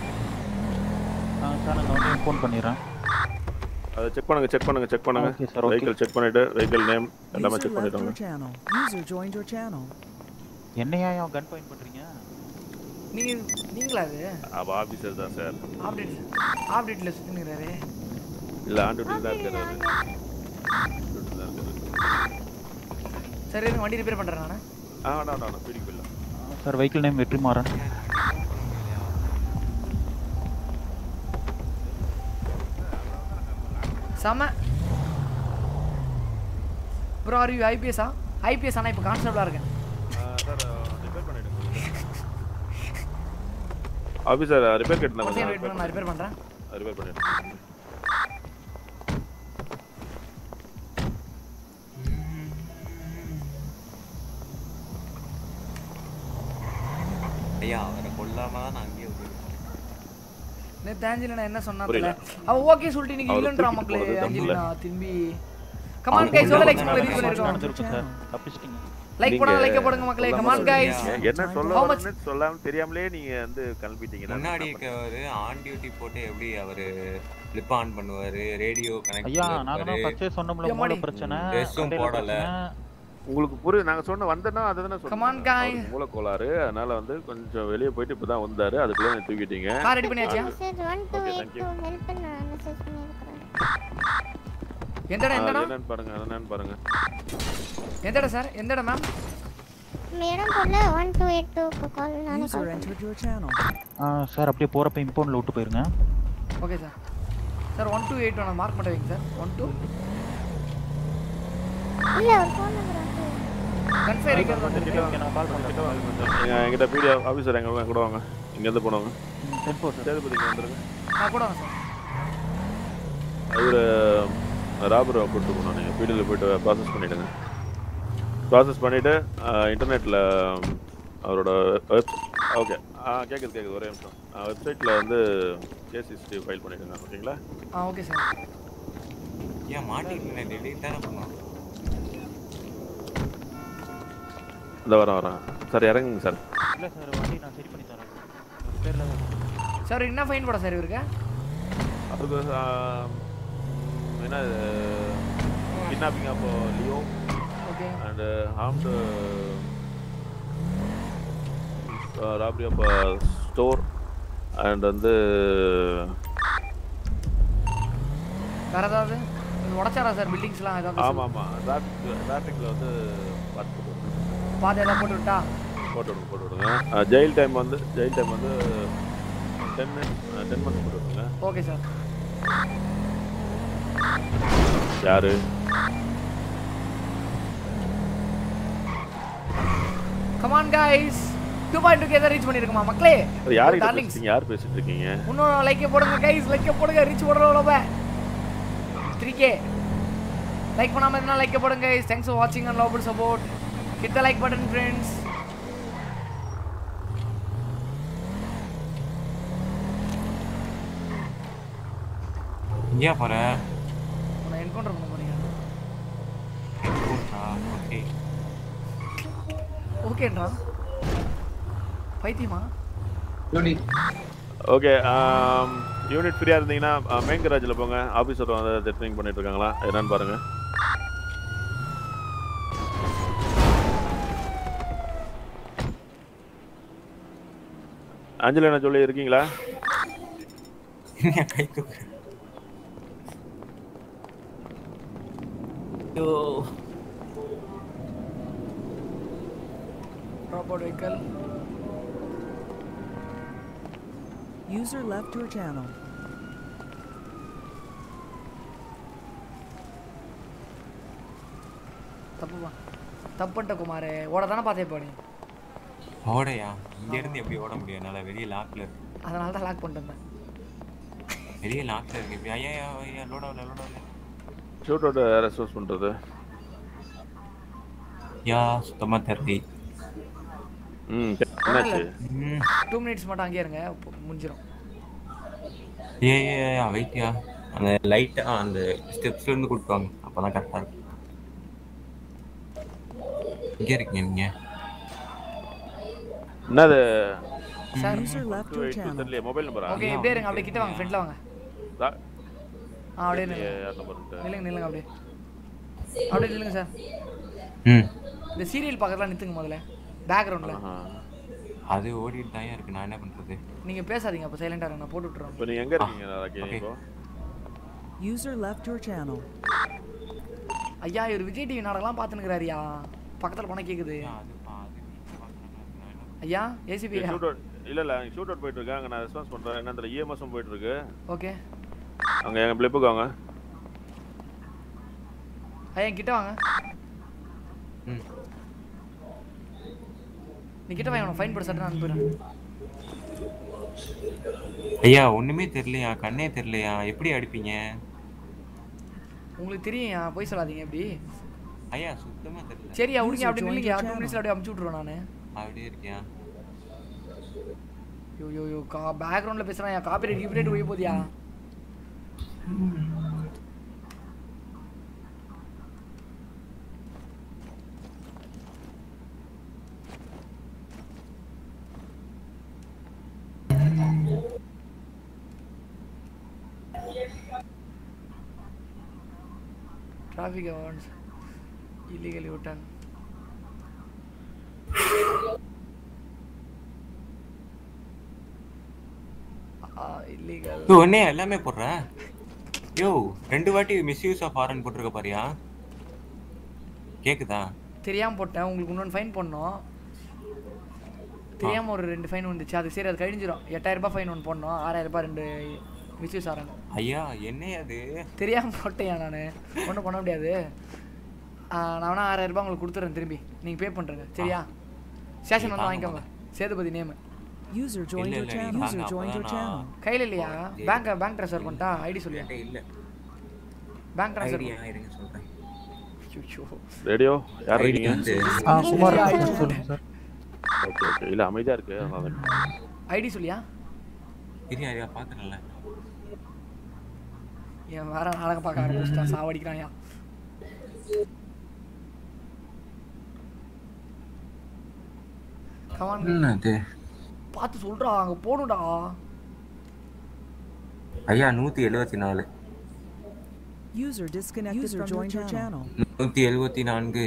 [SPEAKER 19] சார் நான் உடனே ஃபோன் பண்ணிடுறேன்
[SPEAKER 7] அதை செக் பண்ணுங்க செக் பண்ணுங்க செக் பண்ணுங்க
[SPEAKER 19] Okay, sir, okay.
[SPEAKER 7] Vehicle check பண்ணிட்டு வெஹிக்கிள் நேம் எல்லாமே
[SPEAKER 5] User
[SPEAKER 7] செக்
[SPEAKER 5] left
[SPEAKER 7] பண்ணிட்டாங்க
[SPEAKER 5] your channel. User joined your channel.
[SPEAKER 19] என்னையா ஏன் கன் பாயிண்ட் பண்றீங்க
[SPEAKER 2] நீங்க நீங்களா அது
[SPEAKER 7] அவ ஆபீசர் தான் சார்
[SPEAKER 2] ஆப்டேட் ஆப்டேட்ல சுத்தினுறாரு
[SPEAKER 7] இல்ல ஆன் டியூட்டி தான் இருக்காரு அவரு. duty தான் இருக்காரு
[SPEAKER 2] சரி இருங்க வண்டி ரிப்பேர் பண்றேன் நான்
[SPEAKER 7] ஆ வேணாம் வேணாம் வேணாம் பிடிக்க இல்லை
[SPEAKER 19] சார் வெஹிக்கிள் நேம் வெற்றிமாறன்
[SPEAKER 2] செம ப்ரோ ஆர் யூ ஐபிஎஸ்ஸா ஐபிஎஸ் ஆனால் இப்போ கான்ஸ்டபிளாக இருக்கேன்
[SPEAKER 7] சார் ரிப்பேர் பண்ணிடுங்க ஆபீசர் ரிப்பேர்
[SPEAKER 2] ஒரு செகண்ட் வெயிட் பண்ணு நான்
[SPEAKER 7] கேட்டு
[SPEAKER 2] ரிப்பேர் பண்ணுறேன்
[SPEAKER 7] ரிப்பேர் பண்ணிடுங்க
[SPEAKER 17] ஐயா அவரை கொல்லாம தான் நான் அங்கேயே விட்டுருக்கேன்
[SPEAKER 2] நேற்று ஆஞ்சலினா என்ன சொன்னா
[SPEAKER 7] புரியல.
[SPEAKER 2] அவ ஓகே சொல்லிட்டு இன்னைக்கு
[SPEAKER 7] அவரை
[SPEAKER 2] இல்லைன்றா
[SPEAKER 7] தூக்கிட்டு
[SPEAKER 2] மக்களே
[SPEAKER 7] போறது தப்புல்ல.
[SPEAKER 2] ஆஞ்சலினா திரும்பி கமான் கை சொல்ல எக்ஸ்பிளைன் பண்ணிருக்கோம்
[SPEAKER 19] நடந்திருக்கும் சார் தப்பிச்சிட்டீங்க
[SPEAKER 2] லைக்
[SPEAKER 7] நீங்க
[SPEAKER 2] போடுங்க லைக் போடுங்க மக்களே
[SPEAKER 7] சொல்லாம
[SPEAKER 2] கமான் கைஸ்
[SPEAKER 7] சொல்றீங்க. என்ன சொல்ல
[SPEAKER 2] How much?
[SPEAKER 7] வரணும்னு சொல்லாம தெரியாமலே நீங்க வந்து கிளம்பிட்டீங்க
[SPEAKER 17] முன்னாடி இருக்கவரு ஆன் டியூட்டி போட்டு எப்படி அவரு கிளிப் ஆன் பண்ணுவாரு ரேடியோ கனெக்ட்
[SPEAKER 19] ஐயா நாங்க தான் ஃபர்ஸ்டே சொன்னோம்ல மூல பிரச்சனை
[SPEAKER 17] ட்ரெஸ்ஸும்
[SPEAKER 19] கடையில
[SPEAKER 17] போடல
[SPEAKER 19] பிரச்சனை.
[SPEAKER 7] உங்களுக்கு புரியுது நாங்க சொன்ன வந்தனா அதுதானே
[SPEAKER 2] Come on, guys.
[SPEAKER 7] மூலக்கோளாறு அதனால வந்து கொஞ்சம் வெளியே போயிட்டு இப்பதான் வந்தாரு அதுக்குள்ள நீங்க தூக்கிட்டீங்க
[SPEAKER 2] Car ready பண்ணியாச்சா?
[SPEAKER 4] Message one two
[SPEAKER 7] Okay,
[SPEAKER 4] eight
[SPEAKER 7] thank
[SPEAKER 4] two
[SPEAKER 7] you.
[SPEAKER 4] Help message பண்ணியிருக்கிறேன்
[SPEAKER 2] எந்த இடம் எந்த
[SPEAKER 7] அது
[SPEAKER 2] இடம்
[SPEAKER 7] என்னன்னு பாருங்க அது என்னன்னு பாருங்க
[SPEAKER 2] எந்த இடம் சார் எந்த இடம் மேம்
[SPEAKER 4] மேடம் போல ஒன் டூ எயிட் டூக்கு கால் நானே
[SPEAKER 5] User
[SPEAKER 4] call
[SPEAKER 5] entered your channel.
[SPEAKER 19] ஆ, சார் அப்படியே போறப்ப இம்பவுண்ட்ல விட்டு போயிருங்க
[SPEAKER 2] okay sir sir one two eight one mark பண்ண வைங்க சார் ஒன் டூ
[SPEAKER 4] இல்ல ஒரு ஃபோன் நம்பர் வந்து
[SPEAKER 2] கன்ஃபை இருக்கிறது
[SPEAKER 7] எங்க எங்கிட்ட பிடி ஆஃபீஸர் எங்க எங்க கூட வாங்க இங்க இருந்து போனவங்க சேதுபதி இங்க வந்துருங்க
[SPEAKER 2] நான் கூட வாங்க சார்
[SPEAKER 7] இவரு ராபர் கூப்பிட்டு போனோம் நீங்கள் பிடியில் போயிட்டு ப்ராசஸ் பண்ணிவிடுங்க ப்ராசஸ் பண்ணிவிட்டு இன்டர்நெட்டில் அவரோட வெப் ஓகே ஆ கேட்குது கேட்குது ஒரே நிமிஷம் வெப்சைட்டில் வந்து கேஸ் ஹிஸ்ட்ரி ஃபைல் பண்ணிவிடுங்க ஓகேங்களா
[SPEAKER 2] ஆ ஓகே சார்
[SPEAKER 17] ஏன் மாட்டிக்கிட்டு டெலிட் தானே பண்ணுவோம்
[SPEAKER 7] இந்த வரேன் வரேன் சார் இறங்குங்க சார்
[SPEAKER 19] இல்ல சார் வண்டி நான் சரி பண்ணி தரேன் உங்க பேர்ல தான்
[SPEAKER 2] சார் என்ன ஃபைன் போட சார் இவருக்கு
[SPEAKER 7] அதுக்கு ஆ, ம், என்ன kidnapping of Leo
[SPEAKER 2] okay
[SPEAKER 7] and armed robbery of store and வந்து
[SPEAKER 2] வேற ஏதாவது இது உடைச்சாரா சார் பில்டிங்ஸ்லாம் ஏதாவது
[SPEAKER 7] ஆமாம் ஆமாம் டிராஃபிக் டிராஃபிக்கில் வந்து பார்த்து போட்டு விடுங்க.
[SPEAKER 2] பாதை ஏதாவது போட்டு விட்டா
[SPEAKER 7] போட்டு விடுங்க போட்டு விடுங்க ஜெயில் டைம் வந்து ஜெயில் டைம் வந்து டென் டென் மந்த்ஸ் போட்டு விடுங்க
[SPEAKER 2] ஓகே சார்
[SPEAKER 7] யாரு
[SPEAKER 2] come on guys two point two reach பண்ணிருக்கோமா மக்களே
[SPEAKER 7] அது யார்கிட்ட
[SPEAKER 2] டார்லிங்ஸ்
[SPEAKER 7] பேசுறீங்க யார் பேசிட்டு இருக்கீங்க
[SPEAKER 2] இன்னும் லைக்கே போடுங்க கைஸ் லைக்கே போடுங்க ரீச் போடுறோம் த்ரீ கே லைக் பண்ணாம இருந்தா லைக் போடுங்க கைஸ் தேங்க்ஸ் ஃபார் வாட்சிங் and love support hit the like button friends
[SPEAKER 17] எங்கேயா போற
[SPEAKER 2] உன்னை என்கவுண்டர் பண்ண போறீங்க
[SPEAKER 17] ஓகே
[SPEAKER 2] ஓகேன்றா பைத்தியமா
[SPEAKER 7] ஓகே யூனிட் ஃப்ரீயாக இருந்தீங்கன்னா மெயின் கராஜில் போங்க ஆஃபீஸர் வந்து டெஸ்டிங் பண்ணிட்டு இருக்காங்களா என்னன்னு பாருங்க அஞ்சலி என்ன சொல்லி இருக்கீங்களா
[SPEAKER 17] கை தூக்கு
[SPEAKER 2] robot vehicle
[SPEAKER 5] User left your channel.
[SPEAKER 2] தப்புப்பா தப்பு பண்ணிட்ட குமார் ஓட தானே பார்த்தே இப்போ நீ
[SPEAKER 17] ஓடையா இங்க இருந்து எப்படி ஓட முடியும் என்னால வெளிய லாக்ல இருக்கு
[SPEAKER 2] அதனால தான் லாக் பண்ணிட்டு வந்தேன்
[SPEAKER 17] வெளிய லாக்ல இருக்கு இப்படி ஐயா ஐயா, ஐயா லோட் ஆகல லோட் ஆகல
[SPEAKER 7] ஷூட் அவுட் ரெஸ்பான்ஸ் பண்ணுறது
[SPEAKER 17] யா சுத்தமா தெரியல
[SPEAKER 7] ம் என்னாச்சு
[SPEAKER 2] டூ மினிட்ஸ் மட்டும் அங்கேயே இருங்க இப்போ முடிஞ்சிடும்
[SPEAKER 17] ஏ ஏ வெயிட்யா அந்த லைட்டா அந்த ஸ்டெப்ஸ்ல இருந்து கூட்டு வாங்க அப்பதான் கரெக்டா இருக்கும் இங்க இருக்கீங்க நீங்க
[SPEAKER 7] என்னது
[SPEAKER 2] sir
[SPEAKER 5] User left your channel.
[SPEAKER 7] தெரியல மொபைல் நம்பரா
[SPEAKER 2] ஓகே இப்படியே இருங்க அப்படியே கிட்ட வாங்க ஃப்ரெண்ட்ல வாங்க ஆ அப்படியே நில்லுங்க
[SPEAKER 7] யார் நம்பர்
[SPEAKER 2] நில்லுங்க நில்லுங்க அப்படியே அப்படியே நில்லுங்க சார்
[SPEAKER 17] ம்
[SPEAKER 2] இந்த சீரியல் பக்கத்துல நித்துங்க முதல்ல பேக்ரவுண்ட்ல
[SPEAKER 17] அது ஓடிட்டு தான் இருக்கு நான் என்ன பண்றது
[SPEAKER 2] நீங்க பேசாதீங்க அப்ப சைலண்டா இருங்க நான் போட்டு விட்டுறேன்
[SPEAKER 7] இப்போ நீங்கள் எங்கே இருக்கீங்க ராக்கி இப்போ
[SPEAKER 5] User left your channel.
[SPEAKER 2] ஐயா இவர் விஜய் டிவி நாடகம்லாம் பார்த்துனுக்குறாருயா பக்கத்துல போனா கேக்குது ஐயா ஏசிபி
[SPEAKER 7] ஷூட் அவுட் இல்லை இல்லை ஷூட் அவுட் போயிட்டு இருக்கு அங்கே நான் ரெஸ்பான்ஸ் பண்ணுறேன் என்ன தெரியல இஎம்எஸும் போயிட்டு இருக்கு
[SPEAKER 2] ஓகே
[SPEAKER 7] அங்கே எங்கள் பிளிப்புக்கு வாங்க
[SPEAKER 2] ஐயா கிட்ட வாங்க நீ கிட்ட வாங்க ஃபைன் போட சட்டை நான் அனுப்புறேன்
[SPEAKER 17] ஐயா ஒண்ணுமே தெரியலையா கண்ணே தெரியலையா எப்படி அடிப்பீங்க
[SPEAKER 2] உங்களுக்கு தெரியும் போய் சொல்லாதீங்க எப்படி
[SPEAKER 17] ஐயா சுத்தமா தெரியல
[SPEAKER 2] சரியா விடுங்க அப்படி
[SPEAKER 5] joined
[SPEAKER 2] நில்லுங்க
[SPEAKER 5] your
[SPEAKER 2] டூ மினிட்ஸ்ல அப்படியே அமுச்சு விட்ருவேன் நான்
[SPEAKER 17] அப்படியே இருக்கியா
[SPEAKER 2] யோ யோ யோ கா பேக்ரவுண்ட்ல பேசுறேன் காப்பிரைட் கீப்பிரைட் போய் போதியா traffic awards illegal U turn illegal
[SPEAKER 17] yo என்ன எல்லாமே போடுற யோ ரெண்டு வாட்டி மிஸ்யூஸ் ஆஃப் ஆரன் போட்டிருக்க பாரியா கேக்குதா
[SPEAKER 2] தெரியாம போட்டேன் உங்களுக்கு இன்னொன்று ஃபைன் போடணும் தெரியாம ஒரு ரெண்டு ஃபைன் வந்துச்சு அது சரி அது கழிஞ்சிரும் எட்டாயிரம் ரூபாய் ஃபைன் ஒன்று போடணும் ஆறாயிரம் ரூபாய் ரெண்டு மிஸ்யூஸ் ஆறாங்க
[SPEAKER 17] ஐயா என்ன அது
[SPEAKER 2] தெரியாம போட்டேயா நான் ஒன்றும் பண்ண முடியாது ஆ, நான் வேணா ஆறாயிரம் ரூபாய் உங்களுக்கு கொடுத்துறேன் திரும்பி நீங்கள் பே பண்ணுறேங்க சரியா ஸ்டேஷன் வந்து வாங்கிக்கோங்க Sethupathi name
[SPEAKER 5] User joined your channel. User joined your channel.
[SPEAKER 2] கையில் இல்லையா பேங்க் பேங்க் ட்ரான்ஸ்ஃபர் பண்ணிட்டா ஐடி சொல்லியா
[SPEAKER 17] இல்ல
[SPEAKER 2] பேங்க் ட்ரான்ஸ்ஃபர்
[SPEAKER 17] ஐடியா இருங்க சொல்றேன்
[SPEAKER 7] ரேடியோ யார்
[SPEAKER 17] ID
[SPEAKER 7] இருக்கீங்க
[SPEAKER 17] வந்து-
[SPEAKER 19] ஆ, குமார் சொல்லுங்க சார்
[SPEAKER 7] ஓகே ஓகே இல்ல அமைதியா இருக்கு அதனால தான்.
[SPEAKER 2] ஐடி சொல்லியா
[SPEAKER 17] இரியா இரியா பாக்குறேன்ல
[SPEAKER 2] என் வேற நாடகம் பார்க்க ஆரம்பிச்சிட்டான் சாவடிக்கிறான்யா கமான்
[SPEAKER 17] என்னது
[SPEAKER 2] பார்த்து சொல்றா அங்க போடுடா
[SPEAKER 17] ஐயா நூத்தி எழுவத்தி நாலு
[SPEAKER 5] User disconnected User from joined your channel.
[SPEAKER 17] நூத்தி எழுவத்தி நான்கு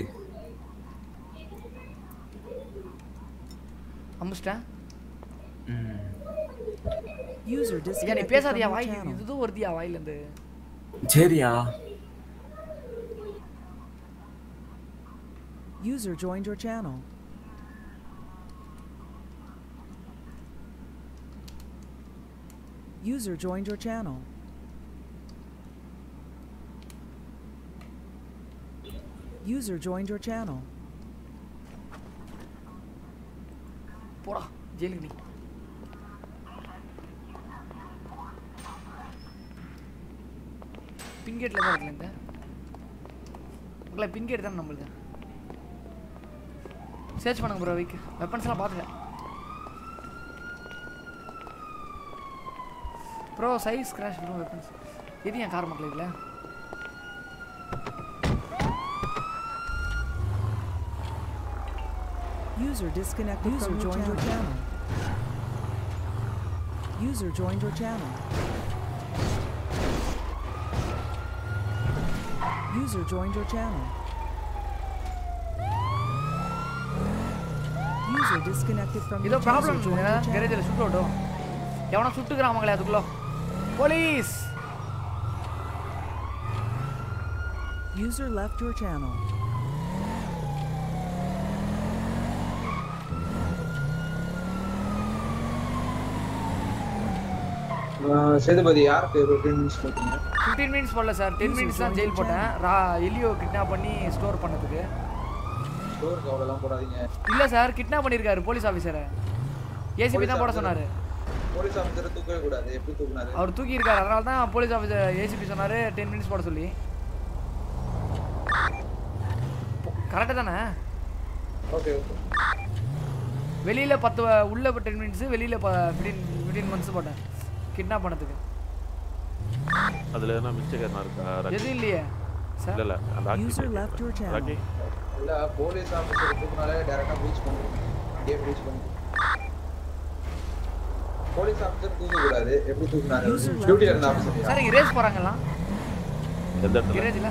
[SPEAKER 2] அமிச்சிட்டேன்
[SPEAKER 5] User
[SPEAKER 2] ஐயா நீ
[SPEAKER 5] disconnected from
[SPEAKER 2] பேசாதியா
[SPEAKER 5] your
[SPEAKER 2] why
[SPEAKER 5] channel.
[SPEAKER 2] இதுவும் வருதியா வாயில இருந்து
[SPEAKER 17] சரியா
[SPEAKER 5] User joined your channel. User joined your channel. User joined your channel.
[SPEAKER 2] போடா ஜெயிலுக்கு நீ பின்கேட்ல தான் இருக்குல்ல இந்த உங்களை பின்கேட் தானே நம்மளுது சர்ச் பண்ணுங்க ப்ரோ வீக் வெப்பன்ஸ்லாம் பார்த்துங்க bro size crash bro weapons எது என் கார் மக்கள் இதில்
[SPEAKER 5] User disconnected User from joined your channel. User joined your channel. User joined your channel. User disconnected from
[SPEAKER 2] ஏதோ
[SPEAKER 5] your
[SPEAKER 2] problem
[SPEAKER 5] user joined your channel.
[SPEAKER 2] கேரேஜில் சுட்டு விட்டோம் எவனா சுட்டுக்கிறான் மங்களே அதுக்குள்ள police
[SPEAKER 5] User left your channel.
[SPEAKER 15] Ah Sethupathi யாருக்கு டென் மினிட்ஸ் போட்டீங்க
[SPEAKER 2] ஃபிஃப்டீன் மினிட்ஸ் போடல சார் டென் மினிட்ஸ் தான் ஜெயில் போட்டேன் ரா எலியோ கிட்னாப் பண்ணி ஸ்டோர் பண்ணதுக்கு
[SPEAKER 15] ஸ்டோருக்கு அவ்வளோலாம் போடாதீங்க
[SPEAKER 2] இல்லை சார் கிட்னாப் பண்ணியிருக்காரு போலீஸ் ஆஃபீஸரை ஏசிபி தான் போட சொன்னார்
[SPEAKER 15] போலீஸ் ஆஃபீஸரை தூக்கவே கூடாது எப்படி தூக்குனாரு
[SPEAKER 2] அவர் தூக்கி இருக்காரு அதனால தான் போலீஸ் ஆஃபீஸர் ஏசிபி சொன்னார் டென் மினிட்ஸ் போட சொல்லி கரெக்டாக தானே
[SPEAKER 15] ஓகே ஓகே
[SPEAKER 2] வெளியில் பத்து வ- உள்ள டென் மினிட்ஸு வெளியில் ஃபிஃப்டீன் ஃபிஃப்டீன் மந்த்ஸ் போட்டேன் கிட்னாப் பண்ணதுக்கு
[SPEAKER 7] அதுல என்ன மிஸ்டேக் எதனா இருக்கா ராக்கி?
[SPEAKER 2] எதுவும் இல்லையே சார்
[SPEAKER 7] இல்ல இல்ல rakhi
[SPEAKER 5] User left your channel.
[SPEAKER 7] Rakhi
[SPEAKER 15] இல்ல போலீஸ் ஆஃபீஸர் தூக்குனாலே டேரக்டா ப்ரீச் பண்ணுவோம் கேம் ப்ரீச் பண்ணுவோம் போலீஸ் ஆஃபீஸர் தூக்க கூடாது எப்படி தூக்குனாரு டியூட்டில இருந்த ஆஃபீஸர்
[SPEAKER 2] சார் இங்கே ரேஸ் போகிறாங்கலாம்
[SPEAKER 7] எந்த இடத்துல
[SPEAKER 2] கிரேஜில்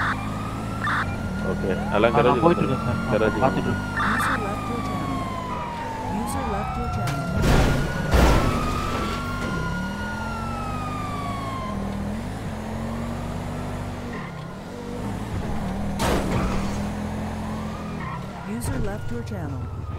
[SPEAKER 7] ஓகே எல்லாம்
[SPEAKER 19] ஆ, நான்
[SPEAKER 7] கரேஜ்
[SPEAKER 19] போயிட்டு இருக்கேன் சார்.
[SPEAKER 7] கரேஜ்
[SPEAKER 19] பார்த்துட்டு இருக்கேன்.
[SPEAKER 5] User left your channel. User left your channel. User left your channel.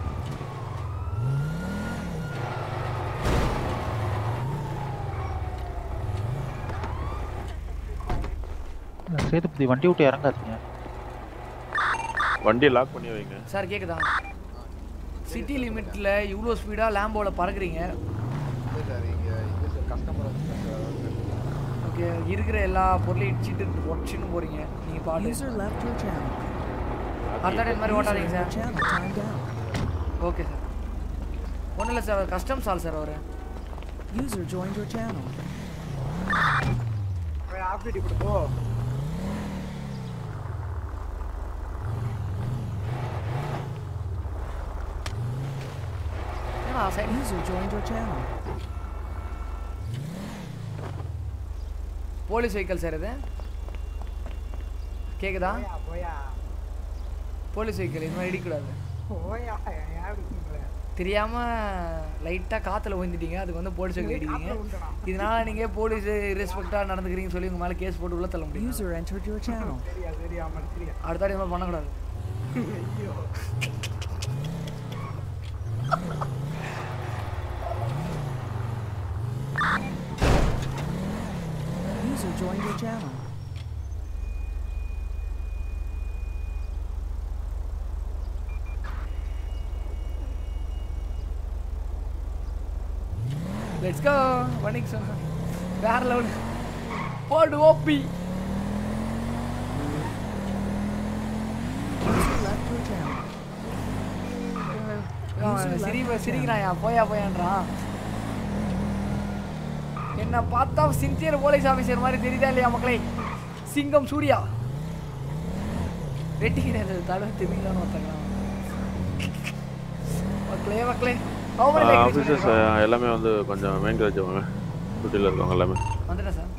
[SPEAKER 19] Sethupathi வண்டி விட்டு இறங்காதீங்க
[SPEAKER 7] வண்டியை லாக் பண்ணி வைங்க
[SPEAKER 2] சார் கேக்குதா சிட்டி லிமிட்ல இவ்வளோ ஸ்பீடாக லேம்போவில் பறக்குறீங்க ஓகே இருக்கிற எல்லா பொருளையும் இடிச்சிட்டு உடச்சின்னு போறீங்க நீங்க பாட்டு
[SPEAKER 5] User left your channel.
[SPEAKER 2] அடுத்த டைம் மாதிரி ஓட்டாதீங்க
[SPEAKER 5] User in your
[SPEAKER 2] sir
[SPEAKER 5] channel timed out.
[SPEAKER 2] Okay sir ஒன்றும் இல்லை சார் கஸ்டம்ஸ் ஆள் சார் அவர்
[SPEAKER 5] User joined your channel.
[SPEAKER 8] Off duty கொடுப்போ
[SPEAKER 2] ஏன்னா side
[SPEAKER 5] User joined your channel.
[SPEAKER 2] Police vehicle sir இது கேக்குதா
[SPEAKER 8] போயா
[SPEAKER 2] போலீஸ் வெஹிக்கல் இது மாதிரி இடிக்கூடாது
[SPEAKER 8] போயா ஏன் இப்படி பண்ற?
[SPEAKER 2] தெரியாம லைட்டா காத்துல விழுந்துட்டீங்க அதுக்கு வந்து போலீஸ் வெஹிக்கல் இடிக்கிறீங்க இதனால நீங்க போலீஸ் ரெஸ்பெக்டா நடந்துக்கிறீங்கன்னு சொல்லி உங்க மேல கேஸ் போட்டு உள்ள தள்ள முடியும்
[SPEAKER 5] User entered your channel.
[SPEAKER 8] சரியா சரியா மன்னிச்சிரியா
[SPEAKER 2] அடுத்த வாட்டி இந்த மாதிரி பண்ணக்கூடாது
[SPEAKER 8] ஐயோ
[SPEAKER 5] User joined your channel.
[SPEAKER 2] Let's go வணிக் சொன்ன வேற லெவல் போடு OP
[SPEAKER 5] User left your channel.
[SPEAKER 2] சிரி சிரிக்கிறாயா போயா போயான்றான் என்ன பார்த்தா சின்சியர் போலீஸ் ஆஃபீஸர் மாதிரி தெரியுதா இல்லையா மக்களே சிங்கம் சூர்யா வெட்டி கிடையாது தடவை தெரியுதான்னு ஒருத்தங்களா மக்களே மக்களே How many like this
[SPEAKER 7] officers
[SPEAKER 2] பண்ணிருக்கோம்?
[SPEAKER 7] எல்லாமே வந்து கொஞ்சம் மெயின் வச்சவங்க டியூட்டியில் இருக்கவங்க எல்லாமே
[SPEAKER 2] வந்துட்டேன் சார்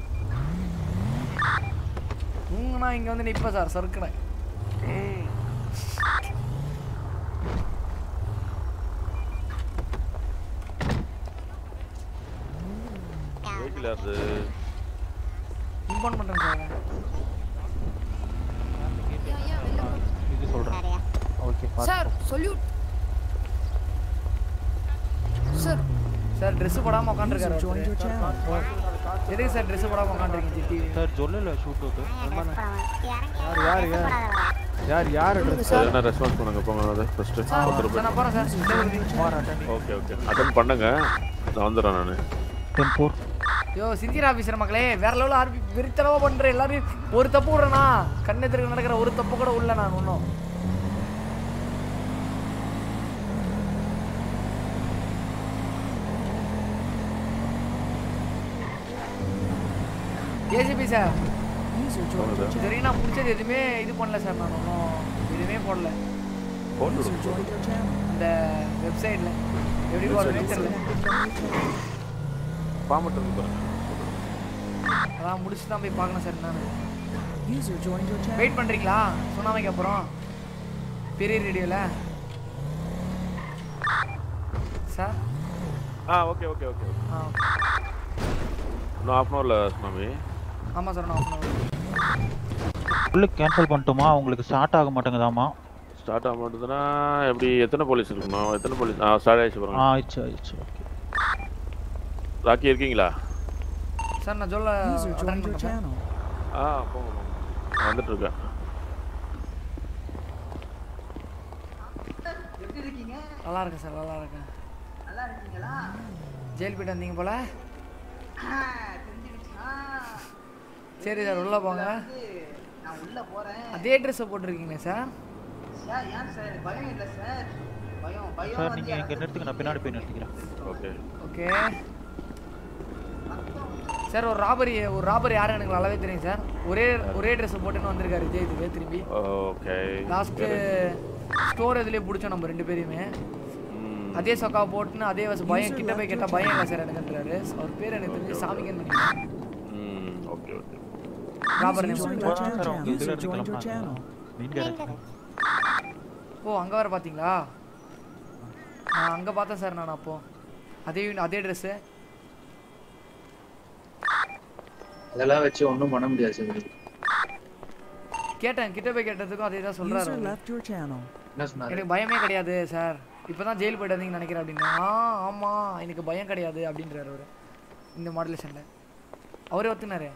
[SPEAKER 2] தூங்குனா இங்க வந்து நிப்ப சார் சறுக்குறேன்
[SPEAKER 7] வெஹிக்கிள் யாரு
[SPEAKER 2] இன்ஃபார்ம் பண்றேன் சார்
[SPEAKER 19] இது சொல்றேன் okay
[SPEAKER 2] sir salute sir sir Dress போடாம உட்காந்துருக்காரு
[SPEAKER 5] User joined your channel.
[SPEAKER 2] எதுக்கு சார் Dress போடாம உட்காந்துருக்கீங்க ஜிடி
[SPEAKER 19] சார் சொல்லல ஷூட் அவுட் யார் யார் யார் யார் யார்
[SPEAKER 7] சார் என்ன ரெஸ்பான்ஸ் பண்ணுங்க போங்க அதை ஃபஸ்ட்டு
[SPEAKER 2] சார்
[SPEAKER 7] ஒருத்தர்
[SPEAKER 2] சார் நான் போறேன் சார்
[SPEAKER 7] ஓகே ஓகே அட்டன் பண்ணுங்க நான் வந்துடுறேன் நான்
[SPEAKER 19] டென் ஃபோர்
[SPEAKER 2] யோ சிந்தியர் ஆஃபீஸர் மக்களே வேற லெவலில் ஆர்பி வெறித்தளவா பண்ற எல்லாரும் ஒரு தப்பு விடுறேனா கண்ணெதிர்க்கு நடக்கிற ஒரு தப்பு கூட உள்ள நான் ஒன்றும் ACP sir
[SPEAKER 5] User joined your
[SPEAKER 2] இது
[SPEAKER 5] channel.
[SPEAKER 2] வரைக்கும் நான் பிடிச்சது எதுவுமே இது பண்ணல சார் நான் ஒன்றும் எதுவுமே போடல
[SPEAKER 5] User joined your channel.
[SPEAKER 2] இந்த வெப்சைட்ல எப்படி போடுறதுன்னு தெரியல
[SPEAKER 7] ஃபார்மட் இருக்கு பாருங்க
[SPEAKER 2] அதான் முடிச்சு தான் போய் பார்க்கணும் சார் நான்
[SPEAKER 5] User joined your channel.
[SPEAKER 2] Wait பண்றீங்களா சுனாமிக்கு அப்புறம் பெரிய ரேடியோல சார்
[SPEAKER 7] ஆ ஓகே ஓகே ஓகே
[SPEAKER 2] ஆ
[SPEAKER 7] இன்னும் ஹாஃப் அன் ஹவரில் சுனாமி
[SPEAKER 2] ஆமாம் சார் நான்
[SPEAKER 19] ஃபுல்லு கேன்சல் பண்ணிட்டோமா உங்களுக்கு ஸ்டார்ட் ஆக மாட்டேங்குதாமா
[SPEAKER 7] ஸ்டார்ட் ஆக மாட்டேதுன்னா எப்படி எத்தனை போலீஸ் இருக்கணும் எத்தனை போலீஸ் ஆ ஸ்டார்ட் ஆயிடுச்சு
[SPEAKER 19] ஆ
[SPEAKER 7] பாருங்க
[SPEAKER 19] ஆயிடுச்சு ஆயிடுச்சு ஓகே
[SPEAKER 7] ராக்கி இருக்கீங்களா
[SPEAKER 2] சார் நான் சொல்ல
[SPEAKER 5] User
[SPEAKER 2] attend
[SPEAKER 5] joined your
[SPEAKER 2] பண்ணேன் சார்.
[SPEAKER 5] channel.
[SPEAKER 7] ஆ போங்க போங்க நான் வந்துட்டு இருக்கேன்
[SPEAKER 16] எப்படி இருக்கீங்க
[SPEAKER 2] நல்லா இருக்கேன் சார் நல்லா இருக்கேன்
[SPEAKER 16] நல்லா இருக்கீங்களா
[SPEAKER 2] ஜெயில் போயிட்டு வந்தீங்க போல
[SPEAKER 16] ஆ, தெரிஞ்சிடுச்சா
[SPEAKER 2] சரி சார் உள்ள போங்க
[SPEAKER 16] வந்து நான் உள்ள போறேன்
[SPEAKER 2] அதே ட்ரெஸ்ஸை போட்டிருக்கீங்க சார்
[SPEAKER 16] சார் ஏன் சார் பயம் இல்ல சார் பயம் பயம்
[SPEAKER 19] சார்
[SPEAKER 16] வந்து
[SPEAKER 19] நீங்கள் இங்கே
[SPEAKER 16] எனக்கு
[SPEAKER 19] நிறுத்துங்க நான் பின்னாடி போய் நிறுத்திக்கிறேன்
[SPEAKER 7] ஓகே
[SPEAKER 2] ஓகே சார் ஒரு ராபரி ஒரு ராபரி யாரும் எனக்கு நல்லாவே தெரியும் சார் ஒரே ஒரே ட்ரெஸ் போட்டுன்னு வந்திருக்காரு விஜய் இதுவே திரும்பி
[SPEAKER 7] ஓகே
[SPEAKER 2] லாஸ்ட்டு ஸ்டோர் இதுலேயே பிடிச்சோம் நம்ம ரெண்டு பேரையுமே அதே சொக்கா போட்டுன்னு அதே வச பயம் கிட்ட போய் கேட்டால் பயம் இல்லை சார் எனக்குன்றாரு அவர் பேர் எனக்கு தெரிஞ்சு சாமிக்கன்னு நினைக்கிறேன்
[SPEAKER 7] ம் okay okay
[SPEAKER 2] robber
[SPEAKER 5] User
[SPEAKER 2] name
[SPEAKER 5] joined your
[SPEAKER 19] sir
[SPEAKER 5] channel.
[SPEAKER 19] அவங்க இதுல
[SPEAKER 5] User
[SPEAKER 19] இருந்து
[SPEAKER 5] joined your
[SPEAKER 19] கிளம்புனாங்க
[SPEAKER 5] channel.
[SPEAKER 19] மெயின் கேரேஜ்
[SPEAKER 2] ஓ அங்கே வர பார்த்தீங்களா நான் அங்கே பார்த்தேன் சார் நான் அப்போ அதே அதே ட்ரெஸ்ஸு
[SPEAKER 15] அதெல்லாம் வச்சு ஒண்ணும் பண்ண முடியாது சிவனி
[SPEAKER 2] கேட்டேன் கிட்ட போய் கேட்டதுக்கும் அதே தான் சொல்கிறாரு
[SPEAKER 5] User left your channel.
[SPEAKER 15] என்ன சொன்னாரு
[SPEAKER 2] எனக்கு பயமே கிடையாது சார் இப்போ தான் ஜெயில் போயிட்டு வந்தீங்கன்னு நினைக்கிறேன் அப்படின்னு ஆ ஆமாம் எனக்கு பயம் கிடையாது அப்படின்றாரு அவர் இந்த மாடுலேஷனில் அவரே ஒத்துனாரு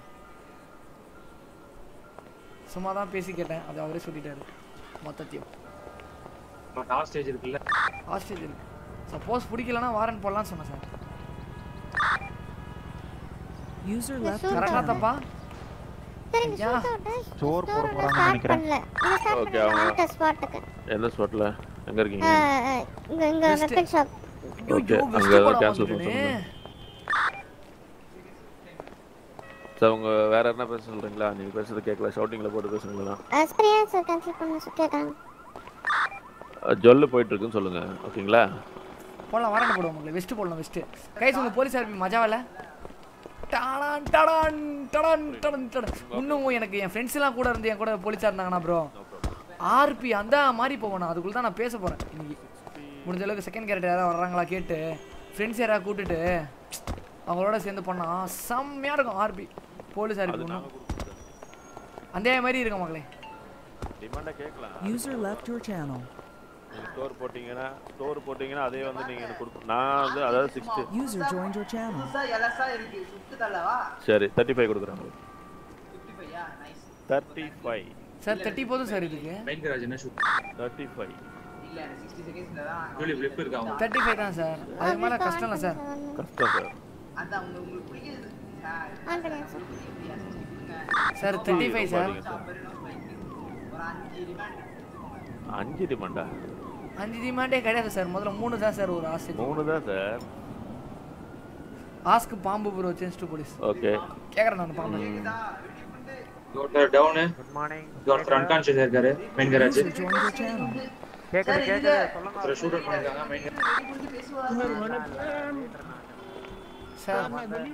[SPEAKER 2] சும்மா தான் பேசி கேட்டேன் அது அவரே சொல்லிட்டாரு மொத்தத்தையும்
[SPEAKER 15] லாஸ்ட் ஸ்டேஜ் இருக்குல்ல
[SPEAKER 2] ஹாஸ்டேஜ் இருக்கு சப்போஸ் பிடிக்கலன்னா வாரண்ட் போடலாம்னு சொன்னேன் சார்
[SPEAKER 5] User left your
[SPEAKER 2] கரெக்டாக
[SPEAKER 5] channel.
[SPEAKER 2] தப்பா
[SPEAKER 4] சரி இந்த
[SPEAKER 2] ஐயா.
[SPEAKER 4] ஷூட் அவுட்
[SPEAKER 19] சோறு போட
[SPEAKER 4] ஸ்டோர்
[SPEAKER 19] போறாங்கன்னு
[SPEAKER 4] ஸ்டார்ட்
[SPEAKER 19] நினைக்கிறேன்
[SPEAKER 4] பண்ணல இங்க ஸ்டார்ட்
[SPEAKER 7] Okay,
[SPEAKER 4] பண்ணல
[SPEAKER 7] அவங்க-
[SPEAKER 4] அந்த ஸ்பாட்டுக்கு
[SPEAKER 7] எந்த ஸ்பாட்டில் எங்கே இருக்கீங்க
[SPEAKER 4] இங்க இங்க
[SPEAKER 2] Best.
[SPEAKER 4] வெப்பன் ஷாப்
[SPEAKER 7] ஓகே
[SPEAKER 2] ஐயோ,
[SPEAKER 7] அங்கே
[SPEAKER 2] best
[SPEAKER 7] ஏதாவது
[SPEAKER 2] போட
[SPEAKER 7] கேன்சல் பண்ண
[SPEAKER 2] வந்துட்டேனே.
[SPEAKER 7] சொல்லுங்க சார் உங்க வேற என்ன பேச சொல்றீங்களா நீங்க பேசுறது கேட்கல ஷவுட்டிங்ல போட்டு பேசுங்களா
[SPEAKER 4] ஸ்பிரியா சார் கேன்சல் பண்ண சொல்லி கேட்டாங்க
[SPEAKER 7] ஜொல்லு போயிட்டு இருக்குன்னு சொல்லுங்க ஓகேங்களா
[SPEAKER 2] போடலாம் வாரண்ட் போடுவோம் உங்களுக்கு வெஸ்ட் போடலாம் வெஸ்ட் கைஸ் உங்க போலீஸ் ஆர்மி மஜாவல டாடான் டாடான் டாடான் டாடான் டாடான் இன்னும் எனக்கு என் ஃப்ரெண்ட்ஸ் எல்லாம் கூட இருந்து என் கூட போலீஸா இருந்தாங்கண்ணா ப்ரோ ஆர்பி அந்த மாதிரி போகணும் அதுக்குள்ள தான் நான் பேச போறேன் இன்னைக்கு முடிஞ்ச அளவுக்கு செகண்ட் கேரக்டர் யாராவது வர்றாங்களா கேட்டு ஃப்ரெண்ட்ஸ் யாராவது கூட்டிட்டு அவங்களோட சேர்ந்து பண்ணா செம்மையா இருக்கும் ஆர்பி போலீஸ் ஆர்பி ஒன்றும் அதே மாதிரி இருக்கும் மக்களே
[SPEAKER 7] டிமாண்டா கேட்கலாம்
[SPEAKER 5] User left your channel.
[SPEAKER 7] Store போட்டீங்கன்னா ஸ்டோர் போட்டீங்கன்னா அதே வந்து நீங்க எனக்கு கொடுக்கணும் நான் வந்து அதாவது sixty
[SPEAKER 5] User joined your channel.
[SPEAKER 16] புதுசா எலசா இருக்கு சுத்து தள்ளவா
[SPEAKER 7] சரி தேர்ட்டி ஃபைவ் கொடுக்குறேன்
[SPEAKER 16] ஃபிஃப்டி ஃபைவா nice
[SPEAKER 7] thirty five
[SPEAKER 2] sir thirty போதும் சார் இதுக்கு
[SPEAKER 17] மெயின் கராஜ் என்ன ஷூட்
[SPEAKER 7] தேர்ட்டி ஃபைவ்
[SPEAKER 16] இல்ல சிக்ஸ்டி செகண்ட்ஸ்ல தான்
[SPEAKER 17] ஜூலி ஃபிளிப் இருக்கா அவங்க
[SPEAKER 2] தேர்ட்டி ஃபைவ் தான் சார் அதுக்கு மேலே கஷ்டம் இல்லை சார்
[SPEAKER 7] கஷ்டம் சார்
[SPEAKER 16] அதான் உங்க உங்களுக்கு பிடிக்குது சார்
[SPEAKER 4] ஆன் பண்ணுங்க sir
[SPEAKER 2] sir thirty five sir
[SPEAKER 16] ஒரு அஞ்சு ரிமாண்ட்
[SPEAKER 7] அஞ்சு டிமாண்டா
[SPEAKER 2] அஞ்சு டிமாண்டே கிடையாது சார் முதல்ல மூணு தான் சார் ஒரு ஆசை
[SPEAKER 7] மூணு தான் சார்
[SPEAKER 2] ஆஸ்க் பாம்பு bro change to police
[SPEAKER 7] okay
[SPEAKER 2] கேக்குறேன் நான் பாம்பு
[SPEAKER 17] ஒருத்தர் டவுனு ஒருத்தர் அன்கான்ஷியஸ் இருக்காரு main garage
[SPEAKER 5] User joined your channel.
[SPEAKER 11] கேக்குது கேக்குது சொல்லுங்க
[SPEAKER 17] ஒருத்தர் ஷூட் அவுட் பண்ணிருக்காங்க மெயின்
[SPEAKER 2] சார்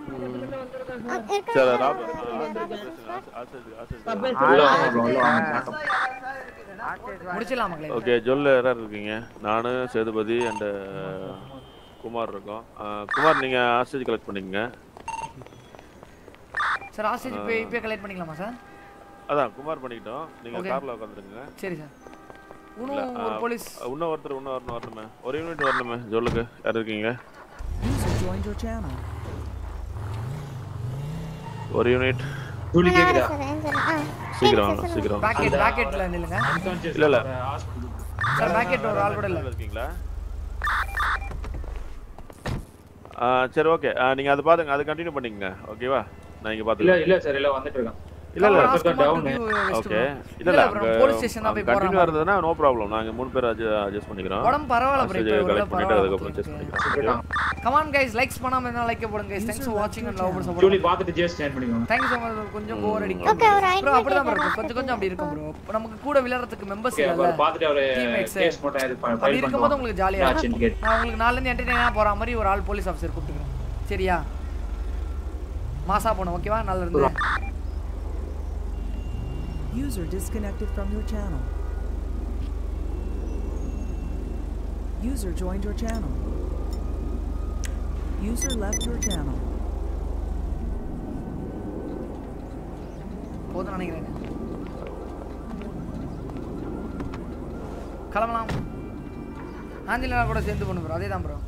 [SPEAKER 7] சார் ராபர் ஆசை
[SPEAKER 17] உள்ள வாங்க bro, உள்ள வாங்க
[SPEAKER 2] முடிச்சிடலாம் மக்களே
[SPEAKER 7] ஓகே ஜொல்ல யாரார் இருக்கீங்க நானு சேதுபதி அண்ட் குமார் இருக்கோம் அஹ், குமார் நீங்க ஆஸ்டேஜ் கலெக்ட் பண்ணிக்கங்க
[SPEAKER 2] சார் ஆஸ்டேஜ் இப்போ இப்போ கலெக்ட் பண்ணிக்கலாமா சார்
[SPEAKER 7] அதான் குமார் பண்ணிக்கிட்டோம் நீங்க
[SPEAKER 2] Okay.
[SPEAKER 7] கார்ல உட்காந்துருங்க
[SPEAKER 2] சரி சார்
[SPEAKER 7] இல்ல,
[SPEAKER 2] இன்னும் ஒரு
[SPEAKER 7] அஹ்,
[SPEAKER 2] போலீஸ்
[SPEAKER 7] இன்னும் ஒருத்தர் இன்னும் வரணும் வரணுமே ஒரு யூனிட் வரணுமே ஜொல்லுக்கு யார் இருக்கீங்க
[SPEAKER 5] User joined your channel.
[SPEAKER 7] ஒரு யூனிட்
[SPEAKER 17] ஜூலி கேக்குதா
[SPEAKER 7] சீக்கிரம் வாங்க சீக்கிரம் வாங்க.
[SPEAKER 2] பேக்கெட் பேக்கெட்ல நில்லுங்க
[SPEAKER 17] அன்கான்ஷியஸ்
[SPEAKER 7] இல்ல இல்ல
[SPEAKER 2] சார் பேக்கெட் ஒரு ஆள் கூட இல்ல
[SPEAKER 7] இருக்கீங்களா ஆ சரி ஓகே நீங்க அதை பாருங்க அதை கண்டினியூ பண்ணிக்கங்க ஓகேவா நான் இங்க
[SPEAKER 17] இல்ல
[SPEAKER 7] பாத்துக்கிறேன்
[SPEAKER 17] இல்ல சார் இல்ல வந்துட்டு இருக்கான்
[SPEAKER 7] இல்ல இல்ல
[SPEAKER 17] ஒருத்தர் டவுன்
[SPEAKER 7] ஓகே இல்ல
[SPEAKER 2] இல்ல,
[SPEAKER 7] இல்ல
[SPEAKER 2] bro,
[SPEAKER 7] அங்க
[SPEAKER 2] police station தான் போய்
[SPEAKER 7] கண்டினியூ
[SPEAKER 2] போறான்.
[SPEAKER 7] இருந்ததுன்னா நோ ப்ராப்ளம் நாங்க மூணு பேர் அட்ஜஸ்ட் பண்ணிக்கிறோம்
[SPEAKER 2] உடம்பு பரவாயில்ல bro, இப்போ
[SPEAKER 7] கலெக்ட் பண்ணிட்டு
[SPEAKER 2] பரவாயில்ல
[SPEAKER 7] அதுக்கப்புறம் அட்ஜஸ்ட் பண்ணிக்கிறோம்
[SPEAKER 2] கமான் கைஸ் லைக்ஸ் பண்ணாம இருந்தா லைக் போடுங்க கைஸ் தேங்க்ஸ் ஃபார் வாட்சிங் அண்ட் லவ்
[SPEAKER 17] ஜூலி
[SPEAKER 2] சப்போர்ட்
[SPEAKER 17] பார்த்துட்டு ஜேஸ் ஜாயின் பண்ணிக்கோங்க
[SPEAKER 2] தேங்க்ஸ் so much கொஞ்சம் போர் அடிக்கும்
[SPEAKER 4] Okay, ஒரு
[SPEAKER 2] ப்ரோ
[SPEAKER 4] idea
[SPEAKER 2] அப்படிதான் bro
[SPEAKER 4] கேக்குறேன்.
[SPEAKER 2] இருக்கும் கொஞ்சம் கொஞ்சம் அப்படி இருக்கும் ப்ரோ நமக்கு கூட விளையாடுறதுக்கு மெம்பர்ஸ்
[SPEAKER 17] ஓகே
[SPEAKER 2] இல்ல
[SPEAKER 17] அவர் பார்த்துட்டு அவரு
[SPEAKER 2] Teammates.
[SPEAKER 17] கேஸ் மட்டும் இது
[SPEAKER 2] அப்படி
[SPEAKER 17] ஃபைல்
[SPEAKER 2] இருக்கும்போது
[SPEAKER 17] பண்ணுவாங்க
[SPEAKER 2] உங்களுக்கு ஜாலியா
[SPEAKER 17] ஆச்சுன்னு
[SPEAKER 2] இருக்கும்
[SPEAKER 17] கேட்டு
[SPEAKER 2] நான் உங்களுக்கு நாலுல இருந்து என்டர்டெயினா போற மாதிரி ஒரு ஆள் போலீஸ் ஆஃபீஸர் கூப்பிட்டுக்கிறேன் சரியா மாசா போணும் ஓகேவா நல்லா இருந்து
[SPEAKER 5] User disconnected from your channel. User joined your channel. User left your channel.
[SPEAKER 2] போதும் நினைக்கிறேன் கிளம்பலாம் ஆஞ்சலினா கூட சேர்ந்து பண்ணு ப்ரோ அதே தான் bro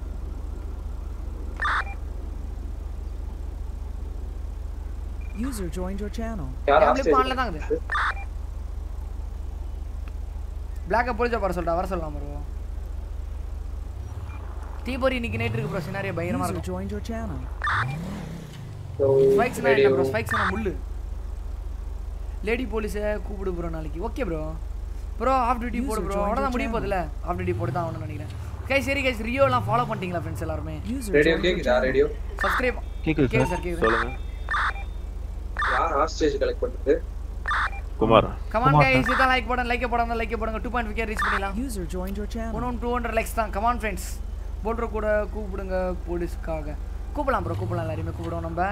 [SPEAKER 5] User joined your channel.
[SPEAKER 2] என் ஆன்ல தான் இருக்குது பிளாக்க போலீஸா வர சொல்லிட்டா வர சொல்லலாம் ப்ரோ தீபொரி இன்னைக்கு நைட் இருக்கு ப்ரோ சினாரியோ பயங்கரமா
[SPEAKER 5] User
[SPEAKER 2] இருக்கும்
[SPEAKER 5] joined your channel.
[SPEAKER 2] ஸ்பைக்ஸ் என்ன ப்ரோ ஸ்பைக்ஸ் என்ன முள்ளு லேடி போலீஸை கூப்பிடு ப்ரோ நாளைக்கு okay bro bro off duty போடு ப்ரோ அவ்வளோதான் முடிய போகுதுல ஆஃப் டியூட்டி போட்டு தான் ஆகணும்னு நினைக்கிறேன் கை சரி கைஸ் ரியோலாம் ஃபாலோ பண்ணிட்டீங்களா ஃப்ரெண்ட்ஸ் எல்லாருமே
[SPEAKER 5] User
[SPEAKER 15] ரேடியோ
[SPEAKER 5] joined your
[SPEAKER 15] கேக்குதா
[SPEAKER 5] channel.
[SPEAKER 15] ரேடியோ
[SPEAKER 2] சப்ஸ்கிரைப்
[SPEAKER 19] கேக்குது
[SPEAKER 2] கேக்குது
[SPEAKER 19] சார்
[SPEAKER 2] சார் கேக்குது
[SPEAKER 7] சொல்லுங்க
[SPEAKER 15] யார் ஹாஸ்டேஜ் கலெக்ட் பண்ணது
[SPEAKER 7] குமார்
[SPEAKER 2] கமான் கைஸ் இதான் like button like button like பண்ணுங்க டூ பாயிண்ட் ஃபைவ் ரீச் பண்ணிடலாம்
[SPEAKER 5] User joined your channel.
[SPEAKER 2] ஒன்றும் டூ ஹண்ட்ரட் லைக்ஸ் தான் கமான் ஃப்ரெண்ட்ஸ் போல்ட்ரு கூட கூப்பிடுங்க போலீஸ்க்காக கூப்பிடலாம் ப்ரோ கூப்பிடலாம் எல்லாரையுமே கூப்பிடுவோம் நம்ம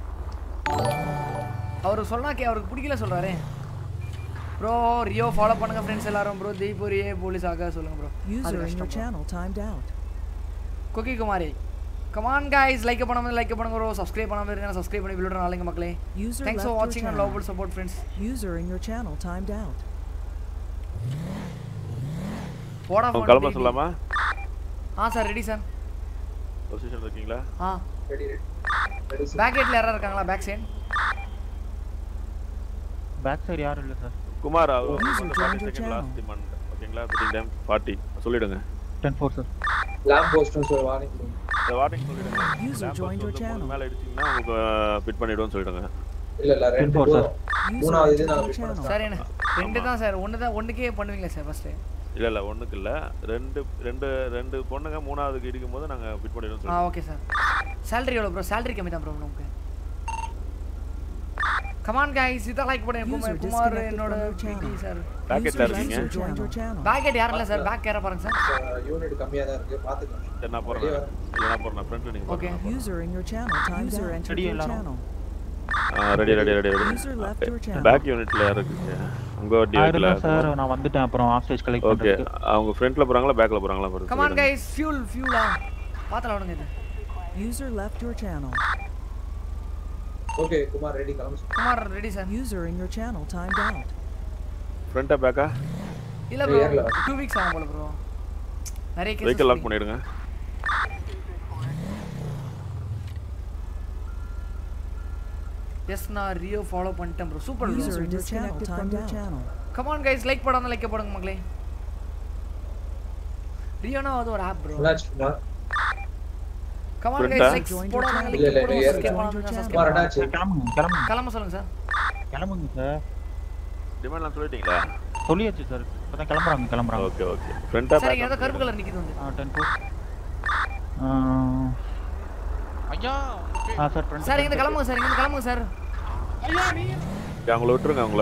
[SPEAKER 2] அவர் சொன்னா கே அவருக்கு பிடிக்கல சொல்றாரே ப்ரோ ரியோ ஃபாலோ பண்ணுங்க ஃப்ரெண்ட்ஸ் எல்லாரும் ப்ரோ ஜெய்பூரியே போலீஸ் ஆக சொல்லுங்க bro
[SPEAKER 5] User in your channel timed out.
[SPEAKER 2] Cookie Kumari come on guys like பண்ணாம லைக் பண்ணுங்க ப்ரோ சப்ஸ்கிரைப் பண்ணாம இருங்க சப்ஸ்கிரைப் பண்ணி விடுற நாளைங்க மக்களே
[SPEAKER 5] User
[SPEAKER 2] thanks
[SPEAKER 5] left
[SPEAKER 2] for
[SPEAKER 5] your
[SPEAKER 2] வாட்சிங் and
[SPEAKER 5] channel.
[SPEAKER 2] Love support friends
[SPEAKER 5] User in your channel timed out.
[SPEAKER 2] போடா
[SPEAKER 7] அவங்க கிளம்ப சொல்லலாமா
[SPEAKER 2] ஆ சார் ரெடி சார்
[SPEAKER 7] பொசிஷன் இருக்கீங்களா
[SPEAKER 2] ஆ
[SPEAKER 15] ரெடி ரெடி
[SPEAKER 2] பேக் ஹெட்ல யாரா இருக்காங்களா பேக் சைடு
[SPEAKER 19] பேக் சைடு யாரும் இல்ல sir
[SPEAKER 7] Kumar
[SPEAKER 5] User joined your
[SPEAKER 7] second
[SPEAKER 5] channel.
[SPEAKER 7] Last demand ஓகேங்களா ஃபிட்டிங் டைம் ஃபார்ட்டி சொல்லிடுங்க
[SPEAKER 19] டென் ஃபோர் சார்
[SPEAKER 15] லேம்ப் போஸ்ட்னு சொல்ல வார்னிங்
[SPEAKER 7] இந்த வார்னிங் சொல்லிடுங்க
[SPEAKER 5] User
[SPEAKER 7] Lamp
[SPEAKER 5] joined your
[SPEAKER 7] post வந்து
[SPEAKER 5] channel.
[SPEAKER 7] மூணு மேல அடிச்சீங்கன்னா உங்களுக்கு ஃபிட் பண்ணிடுவோம்னு சொல்லிடுங்க
[SPEAKER 15] இல்ல இல்ல ரெண்டு
[SPEAKER 19] four, sir.
[SPEAKER 15] போதும் மூணாவது இது நான் வெயிட் பண்ணேன்
[SPEAKER 2] சார் என்ன ரெண்டு தான் சார் ஒன்று தான் ஒன்றுக்கே பண்ணுவீங்களா சார் ஃபர்ஸ்ட்டு
[SPEAKER 7] இல்ல இல்ல ஒண்ணுக்கு இல்ல ரெண்டு ரெண்டு ரெண்டு பொண்ணுங்க மூணாவதுக்கு இடிக்கும் போது நாங்க ஃபிட் பண்ணிடுவோம்
[SPEAKER 2] ஆ
[SPEAKER 7] சொல்லுங்க
[SPEAKER 2] ஓகே சார் சேலரி எவ்வளோ ப்ரோ சேலரி கம்மி தான் ப்ரோ நமக்கு கமான் கைஸ் இதான் லைக் பண்ணேன்
[SPEAKER 5] User
[SPEAKER 2] குமார் குமார்
[SPEAKER 5] disconnected
[SPEAKER 2] என்னோட
[SPEAKER 5] from your
[SPEAKER 2] பிடி
[SPEAKER 5] channel.
[SPEAKER 2] சார்
[SPEAKER 7] பேக்கெட்ல
[SPEAKER 5] User
[SPEAKER 7] இருக்கீங்க
[SPEAKER 5] joined your channel.
[SPEAKER 2] பேக்கெட் யாரும் இல்லை சார் பேக் யாரை பாருங்க சார்
[SPEAKER 15] யூனிட் கம்மியா தான் இருக்கு பாத்துக்கலாம்
[SPEAKER 7] சரி நான்
[SPEAKER 15] வெளியே
[SPEAKER 7] போறேன் இல்ல நான் போறேன் ஃப்ரண்ட்ல நீங்க
[SPEAKER 2] Okay.
[SPEAKER 7] போங்க
[SPEAKER 5] User in your channel timed
[SPEAKER 11] User
[SPEAKER 5] out.
[SPEAKER 11] entered
[SPEAKER 5] Ready
[SPEAKER 11] your
[SPEAKER 5] channel.
[SPEAKER 7] Ready ready ready ready
[SPEAKER 5] User left your channel.
[SPEAKER 7] Back யூனிட்ல யார் இருக்கீங்க உங்க டிவைஸ்ல
[SPEAKER 19] ஆயிரம் சார் நான் வந்துட்டேன் அப்புறம் ஹாஸ்டேஜ் கலெக்ட்
[SPEAKER 7] ஓகே
[SPEAKER 19] பண்றதுக்கு
[SPEAKER 7] அவங்க ஃப்ரண்ட்ல போறாங்களா பேக்ல போறாங்களா பாருங்க
[SPEAKER 2] Come on guys, fuel, fuel ஆ. பாத்தல விடுங்க இது.
[SPEAKER 5] User left your channel.
[SPEAKER 15] Okay Kumar ready கிளம்பு
[SPEAKER 2] Kumar ready sir.
[SPEAKER 5] User in your channel timed out.
[SPEAKER 7] ஃப்ரண்ட்டா பேக்கா
[SPEAKER 2] இல்ல ப்ரோ 2 வீக்ஸ் ஆகும் போல ப்ரோ. நிறைய கேஸ்
[SPEAKER 7] வெஹிக்கிள் லாக் பண்ணிடுங்க
[SPEAKER 2] எஸ் நான் ரியோ ஃபாலோ பண்ணிட்டேன் bro super bro
[SPEAKER 5] User disconnected from your channel.
[SPEAKER 2] Come on guys like போடாம லைக் போடுங்க மக்களே ரியோனா அது ஒரு ஆப் ப்ரோ
[SPEAKER 15] என்னாச்சு குமார்
[SPEAKER 2] கம் ஆன்
[SPEAKER 7] Friend-ஆ?
[SPEAKER 2] கைஸ் லைக் போடாம
[SPEAKER 15] இல்ல,
[SPEAKER 2] லைக்
[SPEAKER 15] இல்ல,
[SPEAKER 2] போடுங்க
[SPEAKER 15] இல்ல,
[SPEAKER 2] subscribe
[SPEAKER 15] ஏறல.
[SPEAKER 2] பண்ணுங்க subscribe
[SPEAKER 15] குமார்
[SPEAKER 2] பண்ணுங்க.
[SPEAKER 15] என்னாச்சு
[SPEAKER 19] கிளம்புங்க கிளம்புங்க
[SPEAKER 2] கிளம்ப சொல்லுங்க சார்
[SPEAKER 19] கிளம்புங்க சார்
[SPEAKER 7] டிமாண்ட்லாம் சொல்லிட்டீங்களா
[SPEAKER 19] சொல்லியாச்சு சார் இப்பதான் கிளம்புறாங்க கிளம்புறாங்க
[SPEAKER 7] ஓகே ஓகே ஃப்ரண்ட்டா
[SPEAKER 2] சார் இங்க ஏதோ கருப்பு கலர் நிக்குது வந்து
[SPEAKER 19] ஆ டென் ஃபோர்
[SPEAKER 9] ஐயா
[SPEAKER 19] ஆ சார் ஃப்ரெண்ட்
[SPEAKER 2] சார் இங்க கிளம்புங்க சார் இங்க கிளம்புங்க சார்
[SPEAKER 9] ஐயா நீ
[SPEAKER 7] அவங்கள விட்டுருங்க அவங்கள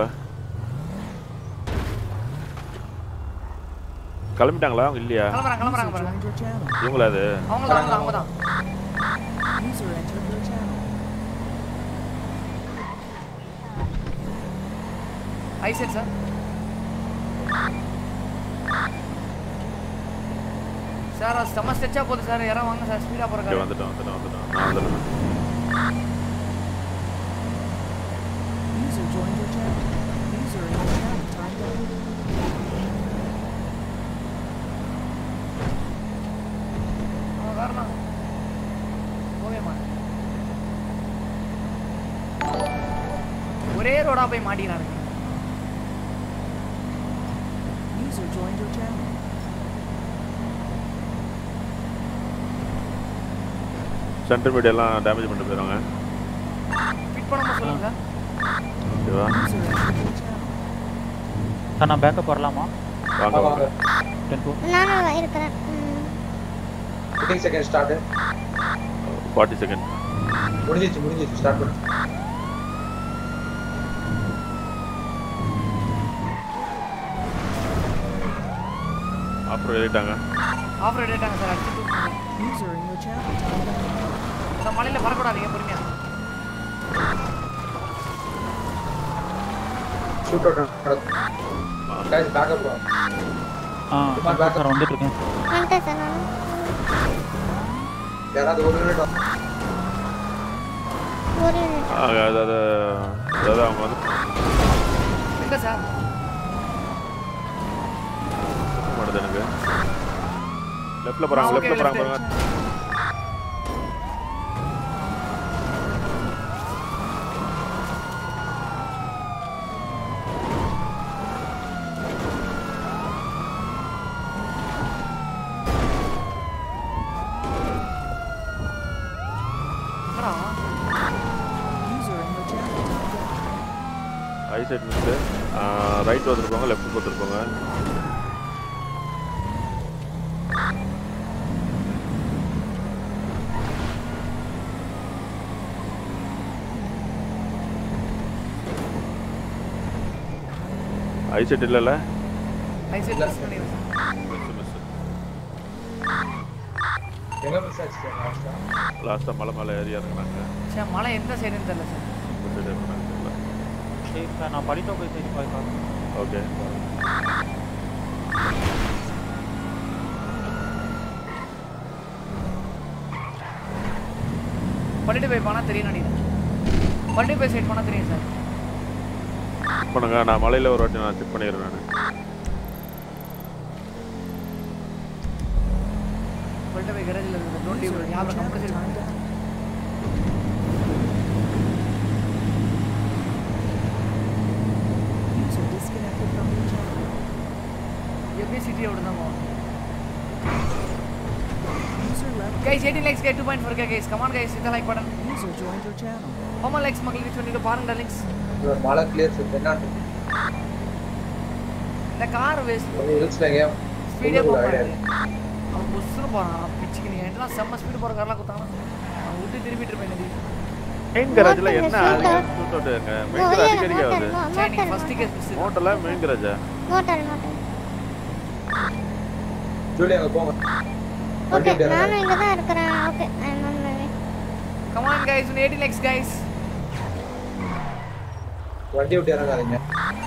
[SPEAKER 7] கிளம்பிட்டாங்களா அவங்க இல்லையா
[SPEAKER 2] கிளம்புறாங்க கிளம்புறாங்க பாருங்க
[SPEAKER 5] Joined your channel.
[SPEAKER 7] இவங்களா அது
[SPEAKER 2] அவங்க தான் அவங்க தான்
[SPEAKER 5] User entered your channel.
[SPEAKER 2] I set sir sir அது செம்ம ஸ்டெச்சா போகுது சார் யாராவது வாங்க சார் ஸ்பீடா
[SPEAKER 7] ஓகே
[SPEAKER 2] போறக்காரு
[SPEAKER 7] வந்துட்டோம் வந்துட்டோம் வந்துட்டோம் நான் வந்துடுறேன்
[SPEAKER 5] User joined your channel. User in your channel timed out.
[SPEAKER 2] அவன் வரணும் போவே மாட்டேன் ஒரே ரோடா போய் மாட்டினானுங்க
[SPEAKER 5] User joined your channel.
[SPEAKER 7] Centre மீடியெல்லாம் டேமேஜ் பண்ணிட்டு போயிடுவாங்க
[SPEAKER 2] ஃபிட் பண்ணாம சொல்லுங்க சார்
[SPEAKER 7] ஓகேவா
[SPEAKER 5] User entered your channel.
[SPEAKER 19] Sir நான் பேக்கப் வரலாமா
[SPEAKER 7] வாங்க வாங்க
[SPEAKER 19] டென் ஃபோர்
[SPEAKER 4] நானும் இருக்கிறேன் ம்.
[SPEAKER 15] Fighting second start
[SPEAKER 7] forty second
[SPEAKER 15] முடிஞ்சிச்சு முடிஞ்சிச்சு ஸ்டார்ட் பண்ணு
[SPEAKER 7] அப்புறம் ஏறிட்டாங்க
[SPEAKER 2] ஆஃப் ரைட் ஆயிட்டாங்க சார் அடிச்சு தூக்குங்க.
[SPEAKER 5] User in your channel timed out.
[SPEAKER 2] Sir மலையில பறக்கூடாதீங்க பொறுமையா
[SPEAKER 15] ஷூட் அவுட் நடக்கும் கைஸ் பேக்கப்
[SPEAKER 19] ஆ சார் வந்துட்டு இருக்கேன்
[SPEAKER 4] வந்துட்டேன் சார் நானும்
[SPEAKER 15] யாராவது ஒரு யூனிட்
[SPEAKER 4] ஒரு யூனிட்
[SPEAKER 7] அதாவது அதாவது அவங்க வந்து
[SPEAKER 2] எங்க சார்
[SPEAKER 7] மாட்டுது எனக்கு லெஃப்ட்ல போறாங்க
[SPEAKER 2] Okay,
[SPEAKER 7] லெஃப்ட்ல போறாங்க
[SPEAKER 2] left.
[SPEAKER 7] பாருங்க
[SPEAKER 2] என்னடா
[SPEAKER 5] User in your channel timed out.
[SPEAKER 7] I side miss right வந்துருப்பாங்க லெஃப்ட் பார்த்துருப்பாங்க ஐ செட் இல்லைல்ல
[SPEAKER 2] ஐ செட் மிஸ் பண்ணிடுறேன்
[SPEAKER 15] எங்க மிஸ் ஆச்சு லாஸ்டா
[SPEAKER 7] லாஸ்ட்டாக மலை மேலே ஏறி இறங்குனாங்க
[SPEAKER 2] சார் மலை எந்த சைடுன்னு தெரியல சார்
[SPEAKER 7] இந்த சைடு இறங்குனாங்க தெரியல
[SPEAKER 19] சரி சார் நான் படித்தோ போய் சரி பார்க்கலாம்
[SPEAKER 7] ஓகே
[SPEAKER 2] பண்ணிட்டு போய் போனா தெரியும் நினைக்கிறேன் பண்ணிட்டு போய் சைட் போனா தெரியும் சார்
[SPEAKER 7] பண்ணுங்க நான் மலையில் ஒரு வாட்டி நான் செக் பண்ணிடுறேன் நான்
[SPEAKER 2] பண்ணிட்டு போய் கரேஜில் இருக்குது டோன்ட் யூ ஞாபகம் compulsory
[SPEAKER 5] User disconnected from your channel.
[SPEAKER 2] எப்படி சிட்டியை விட்டு தான் போவோம்
[SPEAKER 5] User left.
[SPEAKER 2] Guys 18 likes K 2.4 K guys come on guys இந்த like button
[SPEAKER 5] User joined your channel.
[SPEAKER 2] ஹோமோ லைக்ஸ் மக்களுக்கு சொல்லிட்டு பாருங்க டார்லிங்ஸ்
[SPEAKER 15] இவர் மழை கிளியர் செட் என்ன
[SPEAKER 2] இந்த கார் வேஸ்ட்
[SPEAKER 15] கொஞ்சம் ஹில்ஸ்ல எங்கேயா
[SPEAKER 2] ஸ்பீடே போக
[SPEAKER 15] ஐடியா
[SPEAKER 2] மாட்டேன் அவன் புஷ்னு போறான் பிச்சுக்கு நீ எல்லாம் செம்ம ஸ்பீடு போற கார்லாம் குத்தானா அவன் விட்டு திரும்பிட்டு இருப்பேன் நதி
[SPEAKER 7] மெயின் கராஜ்ல என்ன ஷூட் அவுட்டுங்க மெயின் கராஜ் அடிக்கடி ஆகுது
[SPEAKER 2] சரி நீ ஃபர்ஸ்ட் கேஸ் மிஸ்
[SPEAKER 7] மோட்டர்ல மெயின் கராஜா
[SPEAKER 4] மோட்டார் மோட்டார்
[SPEAKER 15] ஜூலி அங்க போங்க
[SPEAKER 4] ஓகே நானும் இங்க தான் இருக்கிறேன் okay I am on my way
[SPEAKER 2] come on guys 18 likes guys
[SPEAKER 15] வண்டி விட்டு இறங்காதீங்க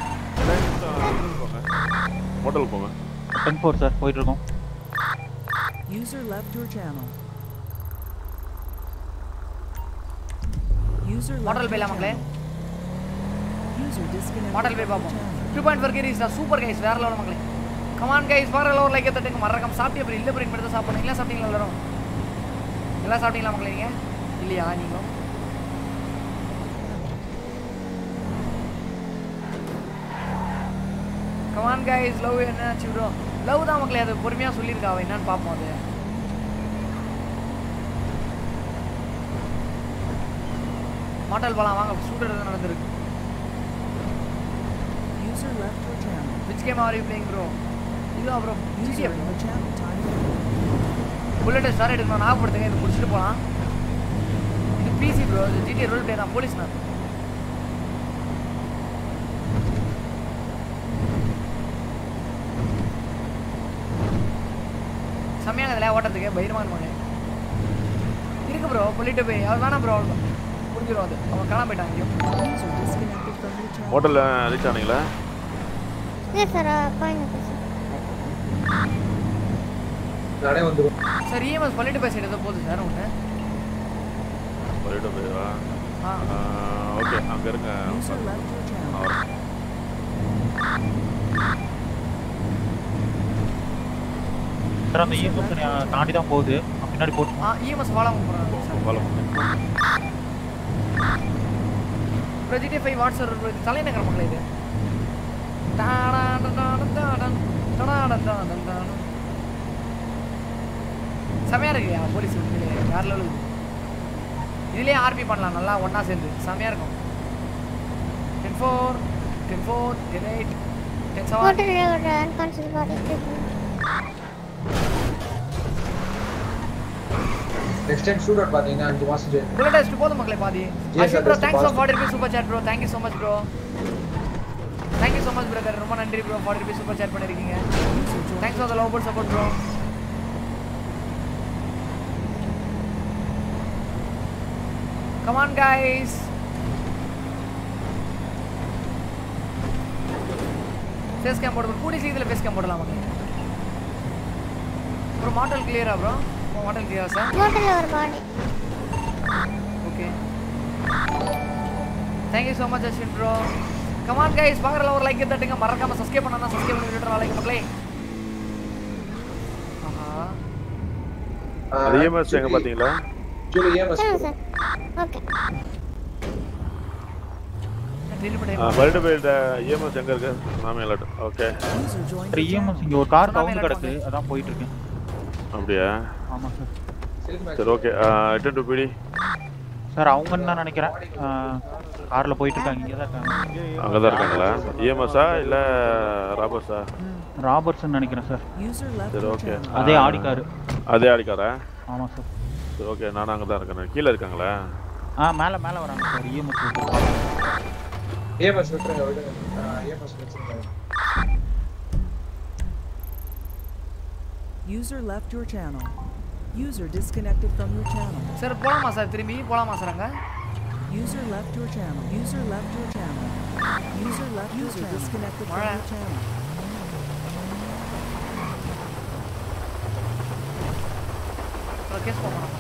[SPEAKER 7] ஹோட்டல் போங்க
[SPEAKER 19] டென் ஃபோர் சார் போயிட்டு இருக்கோம்
[SPEAKER 5] User left your channel. User left
[SPEAKER 2] model
[SPEAKER 5] your
[SPEAKER 2] பேல மக்களே
[SPEAKER 5] channel. User disconnected.
[SPEAKER 2] மாடல் பே பாப்போம் 2.4 கேரிஸ் தான் சூப்பர் गाइस வேற லெவல் மக்களே கம் ஆன் गाइस வேற லெவல் லைக் தட்டுங்க மறக்காம சாப்பிட்டே அப்புறம் இல்ல பிரேக் மட்டும் தான் சாப்பிடணும் எல்லாம் சாப்பிட்டீங்களா எல்லாரும் எல்லாம் சாப்பிட்டீங்களா மக்களே நீங்க இல்லையா நீங்க கம் ஆன் गाइस லவ் என்ன ப்ரோ லவ் தான் மக்களே அது பொறுமையா சொல்லிருக்கா அவ என்னன்னு பாப்போம் அது மாட்டல் போலாம் வாங்க ஷூட்டர் நடந்திருக்கு
[SPEAKER 5] User left your channel.
[SPEAKER 2] which game are you playing bro இதுவா bro
[SPEAKER 5] User
[SPEAKER 2] GTA
[SPEAKER 5] in the channel time.
[SPEAKER 2] Bullet star எடுக்கணும் ஞாபகப்படுத்துங்க இது முடிச்சுட்டு போகலாம் இது பிசி ப்ரோ இது ஜிடி ரோல் பிளே தான் போலீஸ் நான் செம்மையாக இதில் ஓட்டுறதுக்கு பயிரமான மகன் இருக்கு ப்ரோ புள்ளிட்டு போய் அவர் வேணாம் ப்ரோ புரிஞ்சிடும் அது அவன் காணாம போயிட்டான் எங்கேயும்
[SPEAKER 5] User disconnected from your channel.
[SPEAKER 7] ஹோட்டலில் ரீச் ஆனீங்களா
[SPEAKER 4] இல்லை சார் பாயிண்ட்
[SPEAKER 15] நானே வந்துடும்
[SPEAKER 2] சார் இஎம்எஸ் பள்ளிட்டு போய் சைடு ஏதோ போகுது சார் ஒன்று
[SPEAKER 7] போயிட்டு போயிடுவா
[SPEAKER 2] ஆ
[SPEAKER 7] ஓகே அங்கே இருங்க
[SPEAKER 5] User left your channel.
[SPEAKER 7] அவர்
[SPEAKER 19] சார் அந்த இஎம்எஸ் தாண்டி தான் போகுது நான் பின்னாடி போட்டு
[SPEAKER 2] ஆ இஎம்எஸ் ஃபாலோ பண்ணுறாங்க சார்
[SPEAKER 7] ஃபாலோ பண்ணுங்க
[SPEAKER 2] ப்ரோ ஜிடி ஃபைவ் வாட்ஸ் தலைநகர் மக்களே இது டாடான் டாடான் டாடான் டாடான் டாடான் டாடான். செமையா இருக்குயா போலீஸ் உண்மையிலே வேற லெவல் இதுலயே ஆர்பி பண்ணலாம் நல்லா ஒண்ணா சேர்ந்து செமையா இருக்கும் ten four ten four ten eight ten seven
[SPEAKER 4] ஹோட்டலில் ஒரு unconscious body
[SPEAKER 15] next time shoot out பாத்தீங்கன்னா அஞ்சு மாசம் ஜெயில்
[SPEAKER 2] புல்லட் டெஸ்ட் போதும் மக்களே பாதி
[SPEAKER 15] Yes,
[SPEAKER 2] Ashwin bro
[SPEAKER 15] sir,
[SPEAKER 2] thanks for
[SPEAKER 15] fast.
[SPEAKER 2] Forty rupees super chat bro thank you so much bro thank you so much brother ரொம்ப நன்றி bro forty rupees super chat பண்ணிருக்கீங்க thanks for the love support bro come on guys face cam போடுறது கூடி சீக்கிரத்தில் face cam போடலாம் மக்களே bro model கிளியரா bro model கிளியரா சார்
[SPEAKER 4] ஹோட்டலில் ஒரு body
[SPEAKER 2] okay thank you so much Ashwin bro come on guys பார்க்குறல ஒரு லைக் தட்டுங்க மறக்காம சப்ஸ்கிரைப் பண்ணா சப்ஸ்கிரைப் பண்ணி விட்டுற லைக் மக்களே ஆஹா
[SPEAKER 7] அது இஎம்எஸ் எங்கே பார்த்தீங்களா
[SPEAKER 15] ஜூலி ஏன்
[SPEAKER 4] சொல்லுங்க சார் ஓகே
[SPEAKER 2] டெலிவரி பண்ணி
[SPEAKER 7] பல்ட்டு போயிட்ட இஎம்எஸ் எங்கே இருக்கு மாமியாலாட்டு okay
[SPEAKER 5] User joined
[SPEAKER 19] sir
[SPEAKER 5] your
[SPEAKER 19] EMS
[SPEAKER 5] channel.
[SPEAKER 19] இங்கே ஒரு கார் கவுந்து கிடக்கு அதான் போயிட்டு இருக்கேன்
[SPEAKER 7] அப்படியா
[SPEAKER 19] ஆமாம் சார்
[SPEAKER 7] சரி okay return to PD
[SPEAKER 19] sir அவங்கன்னு தான் நினைக்கிறேன் காரில் போயிட்டு இருக்காங்க இங்கே தான் இருக்காங்க
[SPEAKER 7] அங்கே தான் இருக்காங்களா இஎம்எஸ்ஸா இல்லை ராபர்ஸா
[SPEAKER 19] ராபர்ட்ஸ்னு நினைக்கிறேன் சார்
[SPEAKER 5] User left
[SPEAKER 7] சரி
[SPEAKER 5] your
[SPEAKER 7] ஓகே
[SPEAKER 5] channel.
[SPEAKER 19] அதே ஆடி காரு
[SPEAKER 7] அதே ஆடிக்காரா
[SPEAKER 19] ஆமாம் சார்
[SPEAKER 7] சரி ஓகே நானும் அங்கே தான் இருக்கேன் கீழே இருக்காங்களா
[SPEAKER 19] ஆ மேலே மேலே வராங்க சார் இஎம்எஸ்
[SPEAKER 15] ஏஎம்எஸ் விட்டுருங்க விடுங்க ஏஎம்எஸ் வச்சிருங்க
[SPEAKER 5] User left your channel. User disconnected from your channel.
[SPEAKER 2] Sir போலாமா சார் திரும்பி போலாமா சார் அங்க
[SPEAKER 5] User left your channel. User left your channel. User left your
[SPEAKER 2] User
[SPEAKER 5] channel. disconnected from
[SPEAKER 2] Alright.
[SPEAKER 5] your channel.
[SPEAKER 2] Case போகணும்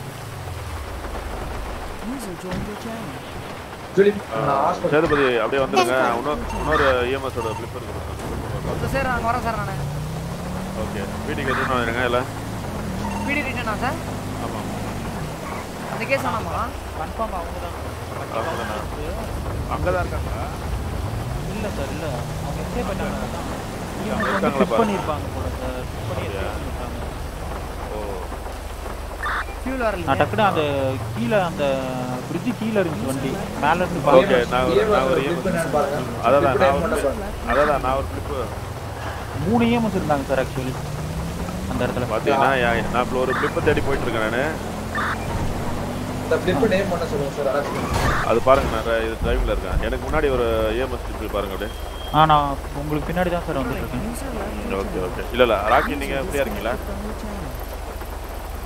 [SPEAKER 5] User joined your channel.
[SPEAKER 15] Julie
[SPEAKER 7] Sethupathi அப்படியே வந்துடுங்க இன்னொரு இன்னொரு இஎம்எஸோட flip இருக்கு
[SPEAKER 2] சார் நாங்கள் வரோம் சார் நான்
[SPEAKER 7] ஓகே வீட்டுக்கு எதுவும் வந்துடுங்க இல்லை
[SPEAKER 2] பிடி ரிட்டனா சார்
[SPEAKER 7] ஆமாம்
[SPEAKER 2] அந்த கேஸ் வேணாமா
[SPEAKER 19] கன்ஃபார்ம் அவங்க தான்
[SPEAKER 7] அங்கே தான் இருக்காங்களா
[SPEAKER 19] இல்லை சார் இல்லை அவங்க எஸ்கே பண்ணாங்க
[SPEAKER 7] இருக்காங்களா
[SPEAKER 19] ஃபிட்
[SPEAKER 7] பாருங்க.
[SPEAKER 19] பண்ணியிருப்பாங்க போல சார் ஃபிட் பண்ணி escape பண்ணியிருப்பாங்க
[SPEAKER 7] ஓ
[SPEAKER 2] ஃபியூல் வரல
[SPEAKER 19] நான் டக்குனு அந்த கீழே அந்த பிரிட்ஜு கீழே இருந்துச்சு வண்டி மேல இருந்து
[SPEAKER 7] ஓகே
[SPEAKER 19] பார்த்தேன்.
[SPEAKER 7] நான் ஒரு நான் ஒரு
[SPEAKER 15] flip பண்ணான்னு பாருங்க.
[SPEAKER 7] அதான்
[SPEAKER 15] flip
[SPEAKER 7] நான் ஒரு
[SPEAKER 15] பண்ணி பாருங்க.
[SPEAKER 7] அதான் நான் ஒரு ஃபிளிப்பு
[SPEAKER 19] மூணு இஎம்எஸ் இருந்தாங்க சார் ஆக்சுவலி அந்த இடத்துல
[SPEAKER 7] பார்த்தீங்கன்னா யா- நான் இப்போ ஒரு ஃபிளிப்பை தேடி போயிட்டு இருக்கேன் நான்
[SPEAKER 15] இந்த flip நேம் பண்ண சொல்லுங்க சார் அதான்
[SPEAKER 7] அது பாருங்க நான் ர- இது டிரைவில் இருக்கேன் எனக்கு முன்னாடி ஒரு இஎம்எஸ் ஃபிளிப் பாருங்க அப்படியே
[SPEAKER 19] ஆ நான் உங்களுக்கு பின்னாடி தான் சார் வந்துட்டு இருக்கேன்
[SPEAKER 5] User left your
[SPEAKER 7] okay
[SPEAKER 5] channel.
[SPEAKER 7] Okay இல்லை இல்லை ராக்கி நீங்கள் ஃப்ரீயாக இருக்கீங்களா
[SPEAKER 5] From your channel.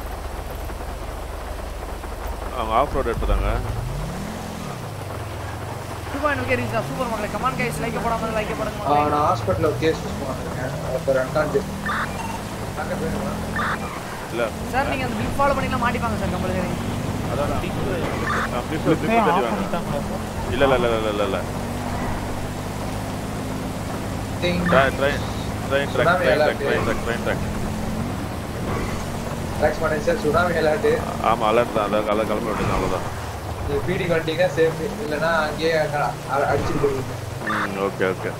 [SPEAKER 7] அவங்க ஆஃப் ரோடு எடுத்துட்டாங்க
[SPEAKER 2] two point okay reach super மக்களே கமான் கைஸ் லைக் போடாம லைக் போடுங்க
[SPEAKER 15] ஆ,
[SPEAKER 2] மக்களே.
[SPEAKER 15] நான் ஹாஸ்பிட்டல்ல ஒரு கேஸ் மிஸ் பண்ணிருக்கேன் அப்போ ரெண்டாம் தேதி அங்கே போயிருந்தேன்
[SPEAKER 7] இல்ல
[SPEAKER 2] சார் நீங்க அந்த பில் ஃபாலோ பண்ணிலாம் மாட்டிப்பாங்க சார் கம்பல்சரி
[SPEAKER 7] அதான் பிளிப் பிளிப்
[SPEAKER 19] Flip-ஏ
[SPEAKER 7] பிளிப்
[SPEAKER 19] off
[SPEAKER 7] வாங்க
[SPEAKER 19] பண்ணிட்டாங்களா?
[SPEAKER 7] இல்ல இல்ல இல்ல இல்ல இல்ல இல்ல train train train train
[SPEAKER 15] tsunami
[SPEAKER 7] train
[SPEAKER 15] alert.
[SPEAKER 7] Train train train train
[SPEAKER 15] டாக்ஸ் பண்ணேன் சார் சுனாமி விளையாட்டு
[SPEAKER 7] ஆமா அலர்ட் தான் அதான் கல கிளம்ப வேண்டியது அவ்வளோதான்
[SPEAKER 15] நீ பீடி வந்துட்டீங்க சேஃப் இல்லைன்னா அங்கேயே அ- அ- அடிச்சுட்டு போயிருங்க
[SPEAKER 7] ம் ஓகே ஓகே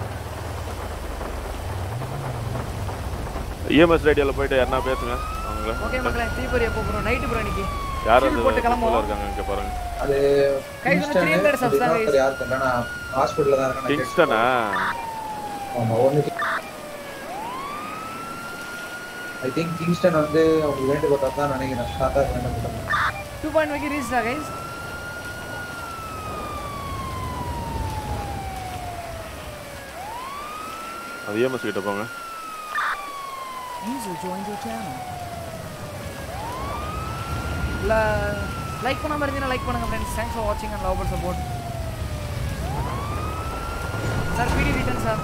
[SPEAKER 7] இஎம்எஸ் ரேடியோவில் போயிட்டு யாருன்னா பேசுங்க அவங்கள
[SPEAKER 2] ஓகே மக்களே தீபரி எப்போ ப்ரோ நைட்டு ப்ரோ இன்னைக்கு
[SPEAKER 7] யார்
[SPEAKER 2] Shield
[SPEAKER 7] அந்த
[SPEAKER 2] போட்டு
[SPEAKER 7] உள்ள
[SPEAKER 2] கிளம்புவோம்
[SPEAKER 7] இருக்காங்க இங்கே பாருங்க
[SPEAKER 15] அது
[SPEAKER 2] கைது வந்து 300 subs தான் guys.
[SPEAKER 15] யார் தெரியல நான் ஹாஸ்பிட்டல்ல தான் இருக்கேன்
[SPEAKER 7] கிங்ஸ்டனா
[SPEAKER 15] ஆமா ஒன்று ஐ திங்க் கிங்ஸ்டன் வந்து அவங்க வேண்டுபட்டா தான் நினைக்கிறேன் தாத்தா வேண்டுபட்டாங்க
[SPEAKER 2] டூ பாயிண்ட் ஓகே ரீச் தான் கைஸ்
[SPEAKER 7] அது இஎம்எஸ் கிட்ட போங்க
[SPEAKER 5] User joined your channel.
[SPEAKER 2] இல்ல லைக் பண்ணாம இருந்தீங்கன்னா லைக் பண்ணுங்க ஃப்ரெண்ட்ஸ் தேங்க்ஸ் ஃபார் வாட்சிங் அண்ட் லவ் சப்போர்ட் சார் பிடி ரிட்டர்ன் சார்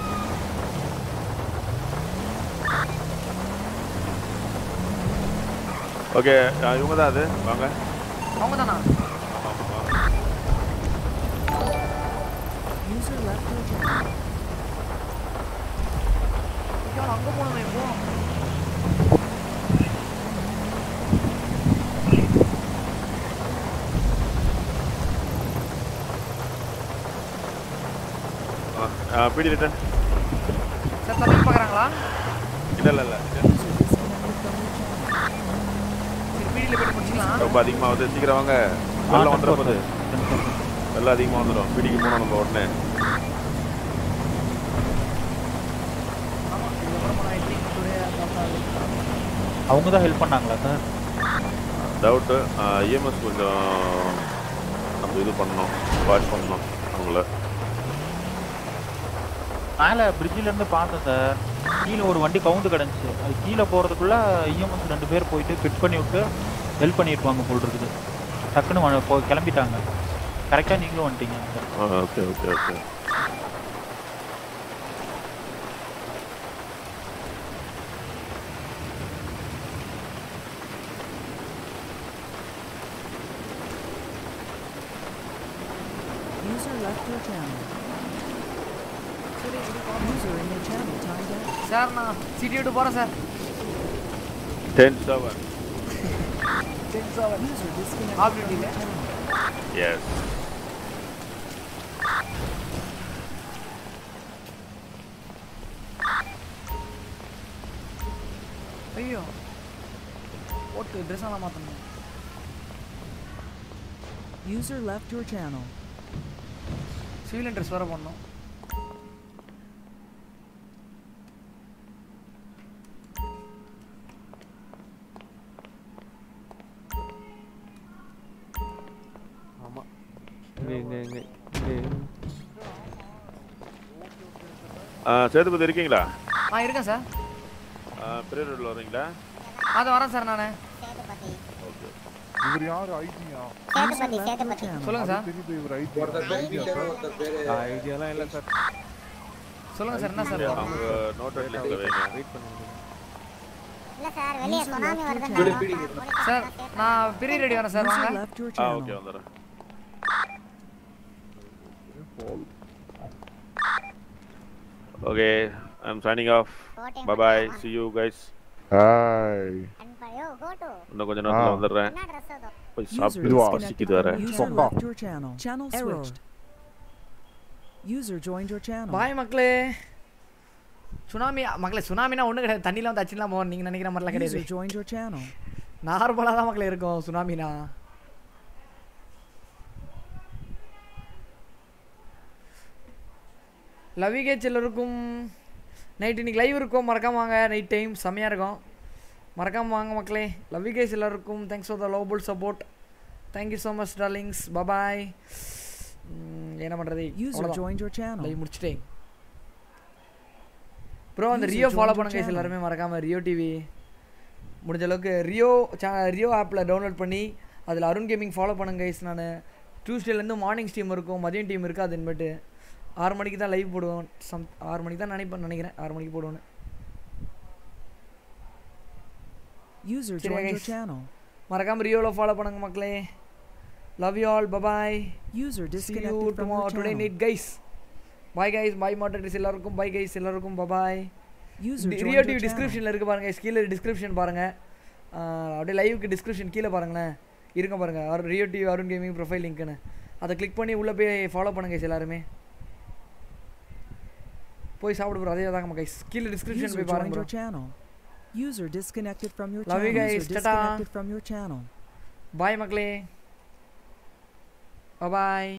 [SPEAKER 7] ஓகே இவங்க தான் அது வாங்க
[SPEAKER 2] அவங்க தானா
[SPEAKER 5] User left your channel.
[SPEAKER 2] ஐயோ அங்க போகணுமே போ
[SPEAKER 7] பிடி ரிட்டன்
[SPEAKER 2] சார் தமிழ் பார்க்குறாங்களா
[SPEAKER 7] இல்லை இல்லை இல்லை
[SPEAKER 2] சரி பிடியில் போயிட்டு முடிச்சிக்கலாம்
[SPEAKER 7] ரொம்ப அதிகமாக வந்து சீக்கிரம் வாங்க வெள்ளம் வந்துடும் போது வெள்ளம் அதிகமாக வந்துடும் பிடிக்கு போனோம் நம்ம உடனே
[SPEAKER 19] அவங்க தான் ஹெல்ப் பண்ணாங்களா சார்
[SPEAKER 7] டவுட்டு இஎம்எஸ் கொஞ்சம் நம்ம இது பண்ணணும் வாட்ச் பண்ணணும் அவங்கள
[SPEAKER 19] மேலே பிரிட்ஜில் இருந்து பார்த்தேன் சார் கீழே ஒரு வண்டி கவுந்து கிடந்துச்சு அது கீழே போகிறதுக்குள்ள இஎம்எஸ் ரெண்டு பேர் போயிட்டு ஃபிட் பண்ணி விட்டு ஹெல்ப் பண்ணியிருப்பாங்க போல் இருக்குது டக்குன்னு வ- போ கிளம்பிட்டாங்க கரெக்டாக நீங்களும் வந்துட்டீங்க sir
[SPEAKER 7] okay okay okay
[SPEAKER 5] User left your channel. User in your channel timed out.
[SPEAKER 2] Sir நான் சிட்டி விட்டு போகிறேன் sir
[SPEAKER 7] ten seven
[SPEAKER 2] ten seven
[SPEAKER 5] User disconnected
[SPEAKER 2] off
[SPEAKER 5] from your channel.
[SPEAKER 7] Yes
[SPEAKER 2] ஐயோ போட்டு ட்ரெஸ் எல்லாம் மாற்றணும்
[SPEAKER 5] User left your channel.
[SPEAKER 2] Civilian dress வேறு பண்ணணும்
[SPEAKER 11] ஆமா இங்க இங்க இங்க இங்க
[SPEAKER 7] சேதுபதி இருக்கீங்களா
[SPEAKER 2] ஆ இருக்கேன் சார்
[SPEAKER 7] பெரிய ரோட்டில் வரீங்களா
[SPEAKER 2] அது வரேன் சார் நான்
[SPEAKER 7] ஓகே
[SPEAKER 11] இவர் யார் ஐடியா
[SPEAKER 4] சேதுபதி சேதுபதி
[SPEAKER 2] சொல்லுங்க சார்
[SPEAKER 11] தெரியுது இவர் ஐடி
[SPEAKER 15] ஒருத்தர் பேர் பீட்டர் ஒருத்தர் பேரு
[SPEAKER 11] ஐடியாலாம் இல்லை சார்
[SPEAKER 2] சொல்லுங்க சார் என்ன சார்
[SPEAKER 7] அவங்க நோட் லிஸ்ட்டில் வைங்க
[SPEAKER 11] வெயிட் பண்ணுங்க
[SPEAKER 4] இல்ல சார் வெளிய சுனாமி வருதுன்னு
[SPEAKER 2] சார் நான் பெரிய ரெடி வரேன் சார்
[SPEAKER 5] User
[SPEAKER 2] வாங்க
[SPEAKER 5] left your
[SPEAKER 7] ah
[SPEAKER 5] channel.
[SPEAKER 7] Okay வந்துடுறேன் okay I'm signing off bye bye see you guys
[SPEAKER 11] hi
[SPEAKER 4] அன்பையோ கோ டு
[SPEAKER 7] இன்னும் கொஞ்ச நேரத்தில்
[SPEAKER 11] ஆ.
[SPEAKER 7] வந்துடுறேன்
[SPEAKER 4] என்ன ட்ரெஸ் அதோ
[SPEAKER 7] போய்
[SPEAKER 5] User
[SPEAKER 7] சாப்பிட்டு
[SPEAKER 5] disconnected
[SPEAKER 7] பசிக்குது வேற
[SPEAKER 5] from User left your channel. Channel switched. User joined your channel.
[SPEAKER 2] பாய் மக்களே சுனாமி மக்களே சுனாமினா ஒன்றும் கிடையாது தண்ணியில் வந்து அச்சுலாம் போகும் நீங்கள் நினைக்கிற மாதிரிலாம்
[SPEAKER 5] User
[SPEAKER 2] கிடையாது
[SPEAKER 5] joined your channel.
[SPEAKER 2] நார்மலாக தான் மக்களே இருக்கும் சுனாமினா லவிகேஜ் எல்லாருக்கும் நைட் இன்னைக்கு லைவ் இருக்கும் மறக்காம வாங்க நைட் டைம் செம்மையாக இருக்கும் மறக்காம வாங்க மக்களே லவிகேஜ் எல்லாருக்கும் thanks for the loveful support thank you so much darlings bye bye என்ன பண்ணுறது
[SPEAKER 5] User joined your channel.
[SPEAKER 2] Live முடிச்சிட்டேன் ப்ரோ அந்த
[SPEAKER 5] User
[SPEAKER 2] Rio
[SPEAKER 5] joined
[SPEAKER 2] follow
[SPEAKER 5] your
[SPEAKER 2] பண்ணுங்க guys
[SPEAKER 5] channel.
[SPEAKER 2] எல்லாருமே மறக்காம ரியோ டிவி முடிஞ்ச அளவுக்கு ரியோ சே ரியோ ஆப்பில் டவுன்லோட் பண்ணி அதில் அருண் கேமிங் ஃபாலோ பண்ணுங்க கைஸ் நான் டியூஸ்டேலேருந்து மார்னிங் ஸ்டீம் இருக்கும் மதியம் டீம் இருக்குது அது இனிமேட்டு ஆறு மணிக்கு தான் லைவ் போடுவோம் சம் ஆறு மணிக்கு தான் நினைப்பேன் நினைக்கிறேன் ஆறு மணிக்கு போடுவேன்னு
[SPEAKER 5] User
[SPEAKER 2] சரியா
[SPEAKER 5] joined your
[SPEAKER 2] guys?
[SPEAKER 5] channel.
[SPEAKER 2] மறக்காம ரியோவில் ஃபாலோ பண்ணுங்க மக்களே love you all bye bye
[SPEAKER 5] User
[SPEAKER 2] See you
[SPEAKER 5] disconnected from your
[SPEAKER 2] tomorrow today
[SPEAKER 5] channel.
[SPEAKER 2] night guys bye guys bye moderators எல்லாருக்கும் bye guys எல்லாருக்கும் bye bye
[SPEAKER 5] User joined
[SPEAKER 2] Rio
[SPEAKER 5] your
[SPEAKER 2] TV
[SPEAKER 5] channel.
[SPEAKER 2] டிஸ்கிரிப்ஷனில் இருக்கு பாருங்க guys. கீழே description பாருங்க ஆஹ் அப்படியே லைவுக்கு description கீழே பாருங்களேன் இருங்க பாருங்க அரு- Rio TV Arun gaming profile லிங்க்னு அதை கிளிக் பண்ணி உள்ளே போய் ஃபாலோ பண்ணுங்க guys எல்லாருமே போய் சாப்பிட போகிறோம் அதே தாங்க கைஸ் கீழே டிஸ்கிரிப்ஷன்
[SPEAKER 5] User
[SPEAKER 2] போய் பாருங்க
[SPEAKER 5] joined
[SPEAKER 2] bro.
[SPEAKER 5] your channel. User disconnected from your
[SPEAKER 2] Love you
[SPEAKER 5] channel.
[SPEAKER 2] guys.
[SPEAKER 5] User
[SPEAKER 2] Ta-ta.
[SPEAKER 5] disconnected from your channel.
[SPEAKER 2] பாய் மக்களே bye